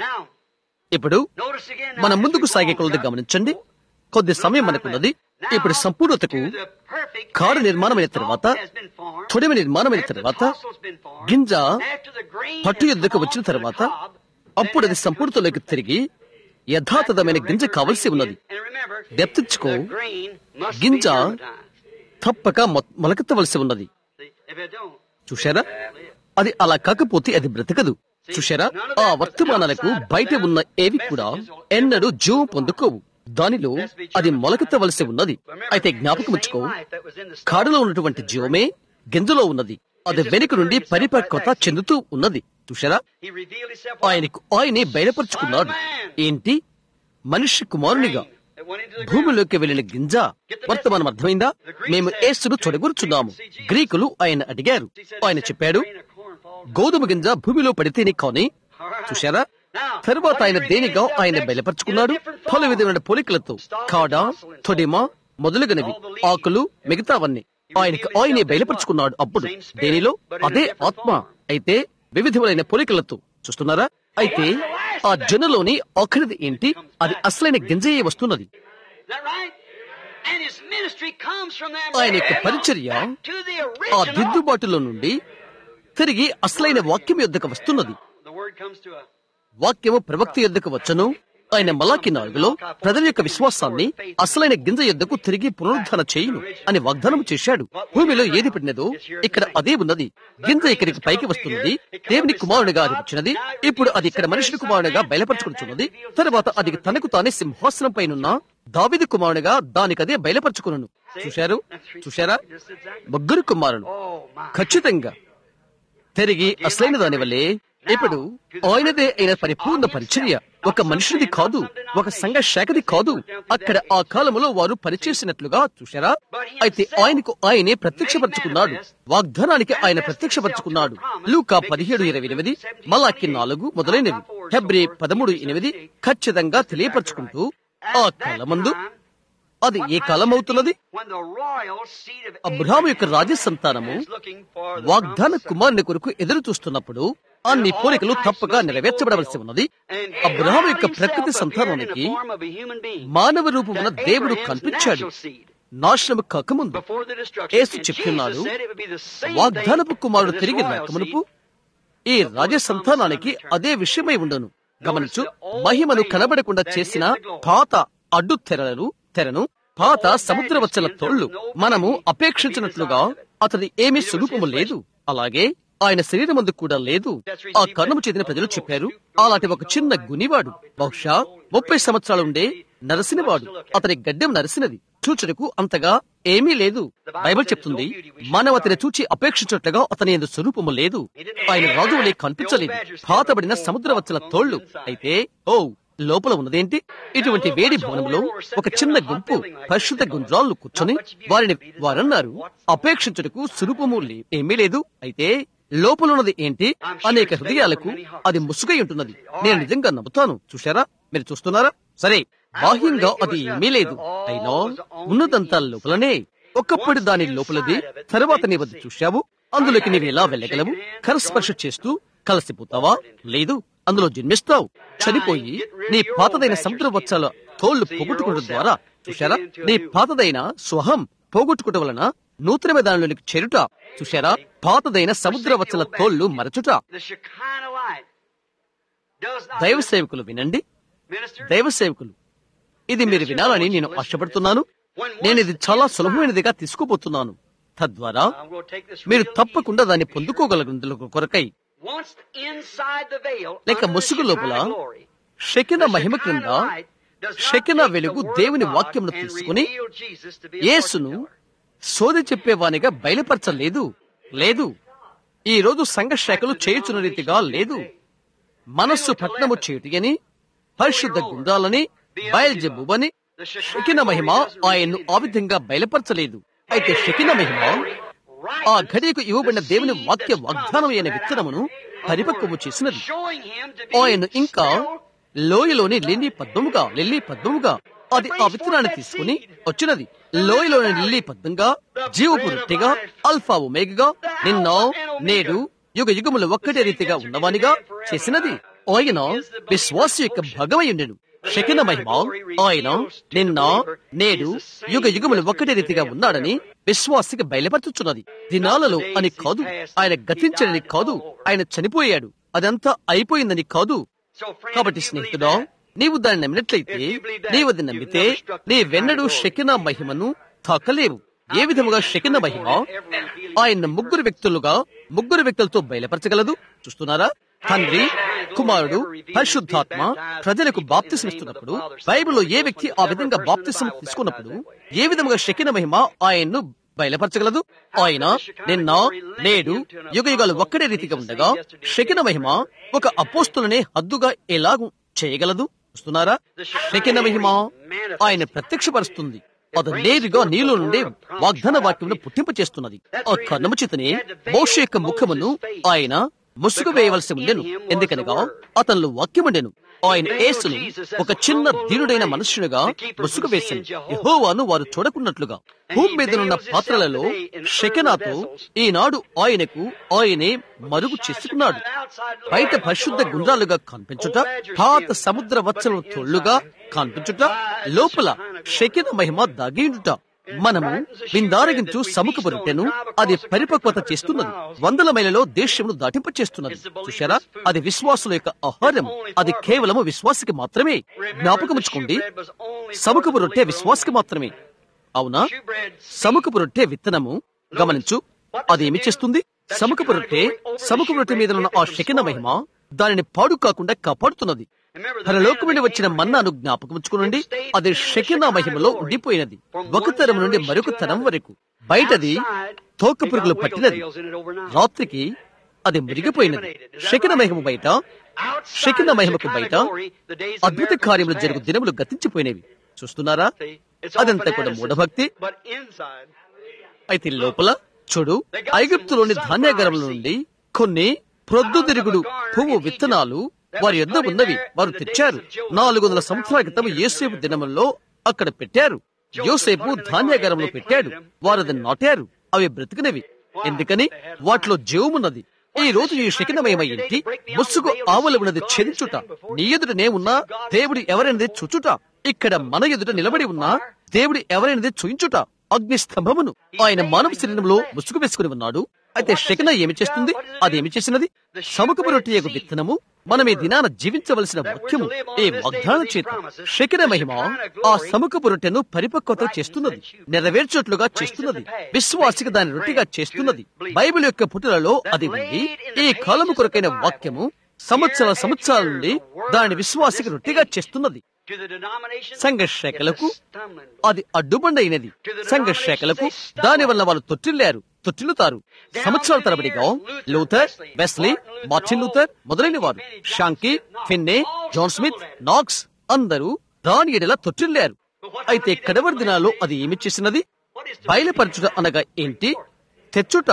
ఇప్పుడు మన ముందుకు సాగే కొలది గమనించండి కొద్ది సమయం మనకున్నది ఇప్పుడు సంపూర్ణతకు కారు నిర్మాణమైన తర్వాత తొడిమ నిర్మాణమైన తర్వాత గింజ పట్టు ఎద్దుకు వచ్చిన తర్వాత అప్పుడు అది సంపూర్ణతలోకి తిరిగి యథాతథమైన గింజ కావలసి ఉన్నది దెప్తించుకో గింజ తప్పక మొలకెత్తవలసి ఉన్నది If it don't, చూశారా అది అలా కాకపోతే అది బ్రతకదు చూశారా ఆ వర్తమానాలకు బయట ఉన్న ఏవి కూడా ఎన్నడూ జీవం పొందుకోవు దానిలో అది మొలకెత్తవలసి ఉన్నది అయితే జ్ఞాపకం ఉంచుకో కాడులో ఉన్నటువంటి జీవమే గింజలో ఉన్నది అది వెనుక నుండి పరిపక్వత చెందుతూ ఉన్నది చూశారా He revealed himself. ఆయనకు ఆయనే బయలుపరుచుకున్నాడు ఏంటి మనిషి కుమారునిగా It went into the ground. భూమిలోకి వెళ్లిన గింజ వర్తమానం అర్థమైందా మేము ఏసును చొడగొరుచున్నాము గ్రీకులు ఆయన అడిగారు ఆయన చెప్పాడు Grain of corn falls. గోధుమ గింజ భూమిలో పడితేనే కాని చూశారా తరువాత ఆయన దేనిగా ఆయన బయలుపరుచుకున్నాడు పలు విధమైన పోలికలతో కాడ తొడిమ మొదలుగనవి ఆకులు మిగతావన్నీ ఆయనకు ఆయనే బయలుపరుచుకున్నాడు అప్పుడు దేనిలో అదే ఆత్మ అయితే వివిధములైన పోలికలతో చూస్తున్నారా అయితే ఆ జనులోని ఆఖరిది ఏంటి అది అసలైన గింజయే వస్తున్నది Is that right? And his ministry comes from them. ఆయన యొక్క పరిచర్య to the ఆ original. దిద్దుబాటులో నుండి తిరిగి అసలైన వాక్యం యొద్దకు వస్తున్నది The word comes to a వాక్యము ప్రవక్త యొద్దకు వచ్చను ఆయన మలాకి నాలుగులో ప్రజల యొక్క విశ్వాసాన్ని అసలైన గింజ యొద్దకు తిరిగి పునరుద్ధరణ చేయును అని వాగ్దానం చేశాడు భూమిలో ఏది పడినదో ఇక్కడ అదే ఉన్నది గింజ ఇక్కడికి పైకి వస్తున్నది దేవుని కుమారునిగా అది వచ్చినది ఇప్పుడు అది ఇక్కడ మనుషుని కుమారునిగా బయలుపరచుకుంటున్నది తర్వాత అది తనకు తానే సింహాసనం పైనున్న దావిది కుమారునిగా దానికదే బయలుపరచుకును చూశారు చూశారా ముగ్గురు కుమారులు Oh my. ఖచ్చితంగా తిరిగి అసలైన దాని వల్లే ఇప్పుడు ఆయనదే అయిన పరిపూర్ణ పరిచర్య ఒక మనుషుడిది కాదు ఒక సంఘ శాఖది కాదు అక్కడ ఆ కాలములో వారు పనిచేసినట్లుగా చూశారా అయితే ఆయనకు ఆయనే ప్రత్యక్షపరచుకున్నాడు వాగ్దానానికి ఆయన ప్రత్యక్షపరచుకున్నాడు లూకా పదిహేడు ఇరవై ఎనిమిది మలాకి నాలుగు మొదలైనవి ఫిబ్రి పదమూడు ఎనిమిది ఖచ్చితంగా తెలియపరచుకుంటూ ఆ కాలమందు అది ఏ కాలం అవుతున్నది When the royal seed of Abraham యొక్క రాజ సంతానము is looking for the వాగ్దాన promised son. కుమారుని కొరకు ఎదురు చూస్తున్నప్పుడు అన్ని కోరికలు తప్పగా నెరవేర్చబడవలసి ఉన్నది అబ్రహాం యొక్క ప్రకృతి సంతానానికి మానవ రూపమున దేవుడు కల్పించాడు నాశనము కాకముందు యేసు చెప్తున్నాడు వాగ్దానపు కుమారుడు తిరిగి రాకమునుపు ఈ రాజ సంతానానికి అదే విషయమై ఉండను గమనించు మహిమను కనబడకుండా చేసిన పాత అడ్డు తెరలను తెరను పాత సముద్రవచ్చల తోళ్లు మనము అపేక్షించినట్లుగా అతని ఏమీ స్వరూపము లేదు అలాగే ఆయన శరీరమందు కూడా లేదు ఆ కర్ణము చెందిన ప్రజలు చెప్పారు అలాంటి ఒక చిన్న గునివాడు బహుశా ముప్పై సంవత్సరాలు ఉండే నరసినవాడు అతని గడ్డెం నరసినది చూచుటకు అంతగా ఏమీ లేదు బైబిల్ చెప్తుంది మానవతిని చూచి అపేక్షించినట్లుగా అతని ఎందు స్వరూపము లేదు ఆయన రాజువులే కనిపించలేదు పాతబడిన సముద్రవచ్చల తోళ్లు అయితే ఓ లోపల ఉన్నదేంటి ఇటువంటి వేడి భవనంలో ఒక చిన్న గుంపు పరిశుద్ధ గుండ్రాళ్ళు కూర్చొని వారిని వారన్నారు అపేక్షించుటకు స్వరూపము లే- ఏమీ లేదు అయితే లోపల ఉన్నది ఏంటి అనేక హృదయాలకు అది ముసుగై ఉంటున్నది నేను నిజంగా నమ్ముతాను చూశారా మీరు చూస్తున్నారా సరే బాహ్యంగా అది ఏమీ లేదు అయినా ఉన్నదంతా లోపలనే ఒకప్పుడు దాని లోపలది తర్వాత నీ వద్ద చూశావు అందులోకి నీవు ఎలా వెళ్ళగలవు కరస్పర్శ చేస్తూ కలిసిపోతావా లేదు అందులో జన్మిస్తావు చనిపోయి నీ పాతదైన సముద్ర వచ్చాల తోళ్లు పోగొట్టుకోవడం ద్వారా చూశారా నీ పాతదైన స్వహం పోగొట్టుకోవడం వలన నూతనమైన దానిలోనికి చేరుట చూశారా పాతదైన సముద్ర వచ్చల తోళ్లు మరచుట The Shekinah light does not దైవ సేవకులు వినండి minister. దైవ సేవకులు ఇది మీరు వినాలని నేను ఆశపడుతున్నాను నేను ఇది చాలా సులభమైనదిగా తీసుకుపోతున్నాను తద్వారా I'm going to take this మీరు real తప్పకుండా దాన్ని పొందుకోగలగందులకు కొరకై easy. Once inside the veil, లేక under the ముసుగు లోపల Shekinah glory, షెకిన the Mahima Shekinah క్రింద light does not షెకిన take the వెలుగు word of దేవుని God వాక్యమును and తీసుకుని reveal Jesus to be a యేసును fortune teller. సోది చెప్పేవానిగా బయలుపరచలేదు లేదు ఈ రోజు సంఘ శాఖలు చేయుచున్న రీతిగా లేదు మనస్సు పట్నము చేయుటియని పరిశుద్ధ గుండాలని బయల్జబుబని షకిన మహిమ ఆయన్ను ఆ విధంగా బయలుపరచలేదు అయితే షకిన మహిమ ఆ ఘడియకు ఇవ్వబడిన దేవుని వాక్య వాగ్దానం అయిన విత్తనమును పరిపక్వము చేసినది Showing him to be ఆయన ఇంకా still లోయలోని లిల్లీ పద్మముగా లిల్లీ పద్మముగా అది ఆ విత్తనాన్ని తీసుకుని వచ్చినది లోయలోని లిల్లీ పద్మంగా జీవపు రొట్టెగా అల్ఫా ఒమేగగా నిన్న నేడు యుగ యుగములు ఒక్కటే రీతిగా ఉన్నవానిగా చేసినది ఆయన విశ్వాస యొక్క భగమై ఉండెను శకిన మహిమ ఆయన నిన్న నేడు యుగ యుగములు ఒక్కటే రీతిగా ఉన్నాడని విశ్వాసికి బయలుపరచుచున్నది దినాలలో అని కాదు ఆయన గతించడని కాదు ఆయన చనిపోయాడు అదంతా అయిపోయిందని కాదు So, friend, కాబట్టి if you స్నేహితుడా believe that, నీవు దాన్ని నమ్మినట్లయితే నీవు అది నమ్మితే నీ వెన్నడు శకిన మహిమను తాకలేవు ఏ విధముగా శకిన మహిమ ఆయన ముగ్గురు వ్యక్తులుగా ముగ్గురు వ్యక్తులతో బయలుపరచగలదు చూస్తున్నారా తండ్రి కుమారుడు పరిశుద్ధాత్మ ప్రజలకు బాప్తిసమిస్తున్నప్పుడు బైబిల్లో ఏ వ్యక్తి ఆ విధంగా బాప్తిసం తీసుకున్నప్పుడు ఏ విధముగా శకిన మహిమ ఆయన్ను బయలుపరచగలదు ఆయన నిన్న నేడు యుగ యుగాలు ఒక్కడే రీతిగా ఉండగా శకిన మహిమ ఒక అపోస్తులనే హద్దుగా ఎలాగూ చేయగలదు చూస్తున్నారా శకిన మహిమ ఆయన ప్రత్యక్షపరుస్తుంది అది నేరుగా నీలో నుండి వాగ్దాన వాక్యమును పుట్టింప చేస్తున్నది ఆ కన్నము చేతనే మోష యొక్క ముఖమును ఆయన ముసుగు వేయవలసి ఉండెను ఎందుకనగా అతనిలో వాక్యముండెను ఆయన యేసును ఒక చిన్న దీనుడైన మనుష్యునిగా ముసుగు వేశాను యెహోవాను వారు చూడకున్నట్లుగా భూమి మీదనున్న పాత్రలలో షెకెనాతో ఈనాడు ఆయనకు ఆయనే మరుగు చేసుకున్నాడు బయట పరిశుద్ధ గుండ్రాలుగా కనిపించుట పాత సముద్ర వచ్చల తొళ్లుగా కనిపించుట లోపల షెకిన మహిమ దాగియుండుట మనము విందారగించు సముఖపు రొట్టెను అది పరిపక్వత చేస్తున్నది వందల మైలలో దేశమును దాటింప చేస్తున్నది చూశారా అది విశ్వాసుల యొక్క ఆహారం అది కేవలము విశ్వాసికి మాత్రమే జ్ఞాపకముచ్చుకోండి సముఖపు రొట్టె విశ్వాసికి మాత్రమే అవునా సముఖపు రొట్టె విత్తనము గమనించు అది ఏమి చేస్తుంది సముఖపు రొట్టె సముఖపు రొట్టె మీద ఉన్న ఆ శకిన మహిమ దానిని పాడు కాకుండా కాపాడుతున్నది పరలోకం నుండి వచ్చిన మన్నాను జ్ఞాపకం ఉంచుకునండి అది షకినా మహిమలో ఉండిపోయినది ఒక తరం నుండి మరొక తరం వరకు బయటది తోక పురుగులు పట్టినది రాత్రికి అది మురిగిపోయినది షకిన మహిమ బయట షకిన మహిమకు బయట అద్భుత కార్యములు జరుగు దినములు గతించిపోయినవి చూస్తున్నారా అదంతా కూడా మూఢభక్తి అయితే లోపల చూడు ఐగుప్తులోని ధాన్యాగారముల నుండి కొన్ని ప్రొద్దుదిరుగుడు పువ్వు విత్తనాలు వారి యొద్ద ఉన్నవి వారు తెచ్చారు నాలుగు వందల సంవత్సరాల క్రితం యోసేపు దినముల్లో అక్కడ పెట్టారు యోసేపు ధాన్యాగారంలో పెట్టాడు వారు అది నాటారు అవి బ్రతికినవి ఎందుకని వాటిలో జీవమున్నది ఈ రోజు ఈ శకినమయమ ఇంటి ముసుగు ఆవుల ఉన్నది చెంచుట నీ ఎదుటనే ఉన్నా దేవుడు ఎవరైనది చుచుట ఇక్కడ మన ఎదుట నిలబడి ఉన్నా దేవుడు ఎవరైనది చూయించుట అగ్ని స్తంభమును ఆయన మానవ శరీరంలో ముసుగు వేసుకుని ఉన్నాడు అయితే శకన ఏమి చేస్తుంది అదేమి చేసినది సముఖపు రొట్టె యొక్క విత్తనము మనం ఈ దినాన జీవించవలసిన ముఖ్యము ఈ వాగ్దాన చేత శకన మహిమ ఆ సముఖపు రొట్టెను పరిపక్వత చేస్తున్నది నెరవేర్చినట్లుగా చేస్తున్నది విశ్వాసికి దాని రొట్టెగా చేస్తున్నది బైబిల్ యొక్క పుటలలో అది ఉంది ఈ కాలము కొరకైన వాక్యము సంవత్సరాల సంవత్సరాల నుండి దాని విశ్వాసికి రొట్టెగా చేస్తున్నది సంఘర్షకులకు అది అడ్డుబండ అయినది సంఘర్షకులకు దాని వల్ల వాళ్ళు తొట్టిల్లారు తొట్టిల్లుతారు సంవత్సరాల తరబడిగా లూథర్ వెస్లీ మార్టిన్ లూథర్ మొదలైన వారు Sankey Finney John Smith Knox అందరూ దాని ఎడల తొట్టిల్లారు అయితే కడవరి దినాల్లో అది ఏమి చేసినది బయలుపరచుట అనగా ఏంటి తెచ్చుట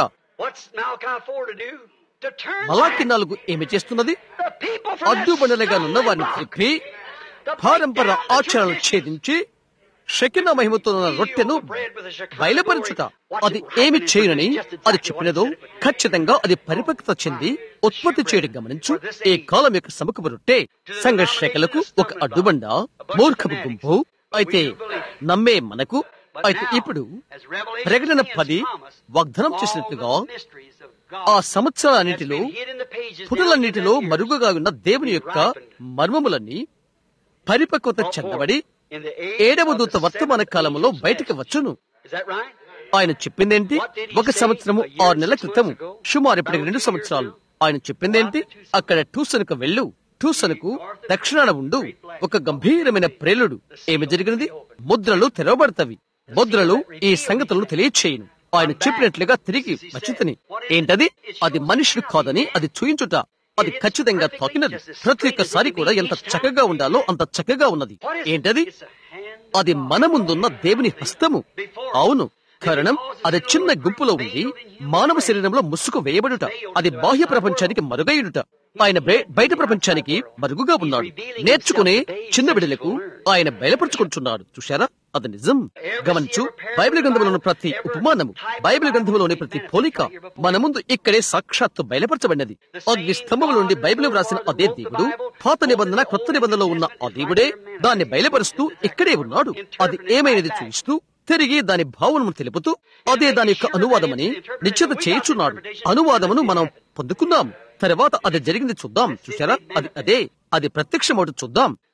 మలాకి నాలుగు ఏమి చేస్తున్నది అడ్డుబండలుగా ఉన్న వారిని తిప్పి పారంపర ఆచరణలు ఛేదించి శకిన మహిమతో ఉన్న రొట్టెను బయలుపరచుట అది ఏమి చేయనని అది చెప్పినదో ఖచ్చితంగా అది పరిపక్వత చెంది ఉత్పత్తి చేయడం గమనించు ఈ కాలం యొక్క సముఖపు రొట్టె సంఘర్షకులకు ఒక అడ్డుబండ మూర్ఖపు గుంపు అయితే నమ్మే మనకు అయితే ఇప్పుడు ప్రకటన పది వాగ్దానం చేసినట్లుగా ఆ సంవత్సరాలన్నిటిలో పుటలన్నిటిలో మరుగుగా ఉన్న దేవుని యొక్క మర్మములన్నీ పరిపక్వత చెందబడి ఏడవ దూత వర్తమాన కాలంలో బయటకు వచ్చును ఆయన చెప్పిందేంటి ఒక సంవత్సరము ఆరు నెలల క్రితం సుమారు ఇప్పటికి రెండు సంవత్సరాలు ఆయన చెప్పిందేంటి అక్కడ టూసన్కు వెళ్ళు టూసన్కు దక్షిణాన ఉండు ఒక గంభీరమైన ప్రేలుడు ఏమి జరిగినది ముద్రలు తెరవబడతవి ముద్రలు ఈ సంగతులను తెలియచేయను ఆయన చెప్పినట్లుగా తిరిగి వచ్చితని ఏంటది అది మనుషుడు కాదని అది చూయించుట అది ఖచ్చితంగా తాకినది ప్రతి ఒక్కసారి కూడా ఎంత చక్కగా ఉండాలో అంత చక్కగా ఉన్నది ఏంటది అది మన ముందున్న దేవుని హస్తము అవును కారణం అది చిన్న గుంపులో ఉండి మానవ శరీరంలో ముసుగు వేయబడుట అది బాహ్య ప్రపంచానికి మరుగైడుట ఆయన బయట ప్రపంచానికి మరుగుగా ఉన్నాడు నేర్చుకునే చిన్న బిడ్డలకు ఆయన బయలుపరుచుకుంటున్నాడు చూశారా అది నిజం గమనించు బైబిల్ గ్రంథంలోని ప్రతి ఉపమానము బైబిల్ గ్రంథంలోని ప్రతి పోలిక మన ముందు ఇక్కడే సాక్షాత్తు బయలుపరచబడినది అగ్ని స్తంభం నుండి బైబిల్ వ్రాసిన అదే దేవుడు పాత నిబంధన కొత్త నిబంధనలో ఉన్న ఆ దేవుడే దాన్ని బయలుపరుస్తూ ఇక్కడే ఉన్నాడు అది ఏమైనది చూస్తూ తిరిగి దాని భావనము తెలుపుతూ అదే దాని యొక్క అనువాదమని నిశ్చిత చేయుచున్నాడు అనువాదమును మనం పొందుకున్నాం తర్వాత అది జరిగింది చూద్దాం చూసారా అది అదే అది ప్రత్యక్షమవుతూ చూద్దాం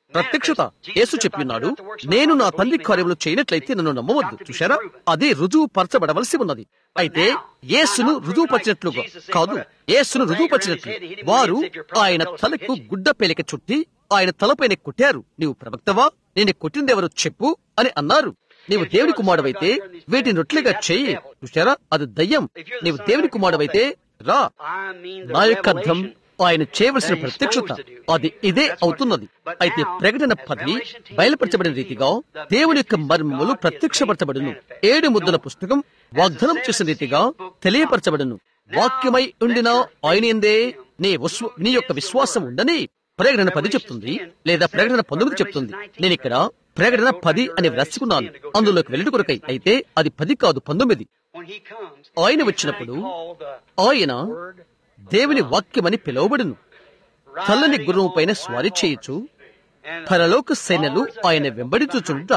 ప్రత్యక్షత యేసు చెప్పినాడు నేను నా తండ్రి కార్యములు చేయనట్లయితే నన్ను నమ్మవద్దు చూశారా అది రుజువు పరచబడవలసి ఉన్నది అయితే యేసును రుజువుపరిచినట్లుగా కాదు యేసును రుజువుపరిచినట్లు వారు ఆయన తలకు గుడ్డ పేలిక చుట్టి ఆయన తలపైన కొట్టారు నీవు ప్రవక్తవా నేను కొట్టిందెవరో చెప్పు అని అన్నారు నీవు దేవుని కుమారుడవైతే వీటిని రొట్లుగా చెయ్యి చూశారా అది దయ్యం నీవు దేవుని కుమారుడవైతే రా నా యొక్క అర్థం ఆయన చేయవలసిన ప్రత్యక్షత అది ఇదే అవుతున్నది అయితే ప్రకటన పది బయలుపరచబడిన రీతిగా దేవుని యొక్క మర్మములు ప్రత్యక్షపరచబడును ఏడు ముద్దుల పుస్తకం వాగ్దానం చేసిన రీతిగా తెలియపరచబడును వాక్యమై ఉండిన ఆయన ఎందే నీ విశ్వ నీ యొక్క విశ్వాసం ఉండని ప్రకటన పది చెప్తుంది లేదా ప్రకటన పంతొమ్మిది చెప్తుంది నేను ఇక్కడ ప్రకటన పది అని వ్రాసుకున్నాను అందులోకి వెళ్ళి కొరకై అయితే అది పది కాదు పంతొమ్మిది ఆయన వచ్చినప్పుడు ఆయన దేవుని వాక్యమని పిలువబడును చల్లని గుర్రం పైన స్వారీ చేయొచ్చు పరలోక సేనలు ఆయన వెంబడించుచుంట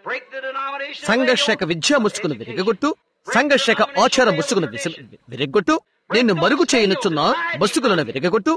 సంఘర్షక విద్యా ముసుగును విరగొట్టు సంఘర్షక ఆచార ముసుగును విసి- విరగొట్టు నిన్ను మరుగు చేయనుచున్న ముసుగులను విరగొట్టు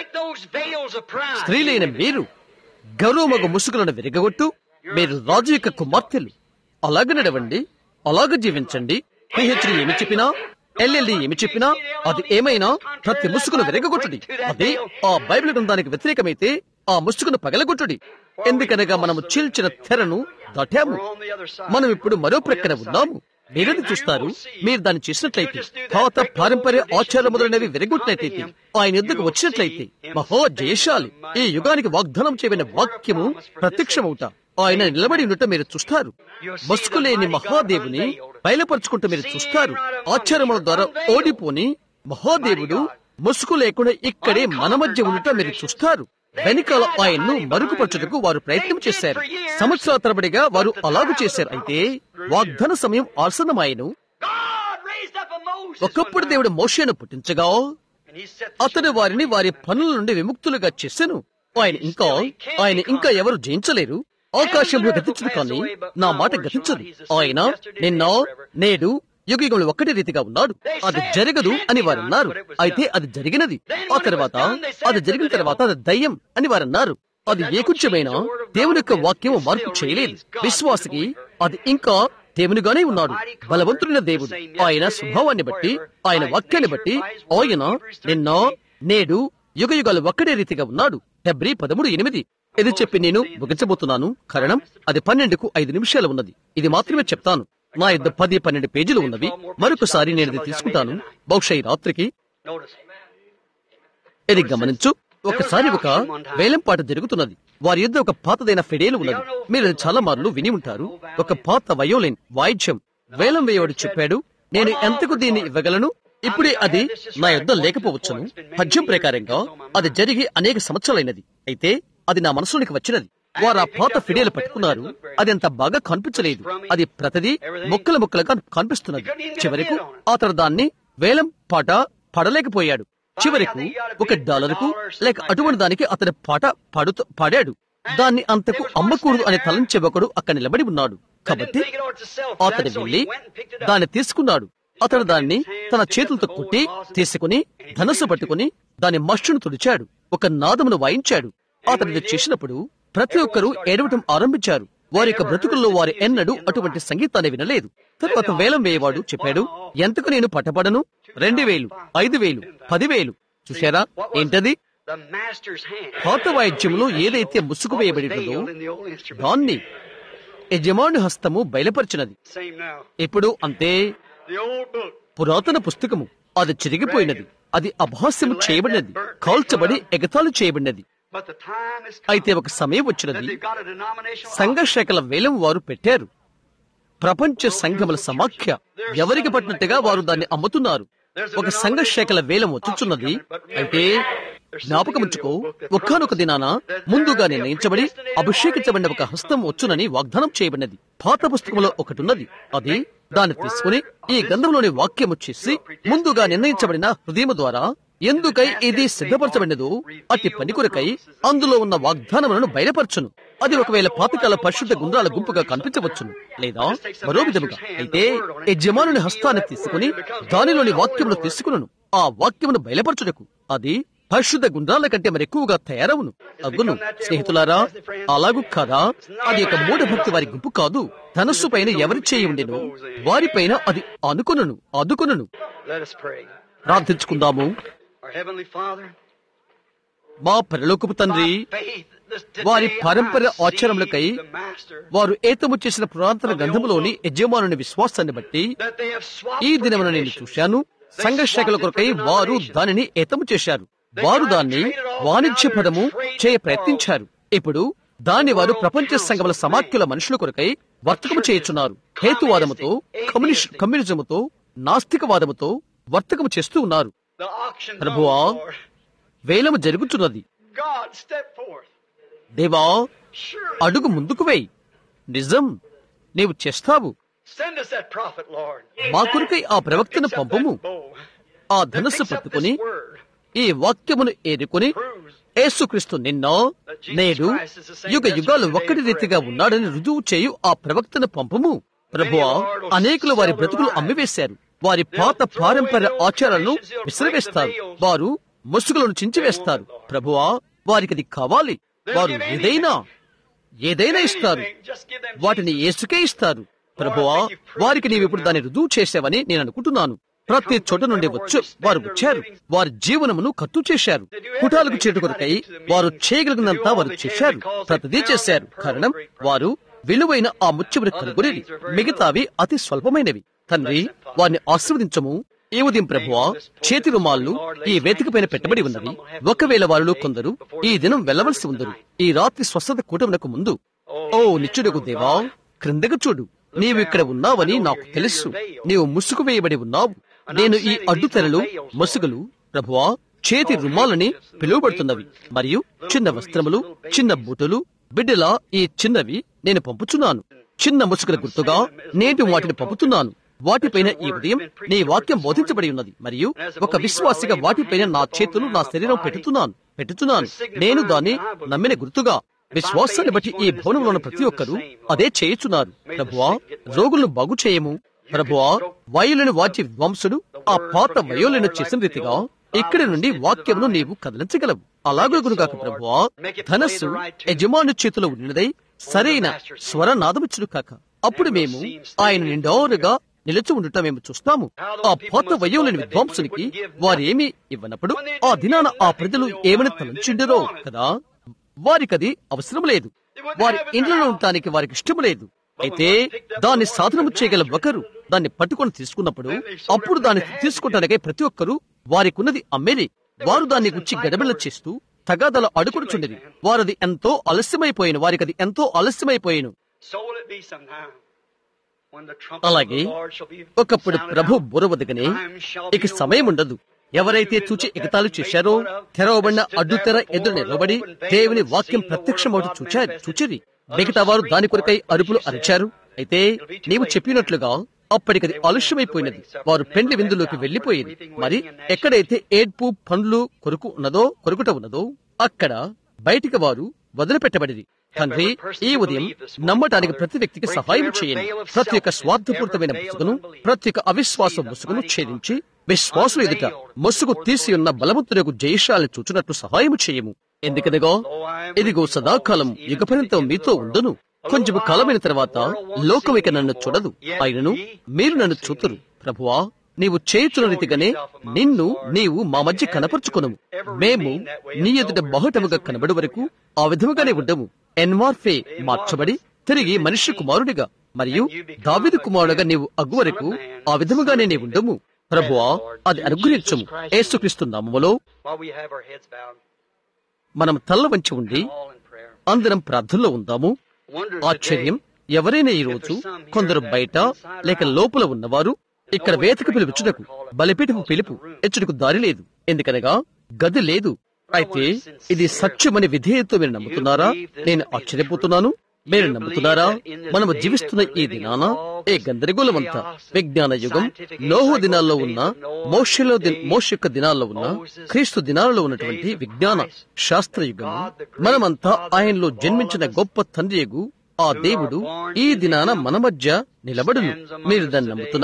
స్త్రీలైన మీరు గౌరవమగు ముసుగులను విరగొట్టు మీరు రాజు యొక్క కుమార్తెలు అలాగ నడవండి అలాగ జీవించండి పిహెచ్డి ఏమి చెప్పినా ఎల్ఎల్డి ఏమి చెప్పినా అది ఏమైనా ప్రతి ముసుగును విరగొట్టుడి అది ఆ బైబిల్ గ్రంథానికి వ్యతిరేకమైతే ఆ ముసుగును పగలగొట్టుడి ఎందుకనగా మనము చీల్చిన తెరను దాటాము మనం ఇప్పుడు మరో ప్రక్కన ఉన్నాము మీరేది చూస్తారు మీరు దాన్ని చేసినట్లయితే పాత పారంపర్య ఆచారం మొదలైనవి విరగొట్టినట్లయితే ఆయన యుద్ధకు వచ్చినట్లయితే మహా జయశాలి ఈ యుగానికి వాగ్దానం చేయబడిన వాక్యము ప్రత్యక్షమవుతా ఆయన నిలబడి ఉండటం మీరు చూస్తారు మస్కులేని మహాదేవుని బయలుపరుచుకుంటూ మీరు చూస్తారు ఆచారముల ద్వారా ఓడిపోని మహాదేవుడు ముసుగు లేకుండా ఇక్కడే మన మధ్య ఉండటం మీరు చూస్తారు వెనుకాల ఆయన్ను మరుగుపరచుటకు వారు ప్రయత్నం చేశారు సంవత్సరాల తరబడిగా వారు అలాగు చేశారు అయితే వాగ్దాన సమయం ఆసనమాయను ఒకప్పుడు దేవుడు మోషేను పుట్టించగా అతడు వారిని వారి పనుల నుండి విముక్తులుగా చేసెను ఆయన ఇంకా ఆయన ఇంకా ఎవరు జయించలేరు ఆకాశంలో గతించదు కానీ నా మాట గతించదు ఆయన నిన్న నేడు యుగయుగంలో ఒక్కటి రీతిగా ఉన్నాడు అది జరగదు అని వారు అన్నారు అయితే అది జరిగినది ఆ తర్వాత అది జరిగిన తర్వాత అది దయ్యం అని వారు అన్నారు అది ఏ కొంచెమైనా దేవుని యొక్క వాక్యం మార్పు చేయలేదు విశ్వాసకి అది ఇంకా దేవునిగానే ఉన్నాడు బలవంతుడైన దేవుడు ఆయన స్వభావాన్ని బట్టి ఆయన వాక్యాన్ని బట్టి ఆయన నిన్న నేడు యుగ యుగాలు ఒక్కడే రీతిగా ఉన్నాడు హెబ్రి పదమూడు ఎనిమిది ఇది చెప్పి నేను ముగించబోతున్నాను కారణం అది పన్నెండుకు ఐదు నిమిషాలు ఉన్నది ఇది మాత్రమే చెప్తాను నా యుద్ధ పది పన్నెండు పేజీలు ఉన్నవి మరొకసారి నేను ఇది తీసుకుంటాను బహుశా ఈ రాత్రికి ఇది గమనించు ఒకసారి ఒక వేలంపాట జరుగుతున్నది వారి యుద్ధ ఒక పాతదైన ఫెడేలు ఉన్నది మీరు అది చాలా మార్లు విని ఉంటారు ఒక పాత వయోలిన్ వాయిద్యం వేలం వేయవాడు చెప్పాడు నేను ఎంతకు దీన్ని ఇవ్వగలను ఇప్పుడే అది నా యుద్ధం లేకపోవచ్చును పద్యం ప్రకారంగా అది జరిగి అనేక సంవత్సరాలైనది అయితే అది నా మనసులోనికి వచ్చినది వారు ఆ పాత ఫిడేలు పట్టుకున్నారు అది అంత బాగా కనిపించలేదు అది ప్రతిదీ ముక్కలు ముక్కలుగా కనిపిస్తున్నది చివరకు అతడు దాన్ని వేలం పాట పడలేకపోయాడు చివరకు ఒక డాలర్కు లేక అటువంటి దానికి అతని పాట పాడుతూ పాడాడు దాన్ని అంతకు అమ్మకూడదు అనే తలంచే ఒకడు అక్కడ నిలబడి ఉన్నాడు కాబట్టి అతడు వెళ్లి దాన్ని తీసుకున్నాడు అతడు దాన్ని తన చేతులతో కుట్టి తీసుకుని ధనస్సు పట్టుకుని దాని మష్టును తుడిచాడు ఒక నాదమును వాయించాడు అతడు ఇది చేసినప్పుడు ప్రతి ఒక్కరూ ఏడవటం ఆరంభించారు వారి యొక్క బ్రతుకుల్లో వారు ఎన్నడూ అటువంటి సంగీతాన్ని వినలేదు తరువాత వేలం వేయవాడు చెప్పాడు ఎంతకు నేను పట్టబడను రెండు వేలు ఐదు వేలు పదివేలు చూశారా ఏంటది పాత వాయిద్యంలో ఏదైతే ముసుగు వేయబడి ఉంటుందో దాన్ని యజమాని హస్తము బయలుపరిచినది ఇప్పుడు అంతే పురాతన పుస్తకము అది చిరిగిపోయినది అది అభాస్యము చేయబడినది కాల్చబడి ఎగతాళి చేయబడినది అయితే ఒక సమయం వచ్చినది సంఘర్షకల వేలం వారు పెట్టారు ప్రపంచ సంఘముల సమాఖ్య ఎవరికి పట్టినట్టుగా వారు దాన్ని అమ్ముతున్నారు ఒక సంఘర్షకల వేలం వచ్చుచున్నది అయితే జ్ఞాపకముంచుకో ఒక్కనొక దినాన ముందుగా నిర్ణయించబడి అభిషేకించబడిన ఒక హస్తం వచ్చునని వాగ్దానం చేయబడినది పాత పుస్తకంలో ఒకటి ఉన్నది అది దాన్ని తీసుకుని ఈ గ్రంథంలోని వాక్యము చేసి ముందుగా నిర్ణయించబడిన హృదయం ద్వారా ఎందుకై ఇది సిద్ధపరచబడినదో అట్టి పని కొరకై అందులో ఉన్న వాగ్దానములను బయలుపరచును అది ఒకవేళ పాతకాల పరిశుద్ధ గుండ్రాల గుంపుగా కనిపించవచ్చును లేదా మరో విధముగా అయితే యజమానుని హస్తాన్ని తీసుకుని దానిలోని వాక్యమును తీసుకును ఆ వాక్యమును బయలుపరచుటకు అది పరిశుద్ధ గుండ్రాల కంటే మరి ఎక్కువగా తయారవును అగ్గును స్నేహితులారా అలాగు కాదా అది ఒక మూఢభక్తి వారి గుంపు కాదు ధనస్సు పైన ఎవరి చేయి ఉండెను వారిపైన అది అనుకొనును అదుకొనును Let us pray. ప్రార్థించుకుందాము Our Heavenly Father, మా పరలోకపు తండ్రి by faith, this today వారి పరంపర I see ఆచరణలకై the Master, వారు ఏతము చేసిన పురాతన గ్రంథములోని యజమానుని విశ్వాసాన్ని బట్టి that they have swapped ఈ for దినమున నేను traditions. చూశాను సంఘర్షకుల కొరకై వారు దానిని ఏతము చేశారు వారు దాన్ని వాణిజ్య పదము చేయ ప్రయత్నించారు ఇప్పుడు దాన్ని వారు ప్రపంచ సంఘముల సమాఖ్యల మనుషుల కొరకై వర్తకము చేయుచున్నారు హేతువాదముతో కమ్యూనిస్ట్ కమ్యూనిజముతో నాస్తికవాదముతో వర్తకము చేస్తూ ఉన్నారు The auction ప్రభువా, goes, Lord. వేలము జరుగుతున్నది God, step forth. దేవా Surely అడుగు ముందుకు వేయి నిజం నీవు చేస్తావు send us that prophet, Lord. మా కొరకై ఆ ప్రవక్తను Picks up పంపము that bow. ఆ That ధనస్సు picks up పట్టుకుని this word. ఈ వాక్యమును ఏరుకొని Proves యేసుక్రీస్తు నిన్న నేడు యుగ యుగాలు ఒక్కటి రీతిగా ఉన్నాడని రుజువు చేయు ఆ ప్రవక్తను పంపము ప్రభువా అనేకులు వారి బ్రతుకులు అమ్మివేశారు వారి పాత పారంపర్య ఆచారాలను విసిరివేస్తారు వారు ముసుగులను చించివేస్తారు ప్రభువా వారికి అది కావాలి వారు ఏదైనా ఏదైనా ఇస్తారు Just give them వాటిని యేసుకే ఇస్తారు ప్రభువా వారికి నీవిప్పుడు దాన్ని రుజువు చేశావని నేను అనుకుంటున్నాను ప్రతి చోట నుండి వచ్చు వారు వచ్చారు వారి జీవనమును ఖర్చు చేశారు కుటాలకు చేటు కొరకై వారు చేయగలిగినంత వారు చేశారు ప్రతిదీ చేశారు కారణం వారు విలువైన ఆ ముత్యమును కనుగొని మిగతావి అతి స్వల్పమైనవి తండ్రి వారిని ఆశీర్వదించము ఈ ఉదయం ప్రభువా చేతి రుమాళ్ళు ఈ వేదిక పైన పెట్టబడి ఉన్నవి ఒకవేళ వారిలో కొందరు ఈ దినం వెళ్ళవలసి ఉందరు ఈ రాత్రి స్వస్థత కూటమునకు ముందు ఓ నిత్యుడకు దేవా క్రిందకు చూడు నీవు ఇక్కడ ఉన్నావని నాకు తెలుసు నీవు ముసుగు వేయబడి ఉన్నావు నేను ఈ అడ్డుతెరలు ముసుగులు ప్రభువా చేతి రుమాలని పిలువబడుతున్నవి మరియు చిన్న వస్త్రములు చిన్న బూటలు బిడ్డల ఈ చిన్నవి నేను పంపుచున్నాను చిన్న ముసుగుల గుర్తుగా నేను వాటిని పంపుతున్నాను వాటిపైన ఈ ఉదయం నీ వాక్యం బోధించబడి ఉన్నది మరియు ఒక విశ్వాసిగా వాటిపైన నా చేతులు నా శరీరం పెట్టుతున్నాను పెట్టుతున్నాను నేను దాన్ని నమ్మిన గుర్తుగా విశ్వాసాన్ని బట్టి ఈ భవనంలో ఉన్న ప్రతి ఒక్కరూ అదే చేయుచున్నారు ప్రభువా రోగులను బాగు చేయము ప్రభువా వయోలను వాచి విద్వాంసుడు ఆ పాత వయోలను చేసిన రీతిగా ఇక్కడి నుండి వాక్యమును నీవు కదిలించగలవు అలాగే గురుగాక ప్రభువా ధనస్సు యజమాను చేతిలో ఉన్నదై సరైన స్వరనాదమిచ్చుడు కాక అప్పుడు మేము ఆయన నిండారుగా నిలిచి ఉండుట మేము చూస్తాము ఆ పాత వయోలేని విద్వాంసునికి వారేమి ఇవ్వనప్పుడు ఆ దినాన ఆ ప్రజలు ఏమని తలంచిండరో కదా వారికది అవసరం లేదు వారి ఇండ్లలో ఉండటానికి వారికి ఇష్టం లేదు అయితే దాన్ని సాధనము చేయగల ఒకరు దాన్ని పట్టుకొని తీసుకున్నప్పుడు అప్పుడు దాన్ని తీసుకోవటానికై ప్రతి ఒక్కరూ వారికున్నది అమ్మేది వారు దాన్ని గుచ్చి గడబిళ్ళ చేస్తూ తగాదల అడుగుడుచుండేది వారది ఎంతో ఆలస్యమైపోయిన వారికి అది ఎంతో ఆలస్యమైపోయిను So will it be sometime when the trumpet of అలాగే the Lord shall be ఒకప్పుడు sounded Prabhu out. బురవదగనే Time shall be ఇక సమయం ఉండదు ఎవరైతే చూచి ఎగతాలు చేశారో తెరవబడిన అడ్డుతెర ఎదురు నిలబడి దేవుని వాక్యం ప్రత్యక్షమవుతూ చూచారు చూచిరి మిగతా వారు దాని కొరకై అరుపులు అరిచారు అయితే నీవు చెప్పినట్లుగా అప్పటికది ఆలస్యమైపోయినది వారు పెండ్లి విందులోకి వెళ్లిపోయింది మరి ఎక్కడైతే ఏడ్పు పండ్లు కొరుకు ఉన్నదో కొరుకుట ఉన్నదో అక్కడ బయటికి వారు వదిలిపెట్టబడిది తండ్రి ఈ ఉదయం నమ్మటానికి ప్రతి వ్యక్తికి సహాయం చేయండి ప్రతి ఒక్క స్వార్థపూరితమైన ముసుగును ప్రతి ఒక్క అవిశ్వాస ముసుగును ఛేదించి విశ్వాసులు ఎదుట ముసుగు తీసి ఉన్న బలవంతులకు జయశాలను చూచినట్లు సహాయం చేయము ఎందుకనగా ఇదిగో సదాకాలం యుగపర్యంతం మీతో ఉండును కొంచెం కాలమైన తర్వాత లోకం ఇక నన్ను చూడదు ఆయనను మీరు నన్ను చూతురు ప్రభువా నీవు చేయుచున్న రీతిగానే నిన్ను నీవు మా మధ్య కనపరుచుకును మేము నీ ఎదుట బహుటముగా కనబడి వరకు ఆ విధముగానే ఉండము ఎన్మార్ఫే మార్చబడి తిరిగి మనిషి కుమారుడిగా మరియు దావిదు కుమారుడుగా నీవు అగ్గు వరకు ఆ విధముగానే నీవు ఉండము ప్రభువా అది అనుగ్రహించము ఏసుక్రీస్తు నామములో While we have our heads bowed, మనం తల్ల వంచి ఉండి all in prayer. అందరం ప్రార్థనలో ఉందాము Wonder ఆశ్చర్యం ఎవరైనా ఈ రోజు కొందరు బయట లేక లోపల ఉన్నవారు ఇక్కడ వేతక పిలుపుచ్చుటకు బలిపీఠపు పిలుపు ఎచ్చుటకు దారి లేదు ఎందుకనగా గది లేదు అయితే ఇది సత్యమని విధేయతో మీరు నమ్ముతున్నారా నేను ఆశ్చర్యపోతున్నాను మీరు నమ్ముతున్నారా మనము జీవిస్తున్న ఈ దినాన ఏ గందరగోళమంతా విజ్ఞాన యుగం నోహు దినాల్లో ఉన్న మోషలో మోష యొక్క దినాల్లో ఉన్న క్రీస్తు దినాలలో ఉన్నటువంటి విజ్ఞాన శాస్త్ర యుగము మనమంతా ఆయనలో జన్మించిన గొప్ప తండ్రియగు ఆ దేవుడు ఈ దినాన మన మధ్య నిలబడును మీరు దాన్ని నమ్ముతున్నారా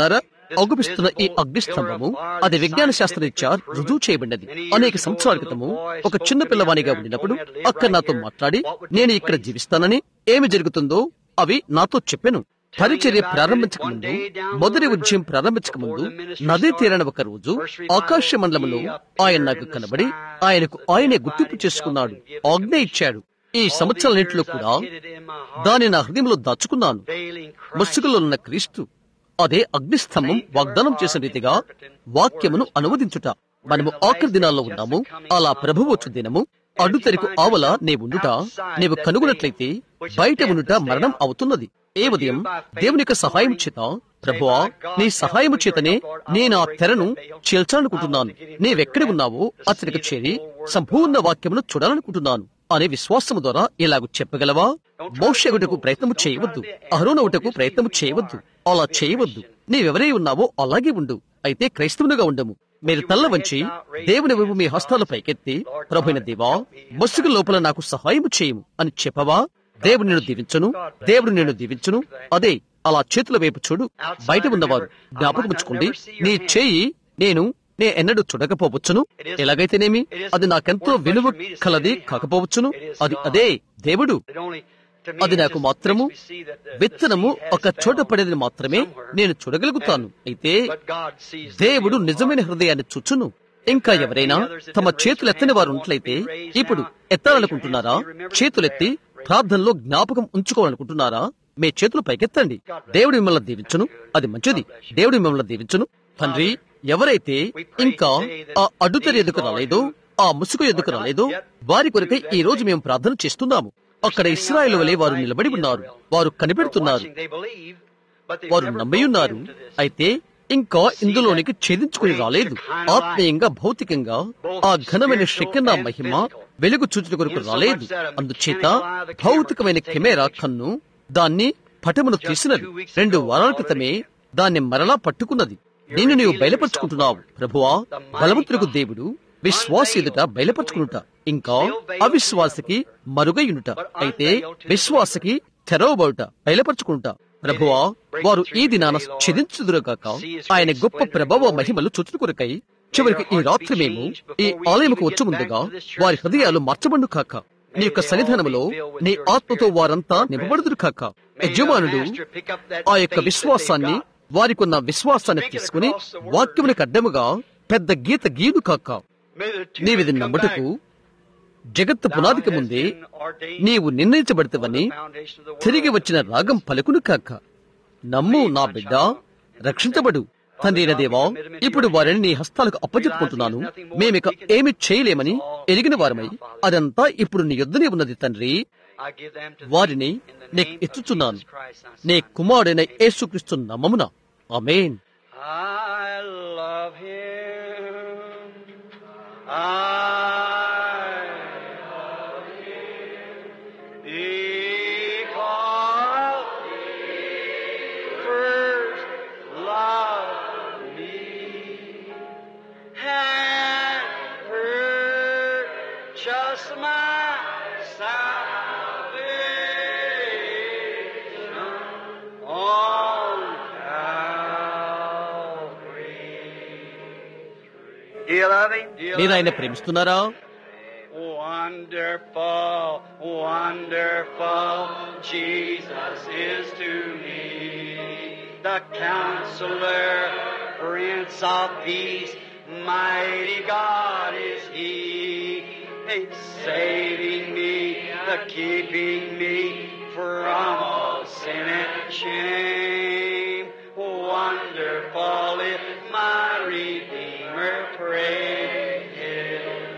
అగుపిస్తున్న ఈ అగ్నిస్తంభము అది విజ్ఞాన శాస్త్రరీత్యా రుజువు చేయబడినది అనేక సంవత్సరాల క్రితము ఒక చిన్న పిల్లవానిగా ఉండినప్పుడు అక్కడ నాతో మాట్లాడి నేను ఇక్కడ జీవిస్తానని ఏమి జరుగుతుందో అవి నాతో చెప్పాను పరిచర్య ప్రారంభించక ముందు మొదటి ఉద్యమం ప్రారంభించక ముందు నదీ తీరన ఒక రోజు ఆకాశ మండలంలో ఆయన నాకు కనబడి ఆయనకు ఆయనే గుర్తింపు చేసుకున్నాడు ఆజ్ఞ ఇచ్చాడు ఈ సంవత్సరాలన్నింటిలో కూడా దాని నా హృదయంలో దాచుకున్నాను ముసుగులో ఉన్న క్రీస్తు అదే అగ్నిస్తంభం వాగ్దానం చేసిన రీతిగా వాక్యమును అనువదించుట మనము ఆఖరి దినాల్లో ఉన్నాము అలా ప్రభువచ్చు దినము అడ్డుతెరకు ఆవల నీవుండుట నీవు కనుగొన్నట్లయితే బయట ఉండుట మరణం అవుతున్నది ఏ ఉదయం దేవుని యొక్క సహాయం చేత ప్రభువా నీ సహాయము చేతనే నేను ఆ తెరను చీల్చాలనుకుంటున్నాను నీవెక్కడ ఉన్నావో అతనికి చేరి సంపూర్ణ వాక్యమును చూడాలనుకుంటున్నాను అనే విశ్వాసము ద్వారా ఇలాగ చెప్పగలవా మోషగుటకు ప్రయత్నము చేయవద్దు అహరోనవుటకు ప్రయత్నము చేయవద్దు అలా చేయవద్దు నీవెవరై ఉన్నావో అలాగే ఉండు అయితే క్రైస్తవునిగా ఉండము మీరు తల్ల వంచి దేవుని వైపు మీ హస్తాల పైకెత్తి ప్రభుైన దేవా ముసుగు లోపల నాకు సహాయము చేయము అని చెప్పవా దేవుడు నేను దీవించును దేవుడు నేను దీవించును అదే అలా చేతుల వైపు చూడు బయట ఉన్నవారు జ్ఞాపకముచ్చుకోండి నీ చేయి నేను నే ఎన్నడూ చూడకపోవచ్చును ఎలాగైతేనేమి అది నాకెంతో విలువ కలది కాకపోవచ్చును అది అదే దేవుడు అది నాకు మాత్రము విత్తనము ఒక చోట పడేది మాత్రమే నేను చూడగలుగుతాను అయితే దేవుడు నిజమైన హృదయాన్ని చూచును ఇంకా ఎవరైనా తమ చేతులు ఎత్తని వారు ఉన్నట్లయితే ఇప్పుడు ఎత్తాలనుకుంటున్నారా చేతులెత్తి ప్రార్థనలో జ్ఞాపకం ఉంచుకోవాలనుకుంటున్నారా మీ చేతులు పైకెత్తండి దేవుడు మిమ్మల్ని దీవించును అది మంచిది దేవుడు మిమ్మల్ని దీవించును తండ్రి ఎవరైతే ఇంకా ఆ అడ్డుతెర ఎదుకు రాలేదో ఆ ముసుగు ఎదుకు రాలేదో వారి కొరకై ఈ రోజు మేము ప్రార్థన చేస్తున్నాము అక్కడ ఇస్రాయేల్ వలె వారు నిలబడి ఉన్నారు వారు కనిపెడుతున్నారు వారు నమ్మి ఉన్నారు అయితే ఇంకా ఇందులోనికి ఛేదించుకుని రాలేదు ఆత్మీయంగా భౌతికంగా ఆ ఘనమైన శక్తిన మహిమ వెలుగు చూచుట కొరకు రాలేదు అందుచేత భౌతికమైన కెమెరా కన్ను దాన్ని పటమును తీసినది రెండు వారాల క్రితమే దాన్ని మరలా పట్టుకున్నది నిన్ను నీవు బయలుపరుచుకుంటున్నావు ప్రభువా బలవంతులకు దేవుడు విశ్వాస ఎదుట బయలుపరుచుకునుట ఇంకా అవిశ్వాసకి మరుగయునుట అయితే విశ్వాసకి తెరవబడుట బయలుపరుచుకుంటా ప్రభువా వారు ఈ దినాన ఛేదించుదురుగాక ఆయన గొప్ప ప్రభావ మహిమలు చుట్టూ కొరకై చివరికి ఈ రాత్రి మేము ఈ ఆలయముకు వచ్చి ముందుగా వారి హృదయాలు మార్చబండు కాక నీ యొక్క సన్నిధానములో నీ ఆత్మతో వారంతా నింపబడుదురు కాక యజమానుడు ఆ యొక్క విశ్వాసాన్ని వారికున్న విశ్వాసాన్ని తీసుకుని వాక్యమునికి అడ్డముగా పెద్ద గీత గీదు కాక నీవిది నమ్ముటకు జగత్తు పునాదికి ముందే నీవు నిర్ణయించబడతావని తిరిగి వచ్చిన రాగం పలుకును కాక నమ్ము నా బిడ్డ రక్షించబడు తండ్రి దేవా ఇప్పుడు వారిని నీ హస్తాలకు అప్పచెప్పుకుంటున్నాను మేమిక ఏమి చేయలేమని ఎరిగిన వారమై అదంతా ఇప్పుడు నీ యొద్దనే ఉన్నది తండ్రి వారిని నీకు ఇచ్చుచున్నాను నీ కుమారుడైన యేసుక్రీస్తు నమ్మమున ఆమేన్ I love him. I love him because he first loved me and purchased my salvation on Calvary. Do you love him? Do you మీరు love ఆయన him? ప్రేమిస్తున్నారా Wonderful, wonderful, Jesus is to me. The counselor, Prince of Peace, mighty God is He. He's saving me, the keeping me from all sin and shame. Wonderful is my Redeemer, praise His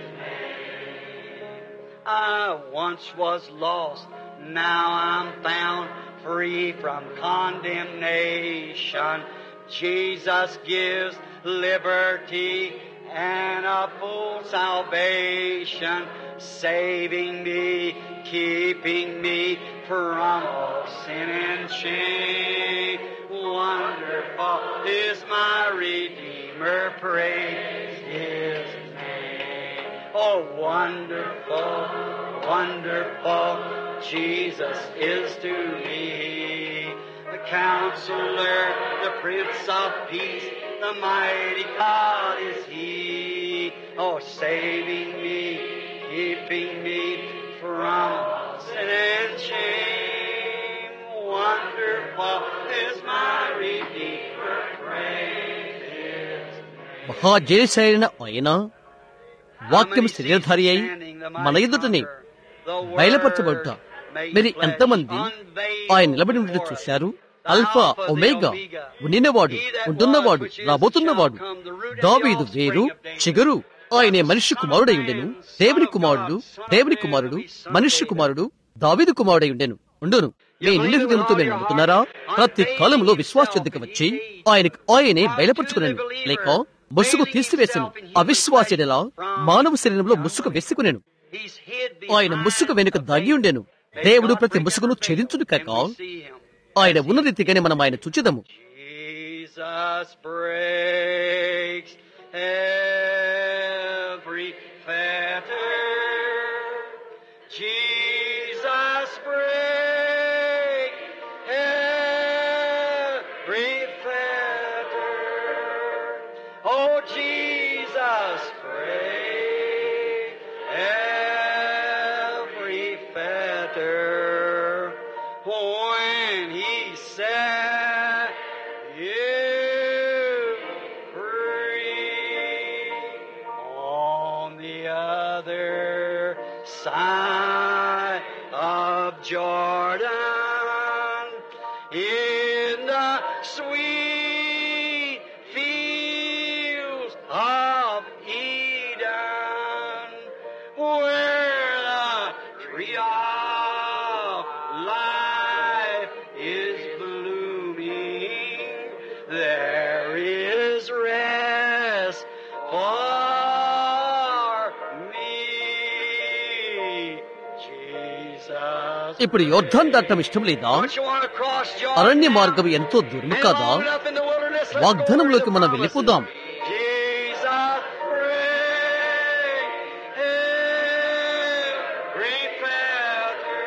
I once was lost, now I'm found free from condemnation. Jesus gives liberty and a full salvation, saving me, keeping me from all sin and shame. Wonderful is my Redeemer, praise His name. Oh, wonderful, wonderful, Jesus is to me. the counselor, the prince of peace, the mighty God is He. Oh, saving me, keeping me from sin and shame. Wonderful is my Redeemer. Praise His మహాజయశైన ఆయన వాక్యం శరీరధారి అయి మన ఎదుటనే బయలుపరచబడుట మీరు ఎంతమంది ఆయన నిలబడి ఉండటం చూశారు అల్ఫా ఒమేగా ఉండినవాడు ఉంటున్నవాడు రాబోతున్నవాడు దావీదు వేరు చిగురు ఆయనే మనిషి కుమారుడై ఉండెను దేవుని కుమారుడు దేవుని కుమారుడు మనిషి కుమారుడు దావీదు కుమారుడై ఉండెను ఉండును మీ నిండు హృదయంతో మీరు నమ్ముతున్నారా ప్రతి కాలంలో విశ్వాస వచ్చి ఆయనకు ఆయనే బయలుపరుచుకున్నాను లేక ముసుగు తీసివేసను అవిశ్వాసుడిలా మానవ శరీరంలో ముసుగు వేసుకునేను He's hid ఆయన ముసుగు వెనుక దాగి ఉండెను దేవుడు ప్రతి ముసుగును ఛేదించును కాక see him. ఆయన ఉన్న రీతిగానే మనం ఆయన చూచిదము Jesus breaks every fetter. Jesus breaks every fetter. Oh, Jesus break every fetter. When he set you free on the other side of Jordan in the sweet fields of Eden where the tree of life is blooming there is rest for me Jesus ఇప్పుడు యోర్ధన్ దాటం ఇష్టం లేదా Don't you want to cross Jordan అరణ్య now? మార్గం ఎంతో దూరం And కాదా long enough in the wilderness, let's వాగ్దానంలోకి go to మనం the వెళ్ళిపోదాం promises. Jesus, break every fetter.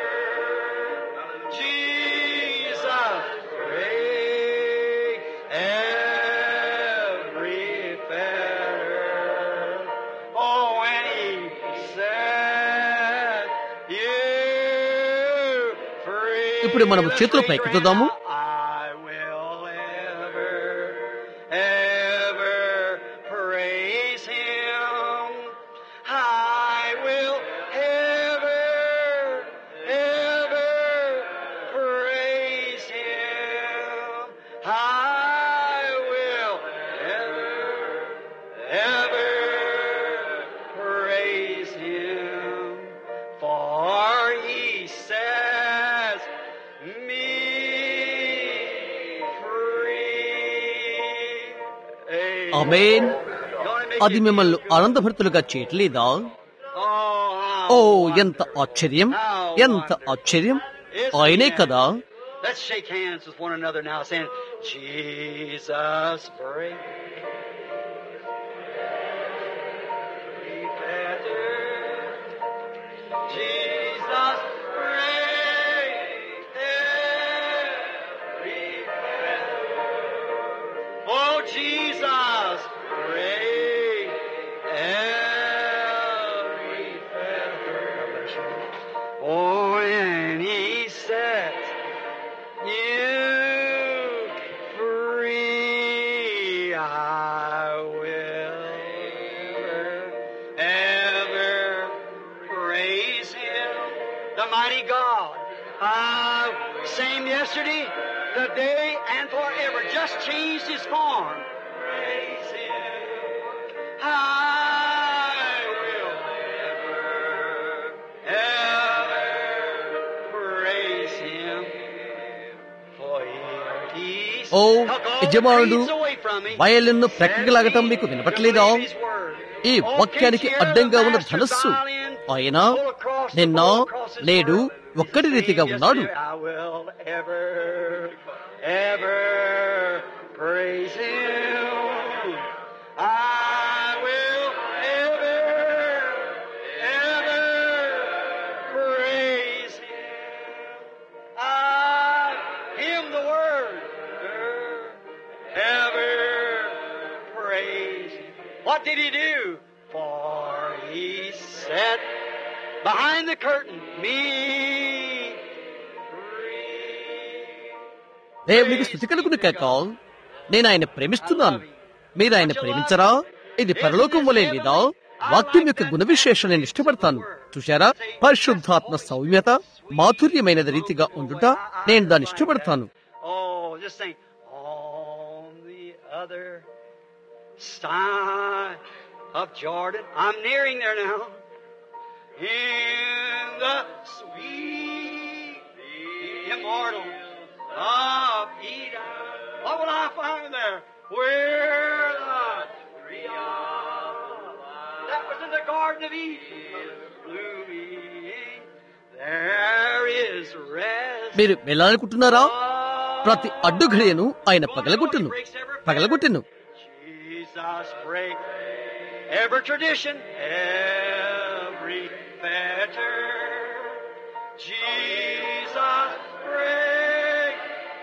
Jesus, break every fetter. Oh, when he set you free. ఇప్పుడు మనం చేతులు పైకెత్తుదాము I will ever, ever praise Him. I will ever, ever praise Him. I will ever, ever praise Him. For He says me free. Amen Don't it make అది you మిమ్మల్ని ఆనందభరితులుగా చేయట్లేదా Oh, oh how ఎంత ఆశ్చర్యం ఎంత ఆశ్చర్యం ఆయనే కదా Let's shake hands with one another now, saying, Jesus, break. every fetter. Jesus, break every fetter. Oh, Jesus, break every fetter. Oh, and He sets you free. I will ever, ever praise Him, the mighty God. Uh, same yesterday, today, and forever. Just changed His form. Praise Him. I will ever, ever praise Him. For He oh took all the యజమానుడు creeds away from me. వయలిన్ను ప్రక్కకి లాగటం మీకు వినపట్లేదా ఈ వాక్యానికి అడ్డంగా ఉన్న ధనస్సు ఆయన నిన్న నేడు ఒక్కటి రీతిగా ఉన్నాడు I will ever, ever praise Him. I will ever, ever praise Him. I, Him the Word. did he do? For he set behind the curtain me free. దేవునికి స్థుతి కలుగును కాక నేను ఆయన ప్రేమిస్తున్నాను మీరు ఆయన ప్రేమించరా ఇది పరలోకం వలె లేదా వాక్యం యొక్క గుణ విశేషం నేను ఇష్టపడతాను చూశారా పరిశుద్ధాత్మ సౌమ్యత మాధుర్యమైనది రీతిగా ఉండుట నేను దాన్ని ఇష్టపడతాను Oh, just think on the other side of Jordan. I'm nearing there now. In the sweet immortal of Eden. What will I find there? Where the tree of life that was in the Garden of Eden is blooming. There is rest. మీరు వెళ్ళాలనుకుంటున్నారా ప్రతి అడ్డుఘడియను ఆయన పగలగొట్టును పగలగొట్టును Jesus break every tradition, every fetter. Jesus break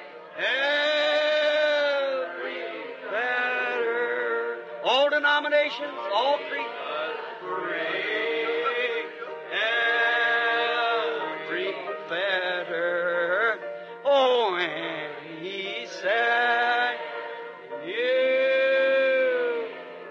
every fetter. All denominations, all creeds, break every fetter. Oh, and he said, You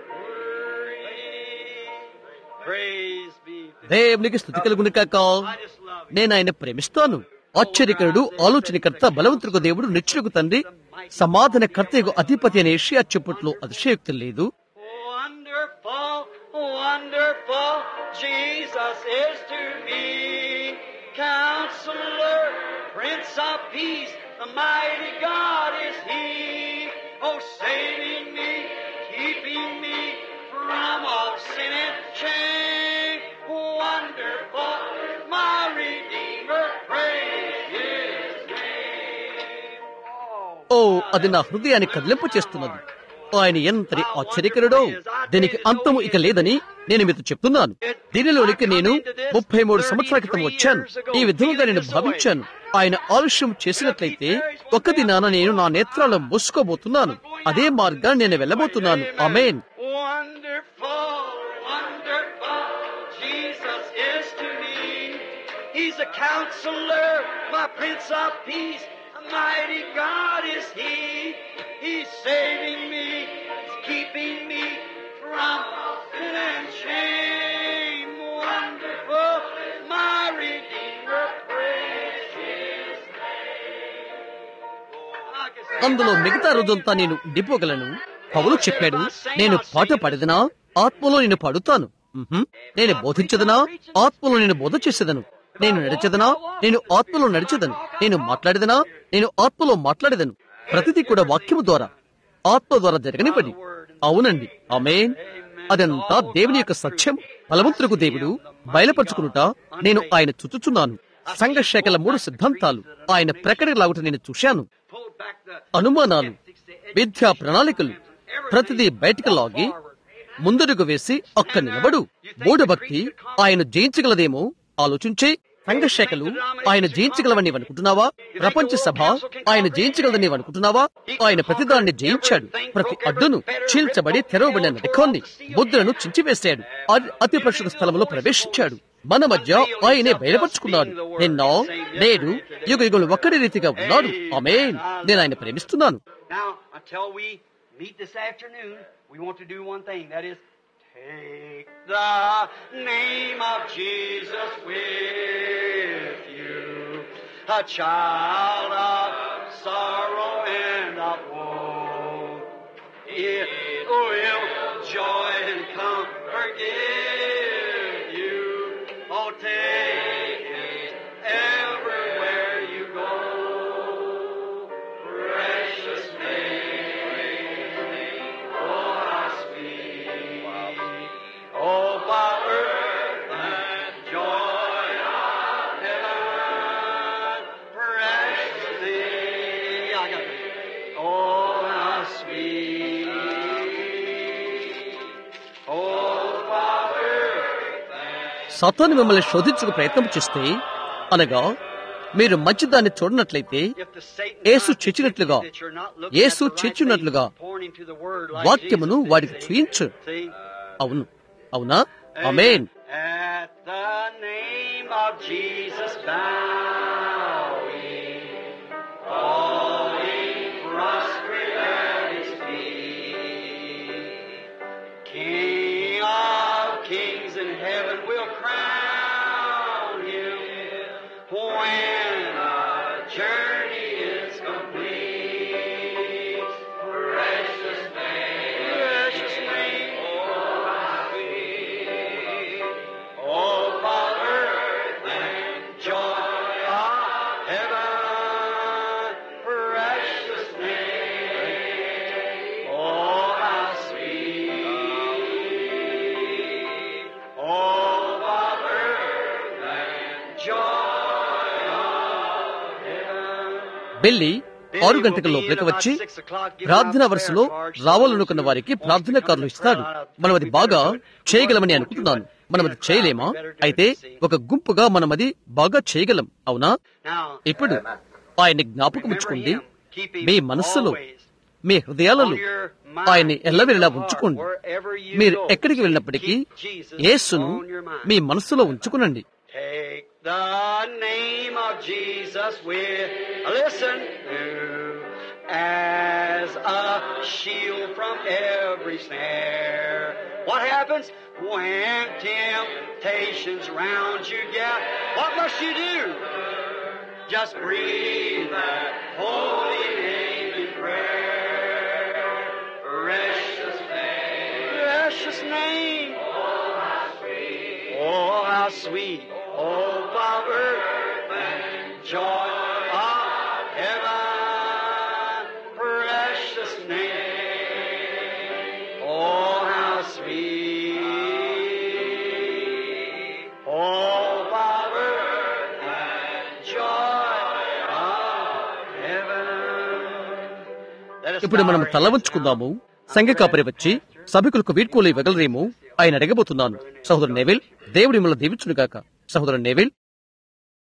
free. Praise be. దేవునికి స్థుతి కలుగును కాక I just love you. నేను ఆయన ప్రేమిస్తాను ఆశ్చర్యకరుడు ఆలోచనకర్త బలవంతులకు దేవుడు నిత్యులకు తండ్రి సమాధాన కర్తయ్యకు అధిపతి అనే ఏషియా చెప్పుట్లో అతిశయోక్తి లేదు Wonderful, wonderful, Jesus is to me. Counselor, Prince of Peace, the mighty God is He. Oh, saving me, keeping me from all sin and shame. Wonderful, my Redeemer, praise His name. Oh. ఓ అది నా హృదయాన్ని కదిలింప చేస్తున్నది ఆయన ఎంతటి ఆశ్చర్యకరుడో దీనికి అంతము ఇక లేదని నేను మీతో చెప్తున్నాను దీనిలోనికి నేను ముప్పై మూడు సంవత్సరాల క్రితం వచ్చాను ఈ విధంగా నేను భావించాను ఆయన ఆలస్యం చేసినట్లయితే ఒక్క దినాన నేను నా నేత్రాలను మూసుకోబోతున్నాను అదే మార్గాన్ని నేను వెళ్ళబోతున్నాను అమేన్ Wonderful, wonderful, Jesus is to me. He's a counselor, my Prince of Peace, a mighty God is He. He's saving me, He's keeping me from sin and shame. Wonderful, my Redeemer, praise His name. అందులో మిగతా రోజంతా నేను ఉండిపోగలను పౌలు చెప్పాడు నేను పాట పాడేదనా ఆత్మలో నేను పాడుతాను ఉహుం. నేను బోధించదనా ఆత్మలో నేను బోధ చేసేదను నేను నడిచెదనా నేను ఆత్మలో నడిచెదను నేను మాట్లాడేదనా నేను ఆత్మలో మాట్లాడేదను ప్రతిదీ కూడా వాక్యము ద్వారా ఆత్మ ద్వారా జరగనివ్వండి అవునండి ఆమేన్ అదంతా దేవుని యొక్క సత్యం బలవంతులకు దేవుడు బయలుపరుచుకునుట నేను ఆయన చుచుచున్నాను సంఘ శాఖల మూడు సిద్ధాంతాలు ఆయన ప్రకటనలాగుట నేను చూశాను Pulled back the అనుమానాలు విద్యా ప్రణాళికలు ప్రతిదీ బయటకు లాగి ముందడుగు వేసి ఒక్క నిలబడు మూఢభక్తి ఆయన జయించగలదేమో ఆలోచించే సంఘశాఖలు ఆయన జయించగలవని నీవు అనుకుంటున్నావా ప్రపంచ సభ ఆయన జయించగలదని నీవు అనుకుంటున్నావా ఆయన ప్రతిదాన్ని జయించాడు ప్రతి అడ్డును చీల్చబడి తెరవబడిన నడికాన్ని ముద్రను చించివేశాడు అది అతి పరిశుద్ధ స్థలంలో ప్రవేశించాడు మన మధ్య ఆయనే బయలుపరుచుకున్నాడు నిన్న నేడు యుగ యుగలు ఒక్కడి రీతిగా ఉన్నాడు ఆమేన్ నేను ఆయన ప్రేమిస్తున్నాను Now, until we meet this afternoon, we want to do one thing. That is, take the name of Jesus with you. A child of sorrow and of woe. It will joy and comfort give you. Oh, take it everywhere you go. Precious name, oh how sweet, oh what earth and joy of heaven. Precious name, I got it. Oh how sweet, oh what earth and Satan మిమ్మల్ని శోధించుకు ప్రయత్నం చేస్తే అనగా మీరు మంచిదాన్ని చూడనట్లయితే యేసు యేసు చచ్చినట్లుగా వాక్యమును వాడికి చూయించు అవును అవునా amen At the name of Jesus bowing, falling prostrate at His feet. King of kings in heaven will crown Him when our journey is complete. Precious name, precious name, oh how sweet. Oh, Father, and joy of heaven, precious name, oh how sweet. Oh, Father, and joy of heaven. బెల్లి ఆరు గంటల లోపలికి వచ్చి ప్రార్థన వరుసలో రావాలనుకున్న వారికి ప్రార్థనకారులు ఇస్తాడు మనం అది బాగా చేయగలమని అనుకుంటున్నాను మనం అది చేయలేమా అయితే ఒక గుంపుగా మనం అది బాగా చేయగలం అవునా Now, ఇప్పుడు ఆయన్ని జ్ఞాపకం ఉంచుకోండి remember him, keep him మీ మనస్సులో always మీ హృదయాలలో on your mind, ఆయన్ని ఎల్లవెల్లా in your ఉంచుకోండి heart, wherever you మీరు go. ఎక్కడికి వెళ్ళినప్పటికీ Keep Jesus యేసును on your mind. మీ మనస్సులో ఉంచుకునండి Take the name of Jesus with, listen, as a shield from every snare. What happens when temptations round you get? What must you do? Just breathe that holy name in prayer. Precious name. Precious name. Oh, how sweet. Oh, Father, and joy of heaven. Precious name. Oh, how sweet. Oh, Father, and joy of heaven. Let us ఇప్పుడు bow మనం our తల heads వంచుకుందాము సంఘ కాపరి వచ్చి సభికులకు వీడ్కోలు ఇవ్వగలరేమో ఆయన అడగబోతున్నాను సహోదరు Neville దేవుడి మిమ్మల్ని దీవించును గాక సహోదరు నెవిల్